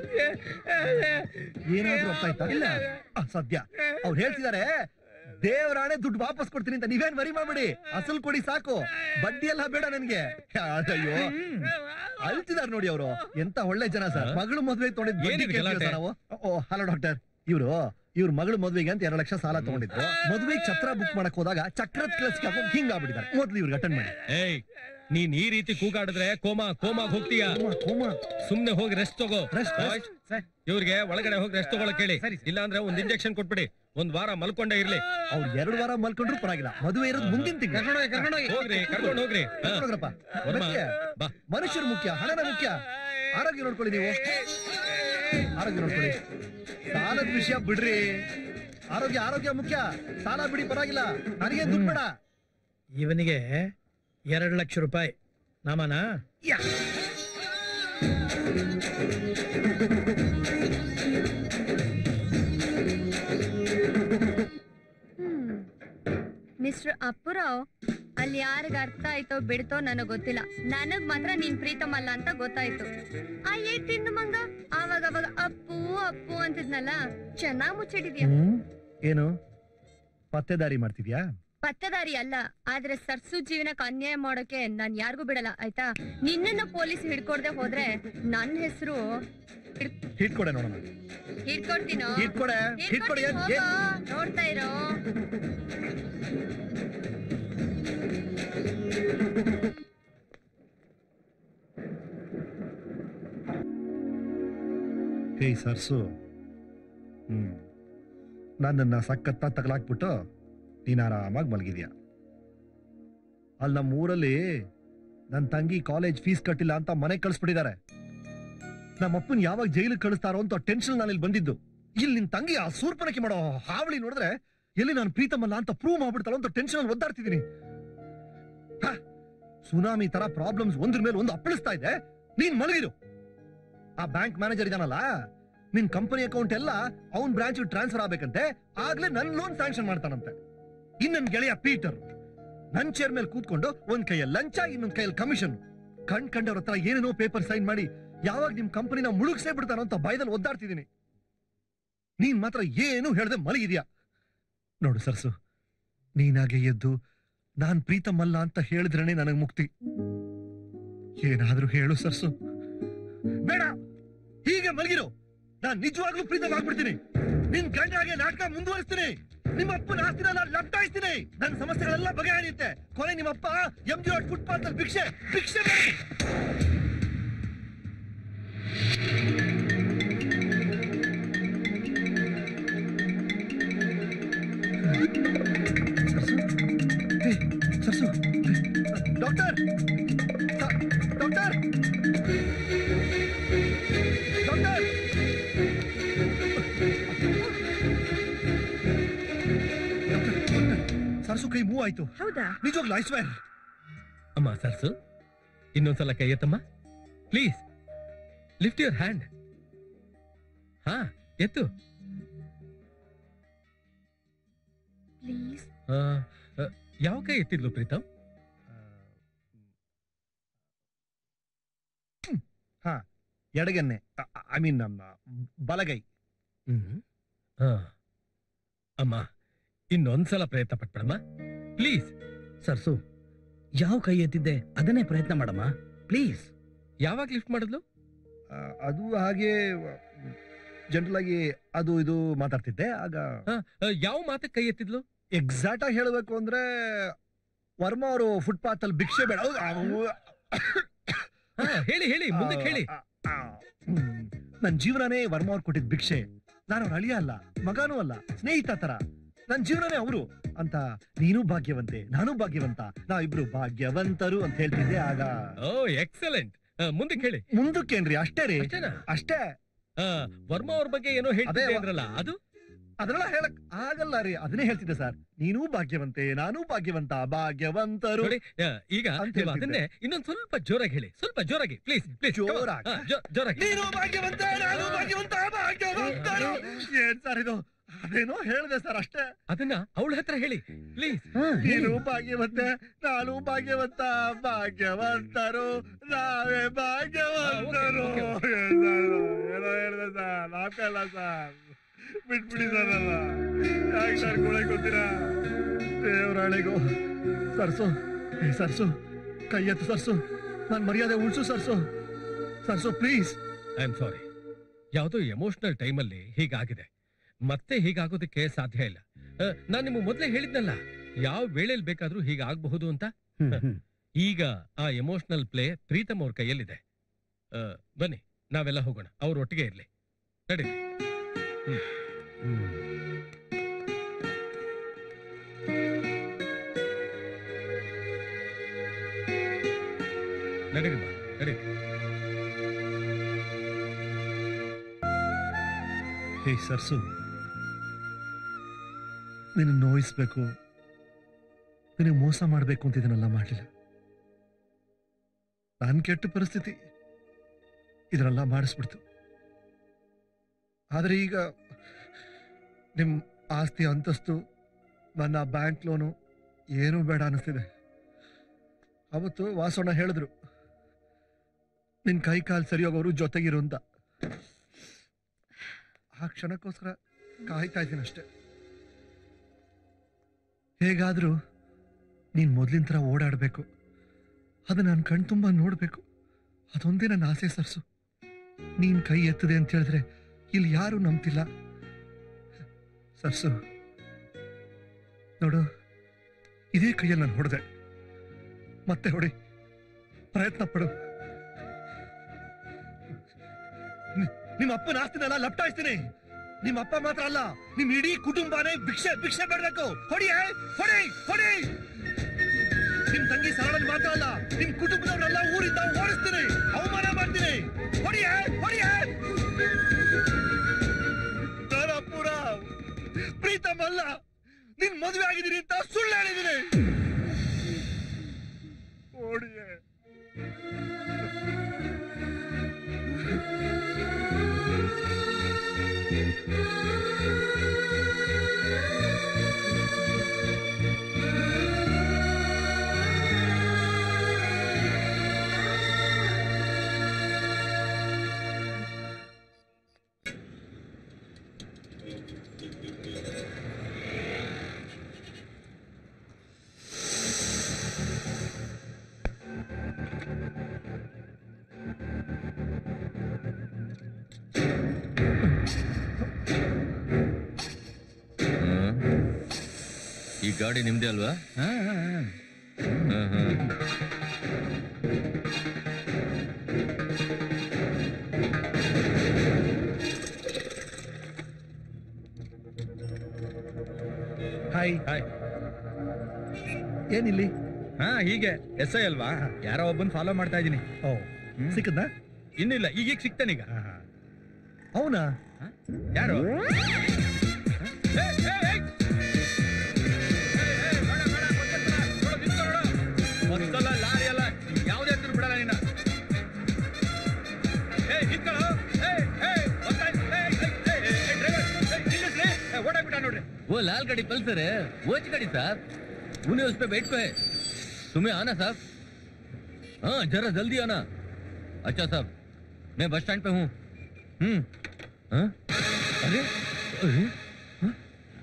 [SPEAKER 3] ಏನಾದ್ರೂ ಅರ್ಥ ಆಯ್ತಾ ಇಲ್ಲ ಆ, ಸದ್ಯ ಅವ್ರು ಹೇಳ್ತಿದ್ದಾರೆ ದೇವರಾಣೆ ದುಡ್ಡು ವಾಪಸ್ ಕೊಡ್ತೀನಿ ಅಂತ ನೀವೇನ್ ವರಿ ಮಾಡ್ಬೇಡಿ ಅಸಲ್ ಕೊಡಿ ಸಾಕು ಬಡ್ಡಿ ಎಲ್ಲ ಬೇಡ ನನ್ಗೆ ಅಯ್ಯೋ ಅಳ್ತಿದಾರ್ ನೋಡಿ ಅವರು ಎಂತ ಒಳ್ಳೆ ಜನ ಸರ್ ಮಗಳು ಮದ್ವೆಗೆ ತೊಗೊಂಡಿದ್ ಬಡ್ಡಿ
[SPEAKER 9] ಏನಿದು
[SPEAKER 3] ಕೇಳ್ತೀವಿ
[SPEAKER 9] ಗಲಾಟೆ?
[SPEAKER 3] ಸರ್ ನಾವು ಓ ಹಲೋ ಡಾಕ್ಟರ್ ಇವರು ಇವ್ರ ಮಗಳು ಮದ್ವೆಗೆ ಅಂತ ಎರಡು ಲಕ್ಷ ಸಾಲ ತಗೊಂಡಿದ್ರು ಮದ್ವೆಗೆ ಛತ್ರ ಬುಕ್ ಮಾಡಕ್ ಹೋದಾಗ ಚಕ್ರದ ಕೆಲಸಕ್ಕೆ ಹಾಕೊಂಡು ಹಿಂಗ್ ಆಗ್ಬಿಟ್ಟಿದ್ದಾರೆ ಮೊದ್ಲು ಇವ್ರಿಗೆ ಅಟೆಂಡ್ ಮಾಡಿ
[SPEAKER 9] ಏಯ್ ನೀನ್ ಈ ರೀತಿ ಕೂಗಾಡಿದ್ರೆ ಕೋಮಾ ಕೋಮಾಗ್ ಹೋಗ್ತೀಯ ಸುಮ್ನೆ ಹೋಗಿ ರೆಸ್ಟ್ ತಗೋ
[SPEAKER 3] Rest,
[SPEAKER 9] ಇವ್ರಿಗೆ ಒಳಗಡೆ ಹೋಗಿ ರೆಸ್ಟ್ ತಗೊಳಕ್ ಹೇಳಿ ಇಲ್ಲ ಅಂದ್ರೆ ಒಂದ್ ಇಂಜೆಕ್ಷನ್ ಕೊಟ್ಬಿಡಿ ಒಂದ್ ವಾರ ಮಲ್ಕೊಂಡೇ ಇರ್ಲಿ
[SPEAKER 3] ಅವ್ರು ಎರಡು ವಾರ ಮಲ್ಕೊಂಡ್ರು ಪರವಾಗಿಲ್ಲ ಮದುವೆ ಇರೋದು ಮುಂದಿನ ತಿಂಗಳು
[SPEAKER 9] ಹೋಗ್ರಿ ಕರ್ಕೊಂಡು ಹೋಗ್ರಿ ಹಾ.
[SPEAKER 3] ಹೋಗ್ರಪ್ಪ.
[SPEAKER 9] ವರ್ಮ,
[SPEAKER 3] ಮತ್ತೆ
[SPEAKER 9] ಬಾ
[SPEAKER 3] ಮನುಷ್ಯರು ಮುಖ್ಯ ಹಣನ ಮುಖ್ಯ ಆರೋಗ್ಯ ನೋಡ್ಕೊಳ್ಳಿ ನೀವು ಆರೋಗ್ಯ ನೋಡ್ಕೊಳ್ಳಿ ಸಾಲದ ವಿಷಯ ಬಿಡ್ರಿ ಆರೋಗ್ಯ ಆರೋಗ್ಯ ಮುಖ್ಯ ಸಾಲ ಬಿಡಿ ಪರವಾಗಿಲ್ಲ ನನಗೆ ದುಡ್ಡು ಬೇಡ
[SPEAKER 10] ಇವನಿಗೆ ಎರಡು ಲಕ್ಷ ರೂಪಾಯಿ ನಾಮನ
[SPEAKER 2] ಮಿಸ್ಟರ್ ಅಪ್ಪುರಾವ್ ಅಲ್ಲಿ ಯಾರಿಗ ಅರ್ಥ ಆಯ್ತೋ ಬಿಡ್ತೋ ನನಗ್ ಗೊತ್ತಿಲ್ಲ ನನಗ್ ಮಾತ್ರ ನೀನ್ ಪ್ರೀತಮ್ ಅಲ್ಲ ಅಂತ ಗೊತ್ತಾಯ್ತು ಆ ಏಟ್ ತಿಂದು ಮಂಗ ಆವಾಗ ಅವಾಗ ಅಪ್ಪು ಅಪ್ಪು ಅಂತಿದ್ನಲ್ಲ ಚೆನ್ನಾಗ್ ಮುಚ್ಚಿಟ್ಟಿದ್ಯಾ
[SPEAKER 3] ಹ್ಮ್ ಏನು ಪತ್ತೆದಾರಿ ಮಾಡ್ತಿದ್ಯಾ
[SPEAKER 2] ಪತ್ತದಾರಿ ಅಲ್ಲ ಆದ್ರೆ ಸರ್ಸು ಜೀವನಕ್ಕೆ ಅನ್ಯಾಯ ಮಾಡೋಕೆ ನಾನ್ ಯಾರಿಗೂ ಬಿಡಲ್ಲ ಆಯ್ತಾ ನಿನ್ನನ್ನ ಪೊಲೀಸ್ ಹಿಡ್ಕೊಡ್ದೆ ಹೋದ್ರೆ ನನ್ ಹೆಸರು
[SPEAKER 3] ಹಿಟ್ಕೊಡೆ ನೋಡೋಣ
[SPEAKER 2] ಹಿಡ್ಕೊಡ್ತೀನೋ
[SPEAKER 3] ಹಿಡ್ಕೊಡೆ ಹಿಟ್ಕೊಡೆ ಏನ್-
[SPEAKER 2] ಹೋಗೋ,
[SPEAKER 3] ಏನ್-
[SPEAKER 2] ನೋಡ್ತಾ ಇರೋ
[SPEAKER 3] ಹೇ ಸರ್ಸು ಹ್ಮ್ ನನ್ನನ್ನ ಸಖತ್ತ ತಗಲಾಕ್ಬಿಟ್ಟು ನೀನ್ ಆರಾಮಾಗಿ ಮಲಗಿದ್ಯಾ ಅಲ್ಲಿ ನಮ್ಮ ಊರಲ್ಲಿ ನನ್ನ ತಂಗಿ ಕಾಲೇಜ್ ಫೀಸ್ ಕಟ್ಟಿಲ್ಲ ಅಂತ ಮನೆ ಕಳಿಸ್ಬಿಟ್ಟಿದ್ದಾರೆ ನಮ್ಮ ಅಪ್ಪನ್ ಯಾವಾಗ ಜೈಲಿಗೆ ಕಳಿಸ್ತಾರೋ ಅಂತ ಟೆನ್ಷನ್ ನಾನು ಇಲ್ಲಿ ಬಂದಿದ್ದು ಇಲ್ಲಿ ನಿನ್ ತಂಗಿ ಆ ಸೂರ್ಪನಕ್ಕೆ ಮಾಡೋ ಹಾವಳಿ ನೋಡಿದ್ರೆ ಎಲ್ಲಿ ನಾನು ಪ್ರೀತಮಲ್ಲ ಅಂತ ಪ್ರೂವ್ ಮಾಡ್ಬಿಡ್ತಾಳೋ ಅಂತ ಟೆನ್ಷನ್ ಅಲ್ಲಿ ಒದ್ದಾಡ್ತಿದ್ದೀನಿ ಹ, ಸುನಾಮಿ ತರ ಪ್ರಾಬ್ಲಮ್ಸ್ ಒಂದ್ರ ಮೇಲೆ ಒಂದು ಅಪ್ಪಳಿಸ್ತಾ ಇದೆ ನೀನ್ ಮಲಗಿರು ಆ ಬ್ಯಾಂಕ್ ಮ್ಯಾನೇಜರ್ ಇದಾನಲ್ಲ ನಿನ್ ಕಂಪನಿ ಅಕೌಂಟ್ ಎಲ್ಲ ಅವನ್ ಬ್ರಾಂಚ್ ಟ್ರಾನ್ಸ್ಫರ್ ಆಗ್ಬೇಕಂತೆ ಆಗ್ಲೇ ನನ್ ಲೋನ್ ಸ್ಯಾಂಕ್ಷನ್ ಮಾಡ್ತಾನಂತೆ ಇನ್ ನನ್ ಗೆಳೆಯ ಪೀಟರ್ ನನ್ ಚೇರ್ ಮೇಲೆ ಕೂತ್ಕೊಂಡು ಒಂದ್ ಕೈಯಲ್ಲಿ ಲಂಚ ಇನ್ನೊಂದ್ ಕೈಯಲ್ಲಿ ಕಮಿಷನ್ ಕಣ್ ಕಂಡವ್ರ ಹತ್ರ ಏನೇನೋ ಪೇಪರ್ ಸೈನ್ ಮಾಡಿ ಯಾವಾಗ ನಿಮ್ ಕಂಪನಿನ ಮುಳುಗ್ಸೇ ಬಿಡ್ತಾನೋ ಅಂತ ಭಯದಲ್ಲಿ ಒದ್ದಾಡ್ತಿದ್ದೀನಿ ನೀನ್ ಮಾತ್ರ ಏನು ಹೇಳ್ದೆ ಮಲಗಿದ್ಯಾ ನೋಡು ಸರ್ಸು ನೀನಾಗೆ ಎದ್ದು ನಾನ್ ಪ್ರೀತಮಲ್ಲ ಅಂತ ಹೇಳಿದ್ರೇನೆ ನನಗ್ ಮುಕ್ತಿ ಏನಾದ್ರೂ ಹೇಳು ಸರ್ಸು ಬೇಡ ಹೀಗೆ ಮಲಗಿರು ನಾನ್ ನಿಜವಾಗ್ಲೂ ಪ್ರೀತಮ್ ಆಗ್ಬಿಡ್ತೀನಿ ನಿನ್ ಗಂಡಾಗೆ ನಾಟಕ ಮುಂದುವರಿಸ್ತೀನಿ ನಿಮ್ಮ ಅಪ್ಪನ ಆಸ್ತಿನೆಲ್ಲ ಲಪ್ಟಾಯಿಸ್ತೀನಿ ನನ್ನ ಸಮಸ್ಯೆಗಳೆಲ್ಲ ಬಗೆಹರಿಯುತ್ತೆ ಕೊನೆ ನಿಮ್ಮಪ್ಪ ಎಂ ಜಿ ರೋಡ್ ಫುಟ್ಪಾತ್ ಅಲ್ಲಿ ಭಿಕ್ಷೆ ಭಿಕ್ಷೆ ಬೇಡಿ. ಸರ್ಸು? ಏ, ಸರ್ಸು ಡಾಕ್ಟರ್ ಸ- ಡಾಕ್ಟರ್ ಡಾಕ್ಟರ್ ಸರ್ಸು ಕೈ ಮೂವ್ ಆಯ್ತು
[SPEAKER 8] ಹೌದಾ
[SPEAKER 3] ನಿಜವಾಗ್ಲೂ ಐ ಸ್ವೇರ್
[SPEAKER 9] ಅಮ್ಮ ಸರ್ಸು ಇನ್ನೊಂದ್ಸಲ ಕೈ ಎತ್ತಮ್ಮ ಪ್ಲೀಸ್ ಲಿಫ್ಟ್ ಯುವರ್ ಹ್ಯಾಂಡ್ ಹಾ ಎತ್ತು
[SPEAKER 2] ಪ್ಲೀಸ್
[SPEAKER 9] ಆ, ಆ, ಯಾವ ಕೈ ಎತ್ತಿದ್ಲು ಪ್ರೀತಮ್
[SPEAKER 3] ಹಾ ಎಡಗನ್ನೆ ಐ ಮೀನ್ ನಮ್ಮ ಬಲಗೈ
[SPEAKER 9] ಹ್ಮ್ ಆ. ಅಮ್ಮ ಇನ್ನೊಂದ್ಸಲ ಪ್ರಯತ್ನ ಪಟ್ಬಿಡಮ್ಮ ಪ್ಲೀಸ್
[SPEAKER 10] ಸರ್ಸು ಯಾವ ಕೈ ಎತ್ತಿದ್ದೆ ಅದನ್ನೇ ಪ್ರಯತ್ನ ಮಾಡಮ್ಮ ಪ್ಲೀಸ್
[SPEAKER 9] ಯಾವಾಗ ಲಿಫ್ಟ್ ಮಾಡಿದ್ಲು
[SPEAKER 3] ಆ, ಅದು ಹಾಗೆ ಜನರಲ್ ಆಗಿ ಅದು ಇದು ಮಾತಾಡ್ತಿದ್ದೆ ಆಗ
[SPEAKER 9] ಆ, ಆ, ಯಾವ ಮಾತಕ್ಕೆ ಕೈ ಎತ್ತಿದ್ಲು
[SPEAKER 3] ಎಕ್ಸಾಕ್ಟ್ ಆಗಿ ಹೇಳಬೇಕು ಅಂದ್ರೆ ವರ್ಮ ಅವರು ಫುಟ್ಪಾತ್ ಅಲ್ಲಿ ಭಿಕ್ಷೆ ಬೇಡ ಹೌದು, ಅವು-
[SPEAKER 9] ಹಾ, ಹೇಳಿ ಹೇಳಿ ಮುಂದಕ್ಕೆ ಹೇಳಿ
[SPEAKER 3] ಆ, ಆ, ಹ್ಮ್. ನನ್ ಜೀವನನೇ ವರ್ಮ ಅವ್ರು ಕೊಟ್ಟಿದ್ ಭಿಕ್ಷೆ ನಾನು ಅವ್ರ ಅಳಿಯ ಅಲ್ಲ ಮಗನೂ ಅಲ್ಲ ಸ್ನೇಹಿತ ತರ ನನ್ ಜೀವನನೇ ಅವರು ಅಂತ ನೀನು ಭಾಗ್ಯವಂತೆ ನಾನು ಭಾಗ್ಯವಂತ ನಾವಿಬ್ರು ಭಾಗ್ಯವಂತರು ಅಂತ ಹೇಳ್ತಿದ್ದೆ ಆಗ
[SPEAKER 9] ಓ ಎಕ್ಸಲೆಂಟ್ ಮುಂದಕ್ಕೆ ಹೇಳಿ
[SPEAKER 3] ಮುಂದಕ್ಕೇನ್ರಿ ಅಷ್ಟೇ ರೀ
[SPEAKER 9] ಅಷ್ಟೇನಾ
[SPEAKER 3] ಅಷ್ಟೇ
[SPEAKER 9] ಆ, ವರ್ಮಾ ಅವ್ರ ಬಗ್ಗೆ ಏನೋ ಹೇಳ್ತಿದ್ದೆ
[SPEAKER 3] ಅದೇ,
[SPEAKER 9] ಅಂದ್ರಲ್ಲ ಅದು
[SPEAKER 3] ಅದನ್ನೆಲ್ಲ ಹೇಳಕ್ ಆಗಲ್ಲ ರೀ ಅದನ್ನೇ ಹೇಳ್ತಿದ್ದೆ ಸರ್ ನೀನು ಭಾಗ್ಯವಂತೆ ನಾನು ಭಾಗ್ಯವಂತ ಭಾಗ್ಯವಂತರು
[SPEAKER 9] ನೋಡಿ ಆ, ಈಗ
[SPEAKER 3] ಅಂತ
[SPEAKER 9] ನೀವು
[SPEAKER 3] ಹೇಳ್ತಿದ್ದೆ.
[SPEAKER 9] ಅದನ್ನೇ ಇನ್ನೊಂದ್ ಸ್ವಲ್ಪ ಜೋರಾಗಿ ಹೇಳಿ ಸ್ವಲ್ಪ ಜೋರಾಗಿ ಪ್ಲೀಸ್ ಪ್ಲೀಸ್
[SPEAKER 3] ಜೋರಾಗಿ?
[SPEAKER 9] ಜೋರಾಗಿ
[SPEAKER 3] ನೀನು ಭಾಗ್ಯವಂತ ನಾನು ಭಾಗ್ಯವಂತ ಭಾಗ್ಯವಂತರು ಏನ್ ಸರ್ ಇದು ಅದೇನೋ ಹೇಳಿದೆ ಸರ್ ಅಷ್ಟೇ
[SPEAKER 9] ಅದನ್ನ ಅವಳ ಹತ್ರ ಹೇಳಿ ಪ್ಲೀಸ್
[SPEAKER 3] ನೀನು ಭಾಗ್ಯವಂತೆ ನಾನು ಭಾಗ್ಯವಂತ ಭಾಗ್ಯವಂತರು ನಾವೇ ಭಾಗ್ಯವಂತರು
[SPEAKER 9] ಓಕೆ,
[SPEAKER 3] ಏನೋ ಹೇಳಿದೆ ಸರ್ ನಾಕಲ್ಲ ಸರ್ ಬಿಟ್ಬಿಡಿ ಸರ್ ಅಲ್ಲ ಯಾಕೆ ಸರ್ ಕೊಳಕ್ ಗೊತ್ತೀರಾ ದೇವರಾಳಿಗೂ ಸರ್ಸು ಏ ಸರ್ಸು ಕೈ ಎತ್ತು ಸರ್ಸು ನಾನು ಮರ್ಯಾದೆ ಉಳಿಸು Sarsu Sarsu please
[SPEAKER 9] I am sorry ಯಾವುದೋ ಎಮೋಷನಲ್ ಟೈಮಲ್ಲಿ ಹೀಗಾಗಿದೆ ಮತ್ತೆ ಹೀಗಾಗೋದಕ್ಕೆ ಸಾಧ್ಯ ಇಲ್ಲ ನಾನು ನಿಮಗೆ ಮೊದಲೇ ಹೇಳಿದ್ನಲ್ಲ ಯಾವ ವೇಳೆಯಲ್ಲಿ ಬೇಕಾದ್ರೂ ಹೀಗಾಗಬಹುದು ಅಂತ ಈಗ ಆ ಎಮೋಷನಲ್ ಪ್ಲೇ ಪ್ರೀತಮ್ ಅವ್ರ ಕೈಯಲ್ಲಿದೆ ಆ, ಬನ್ನಿ ನಾವೆಲ್ಲ ಹೋಗೋಣ ಅವ್ರ ಒಟ್ಟಿಗೆ ಇರ್ಲಿ ನಡಿ ನಡೀರಿ ಬಾ, ನಡೀರಿ
[SPEAKER 3] ಹೇ ಸರ್ಸು ನಿನ್ನ ನೋಯಿಸ್ಬೇಕು ನಿನಗೆ ಮೋಸ ಮಾಡಬೇಕು ಅಂತ ಇದನ್ನೆಲ್ಲ ಮಾಡಲಿಲ್ಲ ನಾನು ಕೆಟ್ಟ ಪರಿಸ್ಥಿತಿ ಇದನ್ನೆಲ್ಲ ಮಾಡಿಸ್ಬಿಡ್ತು ಆದರೆ ಈಗ ನಿಮ್ಮ ಆಸ್ತಿ ಅಂತಸ್ತು ನನ್ನ ಬ್ಯಾಂಕ್ ಲೋನು ಏನೂ ಬೇಡ ಅನಿಸ್ತಿದೆ ಅವತ್ತು ವಾಸಣ್ಣ ಹೇಳಿದ್ರು ನಿನ್ನ ಕೈ ಕಾಲು ಸರಿಯೋಗೋರು ಜೊತೆಗಿರು ಅಂತ ಆ ಕ್ಷಣಕ್ಕೋಸ್ಕರ ಕಾಯ್ತಾ ಇದ್ದೀನಿ ಅಷ್ಟೆ ಹೇಗಾದ್ರೂ ನೀನ್ ಮೊದ್ಲಿನ ಥರ ಓಡಾಡಬೇಕು ಅದು ನಾನು ಕಣ್ ತುಂಬ ನೋಡಬೇಕು ಅದೊಂದೇ ನನ್ನ ಆಸೆ ಸರ್ಸು ನೀನ್ ಕೈ ಎತ್ತದೆ ಅಂತ ಹೇಳಿದ್ರೆ ಇಲ್ಲಿ ಯಾರು ನಂಬ್ತಿಲ್ಲ ಸರ್ಸು ನೋಡು ಇದೇ ಕೈಯಲ್ಲಿ ನಾನು ಹೊಡೆದೆ ಮತ್ತೆ ಹೊಡಿ ಪ್ರಯತ್ನ ಪಡು ನಿ- ನಿಮ್ಮ ಅಪ್ಪನ ಆಸ್ತಿನೆಲ್ಲ ಲಪ್ಟಾಯಿಸ್ತೀನಿ ನಿಮ್ಮ ಅಪ್ಪ ಮಾತ್ರ ಅಲ್ಲ ನಿಮ್ ಇಡೀ ಕುಟುಂಬನೇ ಭಿಕ್ಷೆ ಭಿಕ್ಷೆ ಬೇಡಬೇಕು ಹೊಡಿ ಏ, ಹೊಡಿ ಹೊಡಿ ನಿಮ್ ತಂಗಿ ಸರಳನ್ ಮಾತ್ರ ಅಲ್ಲ ನಿಮ್ ಕುಟುಂಬದವರೆಲ್ಲ ಊರಿಂದ ಓಡಿಸ್ತೀನಿ ಅವಮಾನ ಮಾಡ್ತೀನಿ ಹೊಡಿ ಏ, ಹೊಡಿ ಏ. ದಾರಾಪುರ ಪ್ರೀತಮ್ ಅಲ್ಲ ನಿನ್ ಮದುವೆ ಆಗಿದ್ದೀನಿ ಅಂತ ಸುಳ್ಳು ಹೇಳಿದ್ದೀನಿ ಹೊಡಿಯೇ
[SPEAKER 7] ಈ ಗಾಡಿ ನಿಮ್ದೇ ಅಲ್ವಾ ಹಾ, ಹಾ.
[SPEAKER 3] ಹಾಯ್
[SPEAKER 13] ಹಾಯ್
[SPEAKER 3] ಏನಿಲ್ಲಿ
[SPEAKER 13] ಹಾ ಹೀಗೆ ಎಸ್ ಐ ಅಲ್ವಾ ಯಾರೋ ಒಬ್ಬನ್ ಫಾಲೋ ಮಾಡ್ತಾ ಇದೀನಿ
[SPEAKER 3] ಓ ಸಿಕ್ಕದ್ನಾ
[SPEAKER 13] ಇನ್ನಿಲ್ಲ ಈಗೀಗ ಸಿಗ್ತಾನೀಗ
[SPEAKER 3] ಅವನಾ
[SPEAKER 13] ಯಾರು ಒಂದ್ಸಲ ಲಾರಿ ಎಲ್ಲ
[SPEAKER 5] ಓಡಾಗ್ಬಿಟ್ಟ ನೋಡ್ರಿ
[SPEAKER 7] वो लाल गाड़ी पल्सर है वो गाड़ी साहब उन्हें उस पे बैठ को है तुम्हें आना साहब हाँ जरा जल्दी आना अच्छा साहब मैं बस स्टैंड पे हूँ हम्म हाँ? अरे अरे हाँ?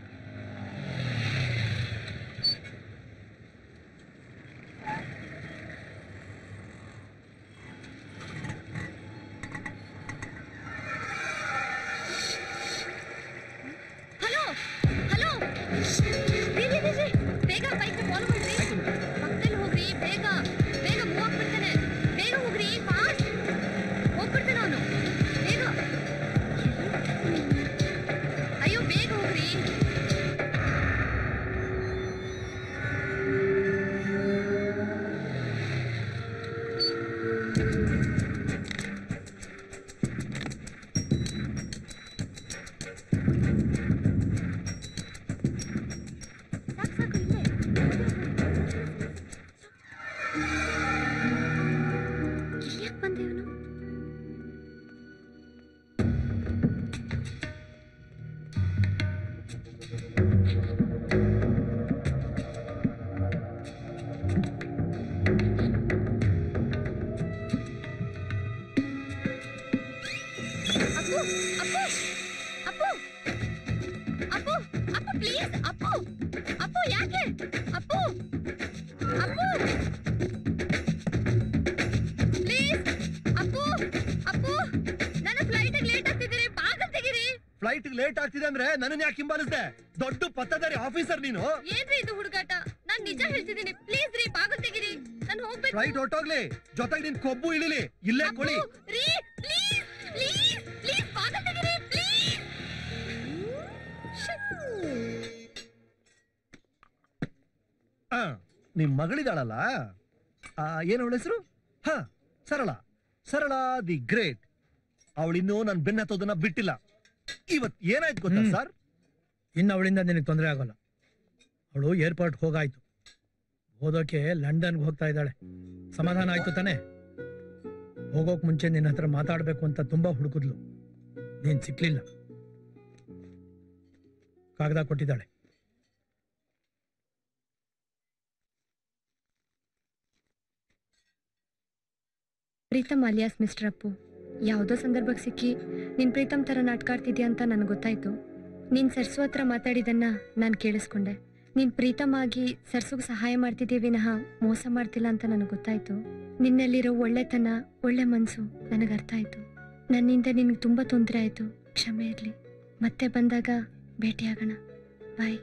[SPEAKER 2] ಹಲೋ ಹಲೋ ರೀ, ರೀ, ರೀ, ರೀ. ಬೇಗ ಬೈಕ್ ಫಾಲೋ ಮಾಡ್ರಿ ಪಕ್ಕದಲ್ಲಿ ಹೋಗ್ರಿ ಬೇಗ ಬೇಗ ಮೂವ್ ಆಗ್ಬಿಡ್ತಾನೆ ಬೇಗ ಹೋಗ್ರಿ ಫಾಸ್ಟ್ ಹೋಗ್ಬಿಡ್ತಾನೆ ಅವನು ಬೇಗ ಅಯ್ಯೋ ಬೇಗ ಹೋಗ್ರಿ ಸಾಕು ಸಾಕು ಇಲ್ಲೇ ಇಲ್ಲಿ ಯಾಕೆ ಬಂದೆ ಇವನು ಅಪ್ಪು ಅಪ್ಪು ಅಪ್ಪು ಅಪ್ಪು ಅಪ್ಪು ಪ್ಲೀಸ್ ಅಪ್ಪು ಅಪ್ಪು ಯಾಕೆ ಅಪ್ಪು ಅಪ್ಪು ಪ್ಲೀಸ್ ಅಪ್ಪು ಅಪ್ಪು ನನ್ನ ಫ್ಲೈಟ್ ಲೇಟ್ ಆಗ್ತಿದ್ದೀರಿ ಬಾಗಲ್ ತೆಗೀರಿ
[SPEAKER 3] ಫ್ಲೈಟ್ ಲೇಟ್ ಆಗ್ತಿದೆ ಅಂದ್ರೆ ನನ್ನ ಯಾಕೆ ಹಿಂಬಾಲಿಸ್ದೆ ದೊಡ್ಡ ಪತ್ತದಾರಿ ಆಫೀಸರ್ ನೀನು
[SPEAKER 2] ಏನ್ರಿ ಇದು ಹುಡುಗಾಟ ನಾನ್ ನಿಜ ಹೇಳ್ತಿದ್ದೀನಿ ಪ್ಲೀಸ್ ರೀ ಬಾಗಲ್ ತೆಗೀರಿ ನಾನು ಹೋಗ್ಬೇಕು
[SPEAKER 3] ಫ್ಲೈಟ್ ಹೊಟ್ಟೋಗ್ಲಿ ಜೊತೆಗೆ ನಿನ್ ಕೊಬ್ಬು ಇಳಿಲಿ ಇಲ್ಲೇ ಕೊಳಿ
[SPEAKER 2] ರೀ ಪ್ಲೀಸ್ ಪ್ಲೀಸ್ ಪ್ಲೀಸ್ ಬಾಗಲ್ ತೆಗೀರಿ ಪ್ಲೀಸ್
[SPEAKER 3] ಆ, ನಿಮ್ ಮಗಳಿದಾಳಲ್ಲ ಆ, ಏನ್ ಅವಳ ಹೆಸರು ಹ ಸರಳ ಸರಳ ದಿ ಗ್ರೇಟ್ ಅವಳಿನ್ನೂ ನನ್ ಬೆನ್ನ ಹತ್ತೋದನ್ನ ಬಿಟ್ಟಿಲ್ಲ ಇವತ್ ಏನಾಯ್ತು ಗೊತ್ತಾ
[SPEAKER 10] ಹ್ಮ್.
[SPEAKER 3] ಸರ್
[SPEAKER 10] ಇನ್ನು ಅವಳಿಂದ ನಿನಗೆ ತೊಂದರೆ ಆಗೋಲ್ಲ ಅವಳು ಏರ್ಪೋರ್ಟ್ ಹೋಗಾಯ್ತು ಓದೋಕೆ ಲಂಡನ್ಗೆ ಹೋಗ್ತಾ ಇದ್ದಾಳೆ ಸಮಾಧಾನ ಆಯ್ತು ತಾನೆ ಹೋಗೋಕ್ ಮುಂಚೆ ನಿನ್ನ ಹತ್ರ ಮಾತಾಡ್ಬೇಕು ಅಂತ ತುಂಬಾ ಹುಡುಕಿದ್ಲು ನೀನ್ ಸಿಕ್ಲಿಲ್ಲ ಕಾಗದ ಕೊಟ್ಟಿದ್ದಾಳೆ
[SPEAKER 2] ಪ್ರೀತಮ್ ಅಲಿಯಾಸ್ ಮಿಸ್ಟರ್ ಅಪ್ಪು ಯಾವುದೋ ಸಂದರ್ಭಕ್ಕೆ ಸಿಕ್ಕಿ ನಿನ್ ಪ್ರೀತಮ್ ಥರ ನಾಟಕ ಆಡ್ತಿದ್ಯಾ ಅಂತ ನನಗೆ ಗೊತ್ತಾಯ್ತು ನೀನ್ ಸರ್ಸು ಹತ್ರ ಮಾತಾಡಿದನ್ನ ನಾನು ಕೇಳಿಸ್ಕೊಂಡೆ ನೀನ್ ಪ್ರೀತಮ್ ಆಗಿ ಸರ್ಸುಗ್ ಸಹಾಯ ಮಾಡ್ತಿದ್ದೀಯ ವಿನಃ ಮೋಸ ಮಾಡ್ತಿಲ್ಲ ಅಂತ ನನಗೆ ಗೊತ್ತಾಯ್ತು ನಿನ್ನಲ್ಲಿರೋ ಒಳ್ಳೆತನ ಒಳ್ಳೆ ಮನ್ಸು ನನಗೆ ಅರ್ಥ ಆಯ್ತು ನನ್ನಿಂದ ನಿನಗೆ ತುಂಬಾ ತೊಂದರೆ ಆಯ್ತು ಕ್ಷಮೆ ಇರಲಿ ಮತ್ತೆ ಬಂದಾಗ ಭೇಟಿಯಾಗೋಣ ಬಾಯ್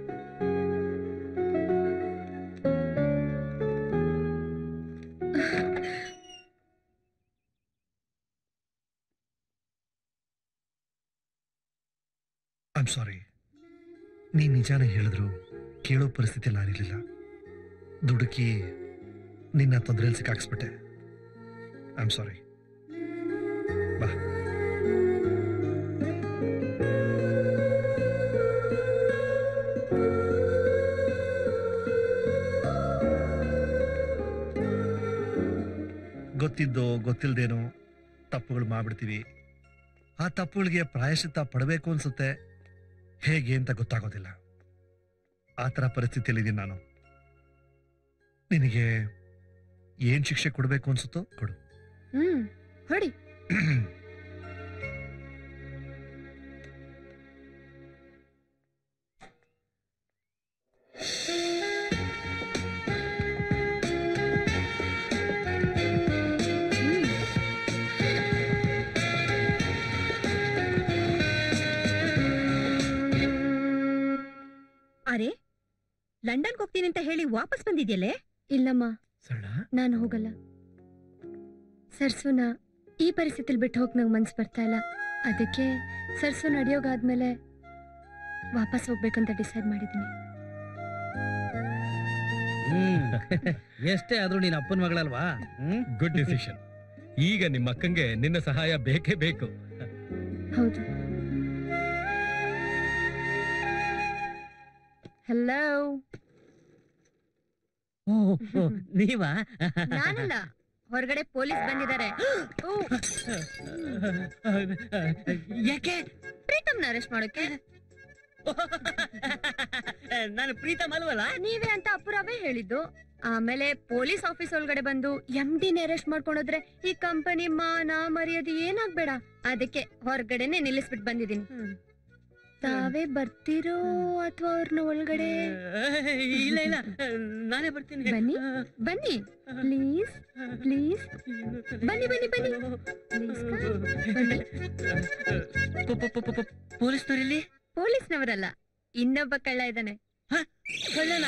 [SPEAKER 3] ಐಮ್ ಸಾರಿ ನೀ ನಿಜಾನೇ ಹೇಳಿದ್ರು ಕೇಳೋ ಪರಿಸ್ಥಿತಿ ನಾನಿರ್ಲಿಲ್ಲ ದುಡುಕಿ ನಿನ್ನ ತೊಂದರೆಯಲ್ಲಿ ಸಿಕ್ಕಾಕ್ಸ್ಬಿಟ್ಟೆ ಐಮ್ ಸಾರಿ ಬಾ ಗೊತ್ತಿದ್ದೋ ಗೊತ್ತಿಲ್ದೇನೋ ತಪ್ಪುಗಳು ಮಾಡ್ಬಿಡ್ತೀವಿ ಆ ತಪ್ಪುಗಳಿಗೆ ಪ್ರಾಯಶ್ಚಿತ್ತ ಪಡಬೇಕು ಅನ್ಸುತ್ತೆ ಹೇಗೆ ಅಂತ ಗೊತ್ತಾಗೋದಿಲ್ಲ ಆ ಥರ ಪರಿಸ್ಥಿತಿಯಲ್ಲಿದ್ದೀನಿ ನಾನು ನಿನಗೆ ಏನ್ ಶಿಕ್ಷೆ ಕೊಡಬೇಕು ಅನ್ಸುತ್ತೋ ಕೊಡು
[SPEAKER 2] ಹ್ಮ್ ಹೊಡಿ
[SPEAKER 8] ಅರೆ ಲಂಡನ್ಗೆ ಹೋಗ್ತೀನಿ ಅಂತ ಹೇಳಿ ವಾಪಸ್ ಬಂದಿದ್ಯಲ್ಲೇ
[SPEAKER 2] ಇಲ್ಲಮ್ಮ
[SPEAKER 10] ಸರಳ
[SPEAKER 2] ನಾನು ಹೋಗಲ್ಲ ಸರ್ಸುನ ಈ ಪರಿಸ್ಥಿತಿಲಿ ಬಿಟ್ಟು ಹೋಗಿ ನಂಗೆ ಮನ್ಸು ಬರ್ತಾ ಇಲ್ಲ ಅದಕ್ಕೆ ಸರ್ಸು ನಡೆಯೋಗಾದ್ಮೇಲೆ ವಾಪಸ್ ಹೋಗ್ಬೇಕಂತ ಡಿಸೈಡ್ ಮಾಡಿದ್ದೀನಿ
[SPEAKER 10] ಹ್ಮ್ ಎಷ್ಟೇ ಆದ್ರೂ ನೀನ್ ಅಪ್ಪನ ಮಗಳಲ್ವಾ ಹ್ಮ್
[SPEAKER 9] ಗುಡ್ ಡಿಸಿಷನ್ ಈಗ ನಿಮ್ಮ ಅಕ್ಕಂಗೆ ನಿನ್ನ ಸಹಾಯ ಬೇಕೇ ಬೇಕು
[SPEAKER 2] ಹೌದು ಹಲೋ
[SPEAKER 6] ಓ, ಓ, ನೀವಾ
[SPEAKER 2] ನಾನಲ್ಲ ಹೊರಗಡೆ ಪೊಲೀಸ್ ಬಂದಿದ್ದಾರೆ ಓ,
[SPEAKER 6] ಯಾಕೆ
[SPEAKER 2] ಪ್ರೀತಮ್ನ ಅರೆಸ್ಟ್ ಮಾಡೋಕೆ
[SPEAKER 6] ನಾನು ಪ್ರೀತಮ್ ಅಲ್ವಲ್ಲ
[SPEAKER 2] ನೀವೇ ಅಂತ ಅಪುರವೇ ಹೇಳಿದ್ದು ಆಮೇಲೆ ಪೊಲೀಸ್ ಆಫೀಸ್ ಒಳಗಡೆ ಬಂದು ಎಂ ಡಿನ ಅರೆಸ್ಟ್ ಮಾಡ್ಕೊಂಡೋದ್ರೆ ಈ ಕಂಪನಿ ಮಾನ ಮರ್ಯಾದೆ ಏನಾಗ್ಬೇಡ ಅದಕ್ಕೆ ಹೊರಗಡೆನೆ ನಿಲ್ಲಿಸ್ಬಿಟ್ ಬಂದಿದೀನಿ ತಾವೇ ಬರ್ತಿರೋ ಅಥವಾ ಅವ್ರನ್ನ ಒಳಗಡೆ
[SPEAKER 6] ಇಲ್ಲ ಇಲ್ಲ ನಾನೇ ಬರ್ತೀನಿ
[SPEAKER 2] ಬನ್ನಿ ಬನ್ನಿ ಪ್ಲೀಸ್ ಪ್ಲೀಸ್ ಬನ್ನಿ ಬನ್ನಿ ಬನ್ನಿ
[SPEAKER 6] ಪೊಲೀಸ್ನವರಲ್ಲಿ
[SPEAKER 2] ಪೊಲೀಸ್ನವರಲ್ಲ ಇನ್ನೊಬ್ಬ ಕಳ್ಳ ಇದ್ದಾನೆ
[SPEAKER 6] ಕಳ್ಳನ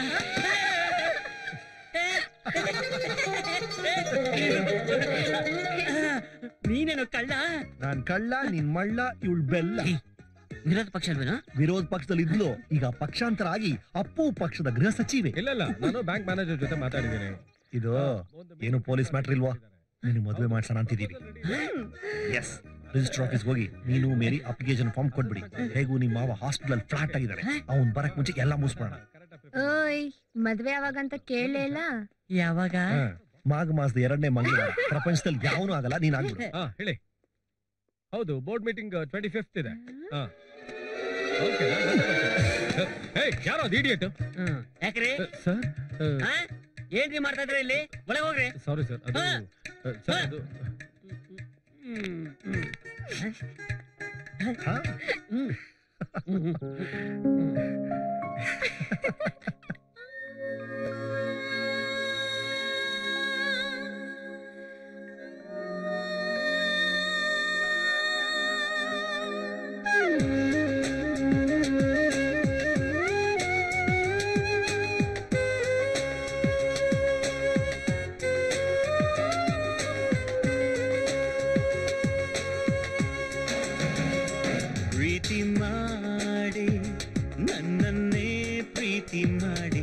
[SPEAKER 6] ನೀನೇನು ಕಳ್ಳ
[SPEAKER 3] ನಾನ್ ಕಳ್ಳ ನಿನ್ ಮಳ್ಳ ಇವಳ್ ಬೆಲ್ಲ
[SPEAKER 6] ವಿರೋಧ ಪಕ್ಷ ಅಲ್ವೇನೋ
[SPEAKER 3] ವಿರೋಧ ಪಕ್ಷದಲ್ಲಿ ಇದ್ಲು ಈಗ ಪಕ್ಷಾಂತರ ಆಗಿ ಅಪ್ಪು ಪಕ್ಷದ ಗೃಹ ಸಚಿವೆ
[SPEAKER 9] ಇಲ್ಲ ಇಲ್ಲ ನಾನು ಬ್ಯಾಂಕ್ ಮ್ಯಾನೇಜರ್ ಜೊತೆ ಮಾತಾಡಿದ್ದೀನಿ
[SPEAKER 3] ಇದು ಏನು ಪೊಲೀಸ್ ಮ್ಯಾಟ್ರ್ ಇಲ್ವಾ ನೀನು ಮದುವೆ ಮಾಡ್ಸೋಣ ಅಂತಿದೀವಿ ಎಸ್ ರಿಜಿಸ್ಟರ್ ಆಫೀಸ್ ಹೋಗಿ ನೀನು ಮೇರಿ ಅಪ್ಲಿಕೇಶನ್ ಫಾರ್ಮ್ ಕೊಟ್ಬಿಡಿ ಹೇಗೂ ನಿಮ್ಮ ಮಾವ ಹಾಸ್ಪಿಟಲ್ ಫ್ಲಾಟ್ ಆಗಿದ್ದಾರೆ ಅವ್ನ್ ಬರಕ್ ಮುಂಚೆ ಎಲ್ಲ ಮುಗಿಸ್ಬಿಡೋಣ
[SPEAKER 2] ಓಯ್ ಮದ್ವೆ ಯಾವಾಗ ಅಂತ ಕೇಳಲೇ ಇಲ್ಲ
[SPEAKER 6] ಯಾವಾಗ
[SPEAKER 3] ಮಾಘ ಮಾಸದ ಎರಡನೇ ಮಂಗಳವಾರ ಪ್ರಪಂಚದಲ್ಲಿ ಯಾವನೂ ಆಗಲ್ಲ ನೀನ್ ಆಗ್ಬಿಡು
[SPEAKER 9] ಹಾ ಹೇಳಿ ಹೌದು ಬೋರ್ಡ್ ಮೀಟಿಂಗ್ ಟ್ವೆಂಟಿ ಫಿಫ್ತ್ ಇದೆ ಹಾ ಓಕೆ ಯಾರೋ ಅದು ಇಡಿಯಟ್
[SPEAKER 6] ಯಾಕ್ರಿ
[SPEAKER 9] ಸರ್
[SPEAKER 6] ಆ? ಏನ್ರಿ ಮಾಡ್ತಾ ಇದ್ರಿ ಇಲ್ಲಿ ಒಳಗೆ ಹೋಗ್ರಿ
[SPEAKER 9] ಸಾರಿ ಸರ್ ಅದು
[SPEAKER 6] ಹಾ.
[SPEAKER 9] ಸರ್ ಅದು
[SPEAKER 6] ಹ್ಮ್, ಹ್ಮ್.
[SPEAKER 3] ಹಾ?
[SPEAKER 6] ಹ್ಮ್. ಹ್ಮ್, ಹ್ಮ್.
[SPEAKER 14] ಪ್ರೀತಿ ಮಾಡಿ ನನ್ನನ್ನೇ ಪ್ರೀತಿ ಮಾಡಿ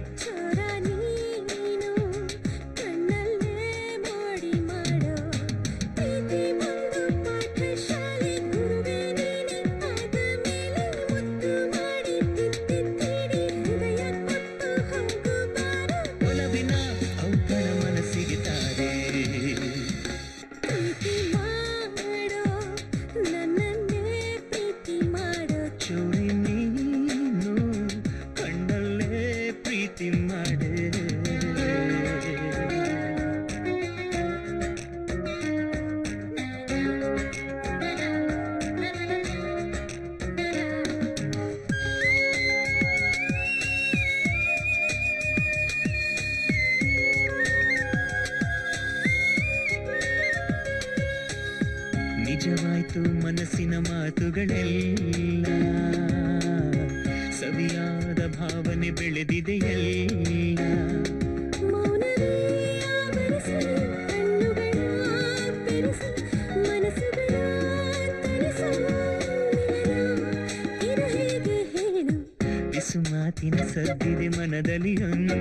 [SPEAKER 14] ಒಲವಿನ ಔತಣ ಮನಸ್ಸಿಗೆ ತಾರೆ ಚೋರಿ ನೀನು ಕಣ್ಣಲ್ಲೇ ಪ್ರೀತಿ ಮಾಡೆ ನಿಜವಾಯ್ತು ಮನಸ್ಸಿನ ಮಾತುಗಳೆಲ್ಲ ಸವಿಯಾದ ಭಾವನೆ ಬೆಳೆದಿದೆಯಲ್ಲ ಬಿಸು ಮಾತಿನ ಸದ್ದಿದೆ ಮನದಲ್ಲಿ ಒಂದು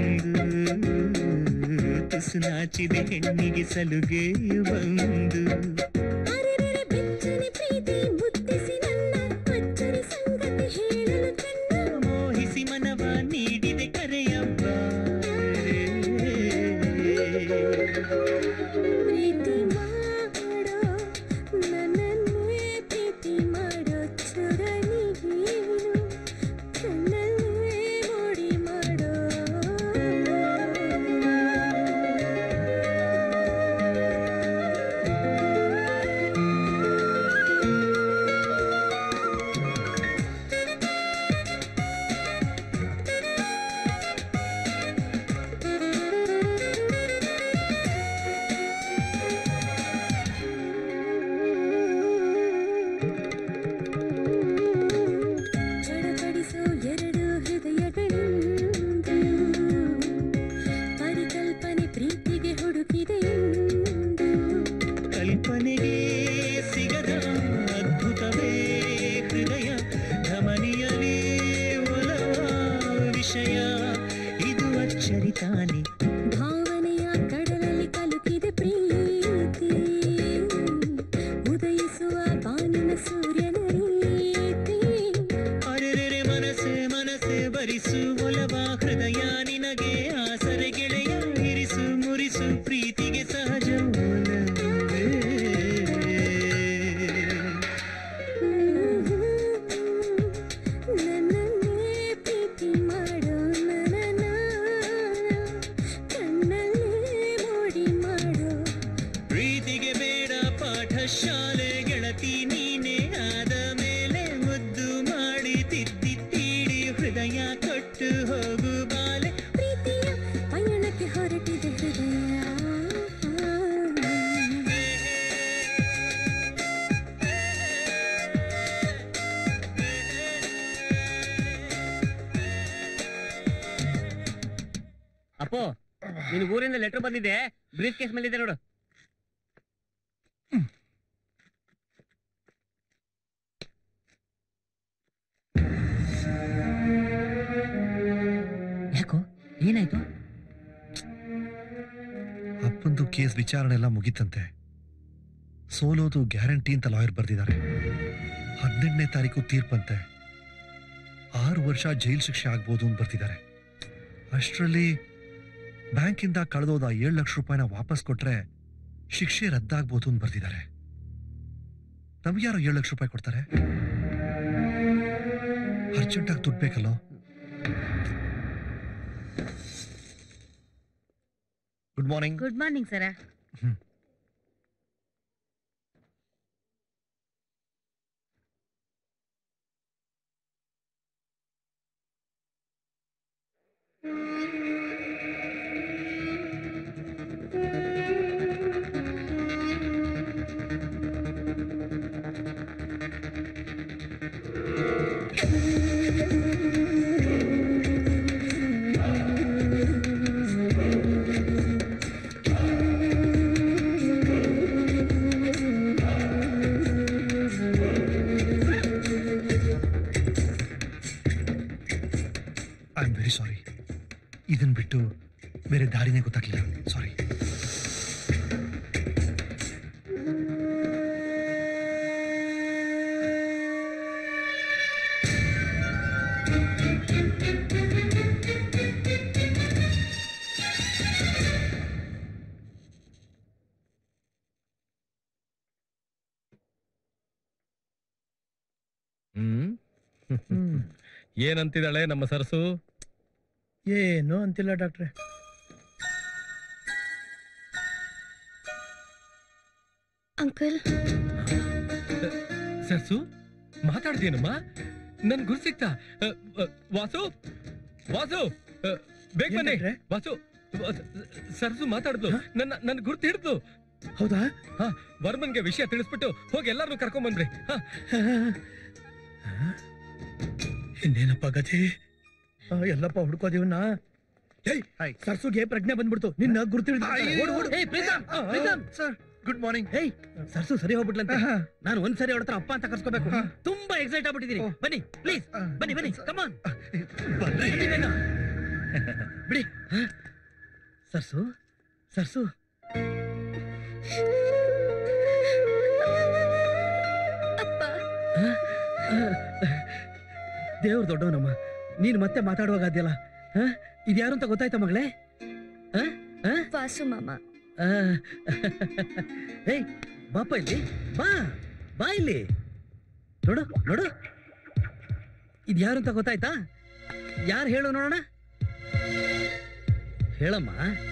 [SPEAKER 14] ತುಸು ನಾಚಿದೆ ಹೆಣ್ಣಿಗೆ ಸಲುಗೆ ಒಂದು ಮೋಹಿಸಿ ಮನವ ನೀಡಿದೆ ಕರೆಯಬ್ಬ
[SPEAKER 11] ಚಡಪಡಿಸೋ ಎರಡು ಹೃದಯಗಳಿಂದು ಪರಿಕಲ್ಪನೆ ಪ್ರೀತಿಗೆ ಹುಡುಕಿದೆ ಎಂದು
[SPEAKER 14] ಕಲ್ಪನೆಗೆ ಸಿಗದ ಅದ್ಭುತವೇ ಹೃದಯ ಧಮನಿಯಲಿ ಒಲವ ವಿಷಯ ಇದು ಅಚ್ಚರಿ ತಾನೆ
[SPEAKER 11] ಭಾವನೆಯ ಕಡಲಲ್ಲಿ ಕಲುಕಿದೆ ಪ್ರೀತಿ ಉದಯಿಸುವ ಬಾನಿನ ಸೂರ್ಯನ ರೀತಿ
[SPEAKER 14] ಅರೆರೆ ಮನಸ್ಸೆ ಮನಸ್ಸೆ ಬರಿಸು ಒಲವ ಹೃದಯ ನಿನಗೆ ಆಸರೆ ಗೆಳೆಯ ಇರಿಸು ಮುರಿಸು ಪ್ರೀತಿಗೆ ಸಹಜ ಒಲವೇ.
[SPEAKER 11] ನನ್ನನ್ನೇ
[SPEAKER 14] ಹೃದಯ ಕೊಟ್ಟು ಹೋಗು ಬಾಲೆ
[SPEAKER 11] ಪ್ರೀತಿಯ ಪಯಣಕ್ಕೆ ಹೊರಟಿದೆ ಹೃದಯ
[SPEAKER 6] ಅಪ್ಪೋ ನಿನ್ ಊರಿಂದ ಲೆಟರ್ ಬಂದಿದೆ ಬ್ರೀಫ್ ಕೇಸ್ ಮೇಲೆ ಇದೆ ನೋಡು ಯಾಕೋ ಏನಾಯ್ತು
[SPEAKER 3] ಅಪ್ಪಂದು ಕೇಸ್ ವಿಚಾರಣೆ ಎಲ್ಲ ಮುಗೀತಂತೆ ಸೋಲೋದು ಗ್ಯಾರಂಟಿ ಅಂತ ಲಾಯರ್ ಬರ್ದಿದ್ದಾರೆ ಹದಿನೆಂಟನೇ ತಾರೀಕು ತೀರ್ಪಂತೆ ಆರು ವರ್ಷ ಜೈಲ್ ಶಿಕ್ಷೆ ಆಗ್ಬೋದು ಅಂತ ಬರ್ತಿದ್ದಾರೆ ಅಷ್ಟರಲ್ಲಿ ಬ್ಯಾಂಕಿಂದ ಕಳೆದೋದ ಏಳು ಲಕ್ಷ ರೂಪಾಯಿನ ವಾಪಸ್ ಕೊಟ್ರೆ ಶಿಕ್ಷೆ ರದ್ದಾಗ್ಬೋದು ಅಂತ ಬರ್ತಿದ್ದಾರೆ ನಮ್ಗೆ ಯಾರೋ ಏಳು ಲಕ್ಷ ರೂಪಾಯಿ ಕೊಡ್ತಾರೆ ಅರ್ಜೆಂಟಾಗಿ ದುಡ್ಡು ಬೇಕಲ್ಲೋ good morning
[SPEAKER 12] good morning sir
[SPEAKER 3] I am very sorry ಇದನ್ ಬಿಟ್ಟು ಬೇರೆ ದಾರಿನೇ ಗೊತ್ತಾಗ್ಲಿಲ್ಲ ಸಾರಿ
[SPEAKER 9] ಹ್ಮ್ ಏನಂತಿದ್ದಾಳೆ ನಮ್ಮ ಸರಸು
[SPEAKER 10] ಏನು ಅಂತಿಲ್ಲ ಡಾಕ್ಟ್ರೆ
[SPEAKER 2] ಅಂಕಲ್
[SPEAKER 9] ಸರ್ಸು ಮಾತಾಡ್ತೀನಮ್ಮ ನನ್ ಗುರು ಸಿಕ್ತಾ ಅ, ಅ, ವಾಸು ವಾಸು ಅ, ಬೇಗ ಬನ್ನಿ ವಾಸು ವ- ಸರ್ಸು ಮಾತಾಡ್ದು ನನ್ನ ನನ್ ಗುರ್ತು ಹಿಡ್ದು
[SPEAKER 10] ಹೌದಾ
[SPEAKER 9] ಹಾ ವರ್ಮನ್ಗೆ ವಿಷಯ ತಿಳಿಸ್ಬಿಟ್ಟು ಹೋಗಿ ಎಲ್ಲಾರನ್ನೂ ಕರ್ಕೊಂಡ್ ಬಂದ್ರಿ ಹಾ
[SPEAKER 10] ಇನ್ನೇನಪ್ಪ ಗತಿ ಆ, ಎಲ್ಲಪ್ಪ ಹುಡ್ಕೋದಿವನ್ನ ಏಯ್ ಸರ್ಸುಗೆ ಪ್ರಜ್ಞೆ ಬಂದ್ಬಿಡ್ತು ನಿನ್ನ ಗುರ್ತಿಳಿದ
[SPEAKER 3] ಸರ್ ಗುಡ್ ಮಾರ್ನಿಂಗ್
[SPEAKER 10] ಏಯ್ ಸರ್ಸು ಸರಿ ಹೋಗ್ಬಿಟ್ಲಂತೆ ನಾನು ಒಂದ್ ಸರಿ ಹೊಡ್ತಾರೆ ಅಪ್ಪ ಅಂತ ಕರ್ಸ್ಕೋಬೇಕು ತುಂಬಾ ಎಕ್ಸೈಟ್ ಆಗ್ಬಿಟ್ಟಿದೀನಿ ಬನ್ನಿ ಪ್ಲೀಸ್ ಬನ್ನಿ ಬನ್ನಿ ಕಮಾನ್ ಬಿಡಿ ಹ? ಸರ್ಸು ಸರ್ಸು ದೇವ್ರ ದೊಡ್ಡವನಮ್ಮ ನೀನು ಮತ್ತೆ ಮಾತಾಡುವಾಗ ಅದ್ಯಲ್ಲ ಇದ್ಯಾರು ಅಂತ ಗೊತ್ತಾಯ್ತಾ ಮಗಳೇ ಹ? ಹ?
[SPEAKER 2] ವಾಸು ಮಾಮ
[SPEAKER 10] ಆ, ಏಯ್ ಬಾಪ ಇಲ್ಲಿ ಬಾ ಬಾ ಇಲ್ಲಿ ನೋಡು ನೋಡು ಇದ್ಯಾರು ಅಂತ ಗೊತ್ತಾಯ್ತಾ ಯಾರು ಹೇಳು ನೋಡೋಣ ಹೇಳಮ್ಮ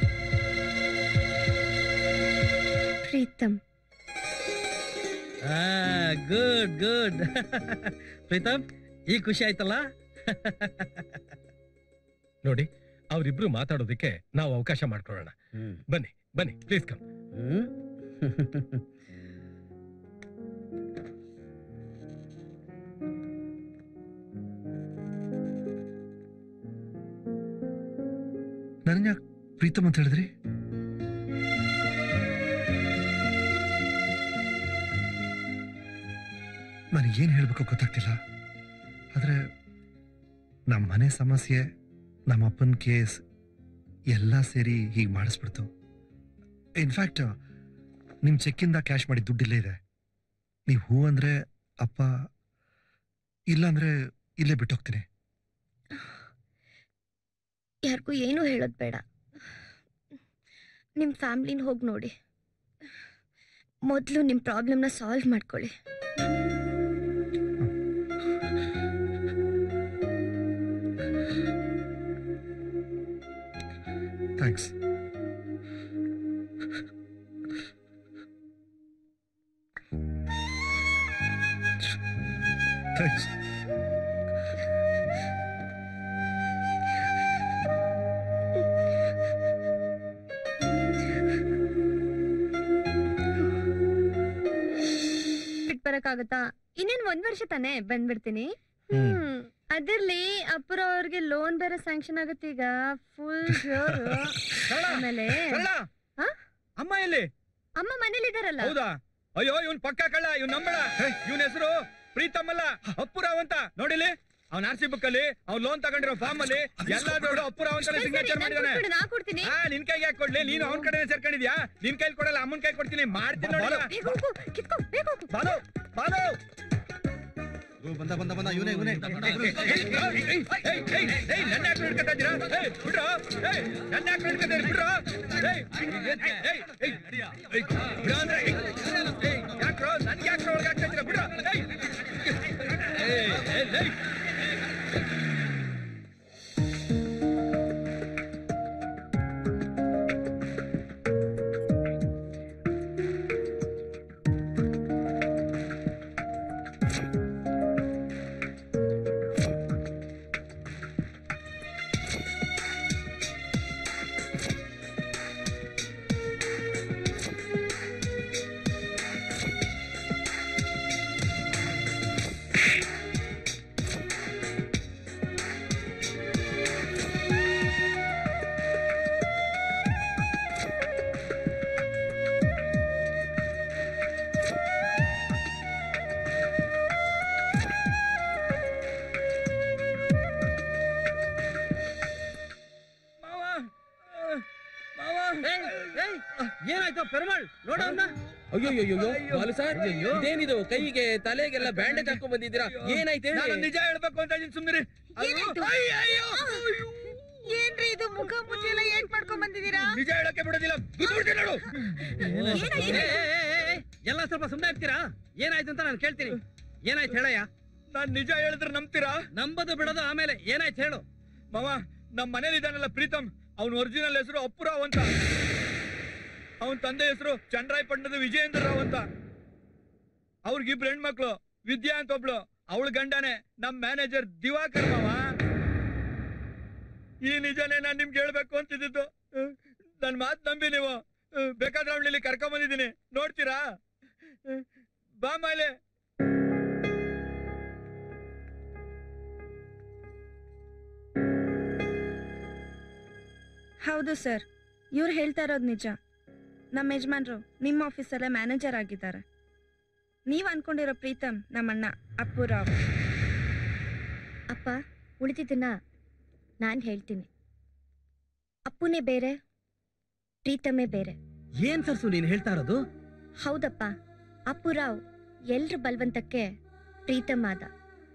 [SPEAKER 2] ಪ್ರೀತಮ್
[SPEAKER 10] ಗುಡ್ ಗುಡ್ ಪ್ರೀತಮ್ ಈ ಖುಷಿ ಆಯ್ತಲ್ಲ
[SPEAKER 9] ನೋಡಿ ಅವ್ರಿಬ್ರು ಮಾತಾಡೋದಕ್ಕೆ ನಾವು ಅವಕಾಶ ಮಾಡ್ಕೊಳ್ಳೋಣ ಬನ್ನಿ ಬನ್ನಿ ಪ್ಲೀಸ್ ಕಮ್
[SPEAKER 10] ಹ್ಮ್
[SPEAKER 3] ನನ್ನ ಪ್ರೀತಮ್ ಅಂತ ಹೇಳಿದ್ರಿ ನನಗೇನು ಹೇಳ್ಬೇಕು ಗೊತ್ತಾಗ್ತಿಲ್ಲ ಆದ್ರೆ ನಮ್ಮ ಮನೆ ಸಮಸ್ಯೆ ನಮ್ಮ ಅಪ್ಪನ ಕೇಸ್ ಎಲ್ಲ ಸೇರಿ ಹೀಗೆ ಮಾಡಿಸ್ಬಿಡ್ತು ಇನ್ಫ್ಯಾಕ್ಟ್ ನಿಮ್ಮ ಚೆಕ್ಕಿಂದ ಕ್ಯಾಶ್ ಮಾಡಿ ದುಡ್ಡಿಲ್ಲೇ ಇದೆ ನೀವು ಹೂ ಅಂದ್ರೆ ಅಪ್ಪ ಇಲ್ಲ ಅಂದ್ರೆ ಇಲ್ಲೇ ಬಿಟ್ಟೋಗ್ತೀನಿ
[SPEAKER 2] ಯಾರಿಗೂ ಏನೂ ಹೇಳೋದು ಬೇಡ ನಿಮ್ಮ ಫ್ಯಾಮ್ಲಿನ ಹೋಗಿ ನೋಡಿ ಮೊದಲು ನಿಮ್ಮ ಪ್ರಾಬ್ಲಮ್ನ ಸಾಲ್ವ್ ಮಾಡ್ಕೊಳ್ಳಿ
[SPEAKER 3] ಥ್ಯಾಂಕ್ಸ್ ಥ್ಯಾಂಕ್ಸ್
[SPEAKER 2] ಮಾಡಕ್ಕಾಗತ್ತಾ ಇನ್ನೇನ್ ಒಂದ್ ವರ್ಷ ತಾನೇ ಬಂದ್ಬಿಡ್ತೀನಿ ಹ್ಮ್ ಅದಿರ್ಲಿ ಅಪ್ಪುರ ಅವ್ರಿಗೆ ಲೋನ್ ಬೇರೆ ಸ್ಯಾಂಕ್ಷನ್ ಆಗತ್ತೆ ಈಗ ಫುಲ್ ಜೋರು ಆಮೇಲೆ
[SPEAKER 13] ಸರಳ
[SPEAKER 2] ಹಾ?
[SPEAKER 13] ಅಮ್ಮ ಎಲ್ಲಿ
[SPEAKER 2] ಅಮ್ಮ ಮನೇಲಿ ಇದಾರಲ್ಲ
[SPEAKER 13] ಹೌದಾ ಅಯ್ಯೋ ಇವ್ನ್ ಪಕ್ಕ ಕಳ್ಳ ಇವ್ನ್ ನಂಬಳ ಇವ್ನ ಹೆಸರು ಪ್ರೀತಮ್ ಅಲ್ಲ ಅಪ್ಪುರಾವ್ ಅಂತ ನೋಡಿಲಿ ಅವ್ನ ಆರ್ ಸಿ ಬುಕ್ ಅಲ್ಲಿ ಅವ್ನ್ ಲೋನ್ ತಗೊಂಡಿರೋ ಫಾರ್ಮ್ ಅಲ್ಲಿ ಎಲ್ಲ ನೋಡು ಅಪ್ಪುರಾವ್ ಅಂತ
[SPEAKER 2] ಸರಿ, ಸರಿ,
[SPEAKER 13] ಸಿಗ್ನೇಚರ್
[SPEAKER 2] ನನ್
[SPEAKER 13] ಮಾಡಿದಾನೆ
[SPEAKER 2] ಕೊಟ್ಬಿಡು, ನಾ ಕೊಡ್ತೀನಿ
[SPEAKER 13] ಆ ನಿನ್ ಕೈಗೆ ಯಾಕೆ ಕೊಡ್ಲಿ ನೀನು ಅವ್ನ ಕಡೆ ಸೇರ್ಕೊಂಡಿದ್ಯಾ ನಿನ್ ಕೈಲಿ ಕೊಡಲ್ಲ ಅಮ್ಮನ್ ಕೈ ಕೊಡ್ತೀನಿ ಮಾಡ್ತೀನಿ ನೋಡಿ
[SPEAKER 2] ಬೇಗ ಹೋಗು ಕಿತ್ಕೋ ಬೇಗ ಹೋಗು
[SPEAKER 3] ಬಾಲು ಬಾಲು ಬಂದ ಬಂದ ಬಂದ ಇವನೇ ಇವನೇ
[SPEAKER 13] ನನ್ನ ಯಾಕೆ ಹಿಡ್ಕೊತಾ ಇದ್ದೀರಾ ಏಯ್, ಬಿಡ್ರೋ ಏಯ್, ನನ್ನ ಯಾಕೆ ಹಿಡ್ಕೊತಾ ಇದ್ದೀರಿ? ಬಿಡ್ರೋ ಏಯ್, ಏಯ್, ಏಯ್, ಏಯ್, ಏಯ್, ಬಿಡ್ರೋ ಅಂದ್ರೆ ಏಯ್, ಏಯ್, ಯಾಕ್ರೋ ನನ್ಗೆ ಯಾಕ್ರೋ ಒಳಗೆ ಹಾಕ್ತಾ ಇದ್ದೀರಾ? ಬಿಡ್ರೋ ಏಯ್, ಏಯ್, ಏಯ್, ಏಯ್.
[SPEAKER 10] ಏನಾಯ್ತು ಪೆರುಮಾಳ್ ನೋಡೋಣ
[SPEAKER 15] ಅಯ್ಯೋ ಬಾಲು ಸರ್ ಇದೇನಿದು ಕೈಗೆ ತಲೆಗೆಲ್ಲ ಬ್ಯಾಂಡೇಜ್ ಹಾಕೊಂಡ್ ಬಂದಿದ್ದೀರಾ ಏನಾಯ್ತು ಹೇಳಿ
[SPEAKER 13] ನಾನು ನಿಜ ಹೇಳ್ಬೇಕು ಅಂತ ಇದೀನಿ ಸುಮ್ನಿರಿ
[SPEAKER 12] ಏನಾಯ್ತು? ಏನ್ರಿ ಇದು ಮುಖ ಮುಚ್ಚಿ ಎಲ್ಲ ಏನ್ ಮಾಡ್ಕೊಂಡ್ ಬಂದಿದ್ದೀರಾ
[SPEAKER 13] ನಿಜ ಹೇಳಕ್ಕೆ ಬಿಡೋದಿಲ್ಲ ಬಿದ್ಬಿಡ್ತೀನಿ ನೋಡು
[SPEAKER 10] ಎಲ್ಲ ಸ್ವಲ್ಪ ಸುಮ್ಮನೆ ಇರ್ತೀರಾ ಏನಾಯ್ತು ಅಂತ ನಾನು ಕೇಳ್ತೀನಿ ಏನಾಯ್ತು ಹೇಳಯ್ಯ
[SPEAKER 13] ನಾನ್ ನಿಜ ಹೇಳಿದ್ರೆ ನಂಬ್ತೀರಾ
[SPEAKER 10] ನಂಬದು ಬಿಡೋದು ಆಮೇಲೆ ಏನಾಯ್ತು ಹೇಳು
[SPEAKER 13] ಮಾವ ನಮ್ ಮನೇಲಿ ಇದಾನಲ್ಲ ಪ್ರೀತಮ್ ಅವ್ನ ಒರಿಜಿನಲ್ ಹೆಸರು ಅಪ್ಪುರಾವ್ ಅಂತ ಅವನ್ ತಂದೆ ಹೆಸರು ಚಂದ್ರಾಯಪಟ್ಟಣದ ವಿಜಯೇಂದ್ರ ರಾವ್ ಅಂತ ಅವ್ರಿಗಿಬ್ರು ಹೆಣ್ಮಕ್ಳು ವಿದ್ಯಾ ಅಂತ ಒಬ್ಳು ಅವಳ ಗಂಡನೇ ನಮ್ ಮ್ಯಾನೇಜರ್ ದಿವಾಕರ್ ಮಾವ ಈ ನಿಜನೇ ನಾನ್ ನಿಮ್ಗೆ ಹೇಳ್ಬೇಕು ಅಂತಿದ್ದು ನನ್ ಮಾತ್ ನಂಬಿ ನೀವು ಅಹ್, ಬೇಕಾದ್ರೆ ಅವಳಲ್ಲಿ ಕರ್ಕೊಂಡ್ ಬಂದಿದ್ದೀನಿ ನೋಡ್ತೀರಾ ಅಹ್, ಬಾ ಮಾಲೆ
[SPEAKER 16] ಹೌದು ಸರ್ ಇವ್ರು ಹೇಳ್ತಾ ಇರೋದು ನಿಜ ನಮ್ಮ ಯಜಮಾನ್ರು ನಿಮ್ಮ ಆಫೀಸಲ್ಲೇ ಮ್ಯಾನೇಜರ್ ಆಗಿದ್ದಾರೆ ನೀವು ಅನ್ಕೊಂಡಿರೋ ಪ್ರೀತಮ್ ನಮ್ಮಣ್ಣ ಅಪ್ಪುರಾವ್
[SPEAKER 2] ಅಪ್ಪ ಉಳಿದಿದ್ದನ್ನ ನಾನು ಹೇಳ್ತೀನಿ ಅಪ್ಪುನೇ ಬೇರೆ ಪ್ರೀತಮೇ ಬೇರೆ
[SPEAKER 10] ಏನ್ ಸರ್ಸು ನೀನ್ ಹೇಳ್ತಾ ಇರೋದು
[SPEAKER 2] ಹೌದಪ್ಪ ಅಪ್ಪುರಾವ್ ಎಲ್ರ ಬಲ್ವಂತಕ್ಕೆ ಪ್ರೀತಮ್ ಆದ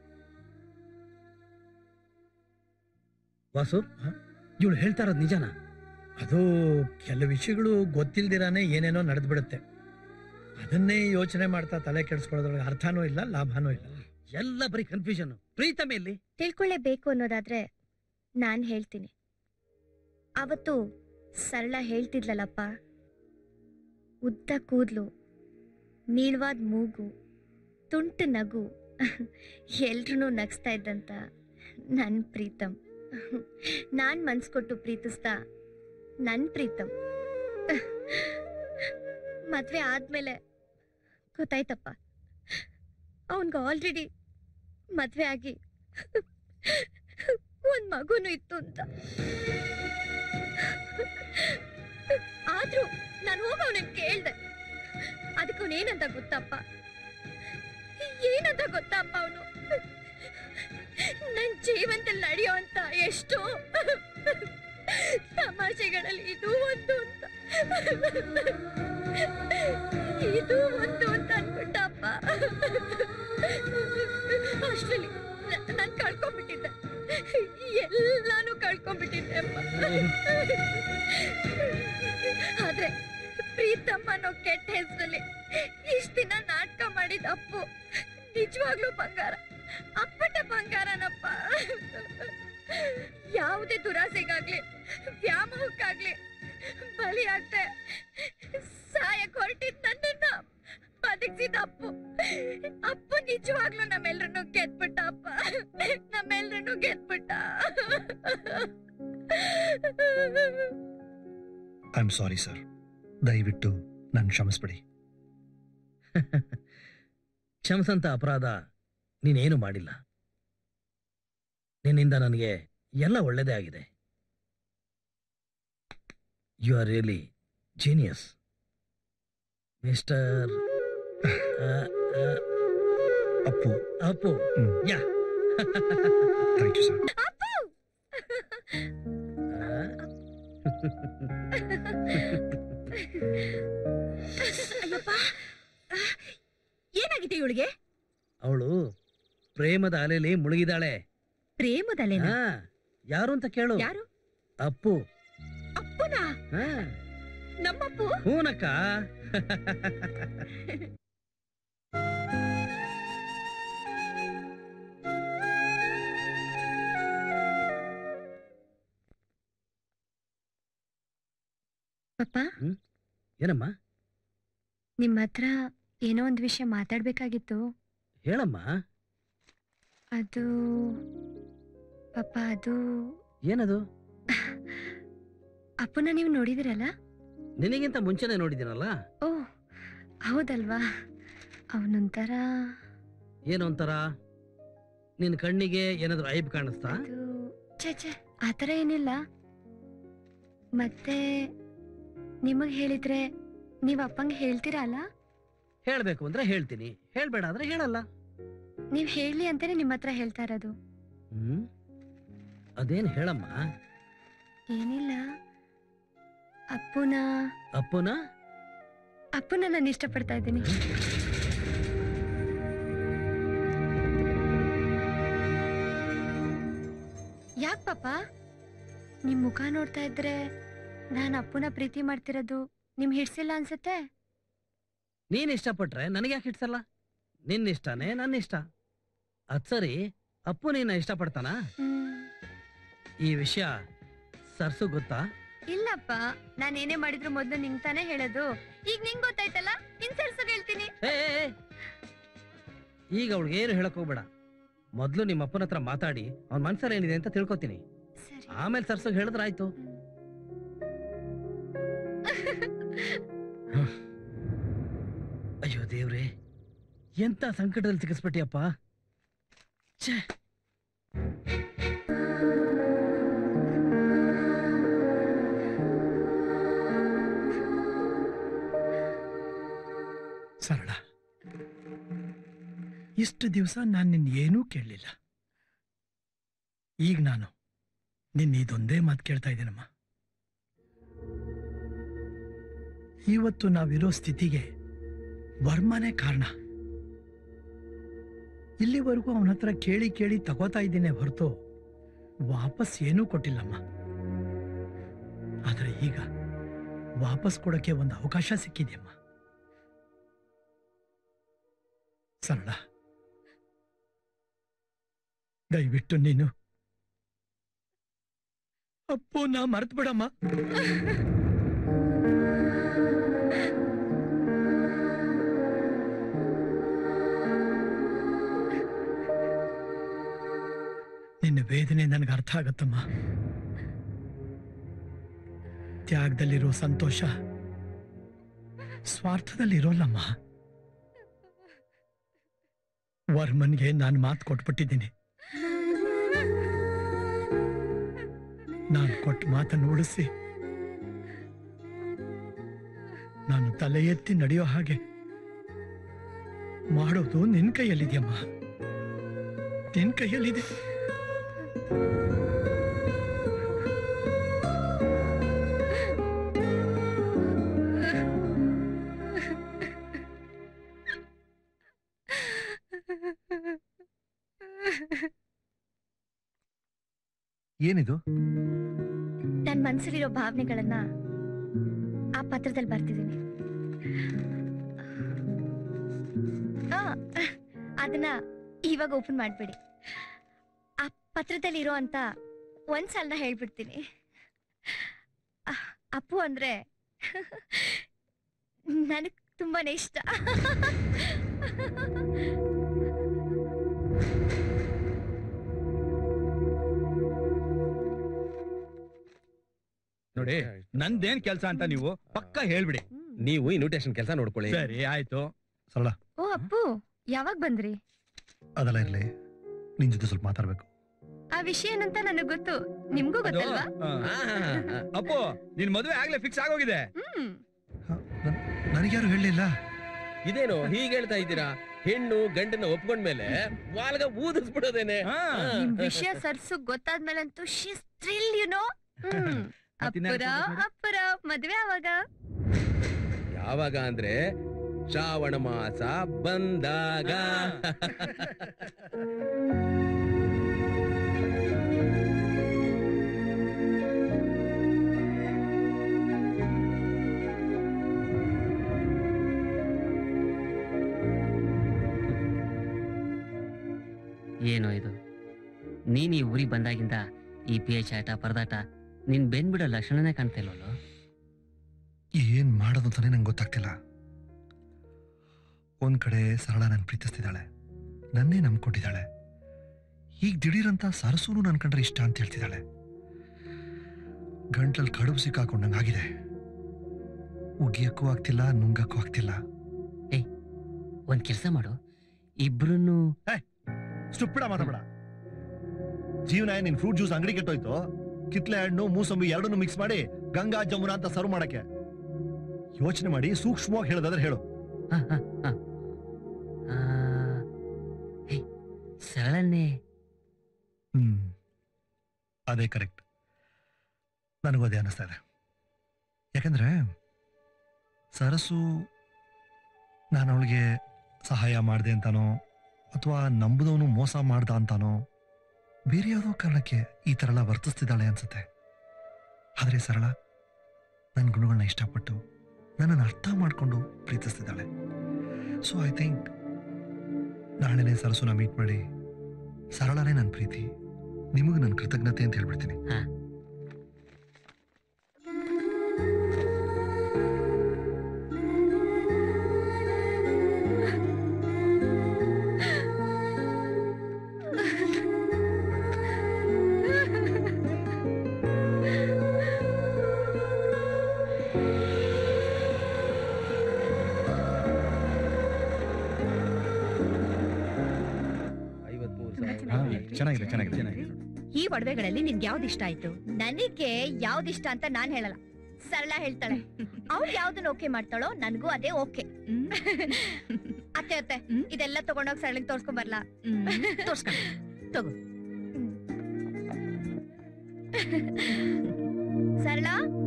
[SPEAKER 10] ವಾಸು ಇವಳು ಹೇಳ್ತಾ ಇರೋದು ನಿಜನಾ
[SPEAKER 3] ಅದು ಕೆಲವು ವಿಷಯಗಳು ಗೊತ್ತಿಲ್ದಿರಾನೆ ಏನೇನೋ ನಡೆದು ಬಿಡುತ್ತೆ ಅದನ್ನೇ ಯೋಚನೆ ಮಾಡ್ತಾ ತಲೆ ಕೆಡಿಸ್ಕೊಳ್ಳೋದ್ರೊಳಗೆ ಅರ್ಥನೂ ಇಲ್ಲ ಲಾಭನೂ ಇಲ್ಲ
[SPEAKER 10] ಎಲ್ಲ ಬರೀ ಕನ್ಫ್ಯೂಷನ್ ಪ್ರೀತಮ್ ಎಲ್ಲಿ
[SPEAKER 2] ತಿಳ್ಕೊಳ್ಳೇಬೇಕು ಅನ್ನೋದಾದ್ರೆ ನಾನು ಹೇಳ್ತೀನಿ ಅವತ್ತು ಸರಳ ಹೇಳ್ತಿದ್ಲಲ್ಲಪ್ಪ ಉದ್ದ ಕೂದಲು ನೀಳವಾದ ಮೂಗು ತುಂಟು ನಗು ಎಲ್ರೂ ನಗಿಸ್ತಾ ಇದ್ದಂತ ನನ್ನ ಪ್ರೀತಮ್ ನಾನು ಮನ್ಸು ಕೊಟ್ಟು ಪ್ರೀತಿಸ್ತಾ ನನ್ನ ಪ್ರೀತಮ್ ಮದ್ವೆ ಆದ್ಮೇಲೆ ಗೊತ್ತಾಯ್ತಪ್ಪ ಅವನ್ಗೆ ಆಲ್ರೆಡಿ ಮದ್ವೆ ಆಗಿ ಒಂದ್ ಮಗುನು ಇತ್ತು ಅಂತ ಆದ್ರೂ ನಾನು ಹೋಗ ಅವನನ್ನ ಕೇಳ್ದೆ ಅದಕ್ಕೆ ಅವನೇನಂತ ಗೊತ್ತಪ್ಪ ಏನಂತ ಗೊತ್ತಪ್ಪ ಅವನು ನನ್ ಜೀವನದಲ್ಲಿ ನಡೆಯೋ ಅಂತ ಎಷ್ಟೋ ತಮಾಷೆಗಳಲ್ಲಿ ಇದು ಒಂದು ಅಂತ ಇದು ಒಂದು ಅಂತ ಅನ್ಬಿಟ್ಟಪ್ಪ ಅಷ್ಟರಲ್ಲಿ ನಾನು ಕಳ್ಕೊಂಡ್ಬಿಟ್ಟಿದ್ದೆ ಎಲ್ಲಾನು ಕಳ್ಕೊಂಡ್ಬಿಟ್ಟಿದ್ದೆ ಅಪ್ಪ ಆದ್ರೆ ಪ್ರೀತಮ್ಮ ಅನ್ನೋ ಕೆಟ್ಟ ಹೆಸರಲ್ಲಿ ಇಷ್ಟ ದಿನ ನಾಟಕ ಮಾಡಿದ ಅಪ್ಪು ನಿಜವಾಗ್ಲೂ ಬಂಗಾರ ಅಪ್ಪಟ ಬಂಗಾರನಪ್ಪ ಯಾವುದೇ ದುರಾಸೆಗಾಗ್ಲಿ ವ್ಯಾಮೋಹಕ್ಕಾಗ್ಲಿ ಬಲಿ ಆಗ್ದೆ ಸಾಯಕ್ ಹೊರಟಿದ್ ನನ್ನನ್ನ ಬದುಕ್ಸಿದ ಅಪ್ಪು ಅಪ್ಪು ನಿಜವಾಗ್ಲೂ ನಮ್ಮೆಲ್ರನ್ನು ಗೆದ್ಬಿಟ್ಟ ಅಪ್ಪ ನಮ್ಮೆಲ್ರನ್ನು ಗೆದ್ಬಿಟ್ಟ
[SPEAKER 3] ಐ ಆಮ್ ಸಾರಿ ಸರ್ ದಯವಿಟ್ಟು ನನ್ನ ಕ್ಷಮಿಸ್ಬಿಡಿ
[SPEAKER 10] ಕ್ಷಮಿಸಂತ ಅಪರಾಧ ನೀನೇನು ಮಾಡಿಲ್ಲ ನಿನ್ನಿಂದ ನನಗೆ ಎಲ್ಲ ಒಳ್ಳೆಯದೇ ಆಗಿದೆ you are really genius mister
[SPEAKER 3] Appu
[SPEAKER 10] Appu yeah
[SPEAKER 3] thank you sir
[SPEAKER 8] ಅಯ್ಯಪ್ಪ ಏನಾಗಿದೆ ಇವಳಿಗೆ
[SPEAKER 10] ಅವಳು ಪ್ರೇಮದ ಅಲೆಯಲ್ಲಿ ಮುಳುಗಿದಾಳೆ
[SPEAKER 8] ಪ್ರೇಮದಲ್ಲೇ
[SPEAKER 10] ಹಾ ಯಾರು ಅಂತ ಕೇಳು
[SPEAKER 8] ಯಾರು
[SPEAKER 10] ಅಪ್ಪು
[SPEAKER 8] ಅಪ್ಪನ
[SPEAKER 10] ಹಾ
[SPEAKER 8] ನಮ್ಮಪ್ಪು
[SPEAKER 10] ಹೂನಕ್ಕ
[SPEAKER 2] ಪಪ್ಪ
[SPEAKER 10] ಏನಮ್ಮ
[SPEAKER 2] ನಿಮ್ಮ ಹತ್ರ ಏನೋ ಒಂದು ವಿಷಯ ಮಾತಾಡ್ಬೇಕಾಗಿತ್ತು
[SPEAKER 10] ಹೇಳಮ್ಮ
[SPEAKER 2] ಅದು ಪಪ್ಪ ಅದು
[SPEAKER 10] ಏನದು
[SPEAKER 2] ಅಪ್ಪನ ನೀವು ನೋಡಿದಿರಲ್ಲ
[SPEAKER 10] ನಿನಗಿಂತ ಮುಂಚೆನೆ ನೋಡಿದ್ದೀನಲ್ಲ
[SPEAKER 2] ಓ ಹೌದಲ್ವಾ ಅವನೊಂಥರ
[SPEAKER 10] ಏನು ಒಂಥರ ನಿನ್ನ ಕಣ್ಣಿಗೆ ಏನಾದ್ರು ಐಬ್ ಕಾಣಿಸ್ತಾ
[SPEAKER 2] ಛೇ ಛೇ ಆ ಥರ ಏನಿಲ್ಲ ಮತ್ತೆ ನಿಮಗೆ ಹೇಳಿದ್ರೆ ನೀವು ಅಪ್ಪಂಗೆ ಹೇಳ್ತೀರಾ ಅಲ್ಲ
[SPEAKER 10] ಹೇಳ್ಬೇಕು ಅಂದ್ರೆ ಹೇಳ್ತೀನಿ ಹೇಳ್ಬೇಡ ಅಂದ್ರೆ ಹೇಳಲ್ಲ
[SPEAKER 2] ನೀವು ಹೇಳಿ ಅಂತಾನೆ ನಿಮ್ಮ ಹತ್ರ ಹೇಳ್ತಾ ಇರೋದು
[SPEAKER 10] ಹ್ಮ್ ಅದೇನ್ ಹೇಳಮ್ಮ
[SPEAKER 2] ಏನಿಲ್ಲ ಅಪ್ಪುನ
[SPEAKER 10] ಅಪ್ಪನ
[SPEAKER 2] ಅಪ್ಪನ ನಾನು ಇಷ್ಟಪಡ್ತಾ ಇದ್ದೀನಿ ಯಾಕೆ ಪಾಪ ನಿಮ್ ಮುಖ ನೋಡ್ತಾ ಇದ್ರೆ ನಾನು ಅಪ್ಪನ ಪ್ರೀತಿ ಮಾಡ್ತಿರೋದು ನಿಮ್ ಹಿಡ್ಸಿಲ್ಲ ಅನ್ಸುತ್ತೆ
[SPEAKER 10] ನೀನ್ ಇಷ್ಟಪಟ್ರೆ ನನಗೆ ಯಾಕೆ ಇಡ್ಸಲ್ಲ ನಿನ್ನ ಇಷ್ಟನೇ ನನ್ನ ಇಷ್ಟ ಅದ್ ಸರಿ ಅಪ್ಪು ನೀನ ಇಷ್ಟಪಡ್ತಾನ ಈ ವಿಷಯ ಸರ್ಸು ಗೊತ್ತಾ
[SPEAKER 2] ಇಲ್ಲಪ್ಪ ನಾನು ಏನೇ ಮಾಡಿದ್ರು ಮೊದಲು ನಿಂಗ್ ತಾನೇ ಹೇಳೋದು ಈಗ ನಿಂಗ್ ಗೊತ್ತಾಯ್ತಲ್ಲ ಇನ್ ಸರ್ಸಗ್ ಹೇಳ್ತೀನಿ
[SPEAKER 10] ಏ ಏ, ಏ. ಈಗ ಅವಳಿಗೆ ಏನು ಹೇಳಕ್ ಹೋಗ್ಬೇಡ ಮೊದ್ಲು ನಿಮ್ಮ ಅಪ್ಪನ ಹತ್ರ ಮಾತಾಡಿ ಅವ್ನ ಮನ್ಸಲ್ಲಿ ಏನಿದೆ ಅಂತ ತಿಳ್ಕೊತೀನಿ ಆಮೇಲೆ ಸರ್ಸಗ್ ಹೇಳಿದ್ರೆ ಆಯ್ತು ಅಯ್ಯೋ ದೇವ್ರೆ ಎಂತ ಸಂಕಟದಲ್ಲಿ ಸಿಕ್ಕಿಸ್ಬಿಟ್ಟಿಯಪ್ಪ ಛೇ
[SPEAKER 17] ಸರಳ ಇಷ್ಟು ದಿವಸ ನಾನು ನಿನ್ನ ಏನೂ ಕೇಳಲಿಲ್ಲ ಈಗ ನಾನು ನಿನ್ನ ಇದೊಂದೇ ಮಾತು ಕೇಳ್ತಾ ಇದ್ದೀನಮ್ಮ ಇವತ್ತು ನಾವಿರೋ ಸ್ಥಿತಿಗೆ ವರ್ಮನೇ ಕಾರಣ ಇಲ್ಲಿವರೆಗೂ ಅವನ ಹತ್ರ ಕೇಳಿ ಕೇಳಿ ತಗೋತಾ ಇದ್ದೇನೆ ಹೊರತು ವಾಪಸ್ ಏನೂ ಕೊಟ್ಟಿಲ್ಲಮ್ಮ ಆದರೆ ಈಗ ವಾಪಸ್ ಕೊಡಕ್ಕೆ ಒಂದು ಅವಕಾಶ ಸಿಕ್ಕಿದೆಯಮ್ಮ ಸರಳ ದಯವಿಟ್ಟು ನೀನು ಅಪ್ಪು ನಾ ಮರ್ತು ಬಿಡಮ್ಮ ನಿನ್ನ ವೇದನೆ ನನಗೆ ಅರ್ಥ ಆಗತ್ತಮ್ಮ ತ್ಯಾಗದಲ್ಲಿರೋ ಸಂತೋಷ ಸ್ವಾರ್ಥದಲ್ಲಿರೋಲ್ಲಮ್ಮ ವರ್ಮನ್ಗೆ ನಾನು ಮಾತು ಕೊಟ್ಬಿಟ್ಟಿದ್ದೀನಿ ನಾನು ಕೊಟ್ಟ ಮಾತನ್ನು ಉಳಿಸಿ ನಾನು ತಲೆ ಎತ್ತಿ ನಡೆಯೋ ಹಾಗೆ ಮಾಡೋದು ನಿನ್ ಕೈಯಲ್ಲಿದೆಯಮ್ಮ ನಿನ್ ಕೈಯಲ್ಲಿದೆ
[SPEAKER 3] ಏನಿದು
[SPEAKER 2] ನನ್ ಮನ್ಸಲ್ಲಿರೋ ಭಾವನೆಗಳನ್ನ ಆ ಪತ್ರದಲ್ಲಿ ಬರ್ತಿದ್ದೀನಿ ಆ, ಅದನ್ನ ಇವಾಗ ಓಪನ್ ಮಾಡ್ಬೇಡಿ ಆ ಪತ್ರದಲ್ಲಿ ಇರೋ ಅಂತ ಒಂದ್ ಸಲನ ಹೇಳ್ಬಿಡ್ತೀನಿ ಆ, ಅಪ್ಪು ಅಂದ್ರೆ ನನಗ್ ತುಂಬಾನೇ ಇಷ್ಟ
[SPEAKER 13] ನೋಡಿ ನಂದೇನ್ ಕೆಲಸ ಅಂತ ನೀವು ಪಕ್ಕ ಹೇಳ್ಬಿಡಿ
[SPEAKER 15] ನೀವು ಇನ್ವಿಟೇಷನ್ ಕೆಲಸ ನೋಡ್ಕೊಳ್ಳಿ
[SPEAKER 13] ಸರಿ ಆಯ್ತು
[SPEAKER 3] ಸರಳ
[SPEAKER 2] ಓ ಅಪ್ಪು ಯಾವಾಗ ಬಂದ್ರಿ
[SPEAKER 3] ಅದೆಲ್ಲ ಇರ್ಲಿ ನಿನ್ ಜೊತೆ ಸ್ವಲ್ಪ ಮಾತಾಡ್ಬೇಕು
[SPEAKER 2] ಆ ವಿಷಯ ಏನಂತ ನನಗ್ ಗೊತ್ತು ನಿಮ್ಗೂ ಗೊತ್ತಲ್ವಾ
[SPEAKER 13] ಅಪ್ಪು ನಿನ್ ಮದುವೆ ಆಗ್ಲೇ ಫಿಕ್ಸ್ ಆಗೋಗಿದೆ
[SPEAKER 2] ಹ್ಮ್
[SPEAKER 3] ನನಗ್ಯಾರು ಹೇಳಲಿಲ್ಲ
[SPEAKER 15] ಇದೇನು ಹೀಗೆ ಹೇಳ್ತಾ ಇದ್ದೀರಾ ಹೆಣ್ಣು ಗಂಡನ ಒಪ್ಕೊಂಡ್ಮೇಲೆ ವಾಲ್ಗ ಊದಿಸ್ಬಿಡೋದೇನೆ
[SPEAKER 2] ನಿಮ್ ವಿಷಯ ಸರ್ಸು ಗೊತ್ತಾದ್ಮೇಲಂತೂ she's thrill you know hmm ಅಪ್ಪುರ ಅಪ್ಪುರ ಮದ್ವೆ ಅವಾಗ
[SPEAKER 15] ಯಾವಾಗ ಅಂದ್ರೆ ಶ್ರಾವಣ ಮಾಸ ಬಂದಾಗ
[SPEAKER 6] ಏನೋ ಇದು ನೀನ್ ಈ ಊರಿಗೆ ಬಂದಾಗಿಂದ ಈ ಪಿ ಎಚ್ ಆಟ ಪರದಾಟ ನಿನ್ ಬೆನ್ ಬಿಡೋ ಲಕ್ಷಣನೇ ಕಾಣ್ತಾ ಇಲ್ವಲ್ಲೋ
[SPEAKER 3] ಏನ್ ಮಾಡೋದು ಅಂತಾನೆ ನಂಗೆ ಗೊತ್ತಾಗ್ತಿಲ್ಲ ಒಂದ್ ಕಡೆ ಸರಳ ನನ್ ಪ್ರೀತಿಸ್ತಿದ್ದಾಳೆ ನನ್ನೇ ನಂಬ್ಕೊಂಡಿದ್ದಾಳೆ ಈಗ ದಿಢೀರಂತ ಸರಸೂನು ನನ್ ಕಂಡ್ರೆ ಇಷ್ಟ ಅಂತ ಹೇಳ್ತಿದ್ದಾಳೆ ಗಂಟ್ಲಲ್ಲಿ ಕಡುಬು ಸಿಕ್ಕಾಕೊಂಡಂಗಾಗಿದೆ ಉಗಿಯಕ್ಕೂ ಆಗ್ತಿಲ್ಲ ನುಂಗಕ್ಕೂ ಆಗ್ತಿಲ್ಲ
[SPEAKER 6] ಏಯ್ ಒಂದ್ ಕೆಲಸ ಮಾಡು ಇಬ್ರು
[SPEAKER 3] ಸ್ಟುಪ್ಪಿಡ ಮಾತಾಡ ಜೀವನ ನಿನ್ ಫ್ರೂಟ್ ಜ್ಯೂಸ್ ಅಂಗಡಿ ಕೆಟ್ಟೋಯ್ತು ಕಿತ್ಲೆ ಹಣ್ಣು ಮೂಸಂಬಿ ಎರಡನ್ನು ಮಿಕ್ಸ್ ಮಾಡಿ ಗಂಗಾ ಜಮುನಾ ಅಂತ ಸರ್ವ್ ಮಾಡಕ್ಕೆ ಯೋಚನೆ ಮಾಡಿ ಸೂಕ್ಷ್ಮವಾಗಿ ಹೇಳೋದಾದ್ರೆ ಹೇಳು
[SPEAKER 6] ಸರಳನ್ನೇ
[SPEAKER 3] ಹ್ಮ್ ಅದೇ ಕರೆಕ್ಟ್ ನನಗೂ ಅದೇ ಅನಿಸ್ತಾ ಇದೆ ಯಾಕಂದ್ರೆ ಸರಸು ನಾನು ಅವಳಿಗೆ ಸಹಾಯ ಮಾಡಿದೆ ಅಂತಾನೋ ಅಥವಾ ನಂಬುದವನು ಮೋಸ ಮಾಡ್ದ ಅಂತಾನೋ ಬೇರೆ ಯಾವುದೋ ಕಾರಣಕ್ಕೆ ಈ ಥರ ಎಲ್ಲ ವರ್ತಿಸ್ತಿದ್ದಾಳೆ ಅನ್ಸುತ್ತೆ ಆದರೆ ಸರಳ ನನ್ನ ಗುಣಗಳನ್ನ ಇಷ್ಟಪಟ್ಟು ನನ್ನನ್ನು ಅರ್ಥ ಮಾಡಿಕೊಂಡು ಪ್ರೀತಿಸ್ತಿದ್ದಾಳೆ ಸೊ ಐ ಥಿಂಕ್ ನಾಳೆನೇ ಸರಸುನ ಮೀಟ್ ಮಾಡಿ ಸರಳನೇ ನನ್ನ ಪ್ರೀತಿ ನಿಮಗೆ ನನ್ನ ಕೃತಜ್ಞತೆ ಅಂತ ಹೇಳ್ಬಿಡ್ತೀನಿ
[SPEAKER 1] ಚೆನ್ನಾಗಿದೆ ಚೆನ್ನಾಗಿದೆ
[SPEAKER 8] ಈ ಒಡವೆಗಳಲ್ಲಿ ನಿನ್ಗೆ ಯಾವ್ದು ಇಷ್ಟ ಆಯ್ತು
[SPEAKER 2] ನನಗೆ ಯಾವ್ದಿಷ್ಟ ಅಂತ ನಾನ್ ಹೇಳಲ್ಲ ಸರಳ ಹೇಳ್ತಾಳೆ ಅವ್ಳು ಯಾವ್ದನ್ನ ಓಕೆ ಮಾಡ್ತಾಳೋ ನನಗೂ ಅದೇ ಓಕೆ ಅತ್ತೆ ಅತ್ತೆ ಇದೆಲ್ಲ ತಗೊಂಡೋಗಿ ಸರಳಿಗೆ ತೋರ್ಸ್ಕೊಂಡ್ ಬರ್ಲಾ
[SPEAKER 8] ತೋರ್ಸ್ಕೊಂಡು ತಗೋ
[SPEAKER 2] ಸರಳ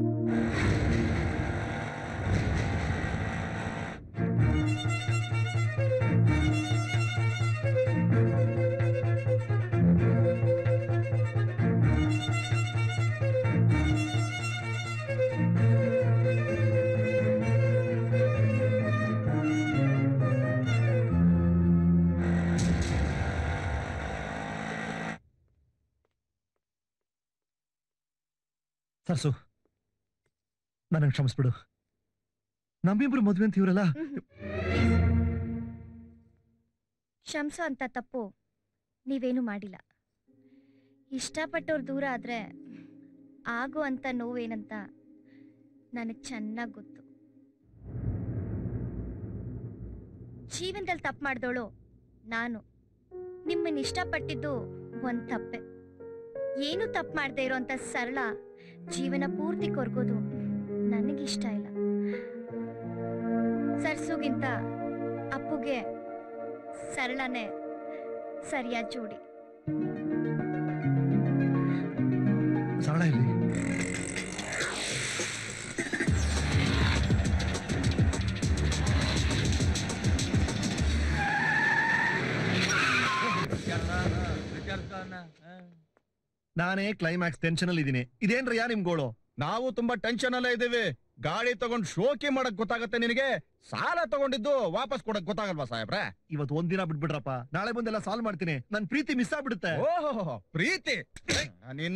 [SPEAKER 3] ಸರ್ಸು ನನಗೆ ಕ್ಷಮಿಸ್ಬಿಡು ನಮ್ಮಿಬ್ರು ಮದ್ವೆ ಅಂತ ಇವರಲ್ಲ
[SPEAKER 2] ಕ್ಷಮ್ಸೋ ಅಂತ ತಪ್ಪು ನೀವೇನು ಮಾಡಿಲ್ಲ ಇಷ್ಟಪಟ್ಟವ್ರು ದೂರ ಆದ್ರೆ ಆಗೋ ಅಂತ ನೋವೇನಂತ ನನಗೆ ಚೆನ್ನಾಗಿ ಗೊತ್ತು ಜೀವನದಲ್ಲಿ ತಪ್ಪು ಮಾಡ್ದೋಳು ನಾನು ನಿಮ್ಮನ್ನ ಇಷ್ಟಪಟ್ಟಿದ್ದು ಒಂದ್ ತಪ್ಪೆ ಏನು ತಪ್ಪು ಮಾಡದೇ ಇರೋಂಥ ಸರಳ ಜೀವನ ಪೂರ್ತಿ ಕೊರ್ಗೋದು ನನಗಿಷ್ಟ ಇಲ್ಲ ಸರ್ಸುಗಿಂತ ಅಪ್ಪುಗೆ ಸರಳನೇ ಸರಿಯಾದ ಜೋಡಿ
[SPEAKER 3] ಸರಳ ಇಲ್ಲಿ ನಾನೇ ಕ್ಲೈಮ್ಯಾಕ್ಸ್ ಟೆನ್ಷನ್ ಅಲ್ಲಿ ಇದ್ದೀನಿ ಇದೇನ್ರಯ್ಯ ನಿಮ್ ಗೋಳು
[SPEAKER 1] ನಾವು ತುಂಬಾ ಟೆನ್ಷನ್ ಅಲ್ಲೇ ಇದ್ದೀವಿ ಗಾಡಿ ತಗೊಂಡ್ ಶೋಕಿ ಮಾಡಕ್ ಗೊತ್ತಾಗತ್ತೆ ನಿನಗೆ ಸಾಲ ತಗೊಂಡಿದ್ದು ವಾಪಸ್ ಕೊಡಕ್ ಗೊತ್ತಾಗಲ್ವಾ ಸಾಹೇಬ್ರೆ
[SPEAKER 3] ಇವತ್ತು ಒಂದಿನ ಬಿಟ್ಬಿಡ್ರಪ್ಪ ನಾಳೆ ಬಂದೆಲ್ಲ ಸಾಲ್ವ್ ಮಾಡ್ತೀನಿ ನನ್ ಪ್ರೀತಿ ಮಿಸ್ ಆಗ್ಬಿಡುತ್ತೆ
[SPEAKER 1] ಓಹೋ ಪ್ರೀತಿ ನಿನ್ನ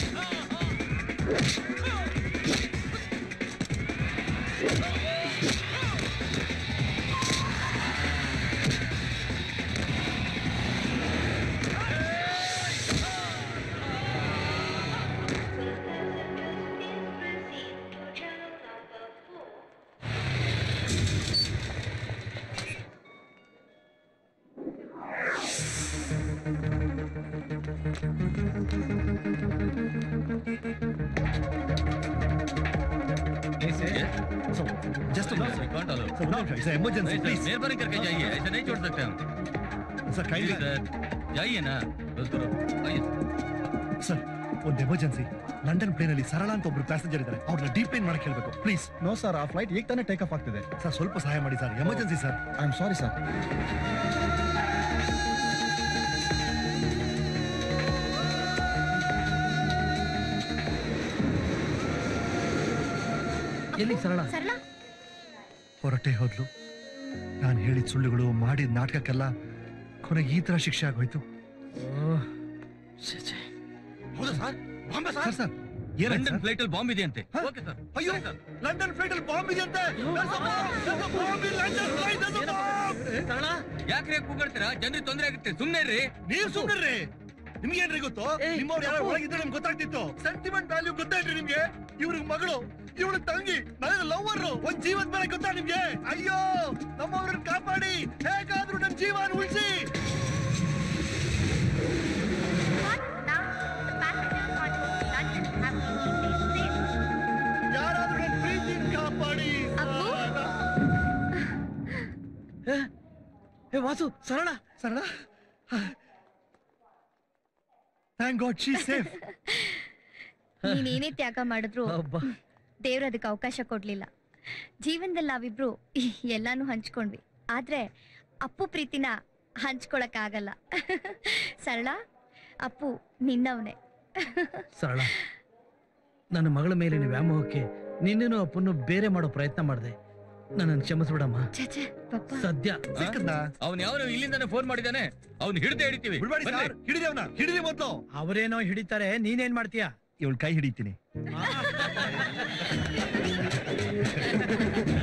[SPEAKER 14] Ah!
[SPEAKER 3] ಎಮರ್ಜೆನ್ಸಿ
[SPEAKER 7] नहीं,
[SPEAKER 3] ಪ್ಲೀಸ್
[SPEAKER 7] सर, मेहरबानी करके जाइए ऐसे नहीं छोड़ सकते हम
[SPEAKER 3] ಸರ್
[SPEAKER 7] Please,
[SPEAKER 3] ಕೈಲಿ
[SPEAKER 7] सर जाइए ना बस करो आइए
[SPEAKER 3] ಸರ್ ಒಂದು ಎಮರ್ಜೆನ್ಸಿ ಲಂಡನ್ ಪ್ಲೇನ್ ಅಲ್ಲಿ ಸರಳ ಅಂತ ಒಬ್ರು ಪ್ಯಾಸೆಂಜರ್ ಇದ್ದಾರೆ ಅವ್ರನ್ನ ಡೀಪ್ ಪ್ಲೇನ್ ಮಾಡಕ್ ಹೇಳ್ಬೇಕು ಪ್ಲೀಸ್
[SPEAKER 1] ನೋ ಸರ್ ಆ ಫ್ಲೈಟ್ ಈಗ ತಾನೇ ಟೇಕ್ ಆಫ್ ಆಗ್ತಿದೆ
[SPEAKER 3] ಸರ್ ಸ್ವಲ್ಪ ಸಹಾಯ ಮಾಡಿ sir emergency sir
[SPEAKER 1] I am sorry sir
[SPEAKER 10] ಎಲ್ಲಿ ಸರಳ
[SPEAKER 2] ಸರಳ
[SPEAKER 3] ಹೊರಟೆ ಹೋದ್ಲು ನಾನು ಹೇಳಿದ ಸುಳ್ಳುಗಳು ಮಾಡಿದ ನಾಟಕಕ್ಕೆಲ್ಲ ಕೊನೆಗೆ ಈ ತರ ಶಿಕ್ಷೆ ಆಗೋಯ್ತು ಹೌದಾ ಸರ್ ಬಾಂಬೆ ಸರ್ ಸರ್ ಏನಾಯ್ತು
[SPEAKER 7] ಲಂಡನ್
[SPEAKER 3] ಸರ್?
[SPEAKER 7] ಫ್ಲೈಟ್ ಅಲ್ಲಿ ಬಾಂಬ್ ಇದೆ ಅಂತೆ
[SPEAKER 3] ಹ?
[SPEAKER 7] ಓಕೆ ಸರ್
[SPEAKER 3] ಅಯ್ಯೋ ಲಂಡನ್ ಫ್ಲೈಟ್ ಅಲ್ಲಿ ಬಾಂಬ್ ಇದೆ ಅಂತೆ There's a bomb! There's a bomb in London flight! There's a bomb!
[SPEAKER 10] ಸರಳ
[SPEAKER 7] ಯಾಕ್ರೆ ಕೂಗಾಡ್ತೀರಾ ಜನರಿಗೆ ತೊಂದರೆ ಆಗುತ್ತೆ ಸುಮ್ನೆ ರೀ
[SPEAKER 3] ನೀವ್ ಸುಮ್ಮನೆ ನಿಮ್ಗೇನ್ರಿ ಗೊತ್ತು ನಿಮ್ಮವ್ರು ಯಾರೋ ಒಳಗಿದ್ರೆ ನಿಮ್ಗೆ ಗೊತ್ತಾಗ್ತಿತ್ತು ಸೆಂಟಿಮೆಂಟ್ ವ್ಯಾಲ್ಯೂ ಗೊತ್ತೇನ್ರಿ ನಿಮ್ಗೆ ಇವ್ರಿಗೆ ಮಗಳು ಇವಳು ತಂಗಿ ನನಗೆ ಲವರ್ ಒಂದ್ ಜೀವದ ಮೇಲೆ ಗೊತ್ತಾ ನಿಮ್ಗೆ ಅಯ್ಯೋ ನಮ್ಮವ್ರನ್ನ ಕಾಪಾಡಿ ಹೇಗಾದ್ರೂ ನಮ್ ಜೀವನ ಉಳಿಸಿ ಯಾರಾದ್ರೂ ನನ್ ಪ್ರೀತಿನ ಕಾಪಾಡಿ
[SPEAKER 10] ಏ Vasu Sarala
[SPEAKER 3] Sarala thank God she safe
[SPEAKER 2] ನೀನೇನೇ ತ್ಯಾಗ ಮಾಡಿದ್ರು
[SPEAKER 10] ಅಬ್ಬಾ.
[SPEAKER 2] ದೇವ್ರ ಅದಕ್ಕೆ ಅವಕಾಶ ಕೊಡ್ಲಿಲ್ಲ ಜೀವನದಲ್ಲಿ ನಾವಿಬ್ರು ಎಲ್ಲಾನು ಹಂಚ್ಕೊಂಡ್ವಿ ಆದ್ರೆ ಅಪ್ಪು ಪ್ರೀತಿನ ಹಂಚ್ಕೊಳಕ್ ಆಗಲ್ಲ ಸರಳ ಅಪ್ಪು ನಿನ್ನವನೇ
[SPEAKER 10] ಸರಳ ನನ್ನ ಮಗಳ ಮೇಲಿನ ವ್ಯಾಮೋಹಕ್ಕೆ ನಿನ್ನನ್ನು ಅಪ್ಪನ್ನು ಬೇರೆ ಮಾಡೋ ಪ್ರಯತ್ನ ಮಾಡಿದೆ ನನ್ನನ್ನು ಕ್ಷಮಿಸ್ಬಿಡಮ್ಮ
[SPEAKER 2] ಛೆ, ಪಪ್ಪ
[SPEAKER 10] ಸದ್ಯ
[SPEAKER 7] ಅವ್ನು ಯಾವನು ಇಲ್ಲಿಂದಾನೆ ಫೋನ್ ಮಾಡಿದಾನೆ ಅವ್ನು ಹಿಡಿದೇ ಹಿಡಿತೀವಿ
[SPEAKER 3] ಬಿಡ್ಬೇಡಿ ಸರ್ ಹಿಡಿದಿ ಅವನ ಹಿಡಿದಿ ಮೊದ್ಲು
[SPEAKER 17] ಅವರೇನೋ ಹಿಡಿತಾರೆ ನೀನೇನ್ ಮಾಡ್ತೀಯಾ
[SPEAKER 3] ಇವಳು ಕೈ ಹಿಡಿತೀನಿ